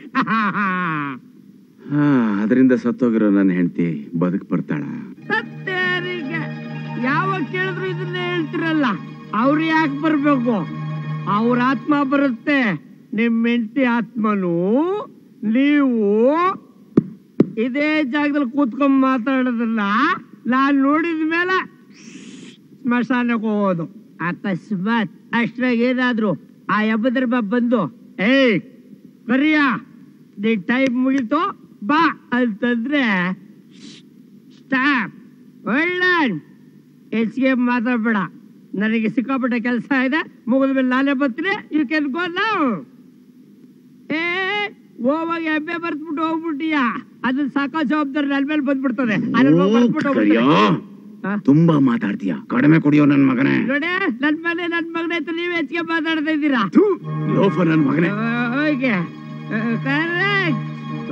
ಹಾ ಅದರಿಂದ ಸತ್ತೋಗಿರೋ ನನ್ನ ಹೆಂಡತಿ ಬದುಕ್ ಬರ್ತಾಳ ಸತ್ತೇರಿಗೆ ಯಾವಾಗ ಕೇಳಿದ್ರು ಇದನ್ನೇ ಹೇಳ್ತಿರಲ್ಲ ಅವ್ರು ಯಾಕೆ ಬರ್ಬೇಕು ಅವ್ರ ಆತ್ಮ ಬರುತ್ತೆ ನಿಮ್ ಹೆಂಡತಿ ಆತ್ಮನು ನೀವು ಇದೇ ಜಾಗದಲ್ಲಿ ಕೂತ್ಕೊಂಡ್ ಮಾತಾಡೋದನ್ನ ನಾನ್ ನೋಡಿದ ಮೇಲೆ ಸ್ಮಶಾನಕ್ಕೆ ಹೋಗೋದು ಅಕಸ್ಮಾತ್ ಅಷ್ಟ್ರಾಗ ಏನಾದ್ರು ಆ ಎಬ್ಬದ್ರ ಬಾ ಬಂದು ಏಯ್ ಕರಿಯ ನೀ ಟೈಮ್ ಮುಗೀತು ಬಾ ಅಂತಂದ್ರೆ ಸ್ಟಾಪ್ ಒಳ್ಳೆ ಹೆಚ್ಚಿಗೆ ಮಾತಾಡ್ಬೇಡ ನನಗೆ ಸಿಕ್ಕಾಪಟ್ಟೆ ಕೆಲಸ ಇದೆ ಮುಗಿದ ಮೇಲೆ ನಾನೇ ಬರ್ತೀನಿ ಯು ಕ್ಯಾನ್ ಗೋ ನಾವು ಏ ಹೋವಾಗ ಎಮ್ಮೆ ಬರ್ತ್ಬಿಟ್ಟು ಹೋಗ್ಬಿಟ್ಟಿಯ ಅದನ್ನ ಸಾಕೋ ಜವಾಬ್ದಾರಿ ನನ್ನ ಮೇಲೆ ಬಂದ್ಬಿಡ್ತದೆ ಅದನ್ನ ಹೋಗ್ ಬರ್ದ್ಬಿಟ್ಟು ಕರಿಯೋ ಹೋಗ್ಬಿಡ್ತೀನಿ. ತುಂಬಾ ಮಾತಾಡ್ತೀಯ ಕಡಿಮೆ ಕುಡಿಯೋ ನನ್ ಮಗನೇ ನೋಡಿ ನನ್ ಮನೆ ನನ್ ಮಗನ ಹತ್ರ ನೀವ್ ಹೆಚ್ಚಿಗೆ ಮಾತಾಡ್ತಾ ಇದ್ದೀರಾ ಲೋಫರ್ ನನ್ ಮಗನೇ ಓಕೆ ಕರೆಕ್ಟ್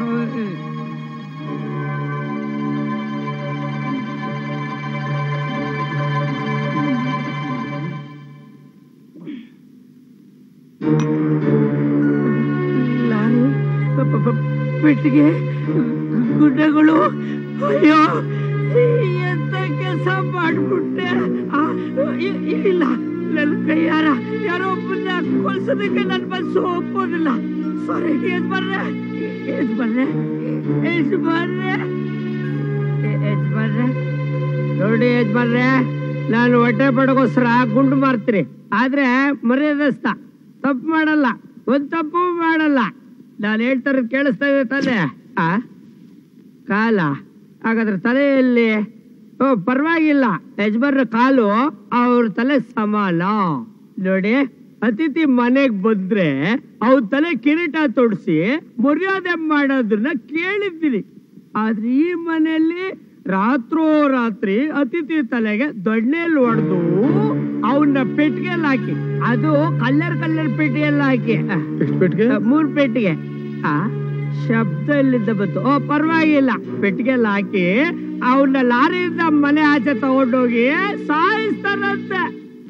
ನಾನು ಪ- ಪ- ಪ- ಪೆಟ್ಟಿಗೆ ಗುಡ್ಡಗಳು ಅಯ್ಯೋ ಎಂತ ಕೆಲಸ ಮಾಡ್ಬಿಟ್ಟೆ ಆ, ಇ- ಇಲ್ಲ ನನ್ನ ಕೈಯಾರ ಯಾರೋ ಒಬ್ಬನ್ನ ಕೊಲ್ಸೋದಕ್ಕೆ ನನ್ನ ಮನಸ್ಸು ಒಪ್ಪೋದಿಲ್ಲ ಸಾರಿ ಎದ್ ಬರ್ರೆ ಎದ್ ಬರ್ರೆ ಎದ್ ಬರ್ರೆ ಎ- ಎದ್ ಬರ್ರೆ ನೋಡಿ ಎದ್ ಬರ್ರೆ ನಾನು ಹೊಟ್ಟೆ ಪಡಗೋಸ್ಕರ ಗುಂಡು ಮಾರ್ತೀನಿ ಆದ್ರೆ ಮರ್ಯಾದಸ್ತ ತಪ್ಪು ಮಾಡಲ್ಲ ಒಂದ್ ತಪ್ಪು ಮಾಡಲ್ಲ ನಾನು ಹೇಳ್ತಾರದ್ ಕೇಳಿಸ್ತಾ ಇದೆ ತಾನೆ ಆ ಕಾಲ ಹಾಗಾದ್ರೆ ತಲೆಯಲ್ಲಿ ಓ ಪರವಾಗಿಲ್ಲ ಯಜಮಾನ್ರ ಕಾಲು ಅವ್ರ ತಲೆ ಸಮಾನ ನೋಡಿ ಅತಿಥಿ ಮನೆಗ್ ಬಂದ್ರೆ ಅವ್ರ ತಲೆ ಕಿರೀಟ ತೊಡ್ಸಿ ಮರ್ಯಾದೆ ಮಾಡೋದನ್ನ ಕೇಳಿದ್ದೀನಿ ಆದ್ರೆ ಈ ಮನೆಯಲ್ಲಿ ರಾತ್ರೋ ರಾತ್ರಿ ಅತಿಥಿ ತಲೆಗೆ ದೊಣ್ಣೆಲ್ ಹೊಡೆದು ಅವನ್ನ ಪೆಟ್ಟಿಗೆಯಲ್ಲಿ ಹಾಕಿ ಅದು ಕಲ್ಲರ್ ಕಲ್ಲರ್ ಪೆಟ್ಟಿಗೆಯಲ್ಲಿ ಹಾಕಿ ಪೆಟ್ಟಿಗೆ ಮೂರ್ ಪೆಟ್ಟಿಗೆ ಆ ಶಬ್ದ ಇಲ್ಲಿಂದ ಬಂತು ಓ ಪರವಾಗಿಲ್ಲ ಪೆಟ್ಟಿಗೆಲ್ಲ ಹಾಕಿ ಅವನ್ನ ಲಾರಿಯಿಂದ ಮನೆ ಆಚೆ ತಗೊಂಡೋಗಿ ಸಾಯಿಸ್ತಾರಂತೆ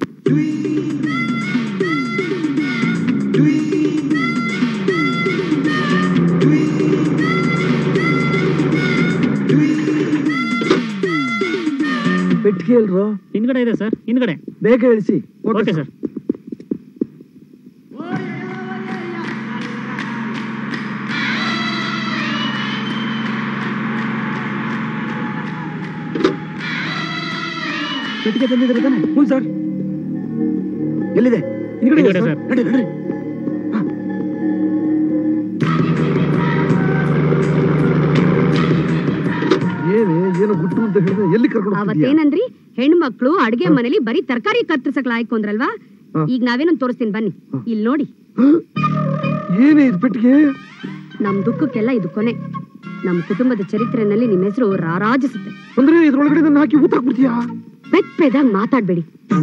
ಪೆಟ್ಟಿಗೆ ಎಲ್ರು ಹಿಂದ್ಗಡೆ ಇದೆ ಸರ್ ಹಿಂದ್ಗಡೆ ಬೇಗ ಇಳಿಸಿ ಓಕೆ ಸರ್ ಪೆಟ್ಟಿಗೆ ತಂದಿದ್ರೆ ತಾನೆ ಹ್ಞೂ ಸರ್ ಎಲ್ಲಿದೆ ಹಿಂದ್ಗಡೆ ಇದೆ ಹಿಂದ್ಗಡೆ ಸರ್ ಸರ್. ನಡಿ ನಡಿ ಏನೇ ಏನೋ ಗುಟ್ಟು ಅಂತ ಹೇಳಿದ್ರೆ ಎಲ್ಲಿ ಕರ್ಕೊಂಡು ಹೋಗ್ತಿದ್ಯಾ? ಅವತ್ತೇನಂದ್ರಿ ಹೆಣ್ಮಕ್ಳು ಅಡ್ಗೆ ಮನೇಲಿ ಬರೀ ತರಕಾರಿ ಕತ್ತರಿಸಕ್ ಲಾಯ್ಕು ಅಂದ್ರಲ್ವಾ ಹ. ಈಗ ನಾವೇನೊಂದ್ ತೋರಿಸ್ತೀನಿ ಬನ್ನಿ ಇಲ್ಲಿ ನೋಡಿ ಏನೇ ಇದು ಪೆಟ್ಟಿಗೆ ನಮ್ ದುಃಖಕ್ಕೆಲ್ಲ ಇದು ಕೊನೆ ನಮ್ ಕುಟುಂಬದ ಚರಿತ್ರೆನಲ್ಲಿ ನಿಮ್ ಹೆಸರು ರಾರಾಜಿಸುತ್ತೆ ಅಂದ್ರೆ ಇದ್ರೊಳಗಡೆ ನನ್ನ ಹಾಕಿ ಊತ ಹಾಕ್ಬಿಡ್ತೀಯಾ ಪೆದ್ ಪೆದಾಗ ಮಾತಾಡ್ಬೇಡಿ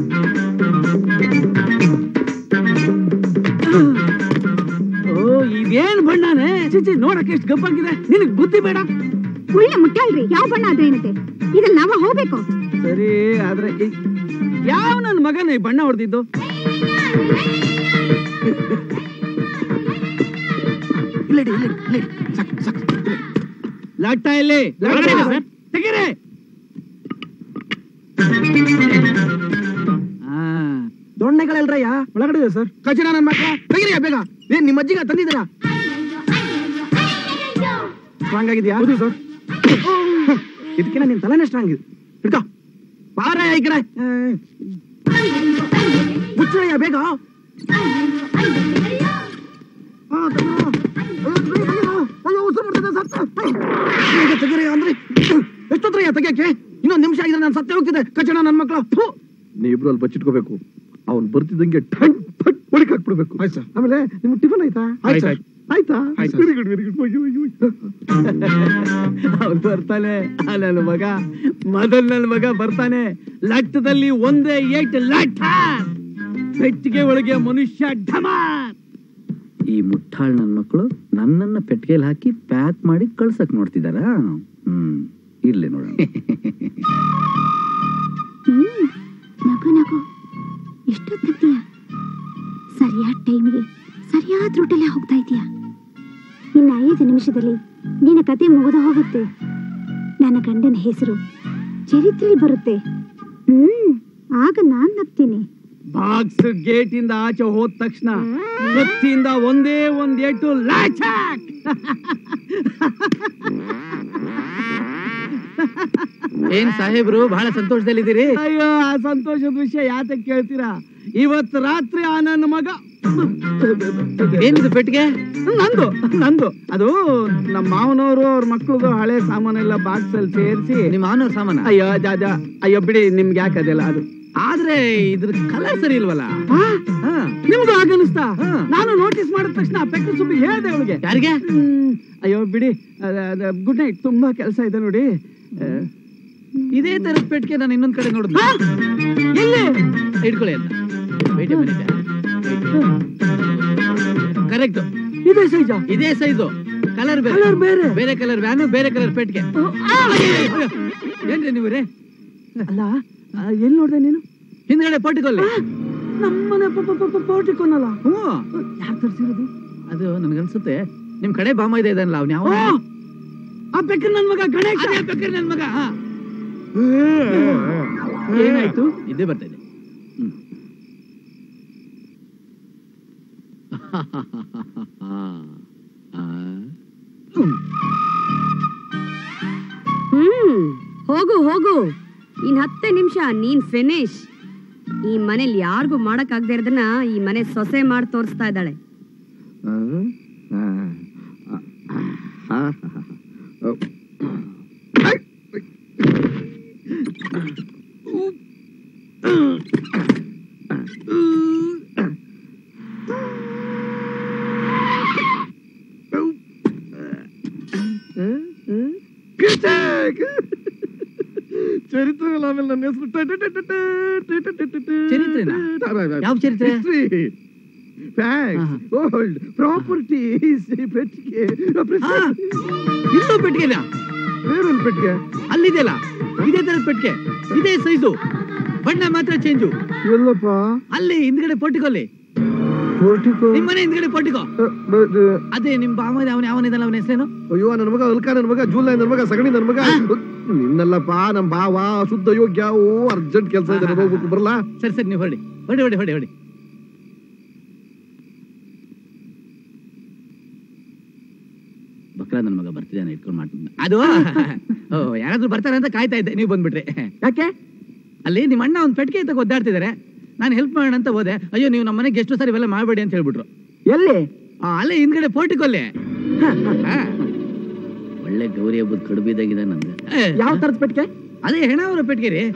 ಓ ಇದೇನ್ ಬಣ್ಣನೇ ಚಿಚಿ ನೋಡಕ್ಕೆ ಎಷ್ಟು ಗಬ್ಬಾಗಿದೆ ನಿನಗ್ ಬುದ್ಧಿ ಬೇಡ ಒಳ್ಳೆ ಮುಟ್ಟಾಳ್ರಿ ಯಾವ ಬಣ್ಣ ಆದ್ರೆ ಏನಂತೆ ಇದ್ರಲ್ಲಿ ನಾವ ಹೋಗ್ಬೇಕು ಸರಿ ಆದ್ರೆ ಈ- ಯಾವ ನನ್ನ ಮಗನೇ ಬಣ್ಣ ಹೊಡೆದಿದ್ದು ಇಲ್ಲಡಿ ಇಲ್ಲಡಿ ಇಲ್ಲಡಿ ಸಾಕು ಸಾಕು ಇಲ್ಲಡಿ. ಲಟ್ಟ ಇಲ್ಲಿ ಲಟ್ಟ. ಒಳಗಡೆ ಇದೆ ಸರ್. ತೆಗೀರಿ ದೊಣ್ಣೆಗಳೆಲ್ರಯ್ಯ ಒಳಗಡೆ ಇದೆ ಸರ್ ಕಚಡ ನನ್ನ ಮಕ್ಕಳ ತೆಗಿರಿಯ ಬೇಗ ಏನ್ ನಿಮ್ಮ ಅಜ್ಜಿಗ ತಂದಿದ್ದೀರಾ ಸ್ಟ್ರಾಂಗ್ ಆಗಿದ್ಯಾ ಹೌದು ಸರ್ ಇದಕ್ಕಿನ ನಿನ್ ತಲೆನೇ ಸ್ಟ್ರಾಂಗ್ ಇದೆ ಹಿಡ್ಕೋ ಬಾರ ಈ ಕಡೆ ಮುಚ್ಚಳಯ್ಯ ಬೇಗ ಆ, ತೆಗೀರೋ. ಅಯ್ಯೋ, ತೆಗೀರೋ. ಅಯ್ಯೋ, ಉಸಿರು ಬಿಡ್ತಿದೆ, ಸತ್ತ. ಬೇಗ ತೆಗೀರಿ ಅಂದ್ರೆ ಎಷ್ಟೊತ್ತರಯ್ಯ ತೆಗಿಯಕ್ಕೆ ಇನ್ನೊಂದು ನಿಮಿಷ ಆಗಿದ್ರೆ ನಾನು ಸತ್ತೇ ಹೋಗ್ತಿದ್ದೆ ಕಚಡ ನನ್ನ ಮಕ್ಕಳು ನೀವಿಬ್ರು ಅಲ್ಲಿ ಬಚ್ಚಿಟ್ಕೋಬೇಕು ಅವ್ನು ಬರ್ತಿದ್ದಂಗೆ ಠಣ್ ಫಟ್ ಒಳಗೆ ಹಾಕ್ಬಿಡ್ಬೇಕು ಆಯ್ತು ಸರ್ ಆಮೇಲೆ ನಿಮ್ಗೆ ಟಿಫನ್ ಆಯ್ತಾ ಆಯ್ತು, ಆಯ್ತು ಆಯ್ತಾ ಆಯ್ತು. ವೆರಿ ಗುಡ್ ವೆರಿ ಗುಡ್ ಅವ್ನು ಬರ್ತಾನೆ ಆ ನನ್ನ ಮಗ ಮೊದಲ್ ನನ್ನ ಮಗ ಬರ್ತಾನೆ ಲಟ್ಟದಲ್ಲಿ ಒಂದೇ ಏಟ್ ಲಟ್ಟ ಪೆಟ್ಟಿಗೆ ಒಳಗೆ ಮನುಷ್ಯ ಢಮಾರ್ ಈ ಮುಟ್ಟಾಳ್ ನನ್ ಮಕ್ಕಳು ನನ್ನನ್ನ ಪೆಟ್ಟಿಗೆಲ್ ಹಾಕಿ ಪ್ಯಾಕ್ ಮಾಡಿ ಕಳ್ಸಕ್ ನೋಡ್ತಿದಾರಾ ಹ್ಮ್ ಇರ್ಲಿ ನೋಡೋಣ ಹ್ಮ್ ನಗು ನಗು ಎಷ್ಟೊತ್ತಿದ್ದೀಯ ಸರಿಯಾದ ಟೈಮ್ಗೆ ಸರಿಯಾದ ರೂಟಲ್ಲೇ ಹೋಗ್ತಾ ಇದೀಯಾ ಇನ್ನು ಐದು ನಿಮಿಷದಲ್ಲಿ ನಿನ್ನ ಕತೆ ಮುಗಿದು ಹೋಗುತ್ತೆ ನನ್ನ ಗಂಡನ ಹೆಸರು ಚರಿತ್ರೆಯಲ್ಲಿ ಬರುತ್ತೆ ಹ್ಮ್ ಆಗ ನಾನ್ ನಗ್ತೀನಿ ಬಾಕ್ಸ್ ಗೇಟ್ ಇಂದ ಆಚೆ ಹೋದ ತಕ್ಷಣ ಕತ್ತಿಯಿಂದ ಒಂದೇ ಒಂದ್ ಏಟು ಲಾಚಾಕ್ ಏನ್ ಸಾಹೇಬ್ರು ಬಹಳ ಸಂತೋಷದಲ್ಲಿದ್ದೀರಿ ಅಯ್ಯೋ ಆ ಸಂತೋಷದ ವಿಷಯ ಯಾತಕ್ ಕೇಳ್ತೀರಾ ಇವತ್ ರಾತ್ರಿ ಆ ನನ್ನ ಮಗ ಏನಿದು ಪೆಟ್ಟಿಗೆ ನಂದು ನಂದು ಅದು ನಮ್ಮ ಮಾವನವರು ಅವ್ರ ಮಕ್ಳದು ಹಳೆ ಸಾಮಾನೆಲ್ಲ ಬಾಕ್ಸ್ ಅಲ್ಲಿ ಸೇರಿಸಿ ನಿಮ್ಮ ಮಾವನವ್ರ ಸಾಮಾನ ಅಯ್ಯೋ ಜಾಜ ಅಯ್ಯೋ ಬಿಡಿ ನಿಮ್ಗೆ ಯಾಕೆ ಅದೆಲ್ಲ ಅದು ಆದ್ರೆ ಇದ್ರ ಕಲರ್ ಸರಿ ಇಲ್ವಲ್ಲ ನಿಮ್ಗೂ ಆಗನಿಸ್ತಾ ನಾನು ನೋಟಿಸ್ ಮಾಡಿದ ತಕ್ಷಣ ಆ ಪೆಕ್ಕ ಸುಬ್ಬಿ ಹೇಳ್ದೆ ಅವಳಿಗೆ ಯಾರಿಗೆ ಅಯ್ಯೋ ಬಿಡಿ ಗುಡ್ ನೈಟ್ ತುಂಬಾ ಕೆಲಸ ಇದೆ ನೋಡಿ ಆ, ಇದೇ ತರದ ಪೆಟ್ಟಿಗೆ ನಾನು ಇನ್ನೊಂದ್ ಕಡೆ ನೋಡಿದ್ನ ಎಲ್ಲಿ ಇಟ್ಕೊಳ್ಳಿ ಅಂತ ಭೇಟಿ ಕರೆಕ್ಟ್ ಇದೇ ಸೈಜ ಇದೇ ಸೈಜು ಕಲರ್ ಬೇರೆ Colour ಬೇರೆ. ಬೇರೆ ಕಲರ್ ವ್ಯಾನು ಬೇರೆ ಕಲರ್ ಪೆಟ್ಟಿಗೆ ಏನ್ರಿ ನೀವು ರೀ ಅಲ್ಲ ಆ, ಎಲ್ಲಿ ನೋಡ್ದೆ ನೀನು ಹಿಂದ್ಗಡೆ ಪಟ್ಟಿಕೊಳ್ಳಿ ನಮ್ಮನೆ ಪೋಟಿಕೊನಲ್ಲ ಹ್ಞೂ ಯಾರು ತರ್ಸಿರೋದು ಅದು ನನ್ಗನ್ಸುತ್ತೆ ನಿಮ್ ಕಡೆ ಬಾಮ ಇದೆ ಇದನ್ನಲ್ಲ ಅವ್ನು ಯಾವ ಓ! ಆ ಬೆಕ್ಕ ನನ್ ಮಗ ಗಣೇಶ ಅದೇ ಬೇಕಾದ್ರೆ ನನ್ ಮಗ ಹಾ. ಏನಾಯ್ತು ಇದೇ ಬರ್ತಾ ಇದೆ ಹ್ಮ್. ಆ. ಹ್ಮ್ ಹೋಗು ಹೋಗು ಇನ್ ಹತ್ತೆ ನಿಮಿಷ ನೀನ್ ಫಿನಿಶ್ ಈ ಮನೇಲಿ ಯಾರಿಗೂ ಮಾಡಕ್ ಆಗದೆ ಇರೋದನ್ನ ಈ ಮನೆ ಸೊಸೆ ಮಾಡಿ ತೋರಿಸ್ತಾ ಇದ್ದಾಳೆ ಚರಿತ್ರೆ ಅಲ್ಲ ಆಮೇಲೆ ನನ್ನ ಹೆಸರು ಟ- ಟ- ಟ- ಟ- ಟ- ಟ- ಟ- ಟ- ಟ- ಚರಿತ್ರೆನಾ? ಯಾವ ಚರಿತ್ರೆ? History. Facts, gold, properties, ಪೆಟ್ಟಿಗೆ ಹಾ. ಇಲ್ಲೂ ಪೆಟ್ಟಿಗೆನಾ ಬೇರೊಂದು ಪೆಟ್ಟಿಗೆ ಅಲ್ಲಿದೆಯಲ್ಲ ಇದೇ ತರದ ಪೆಟ್ಟಿಗೆ ಇದೇ ಸೈಜು ಬಣ್ಣ ಮಾತ್ರ ಚೇಂಜು ಎಲ್ಲಪ್ಪ ಅಲ್ಲಿ ಹಿಂದ್ಗಡೆ ಪೊಟ್ಟಿಕೊಲ್ಲಿ ಪೋರ್ಟಿಕೋ ನಿಮ್ಮನೆ ಹಿಂದ್ಗಡೆ ಪೊಟ್ಟಿಕೋ ಅದೇ ನಿಮ್ ಬಾಮ ಅವನ ಯಾವನಿದಲ್ಲ ಅವನ ಹೆಸರೇನು ಅಯ್ಯೋ ನನ್ನ ಮಗ ಅಲ್ಕ ನನ್ನ ಮಗ ಜೂಲೈ ನನ್ನ ಮಗ ಸಗಣಿ ನನ್ನ ಮಗ ನಿನ್ನಲ್ಲಪ್ಪ ನಮ್ಮ ಬಾವ ಶುದ್ಧ ಯೋಗ್ಯ ಓ ಅರ್ಜೆಂಟ್ ಕೆಲಸ ಇದೆ ನಾನು ಹೋಗ್ಬೇಕು ಬರಲ್ಲ ಸರಿ ಸರಿ ನೀವು ಹೊಡಿ ಹೊಡಿ ಹೊಡಿ ಹೊಡಿ ಹೊಡಿ ಬಕ್ರ ನನ್ನ ಮಗ ಬರ್ತಿದ್ದಾನೆ ಇಟ್ಕೊಂಡು ಮಾಡ್ತೀನಿ ಅದು ಓ ಯಾರಾದ್ರೂ ಬರ್ತಾರೆ ಅಂತ ಕಾಯ್ತಾ ಇದ್ದೆ ನೀವು ಬಂದ್ಬಿಟ್ರಿ ಯಾಕೆ ಅಲ್ಲಿ ನಿಮ್ಮ ಅಣ್ಣ ಒಂದು ಪೆಟ್ಟಿಗೆ ಅಂತ ಒದ್ದಾಡ್ತಿದ್ದಾರೆ ನಾನು ಹೆಲ್ಪ್ ಮಾಡೋಣ ಅಂತ ಹೋದೆ ಅಯ್ಯೋ ನೀವು ನಮ್ಮ ಮನೆಗೆ ಎಷ್ಟು ಸರಿ ಇವೆಲ್ಲ ಮಾಡಬೇಡಿ ಅಂತ ಹೇಳ್ಬಿಟ್ರು ಎಲ್ಲಿ ಆ, ಅಲ್ಲೇ ಹಿಂದ್ಗಡೆ ಪೋರ್ಟಿಕೊಲ್ಲಿ ಒಳ್ಳೆ ಗೌರಿ ಹಬ್ಬದ ಕಡುಬಿದಾಗಿದೆ ನಂದು ಯಾವ ತರದ ಪೆಟ್ಟಿಗೆ ಅದೇ ಹೆಣ ಅವರ ಪೆಟ್ಟಿಗೆ ರೀ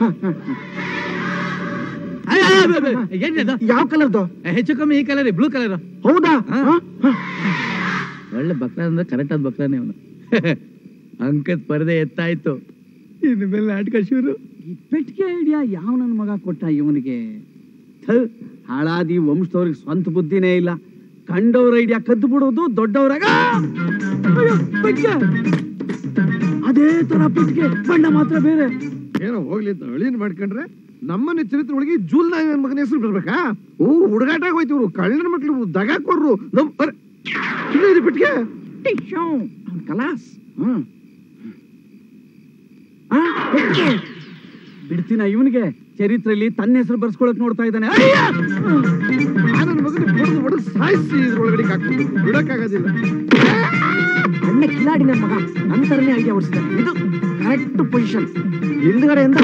ಏನಿದೆ ಯಾವ ಕಲರ್ದು ಹೆಚ್ಚು ಕಮ್ಮಿ ಈ ಕಲರ್ ಬ್ಲೂ ಕಲರ್ ಹೌದಾ ಒಳ್ಳೆ ಬಕ್ರ ಅಂದ್ರೆ ಕರೆಕ್ಟ್ ಆದ ಬಕ್ರಾನೇ ಅವನು ಅಂಕದ ಪರದೆ ಎತ್ತಾಯ್ತು ಇನ್ನು ಮೇಲೆ ನಾಟಕ ಶುರು ಈ ಪೆಟ್ಟಿಗೆ ಐಡಿಯಾ ಯಾವ ನನ್ನ ಮಗ ಕೊಟ್ಟ ಇವನಿಗೆ ಹಾಳಾದಿ ವಂಶದವ್ರಿಗೆ ಸ್ವಂತ ಬುದ್ಧಿನೇ ಇಲ್ಲ ಕಂಡವ್ರ ಐಡಿಯಾ ಕದ್ದು ಬಿಡೋದು ದೊಡ್ಡವ್ರಾಗ ಅಯ್ಯೋ, ಪೆಟ್ಟಿಗೆ ಅದೇ ತರ ಪೆಟ್ಟಿಗೆ ಬಣ್ಣ ಮಾತ್ರ ಬೇರೆ ಏನೋ ಹೋಗ್ಲಿ ಅಂತ ಅಳಿನ್ ಮಾಡ್ಕೊಂಡ್ರೆ ನಮ್ಮನೆ ಚರಿತ್ರೆ ಒಳಗೆ ಜೂಲ್ ನನ್ನ ಮಗನ ಹೆಸರು ಬರ್ಬೇಕಾ ಓ ಹುಡುಗಾಟ ಹೋಯ್ತು ಇವ್ರು ಕಳ್ಳನ ಮಕ್ಳು ದಗಾಕೊರ್ರು ನಮ್ ಅರೆ, ಇಲ್ಲೇ ಇದೆ ಪೆಟ್ಟಿಗೆ ಅವ್ನ್ ಕಲಾಸ್ ಹ್ಮ್ ಆ, ಪೆಟ್ಟಿಗೆ. ಬಿಡ್ತೀನ ಇವನಿಗೆ ಚರಿತ್ರೆಯಲ್ಲಿ ತನ್ನ ಹೆಸರು ಬರ್ಸ್ಕೊಳಕ್ ನೋಡ್ತಾ ಇದ್ದಾನೆ ಅಯ್ಯ! ಆ ನನ್ನ ಮಗನ ಹೊಡೆದು ಹೊಡೆದು ಸಾಯಿಸಿ ಇದ್ರೊಳಗಡೆ ಹಾಕ್ಬಿಟ್ಟು ಬಿಡಕ್ಕಾಗೋದಿಲ್ಲ ಅಣ್ಣ ಕಿಲಾಡಿ ನನ್ನ ಮಗ ನಂತರನೇ ಐಡಿಯಾ ಹೊಡಿಸಿದ್ದಾನೆ ಇದು ಕರೆಕ್ಟ್ ಪೊಸಿಷನ್ ಹಿಂದ್ಗಡೆಯಿಂದ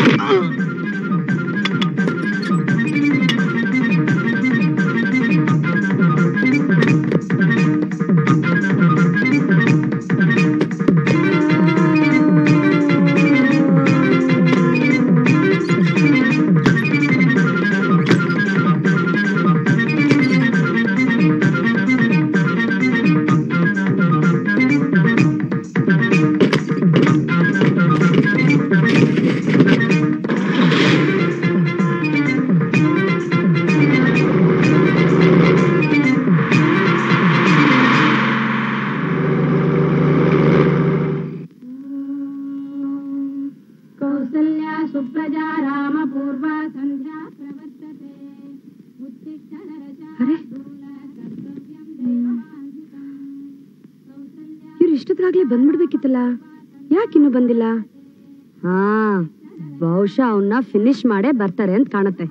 ಇಷ್ಟೊತ್ತಾಗ್ಲೇ ಬಂದ್ಬಿಡ್ಬೇಕಿತ್ತಲ್ಲ ಯಾಕಿನ್ನೂ ಬಂದಿಲ್ಲ ಹಾ ಬಹುಶಃ ಅವನ್ನ ಫಿನಿಶ್ ಮಾಡೇ ಬರ್ತಾರೆ ಅಂತ ಕಾಣತ್ತೆ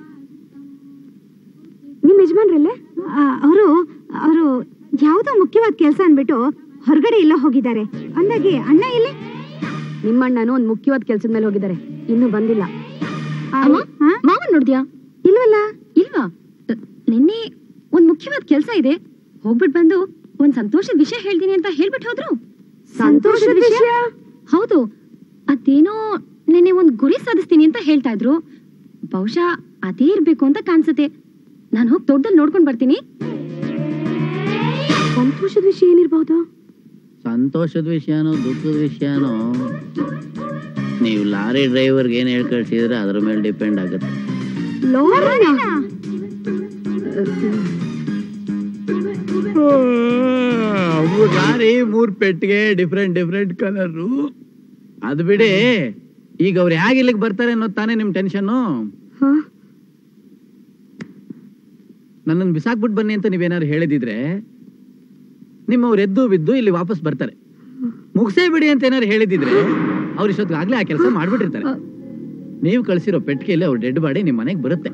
ನಿಮ್ ಯಜಮಾನ್ರಲ್ಲೇ ಅವರು ಅವರು ಯಾವುದೋ ಮುಖ್ಯವಾದ ಕೆಲಸ ಅನ್ಬಿಟ್ಟು ಹೊರಗಡೆ ಎಲ್ಲ ಹೋಗಿದ್ದಾರೆ ಅಂದಾಗೆ ಅಣ್ಣ ಎಲ್ಲಿ ನಿಮ್ಮಣ್ಣನು ಒಂದ್ ಮುಖ್ಯವಾದ ಕೆಲ್ಸದ ಮೇಲೆ ಹೋಗಿದ್ದಾರೆ ಇನ್ನೂ ಬಂದಿಲ್ಲ ಮಾವನ್ ನೋಡ್ದ್ಯಾ ಇಲ್ವಲ್ಲ ಇಲ್ವಾ ಅ, ನಿನ್ನೆ ಒಂದ್ ಮುಖ್ಯವಾದ ಕೆಲ್ಸ ಇದೆ ಹೋಗ್ಬಿಟ್ ಬಂದು ಒಂದ್ ಸಂತೋಷದ ವಿಷಯ ಹೇಳ್ತೀನಿ ಅಂತ ಹೇಳ್ಬಿಟ್ಟು ಹೋದ್ರು ಸಂತೋಷದ ವಿಷಯ? ಹೌದು ಅದೇನೋ ನೆನ್ನೆ ಒಂದ್ ಗುರಿ ಸಾಧಿಸ್ತೀನಿ ಅಂತ ಹೇಳ್ತಾ ಇದ್ರು ಬಹುಶಃ ಅದೇ ಇರ್ಬೇಕು ಅಂತ ಕಾಣಿಸುತ್ತೆ ನಾನು ಹೋಗಿ ತೋಟದಲ್ಲಿ ನೋಡ್ಕೊಂಡ್ ಬರ್ತೀನಿ ಸಂತೋಷದ ವಿಷಯ ಏನಿರ್ಬಹುದು ಸಂತೋಷದ ವಿಷಯನೋ ದುಃಖದ ವಿಷಯನೋ ನೀವು ಲಾರಿ ಡ್ರೈವರ್ಗೆ ಏನು ಹೇಳಿ ಕಳ್ಸಿದ್ರೆ ಅದ್ರ ಮೇಲೆ ಡಿಪೆಂಡ್ ಆಗುತ್ತೆ ಲಾರಿ ಮೂರ್ ಪೆಟ್ಟಿಗೆ ಡಿಫ್ರೆಂಟ್ ಡಿಫ್ರೆಂಟ್ ಕಲರು ಅದು ಬಿಡಿ ಈಗ ಅವ್ರು ಹೇಗೆ ಇಲ್ಲಿಗೆ ಬರ್ತಾರೆ ಅನ್ನೋದು ತಾನೇ ನಿಮ್ ಟೆನ್ಷನ್ನು ನನ್ನನ್ನು ಬಿಸಾಕ್ಬಿಟ್ಟು ಬನ್ನಿ ಅಂತ ನೀವೇನಾದ್ರು ಹೇಳಿದಿದ್ರೆ ನಿಮ್ಮವ್ರು ಎದ್ದು ಬಿದ್ದು ಇಲ್ಲಿ ವಾಪಸ್ ಬರ್ತಾರೆ ಮುಗಿಸೇ ಬಿಡಿ ಅಂತ ಏನಾದ್ರು ಹೇಳಿದಿದ್ರೆ ಅವ್ರು ಇಷ್ಟೊತ್ತಿಗಾಗ್ಲೇ ಆ ಕೆಲಸ ಮಾಡ್ಬಿಟ್ಟಿರ್ತಾರೆ ನೀವು ಕಳ್ಸಿರೋ ಪೆಟ್ಟಿಗೆಯಲ್ಲಿ ಅವ್ರ ಡೆಡ್ ಬಾಡಿ ನಿಮ್ಮ ಮನೆಗೆ ಬರುತ್ತೆ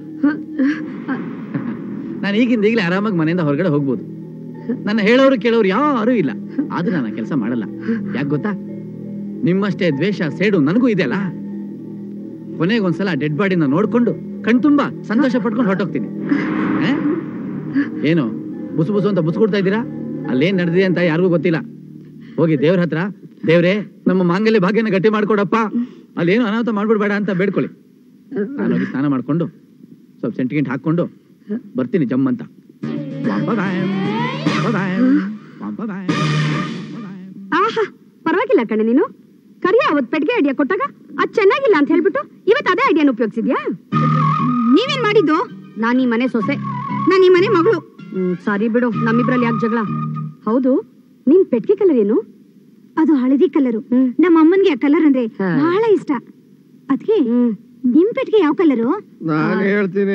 ನಾನು ಈಗಿಂದ ಈಗಲೇ ಆರಾಮಾಗಿ ಮನೆಯಿಂದ ಹೊರಗಡೆ ಹೋಗ್ಬೋದು ನನ್ನ ಹೇಳೋರು ಕೇಳೋರು ಯಾರೂ ಇಲ್ಲ ಆದ್ರೂ ನಾನು ಕೆಲಸ ಮಾಡಲ್ಲ ಯಾಕೆ ಗೊತ್ತಾ ನಿಮ್ಮಷ್ಟೇ ದ್ವೇಷ ಸೇಡು ನನಗೂ ಇದೆಯಲ್ಲ ಕೊನೆಗೆ ಒಂದ್ಸಲ ಡೆಡ್ ಬಾಡಿನ ನೋಡ್ಕೊಂಡು ಕಣ್ತುಂಬಾ ಸಂತೋಷ ಪಡ್ಕೊಂಡು ಹೊರಟೋಗ್ತೀನಿ ಆ? ಏನು ಬುಸು ಬುಸು ಅಂತ ಬುಸ್ಕೊಡ್ತಾ ಇದ್ದೀರಾ ಅಲ್ಲೇನ್ ನಡೆದಿದೆ ಅಂತ ಯಾರಿಗೂ ಗೊತ್ತಿಲ್ಲ ಹೋಗಿ ದೇವ್ರ ಹತ್ರ ದೇವ್ರೇ ನಮ್ಮ ಮಾಂಗಲ್ಯ ಭಾಗ್ಯನ ಗಟ್ಟಿ ಮಾಡ್ಕೊಡಪ್ಪ ಅಲ್ಲೇನು ಅನಾಹುತ ಮಾಡ್ಬಿಡ್ಬೇಡ ಅಂತ ಬೇಡ್ಕೊಳ್ಳಿ ನಾನು ಹೋಗಿ ಸ್ನಾನ ಮಾಡ್ಕೊಂಡು ಸ್ವಲ್ಪ ಸೆಂಟಿಗೆಂಟ್ ಹಾಕೊಂಡು ಬರ್ತೀನಿ ಜಮ್ ಅಂತ ಬಾಯ್ ಬಾಯ್ ಬಾಯ್ ಆಹಾ ಪರವಾಗಿಲ್ಲ ಕಣೆ ನೀನು ಕರಿಯ ಅವತ್ ಪೆಟ್ಗೆ ಐಡಿಯಾ ಕೊಟ್ಟಾಗ ಅದ್ ಚೆನ್ನಾಗಿಲ್ಲ ಅಂತ ಹೇಳ್ಬಿಟ್ಟು ಇವತ್ ಅದೇ ಐಡಿಯಾನ ಉಪಯೋಗಿಸಿದ್ಯಾ ನೀವೇನ್ ಮಾಡಿದ್ದು ನಾನ್ ಈ ಮನೆ ಸೊಸೆ ನಾನ್ ಈ ಮನೆ ಮಗಳು ಸಾರಿ ಬಿಡು ನಮ್ಮಿಬ್ರಲ್ಲಿ ಯಾಕೆ ಜಗಳ ಹೌದು ನಿನ್ ಪೆಟ್ಗೆ ಕಲರ್ ಏನು ಅದು ಹಳದಿ ಕಲರು ನಮ್ಮ ಅಮ್ಮನ್ಗೆ ಆ ಕಲರ್ ಅಂದ್ರೆ ಬಹಳ ಇಷ್ಟ ಅದ್ಕೆ ನಿಮ್ ಪೆಟ್ಟಿಗೆ ಯಾವ ಕಲರು ನಾನು ಹೇಳ್ತೀನಿ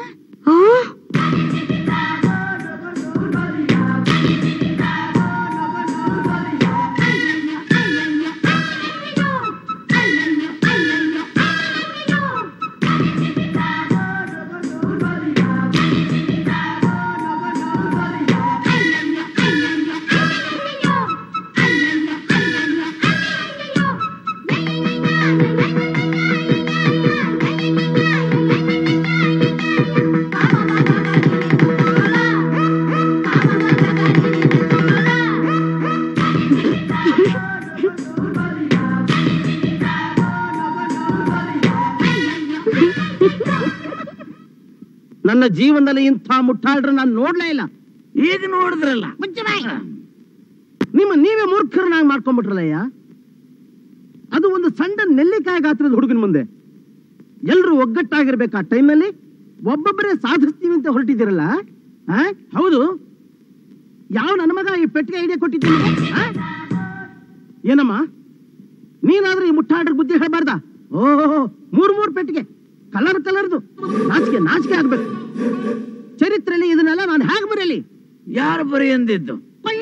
ನನ್ನ ಜೀವನದಲ್ಲಿ ಇಂಥ ಮುಟ್ಟಾಳ್ರ ನಾನು ನೋಡ್ಲೇ ಇಲ್ಲ ಈಗ ನೋಡಿದ್ರಲ್ಲ ನಿಮ್ಮ ನೀವೇ ಮೂರ್ಖರನ್ನಾಗಿ ಮಾಡ್ಕೊಂಡ್ಬಿಟ್ರಲ್ಲಯ್ಯ ಅದು ಒಂದು ಸಣ್ಣ ನೆಲ್ಲಿಕಾಯಿ ಗಾತ್ರದ ಹುಡುಗನ ಮುಂದೆ ಎಲ್ರು ಒಗ್ಗಟ್ಟಾಗಿರ್ಬೇಕು ಆ ಟೈಮಲ್ಲಿ ಒಬ್ಬೊಬ್ಬರೇ ಸಾಧಿಸ್ತೀವಿ ಅಂತ ಹೊರಟಿದ್ದೀರಲ್ಲ ಆ? ಹೌದು ಯಾವ ನನ್ನ ಮಗ ಈ ಪೆಟ್ಟಿಗೆ ಐಡಿಯಾ ಕೊಟ್ಟಿದ್ದೀನಿ ಏನಮ್ಮ ನೀನಾದ್ರೂ ಈ ಮುಟ್ಟಾಡ್ರ ಬುದ್ಧಿ ಹೇಳ್ಬಾರ್ದ ಓಹೋ ಮೂರ್ ಮೂರ್ ಪೆಟ್ಟಿಗೆ ಕಲರ್ ಕಲರ್ದು ನಾಚಿಕೆ ನಾಚಿಕೆ ಆಗ್ಬೇಕು ಚರಿತ್ರೆಯಲ್ಲಿ ಇದನ್ನೆಲ್ಲ ನಾನು ಹೇಗೆ ಬರೆಯಲಿ ಯಾರು ಬರೀ ಎಂದಿದ್ದು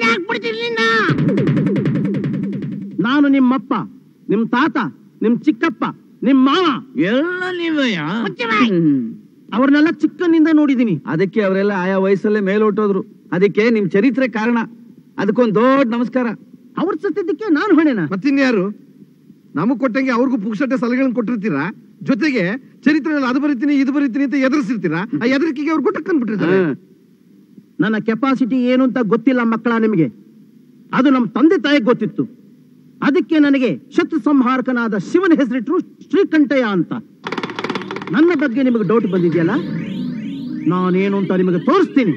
ನಾನು ನಿಮ್ಮಪ್ಪ ನಿಮ್ ತಾತ ನಿಮ್ ಚಿಕ್ಕಪ್ಪ ನಿಮ್ ಮಾವ ಎಲ್ಲ ನೀವಯ್ಯ ಅವ್ರನ್ನೆಲ್ಲ ಚಿಕ್ಕನಿಂದ ನೋಡಿದೀನಿ ಅದಕ್ಕೆ ಅವರೆಲ್ಲ ಆಯಾ ವಯಸ್ಸಲ್ಲೇ ಮೇಲೋಟೋದ್ರು ಅದಕ್ಕೆ ನಿಮ್ ಚರಿತ್ರೆ ಕಾರಣ ಅದಕ್ಕೊಂದ್ ದೊಡ್ಡ ನಮಸ್ಕಾರ ಅವ್ರ ಸತ್ತಿದ್ದಕ್ಕೆ ನಾನು ಹೊಣೆನಾ ಮತ್ತಿನ್ಯಾರು ನಮಗ್ ಕೊಟ್ಟಂಗೆ ಅವ್ರಿಗೂ ಪುಕ್ಸಟ್ಟೆ ಸಲಹೆಗಳನ್ನ ಕೊಟ್ಟಿರ್ತೀರಾ ಜೊತೆಗೆ ಚರಿತ್ರೆಯಲ್ಲಿ ಅದು ಬರೀತೀನಿ ಇದು ಬರೀತೀನಿ ಅಂತ ಎದುರಿಸಿರ್ತೀರಾ ಆ ಎದರಿಕೆಗೆ ಅವ್ರು ಕೊಟ್ಟಕ್ಕೆ ಅಂದ್ಬಿಟ್ಟಿರ್ತಾರೆ ನನ್ನ ಕೆಪಾಸಿಟಿ ಏನು ಅಂತ ಗೊತ್ತಿಲ್ಲ ಮಕ್ಕಳ ನಿಮಗೆ ಅದು ನಮ್ಮ ತಂದೆ ತಾಯಿಗೆ ಗೊತ್ತಿತ್ತು ಅದಕ್ಕೆ ನನಗೆ ಶತ್ರು ಸಂಹಾರಕನಾದ ಶಿವನ ಹೆಸರಿಟ್ರು ಶ್ರೀಕಂಠಯ್ಯ ಅಂತ ನನ್ನ ಬಗ್ಗೆ ನಿಮಗೆ ಡೌಟ್ ಬಂದಿದೆಯಲ್ಲ ನಾನೇನು ಅಂತ ನಿಮಗೆ ತೋರಿಸ್ತೀನಿ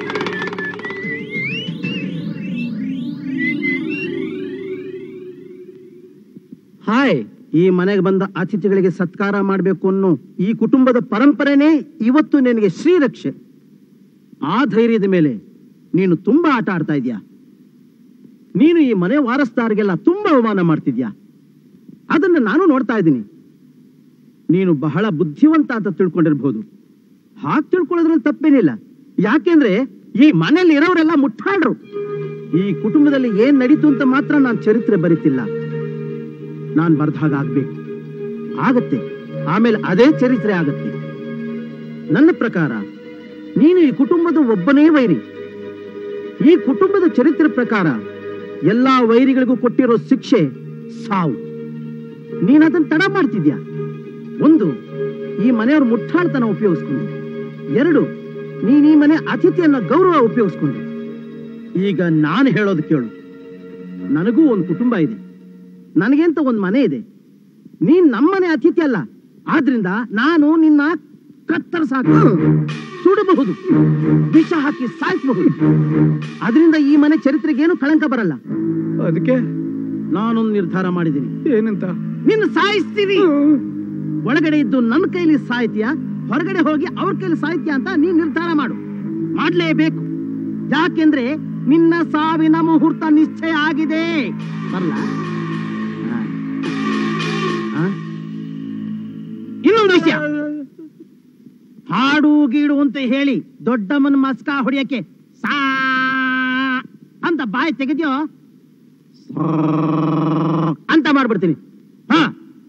ಹಾಯ್ ಈ ಮನೆಗೆ ಬಂದ ಅತಿಥಿಗಳಿಗೆ ಸತ್ಕಾರ ಮಾಡಬೇಕು ಅನ್ನೋ ಈ ಕುಟುಂಬದ ಪರಂಪರೆನೇ ಇವತ್ತು ನಿನಗೆ ಶ್ರೀರಕ್ಷೆ ಆ ಧೈರ್ಯದ ಮೇಲೆ ನೀನು ತುಂಬಾ ಆಟ ಆಡ್ತಾ ಇದೀಯಾ ನೀನು ಈ ಮನೆ ವಾರಸ್ದಾರಿಗೆಲ್ಲ ತುಂಬಾ ಅವಮಾನ ಮಾಡ್ತಿದ್ಯಾ ಅದನ್ನ ನಾನು ನೋಡ್ತಾ ಇದ್ದೀನಿ ನೀನು ಬಹಳ ಬುದ್ಧಿವಂತ ಅಂತ ತಿಳ್ಕೊಂಡಿರ್ಬೋದು ಹಾಗೆ ತಿಳ್ಕೊಳ್ಳೋದ್ರಲ್ಲಿ ತಪ್ಪೇನಿಲ್ಲ ಯಾಕೆಂದ್ರೆ ಈ ಮನೆಯಲ್ಲಿ ಇರೋರೆಲ್ಲ ಮುಟ್ಟಾಡ್ರು ಈ ಕುಟುಂಬದಲ್ಲಿ ಏನ್ ನಡೀತು ಅಂತ ಮಾತ್ರ ನಾನು ಚರಿತ್ರೆ ಬರಿತಿಲ್ಲ ನಾನ್ ಬರ್ದಾಗ ಆಗ್ಬೇಕು ಆಗತ್ತೆ ಆಮೇಲೆ ಅದೇ ಚರಿತ್ರೆ ಆಗತ್ತೆ ನನ್ನ ಪ್ರಕಾರ ನೀನು ಈ ಕುಟುಂಬದ ಒಬ್ಬನೇ ವೈರಿ ಈ ಕುಟುಂಬದ ಚರಿತ್ರೆ ಪ್ರಕಾರ ಎಲ್ಲಾ ವೈರಿಗಳಿಗೂ ಕೊಟ್ಟಿರೋ ಶಿಕ್ಷೆ ಸಾವು ನೀನ್ ಅದನ್ನ ತಡ ಮಾಡ್ತಿದ್ಯಾ ಒಂದು ಈ ಮನೆಯವ್ರ ಮುಟ್ಟಾಳ್ತನ ಉಪಯೋಗಿಸ್ಕೊಂಡು ಎರಡು ನೀನ್ ಈ ಮನೆ ಅತಿಥಿಯನ್ನ ಗೌರವ ಉಪಯೋಗಿಸ್ಕೊಂಡು ಈಗ ನಾನು ಹೇಳೋದು ಕೇಳು ನನಗೂ ಒಂದು ಕುಟುಂಬ ಇದೆ ನನಗೆಂತ ಒಂದು ಮನೆ ಇದೆ ನೀನ್ ನಮ್ಮನೆ ಅತಿಥಿ ಅಲ್ಲ ಆದ್ರಿಂದ ನಾನು ನಿನ್ನ ಕತ್ತರಿಸಾಕ ಸುಡಬಹುದು ವಿಷ ಹಾಕಿ ಸಾಯಿಸಬಹುದು ಅದರಿಂದ ಈ ಮನೆ ಚರಿತ್ರೆಗೇನು ಕಳಂಕ ಬರಲ್ಲ ಅದಕ್ಕೆ ನಾನೊಂದು ನಿರ್ಧಾರ ಮಾಡಿದ್ದೀನಿ ಏನಂತ ನಿನ್ನ ಸಾಯಿಸ್ತೀನಿ ಒಳಗಡೆ ಇದ್ದು ನನ್ನ ಕೈಲಿ ಸಾಹಿತ್ಯ ಹೊರಗಡೆ ಹೋಗಿ ಅವ್ರ ಕೈಲಿ ಸಾಹಿತ್ಯ ಅಂತ ನೀನ್ ನಿರ್ಧಾರ ಮಾಡು ಮಾಡ್ಲೇಬೇಕು ಯಾಕೆಂದ್ರೆ ನಿನ್ನ ಸಾವಿನ ಮುಹೂರ್ತ ನಿಶ್ಚಯ ಆಗಿದೆ ಬರಲ್ಲ ಇನ್ನೊಂದು ವಿಷಯ ಹಾಡು ಗೀಡು ಅಂತ ಹೇಳಿ ದೊಡ್ಡಮ್ಮನ ಮಸ್ಕ ಹೊಡಿಯಕ್ಕೆ ಸಾ ಅಂತ ಬಾಯಿ ತೆಗೆದ್ಯೋ ಅಂತ ಮಾಡ್ಬಿಡ್ತೀನಿ ಹಾ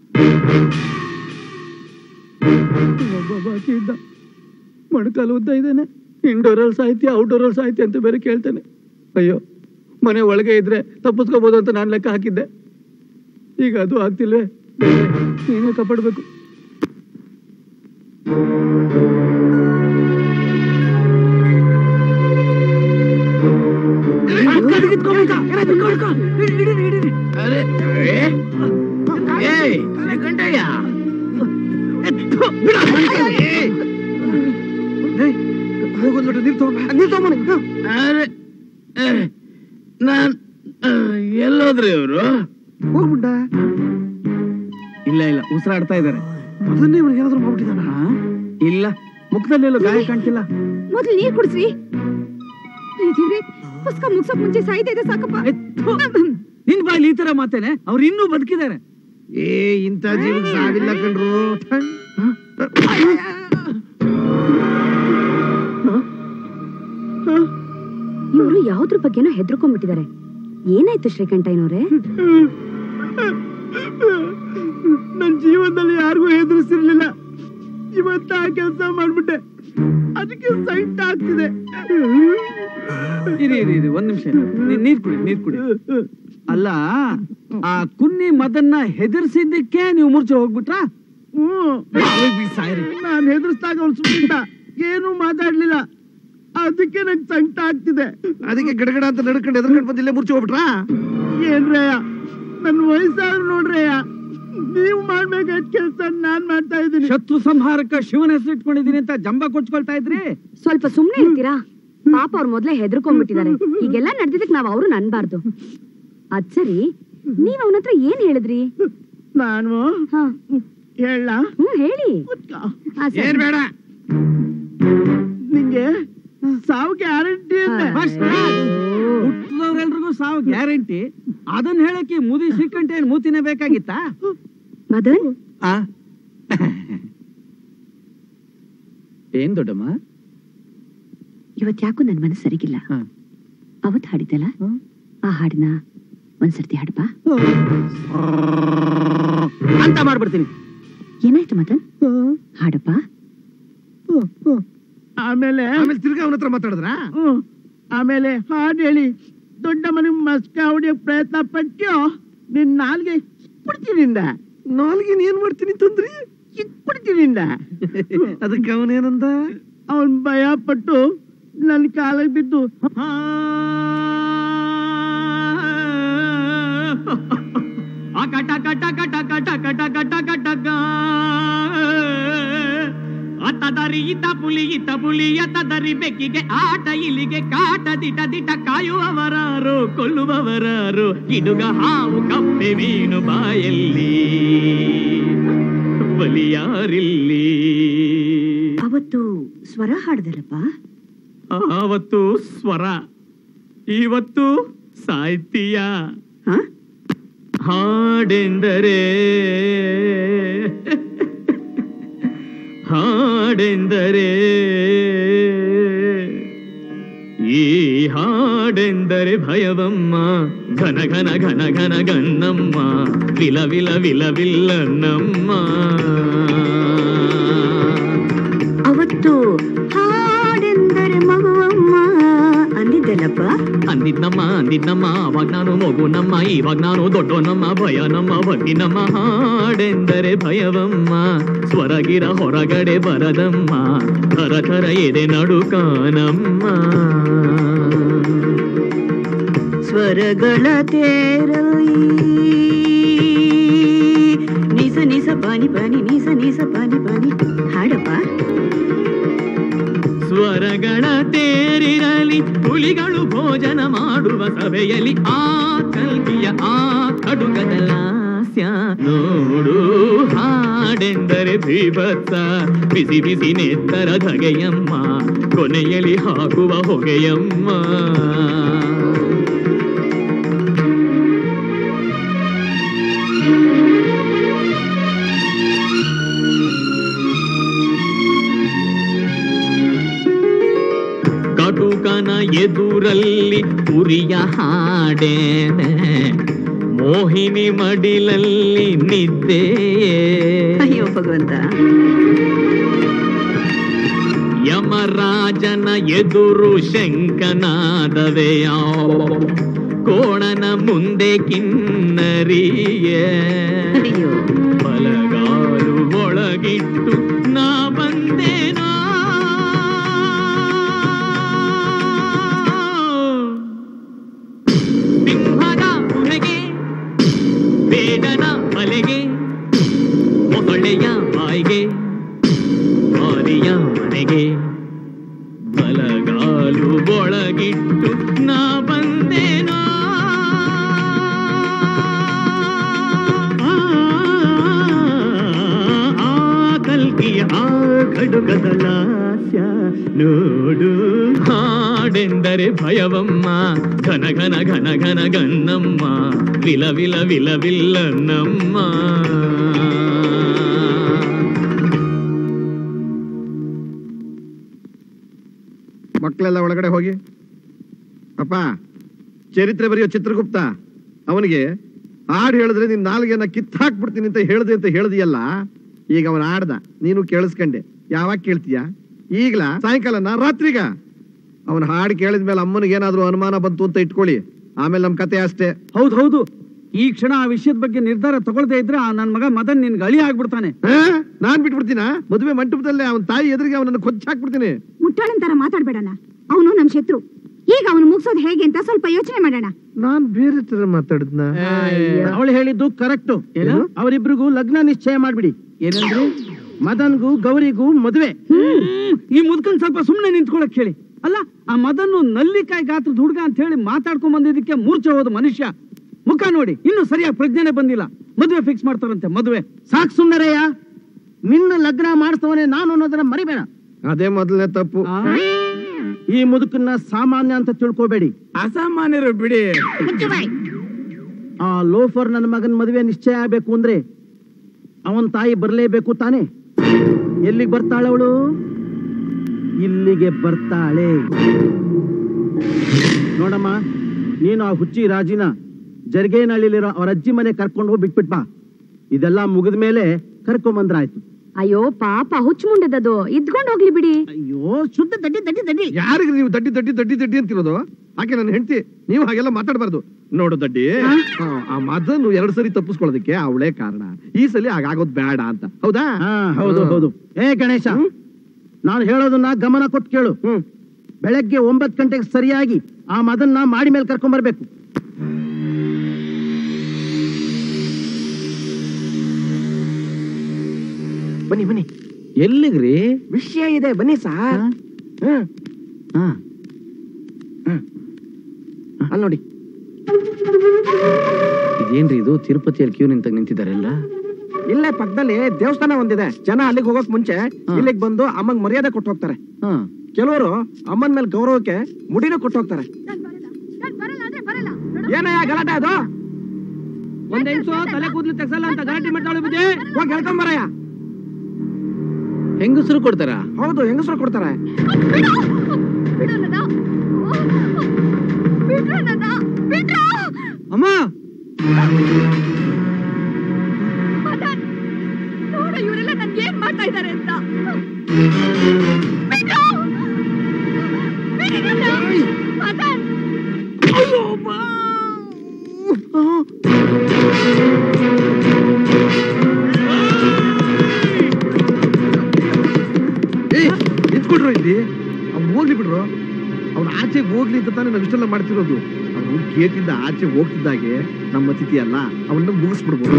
ಒಬ್ಬ ಬಾಕಿ ಇದ್ದ ಮೊಣಕಾಲು ಉದ್ದ ಇದ್ದಾನೆ ಇಂಡೋರಲ್ ಸಾಹಿತ್ಯ ಔಟ್ಡೋರಲ್ ಸಾಹಿತ್ಯ ಅಂತ ಬೇರೆ ಕೇಳ್ತಾನೆ ಅಯ್ಯೋ ಮನೆ ಒಳಗೆ ಇದ್ರೆ ತಪ್ಪಿಸ್ಕೋಬಹುದು ಅಂತ ನಾನು ಲೆಕ್ಕ ಹಾಕಿದ್ದೆ ಈಗ ಅದು ಆಗ್ತಿಲ್ವೇ ದೇವ್ರೇ, ನೀನೇ ಕಾಪಾಡ್ಬೇಕು ಅರೆ ನಾನ್ ಎಲ್ಲೋದ್ರಿ ಇವರು ಹೋಗ್ಬಿಟ್ಟ ಇಲ್ಲ ಇಲ್ಲ ಉಸಿರಾಡ್ತಾ ಇದ್ದಾರೆ ಅದನ್ನೇ ಇವ್ರಿಗೆ ಏನಾದ್ರು ಮಾಡ್ಬಿಟ್ಟಿದಾನ ಇಲ್ಲ ಮುಖದಲ್ಲಿ ಎಲ್ಲೂ ಗಾಯ ಕಾಣ್ತಿಲ್ಲ ಮೊದ್ಲು ನೀರ್ ಕುಡಿಸ್ರಿ ದೇವ್ರೆ ಪುಸ್ತಕ ಮುಗ್ಸಕ್ ಮುಂಚೆ ಸಾಯ್ತಾ ಇದೆ ಸಾಕಪ್ಪ ನಿನ್ ಬಾಯಲ್ಲಿ ಈ ತರ ಮಾತೇನೆ ಅವ್ರು ಇನ್ನೂ ಬದುಕಿದ್ದಾರೆ ಏ ಇಂಥ ಜೀವಕ್ಕೆ ಸಾವಿಲ್ಲ ಕಣ್ರು ಇವರು ಯಾವ್ದ್ರ ಬಗ್ಗೆನೋ ಹೆದರ್ಕೊಂಡ್ಬಿಟ್ಟಿದ್ದಾರೆ ಏನಾಯ್ತು ಶ್ರೀಕಂಠಯ್ಯನವ್ರೆ ನನ್ ಜೀವನದಲ್ಲಿ ಯಾರಿಗೂ ಹೆದರ್ಸಿರ್ಲಿಲ್ಲ ಇವತ್ತ ಆ ಕೆಲಸ ಮಾಡ್ಬಿಟ್ಟೆ ಅದಕ್ಕೆ ಸೈಟ್ ಆಗ್ತಿದೆ ಇರಿ ಇರಿ ಇರಿ ಒಂದ್ ನಿಮಿಷ ನೀರ್ ಕುಡಿ ನೀರ್ ಕುಡಿ ಅಲ್ಲ ಆ ಕುನ್ನಿ ಮದನ್ನ ಹೆದರ್ಸಿದ್ದಕ್ಕೆ ನೀವು ಮೂರ್ಛೆ ಹೋಗ್ಬಿಟ್ರಾ ಹೋಗ್ಬಿಡಿ ಸಾಯ್ರಿ ನಾನು ಹೆದರ್ಸ್ದಾಗ ಅವ್ನು ಸುಮ್ಮಿದ್ದ ಏನು ಮಾತಾಡ್ಲಿಲ್ಲ ಅದಕ್ಕೆ ನಂಗೆ ಸಂಕಟ ಆಗ್ತಿದೆ ಅದಕ್ಕೆ ಗಡಗಡ ಅಂತ ನಡ್ಕೊಂಡು ಎದ್ರಕೊಂಡು ಬಂದಿಲ್ಲೇ ಮುರ್ಚಿ ಹೋಗ್ಬಿಟ್ರಾ ಏನ್ರಯ್ಯ ನನ್ ವಯಸ್ಸಾದ್ರು ನೋಡ್ರಯ್ಯ ನೀವು ಮಾಡ್ಬೇಕಾದ ಕೆಲಸ ನಾನ್ ಮಾಡ್ತಾ ಇದ್ದೀನಿ ಶತ್ರು ಸಂಹಾರಕ ಶಿವನ ಹೆಸರು ಇಟ್ಕೊಂಡಿದೀನಿ ಅಂತ ಜಂಬ ಕೊಚ್ಕೊಳ್ತಾ ಇದ್ರಿ ಸ್ವಲ್ಪ ಸುಮ್ನೆ ಇರ್ತೀರಾ ಪಾಪ ಅವ್ರು ಮೊದ್ಲೇ ಹೆದರ್ಕೊಂಡ್ಬಿಟ್ಟಿದ್ದಾರೆ ಈಗೆಲ್ಲ ನಡೆದಿದ್ದಕ್ ನಾವ್ ಅವ್ರು ಅನ್ಬಾರ್ದು ಅದ್ ಸರಿ ನೀವ್ ಅವನ ಹತ್ರ ಏನ್ ಹೇಳಿದ್ರಿ ನಾನು ಹೇಳ ಹ್ಮ್ ಹೇಳಿ ಆ, ಸರಿ. ಏನ್ ಬೇಡ ನಿಂಗೆ ಸಾವು ಗ್ಯಾರಂಟಿ ಇದೆ ಹುಟ್ಟಿದವ್ರೆಲ್ರಿಗೂ ಸಾವು ಗ್ಯಾರಂಟಿ ಅದನ್ನ ಹೇಳಕ್ಕೆ ಮುದಿ ಶ್ರೀಕಂಠ ಏನ್ ಮೂತಿನೇ ಬೇಕಾಗಿತ್ತಾ ಮದನ್ ಏನ್ ದೊಡ್ಡಮ್ಮ ಇವತ್ ಯಾಕೋ ನನ್ ಮನಸ್ಸು ಸರಿಗಿಲ್ಲ ಅವತ್ ಹಾಡಿದಲ್ಲ ಆ ಹಾಡಿನ ಒಂದ್ಸರ್ತಿ ಹಾಡ್ಬಾ ಅಂತ ಮಾಡ್ಬಿಡ್ತೀನಿ ಏನಾಯ್ತು ಮದನ್ ಹಾಡಪ್ಪ ಆಮೇಲೆ ಆಮೇಲೆ ತಿರ್ಗಾ ಅವನ ಹತ್ರ ಮಾತಾಡಿದ್ರ ಹ್ಮ್. ಆಮೇಲೆ ಹಾಡು ಹೇಳಿ ದೊಡ್ಡ ಮನೆ ಮಸ್ಕ ಹೊಡಿಯಕ್ ಪ್ರಯತ್ನ ಪಟ್ಟ್ಯೋ ನಿನ್ ನಾಲ್ಗೆ ಇಟ್ಬಿಡ್ತೀನಿಂದ ನಾಲ್ಗೆ ಏನ್ ಮಾಡ್ತೀನಿ ತಂದ್ರಿ ಇಟ್ಬಿಡ್ತೀನಿಂದ ಅದಕ್ಕೆ ಅವನೇನಂದ ಅವನ್ ಭಯ ಪಟ್ಟು ನನ್ ಕಾಲಿಗೆ ಬಿದ್ದು ಅಕಟ ಕಟ ಕಟ ಕಟ ಕಟ ಕಟ ಕಟಕ ಅತ್ತದರಿ ಇತ ಪುಲಿ ಇತ ಪುಲಿ ಅತ್ತದರಿ ಬೆಕ್ಕಿಗೆ ಆಟ ಇಲಿಗೆ ಕಾಟ ದಿಟ ದಿಟ ಕಾಯುವವರಾರು ಕೊಲ್ಲುವವರಾರು ಕಿಡುಗ ಹಾವು ಕಪ್ಪೆ ಮೀನು ಬಾಯಲ್ಲಿ ಬಲಿಯಾರಿಲ್ಲಿ ಅವತ್ತು ಸ್ವರ ಹಾಡ್ದಲ್ಲಪ್ಪ ಆವತ್ತು ಸ್ವರ ಇವತ್ತು ಸಾಹಿತ್ಯ ಹಾಡೆಂದರೆ ಹಾಡೆಂದರೆ ಈ ಹಾಡೆಂದರೆ ಭಯವಮ್ಮ ಘನ ಘನ ಘನ ಘನ ಗಣ್ಣಮ್ಮ ವಿಲ ವಿಲ ವಿಲ ವಿಲ್ಲನ್ನಮ್ಮ ಅವತ್ತು ಹಾಡೆಂದರೆ ಮಗುವಮ್ಮ ಅಂದಿದ್ದಲ್ಲಪ್ಪ ಅಂದಿದ್ನಮ್ಮ ಅಂದಿದ್ನಮ್ಮ ಅವಾಗ ನಾನು ಮಗು ನಮ್ಮ ಇವಾಗ ನಾನು ದೊಡ್ಡೋನಮ್ಮ ಭಯ ನಮ್ಮ ಭಕ್ತಿ ನಮ್ಮ ಹಾಡೆಂದರೆ ಭಯವಮ್ಮ ಸ್ವರಗಿರ ಹೊರಗಡೆ ಬರದಮ್ಮ ಥರ ಥರ ಎದೆ ನಡುಕಾನಮ್ಮ ಸ್ವರಗಳ ತೇರಲ್ಲಿ ನಿಸ ನಿಸ ಪಾನಿ ಪಾನಿ ನಿಸ ನಿಸ ಪಾನಿ ಪಾನಿ ಹಾಡಪ್ಪ ಸ್ವರಗಳ ತೇರಿರಲಿ ಹುಲಿಗಳು ಭೋಜನ ಮಾಡುವ ಸಭೆಯಲ್ಲಿ ಆ ಕಲ್ಕಿಯ ಆ ಕಡುಗದ ಲಾಸ್ಯ ನೋಡು ಹಾಡೆಂದರೆ ಭೀಭತ್ಸ ಬಿಸಿ ಬಿಸಿ ನೆತ್ತರ ಧಗೆಯಮ್ಮ ಕೊನೆಯಲ್ಲಿ ಹಾಕುವ ಹೊಗೆಯಮ್ಮ ಕಟುಕನ ಎದುರಲ್ಲಿ ಉರಿಯ ಹಾಡೇನೆ ಮೋಹಿನಿ ಮಡಿಲಲ್ಲಿ ನಿದ್ದೆಯೇ ಅಯ್ಯೋ ಭಗವಂತ ಯಮರಾಜನ ಎದುರು ಶಂಕನಾದವೆಯ ಕೋಣನ ಮುಂದೆ ಕಿನ್ನರಿಯೇ ಬಲಗಾಲು ಒಳಗಿಟ್ಟು ನಾ ಬಂದೇನೋ ಸಿಂಹದ ಗುಹೆಗೆ ಬೇಡನ ಮಲೆಗೆ ಮೊಸಳೆಯ ಬಾಯಿಗೆ ಮಾರಿಯ ಮನೆಗೆ ಬಲಗಾಲು ಒಳಗಿಟ್ಟು ನಾ ಬಂದೇನೋ ಆ ಕಲ್ಕಿಯ ಆ ಖಡುಗದ ಲಾಸ್ಯ ನೋಡು ಹಾಡೆಂದರೆ ಭಯವಮ್ಮ ಘನ ಘನ ಘನ ಘನ ಗನ್ನಮ್ಮ ವಿಲ ವಿಲ ವಿಲ ವಿಲ್ಲನ್ನಮ್ಮ ಮಕ್ಕಳೆಲ್ಲ ಒಳಗಡೆ ಹೋಗಿ ಅಪ್ಪ ಚರಿತ್ರೆ ಬರೆಯೋ ಚಿತ್ರಗುಪ್ತ ಅವನಿಗೆ ಹಾಡು ಹೇಳಿದ್ರೆ ನೀನ್ ನಾಲ್ಗೆನ ಕಿತ್ ಹಾಕ್ಬಿಡ್ತೀನಿ ಅಂತ ಹೇಳ್ದೆ ಅಂತ ಹೇಳ್ದಿಯಲ್ಲ ಈಗ ಅವನ ಆಡ್ದ ನೀನು ಕೇಳಿಸ್ಕೊಂಡೆ ಯಾವಾಗ ಕೇಳ್ತೀಯ ಈಗ್ಲ ಸಾಯಂಕಾಲನ ರಾತ್ರಿಗ ಅವನ ಹಾಡು ಕೇಳಿದ್ಮೇಲೆ ಅಮ್ಮನಿಗೆ ಏನಾದ್ರೂ ಅನುಮಾನ ಬಂತು ಅಂತ ಇಟ್ಕೊಳ್ಳಿ ಆಮೇಲೆ ನಮ್ ಕತೆ ಅಷ್ಟೇ ಹೌದು ಹೌದು ಈ ಕ್ಷಣ ಆ ವಿಷಯದ ಬಗ್ಗೆ ನಿರ್ಧಾರ ತಗೊಳ್ದೇ ಇದ್ರೆ ಆ ನನ್ ಮಗ ಮದನ್ ನಿನ್ಗೆ ಅಳಿ ಆಗ್ಬಿಡ್ತಾನೆ ಆ? ನಾನ್ ಬಿಟ್ಬಿಡ್ತೀನ ಮದುವೆ ಮಂಟಪದಲ್ಲೇ ಅವನ ತಾಯಿ ಎದುರಿಗೆ ಅವನನ್ನು ಕೊಚ್ಚಿ ಹಾಕ್ಬಿಡ್ತೀನಿ ಮುಟ್ಟಾಳನ್ ತರ ಮಾತಾಡ್ಬೇಡಣ ಅವನು ನಮ್ ಶತ್ರು ಈಗ ಅವನು ಮುಗ್ಸೋದು ಹೇಗೆ ಅಂತ ಸ್ವಲ್ಪ ಯೋಚನೆ ಮಾಡೋಣ ನಾನ್ ಬೇರೆ ತರ ಮಾತಾಡಿದ್ನ ಅವಳು ಹೇಳಿದ್ದು ಕರೆಕ್ಟ್ ಅವರಿಬ್ರಿಗೂ ಲಗ್ನ ನಿಶ್ಚಯ ಮಾಡ್ಬಿಡಿ ಏನಂದ್ರೆ ಮದನ್ಗೂ ಗೌರಿಗೂ ಮದುವೆ ಈ ಮುದ್ಕನ್ ಸ್ವಲ್ಪ ಸುಮ್ನೆ ನಿಂತ್ಕೊಳಕ್ ಹೇಳಿ ಅಲ್ಲ ಆ ಮದನ್ನು ನಲ್ಲಿಕಾಯಿ ಗಾತ್ರದ ಹುಡುಗ ಅಂತ ಹೇಳಿ ಮಾತಾಡ್ಕೊಂಡ್ ಬಂದಿದ್ದಕ್ಕೆ ಮೂರ್ಛೆ ಹೋದ ಮನುಷ್ಯ ಮುಖ ನೋಡಿ ಇನ್ನು ಸರಿಯಾಗಿ ಪ್ರಜ್ಞೆನೆ ಬಂದಿಲ್ಲ ಮದುವೆ ಫಿಕ್ಸ್ ಮಾಡ್ತಾರಂತೆ ಮದುವೆ ಸಾಕ್ ಸುಂದರಯ್ಯ ನಿನ್ನ ಲಗ್ನ ಮಾಡಿಸ್ತವನೇ ನಾನು ಅನ್ನೋದನ್ನ ಮರಿಬೇಡ ಅದೇ ಮೊದಲನೇ ತಪ್ಪು ಈ ಮುದುಕನ್ನ ಸಾಮಾನ್ಯ ಅಂತ ತಿಳ್ಕೋಬೇಡಿ ಅಸಾಮಾನ್ಯರು ಬಿಡಿ ಆ ಲೋಫರ್ ನನ್ನ ಮಗನ ಮದುವೆ ನಿಶ್ಚಯ ಆಗ್ಬೇಕು ಅಂದ್ರೆ ಅವನ್ ತಾಯಿ ಬರ್ಲೇಬೇಕು ತಾನೇ ಎಲ್ಲಿಗೆ ಬರ್ತಾಳೆ ಅವಳು ಇಲ್ಲಿಗೆ ಬರ್ತಾಳೆ ನೋಡಮ್ಮ ನೀನು ಆ ಹುಚ್ಚಿ ರಾಜಿನ ಜರ್ಗೇನಹಳ್ಳಿಲಿರೋ ಅವ್ರ ಅಜ್ಜಿ ಮನೆ ಕರ್ಕೊಂಡು ಹೋಗಿ ಬಿಟ್ಬಿಟ್ ಬಾ ಇದೆಲ್ಲ ಮುಗಿದ ಮೇಲೆ ಕರ್ಕೊಂಬಂದ್ರಾಯ್ತು ಅಯ್ಯೋ ಪಾಪ ಹುಚ್ಚು ಮುಂಡದದು ಇದ್ಕೊಂಡ್ ಹೋಗ್ಲಿ ಬಿಡಿ ಅಯ್ಯೋ ಶುದ್ಧ ದಡ್ಡಿ ದಡ್ಡಿ ದಡ್ಡಿ ಯಾರಿಗೆ ನೀವು ದಡ್ಡಿ ದಡ್ಡಿ ದಡ್ಡಿ ದಡ್ಡಿ ಅಂತಿರೋದು ಆಕೆ ನನ್ನ ಹೆಂಡತಿ ನೀವು ಹಾಗೆಲ್ಲ ಮಾತಾಡಬಾರ್ದು ನೋಡು ದಡ್ಡಿ ಆ, ಆ ಮದನ್ನು ಎರಡ್ ಸರಿ ತಪ್ಪಿಸ್ಕೊಳ್ಳೋದಕ್ಕೆ ಅವಳೇ ಕಾರಣ ಈ ಸಲ ಹಾಗಾಗೋದ್ ಬೇಡ ಅಂತ ಹೌದಾ ಹಾ ಹೌದು ಹೌದು ಏ ಗಣೇಶ ನಾನು ಹೇಳೋದನ್ನ ಗಮನ ಕೊಟ್ಟು ಕೇಳು ಬೆಳಗ್ಗೆ ಒಂಬತ್ತು ಗಂಟೆಗೆ ಸರಿಯಾಗಿ ಆ ಮದನ್ನ ಮಾಡಿ ಮೇಲೆ ಕರ್ಕೊಂಡ್ ಬರ್ಬೇಕು ಬನ್ನಿ ಬನ್ನಿ ಎಲ್ಲಿಗ್ರಿ ವಿಷಯ ಇದೆ ಬನ್ನಿ ಸಾರ್ ಹಾ ಅಲ್ಲಿ ನೋಡಿ ಇದೇನ್ರಿ ಇದು ತಿರುಪತಿಯಲ್ಲಿ ಕ್ಯೂ ನಿಂತಾಗ ನಿಂತಿದ್ದಾರೆಲ್ಲ ಇಲ್ಲೇ ಪಕ್ಕದಲ್ಲಿ ದೇವಸ್ಥಾನ ಒಂದಿದೆ ಜನ ಅಲ್ಲಿಗೆ ಹೋಗೋಕ್ ಮುಂಚೆ ಇಲ್ಲಿಗೆ ಬಂದು ಅಮ್ಮಂಗ್ ಮರ್ಯಾದೆ ಕೊಟ್ಟು ಹೋಗ್ತಾರೆ ಹಾ ಕೆಲವರು ಅಮ್ಮನ ಮೇಲೆ ಗೌರವಕ್ಕೆ ಮುಡಿನೂ ಕೊಟ್ಟು ಹೋಗ್ತಾರೆ ಏನಯ್ಯ ಗಲಾಟೆ ಅದು ಒಂದ್ ಹೆಂಗ್ಸು ತಲೆ ಕೂದ್ಲು ತೆಗ್ಸಲ್ಲ ಅಂತ ಗಲಾಟೆ ಮಾಡ್ತಾಳೆ ಬುದ್ಧಿ ಹೋಗಿ ಹೇಳ್ಕೊಂಬರಯ್ಯ ಹೆಂಗಸರು ಕೊಡ್ತಾರಾ ಹೌದು ಹೆಂಗಸರು ಕೊಡ್ತಾರೆ ಅಮ್ಮ ನೋಡು ಇವರೆಲ್ಲ ನನ್ಗೆ ಏನ್ ಮಾಡ್ತಾ ಇದ್ದಾರೆ ಅಂತ ಏ ನಿಂತ್ಕೊಡ್ರು ಇಲ್ಲಿ ಅವ್ನು ಹೋಗ್ಲಿ ಬಿಡ್ರು ಅವ್ನು ಆಚೆಗೆ ಹೋಗ್ಲಿ ಅಂತ ತಾನೇ ನಾವು ಇಷ್ಟೆಲ್ಲ ಮಾಡ್ತಿರೋದು ಅವನು ಗೇಟಿಂದ ಆಚೆ ಹೋಗ್ತಿದ್ದಾಗೆ ನಮ್ಮ ಅತಿಥಿ ಅಲ್ಲ ಅವನ್ನ ಮುಗಿಸ್ಬಿಡ್ಬೋದು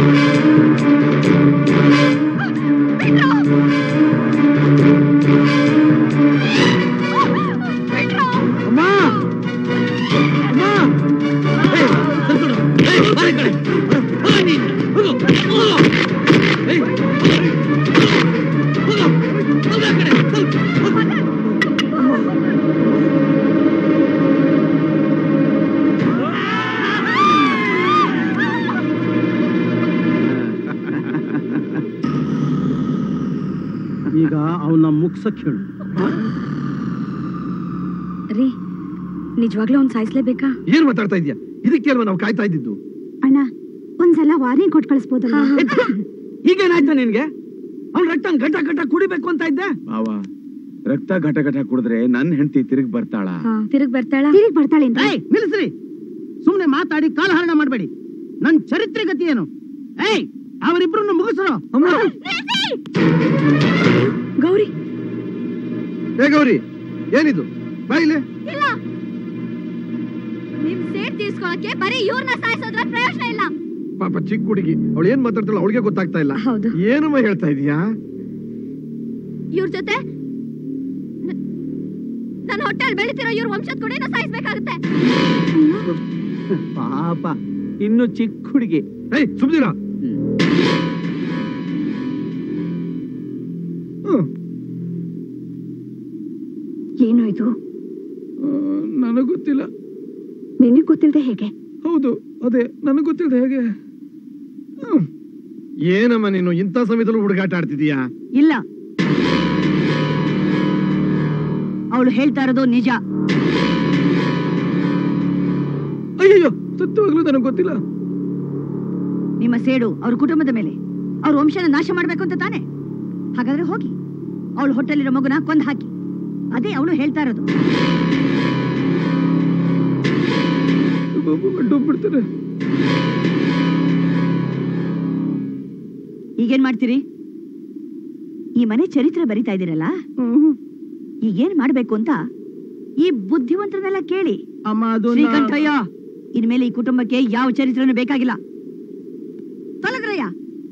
ಅಮ್ಮ ಅಮ್ಮ ಏಯ್, ತಂದ್ಕೊಡು. ಏಯ್, ಬಾರೆ ಈ ಕಡೆ. ಹೋಗು ನೀನು. ಹೋಗು. ಹೋಗು. ಏಯ್, ಹೋಗು. ಹೋಗು ಆ ಕಡೆ. ಹೋಗು. ಈಗ ಅವನ ಮುಗ್ಸಕ್ ಹೇಳು ರೀ ನಿಜವಾಗ್ಲೂ ಅವ್ನ್ ಸಾಯಿಸ್ಲೇಬೇಕಾ ಏನ್ ಮಾತಾಡ್ತಾ ಇದೀಯ ಇದಕ್ಕೆ ಅಲ್ವಾ ನಾವು ಕಾಯ್ತಾ ಇದ್ದಿದ್ದು ಅಣ್ಣ ಒಂದ್ಸಲ ವಾರ್ನಿಂಗ್ ಕೊಟ್ಟು ಕಳಿಸ್ಬೋದಲ್ಲ ಈಗೇನಾಯ್ತು ನಿನ್ಗೆ ಅವ್ನ್ ರಕ್ತ ಘಟ ಘಟ ಕುಡಿಬೇಕು ಅಂತ ಇದ್ದೆ ಬಾವ ರಕ್ತ ಘಟ ಘಟ ಕುಡಿದ್ರೆ ನನ್ ಹೆಂಡತಿ ತಿರುಗಿ ಬರ್ತಾಳ ತಿರುಗ್ ಬರ್ತಾಳ ತಿರುಗಿ ಬರ್ತಾಳೆ ಅಂತ ಏಯ್ ನಿಲ್ಲಿಸ್ರಿ ಸುಮ್ನೆ ಮಾತಾಡಿ ಕಾಲಹರಣ ಮಾಡಬೇಡಿ ನನ್ ಚರಿತ್ರೆ ಗತಿ ಏನು ಏಯ್ ಅವರಿಬ್ರು ಮುಗಿಸ್ರು ಗೌರಿ ಹೇ ಗೌರಿ ಏನಿದು ಬಾಯಿಲೆ ಇಲ್ಲ ನಿಮ್ ಸೇಡ್ ತೀರ್ಸ್ಕೊಳಕ್ಕೆ ಬರೀ ಇವ್ರನ್ನ ಸಾಯಿಸೋದ್ರ ಪ್ರಯೋಜನ ಇಲ್ಲ ಪಾಪ ಚಿಕ್ಕ ಹುಡುಗಿ ಅವಳು ಏನ್ ಮಾತಾಡ್ತಾಳ ಅವಳಿಗೆ ಗೊತ್ತಾಗ್ತಾ ಇಲ್ಲ ಹೌದು ಏನಮ್ಮ ಹೇಳ್ತಾ ಇದೀಯಾ ಇವ್ರ ಜೊತೆ ನ- ನನ್ನ ಹೊಟ್ಟೆಲ್ ಬೆಳಿತಿರೋ ಇವ್ರ ವಂಶದ ಕೂಡ ಸಾಯಿಸ್ಬೇಕಾಗುತ್ತೆ ಪಾಪ ಇನ್ನು ಚಿಕ್ಕ ಹುಡುಗಿ ಏಯ್ ಸುಮ್ನಿರ ಏನು ಇದು ನನಗ್ ಗೊತ್ತಿಲ್ಲ ನಿನಗ್ ಗೊತ್ತಿಲ್ಲದೆ ಹೇಗೆ ಹೌದು ಅದೇ ನನಗ್ ಗೊತ್ತಿಲ್ಲದೆ ಹೇಗೆ ಏನಮ್ಮ ನೀನು ಇಂಥ ಸಮಯದಲ್ಲೂ ಹುಡುಗಾಟ ಆಡ್ತಿದೀಯಾ ಇಲ್ಲ ಅವಳು ಹೇಳ್ತಾ ಇರೋದು ನಿಜ ಅಯ್ಯಯ್ಯೋ ಸತ್ಯವಾಗ್ಲೂ ನನಗ್ ಗೊತ್ತಿಲ್ಲ ನಿಮ್ಮ ಸೇಡು ಅವ್ರ ಕುಟುಂಬದ ಮೇಲೆ ಅವ್ರ ವಂಶನ ನಾಶ ಮಾಡ್ಬೇಕು ಅಂತ ತಾನೆ ಹಾಗಾದ್ರೆ ಹೋಗಿ ಅವಳು ಹೊಟ್ಟೆಲಿರೋ ಮಗುನ ಕೊಂದ್ ಹಾಕಿ ಅದೇ ಅವಳು ಹೇಳ್ತಾ ಇರೋದು ಬಿಡ್ತಾರೆ ಈಗೇನ್ ಮಾಡ್ತೀರಿ ಈ ಮನೆ ಚರಿತ್ರೆ ಬರಿತಾ ಇದ್ದೀರಲ್ಲ ಈಗೇನ್ ಮಾಡ್ಬೇಕು ಅಂತ ಈ ಬುದ್ಧಿವಂತರನ್ನೆಲ್ಲ ಕೇಳಿ ಅಮ್ಮ ಅದು ನಾ- ಶ್ರೀಕಂಠಯ್ಯ ಇನ್ಮೇಲೆ ಈ ಕುಟುಂಬಕ್ಕೆ ಯಾವ ಚರಿತ್ರೆನೂ ಬೇಕಾಗಿಲ್ಲ ತೊಲಗ್ರಯ್ಯ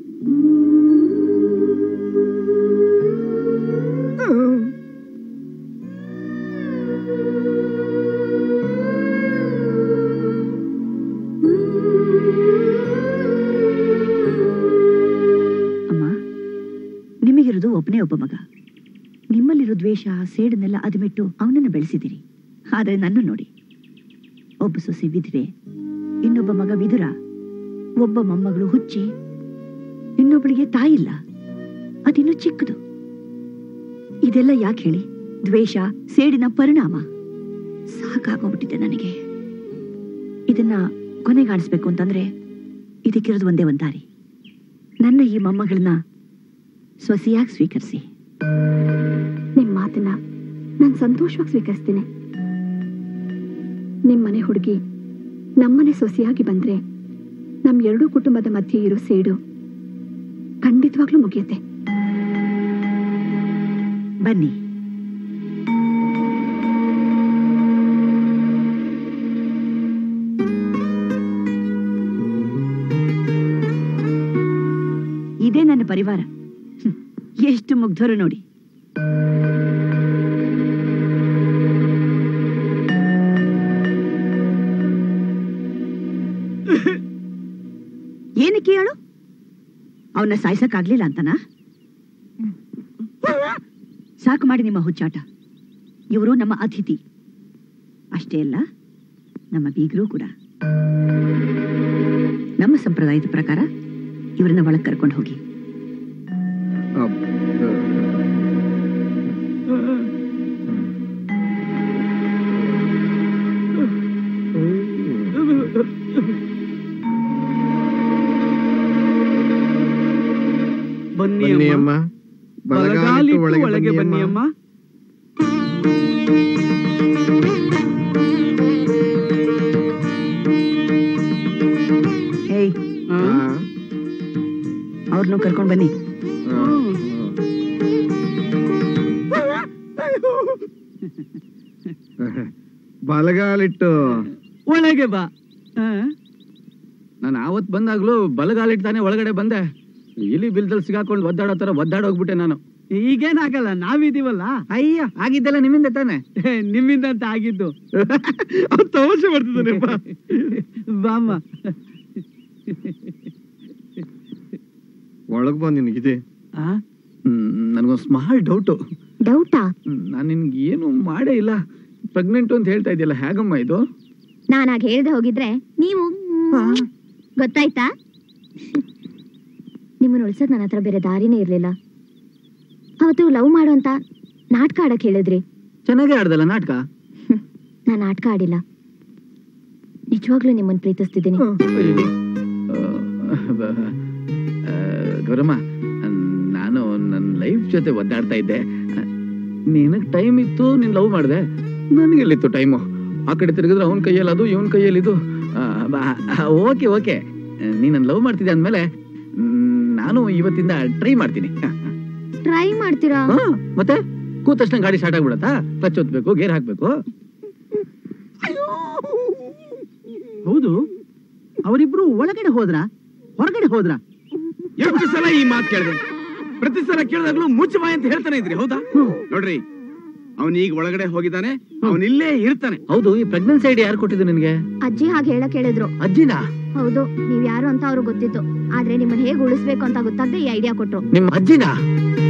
ಅಮ್ಮ ನಿಮಗಿರೋದು ಒಬ್ಬನೇ ಒಬ್ಬ ಮಗ ನಿಮ್ಮಲ್ಲಿರೋ ದ್ವೇಷ ಸೇಡನ್ನೆಲ್ಲ ಅದುಬಿಟ್ಟು ಅವನನ್ನು ಬೆಳೆಸಿದಿರಿ ಆದ್ರೆ ನನ್ನ ನೋಡಿ ಒಬ್ಬ ಸೊಸೆ ವಿಧವೆ ಇನ್ನೊಬ್ಬ ಮಗ ವಿದುರ ಒಬ್ಬ ಮೊಮ್ಮಗಳು ಹುಚ್ಚಿ ಇನ್ನೊಬ್ಬಳಿಗೆ ತಾಯಿಲ್ಲ ಅದಿನ್ನು ಚಿಕ್ಕದು ಇದೆಲ್ಲ ಯಾಕೆ ಹೇಳಿ ದ್ವೇಷ ಸೇಡಿನ ಪರಿಣಾಮ ಸಾಕಾಗೋಗ್ಬಿಟ್ಟಿದೆ ನನಗೆ ಇದನ್ನ ಕೊನೆಗಾಣಿಸ್ಬೇಕು ಅಂತಂದ್ರೆ ಇದಕ್ಕಿರೋದು ಒಂದೇ ಒಂದ್ ದಾರಿ ನನ್ನ ಈ ಮೊಮ್ಮಗಳನ್ನ ಸೊಸೆಯಾಗಿ ಸ್ವೀಕರಿಸಿ ನಿಮ್ ಮಾತನ್ನ ನಾನ್ ಸಂತೋಷವಾಗಿ ಸ್ವೀಕರಿಸ್ತೀನಿ ನಿಮ್ ಮನೆ ಹುಡುಗಿ ನಮ್ಮನೆ ಸೊಸೆಯಾಗಿ ಬಂದ್ರೆ ನಮ್ ಎರಡೂ ಕುಟುಂಬದ ಮಧ್ಯೆ ಇರೋ ಸೇಡು ಖಂಡಿತವಾಗ್ಲೂ ಮುಗಿಯುತ್ತೆ ಬನ್ನಿ ಇದೇ ನನ್ನ ಪರಿವಾರ ಹ್ಮ್. ಎಷ್ಟು ಮುಗ್ಧರು ನೋಡಿ ಏನಕ್ಕೆ ಹೇಳು ಅವನ್ನ ಸಾಯ್ಸಕ್ಕಾಗ್ಲಿಲ್ಲ ಅಂತನಾ ಸಾಕು ಮಾಡಿ ನಿಮ್ಮ ಹುಚ್ಚಾಟ ಇವರು ನಮ್ಮ ಅತಿಥಿ ಅಷ್ಟೇ ಅಲ್ಲ ನಮ್ಮ ಬೀಗರು ಕೂಡ ನಮ್ಮ ಸಂಪ್ರದಾಯದ ಪ್ರಕಾರ ಇವರನ್ನ ಒಳಗ್ ಕರ್ಕೊಂಡು ಹೋಗಿ ಬನ್ನಿ ಅಮ್ಮ ಬಲಗಾಲಿಟ್ಟು ಬಲಗಾಲಿಟ್ಟು ಒಳಗೆ ಬನ್ನಿ ಅಮ್ಮ ಏಯ್ ಅವ್ರನ್ನು ಕರ್ಕೊಂಡ್ ಬನ್ನಿ ಬಲಗಾಲಿಟ್ಟು ಒಳಗೆ ಬಾ ನಾನು ಆವತ್ ಬಂದಾಗ್ಲೂ ಬಲಗಾಲಿಟ್ಟು ತಾನೇ ಒಳಗಡೆ ಬಂದೆ ಇಲಿ ಬಿಲ್ದಲ್ಲಿ ಸಿಗಾಕೊಂಡು ಒದ್ದಾಡೋ ತರ ಒದ್ದಾಡೋಗ್ಬಿಟ್ಟೆ ನಾನು ಈಗೇನಾಗಲ್ಲ ನಾವಿದೀವಲ್ಲ ಅಯ್ಯ ಆಗಿದ್ದೆಲ್ಲ ನಿಮ್ಮಿಂದ ತಾನೆ ನಿಮ್ಮಿಂದ ಅಂತ ಆಗಿದ್ದು ತಮಾಷೆ ಮಾಡ್ತಿದ್ದಾನೆ ಬಾಮ್ಮ ಒಳಗ್ ಬಾ ನಿನಗಿದೆ ನನಗೊಂದು ಸ್ಮಾಲ್ ಡೌಟು ಡೌಟಾ ನಾನು ನಿನ್ಗೆ ಏನು ಮಾಡೇ ಇಲ್ಲ ಪ್ರೆಗ್ನೆಂಟ್ ಅಂತ ಹೇಳ್ತಾ ಇದೆಯಲ್ಲ ಹೇಗಮ್ಮ ಇದು ನಾನಾಗ ಹೇಳ್ದೆ ಹೋಗಿದ್ರೆ ನೀವು ಮ್, ಗೊತ್ತಾಯ್ತಾ ನಿಮ್ಮನ್ನ ಉಳ್ಸಕ್ ನನ್ನ ಹತ್ರ ಬೇರೆ ದಾರಿನೇ ಇರ್ಲಿಲ್ಲ ಅವತ್ತು ಲವ್ ಮಾಡು ಅಂತ ನಾಟಕ ಆಡಕ್ ಹೇಳಿದ್ರಿ ಚೆನ್ನಾಗೇ ಆಡ್ದಲ್ಲ ನಾಟಕ ನಾನು ನಾಟಕ ಆಡಿಲ್ಲ ನಿಜವಾಗ್ಲೂ ನಿಮ್ಮನ್ನ ಪ್ರೀತಿಸ್ತಿದ್ದೀನಿ ಗೌರಮ್ಮ ನಾನು ನನ್ನ ಲೈಫ್ ಜೊತೆ ಒದ್ದಾಡ್ತಾ ಇದ್ದೆ ನಿನಗೆ ಟೈಮ್ ಇತ್ತು ನೀನು ಲವ್ ಮಾಡಿದೆ ನನಗೆಲ್ಲಿತ್ತು ಟೈಮು ಆ ಕಡೆ ತಿರುಗಿದ್ರೆ ಅವನ ಕೈಯಲ್ಲಿ ಅದು ಇವನ ಕೈಯಲ್ಲಿ ಇದು ಓಕೆ ಓಕೆ ನೀನು ನನ್ನ ಲವ್ ಮಾಡ್ತಿದ್ದೆ ಅಂದಮೇಲೆ ನಾನು ಇವತ್ತಿಂದ ಟ್ರೈ ಮಾಡ್ತೀನಿ ಟ್ರೈ ಮಾಡ್ತೀರಾ ಹಾ, ಮತ್ತೆ ಕೂತ ತಕ್ಷಣ ಗಾಡಿ ಸ್ಟಾರ್ಟ್ ಆಗ್ಬಿಡತ್ತಾ ಕ್ಲಚ್ ಒತ್ಬೇಕು ಗೇರ್ ಹಾಕ್ಬೇಕು ಹೌದು ಅವರಿಬ್ರು ಒಳಗಡೆ ಹೋದ್ರ ಹೊರಗಡೆ ಹೋದ್ರ ಎಷ್ಟು ಸಲ ಈ ಮಾತು ಕೇಳಿದೆ ಪ್ರತಿ ಸಲ ಕೇಳಿದಾಗ್ಲೂ ಮುಚ್ಚ ಬಾಯಿ ಅಂತ ಹೇಳ್ತಾನೆ ಇದ್ರಿ ಹೌದಾ ನೋಡ್ರಿ ಅವನ್ ಈಗ ಒಳಗಡೆ ಹೋಗಿದ್ದಾನೆ ಅವನ್ ಇಲ್ಲೇ ಇರ್ತಾನೆ ಹೌದು ಈ ಪ್ರೆಗ್ನೆನ್ಸಿ ಐಡಿ ಯಾರು ಕೊಟ್ಟಿದ್ದು ನಿನಗೆ ಅಜ್ಜಿ ಹಾಗೆ ಹೇಳಕ್ ಹೇಳಿದ್ರು ಅಜ್ಜಿನಾ ಹೌದು ನೀವ್ ಯಾರು ಅಂತ ಅವ್ರಿಗೆ ಗೊತ್ತಿತ್ತು ಆದ್ರೆ ನಿಮ್ಮನ್ನ ಹೇಗ್ ಉಳಿಸ್ಬೇಕು ಅಂತ ಗೊತ್ತಾಗದೆ ಈ ಐಡಿಯಾ ಕೊಟ್ರು ನಿಮ್ಮ ಅಜ್ಜಿನಾ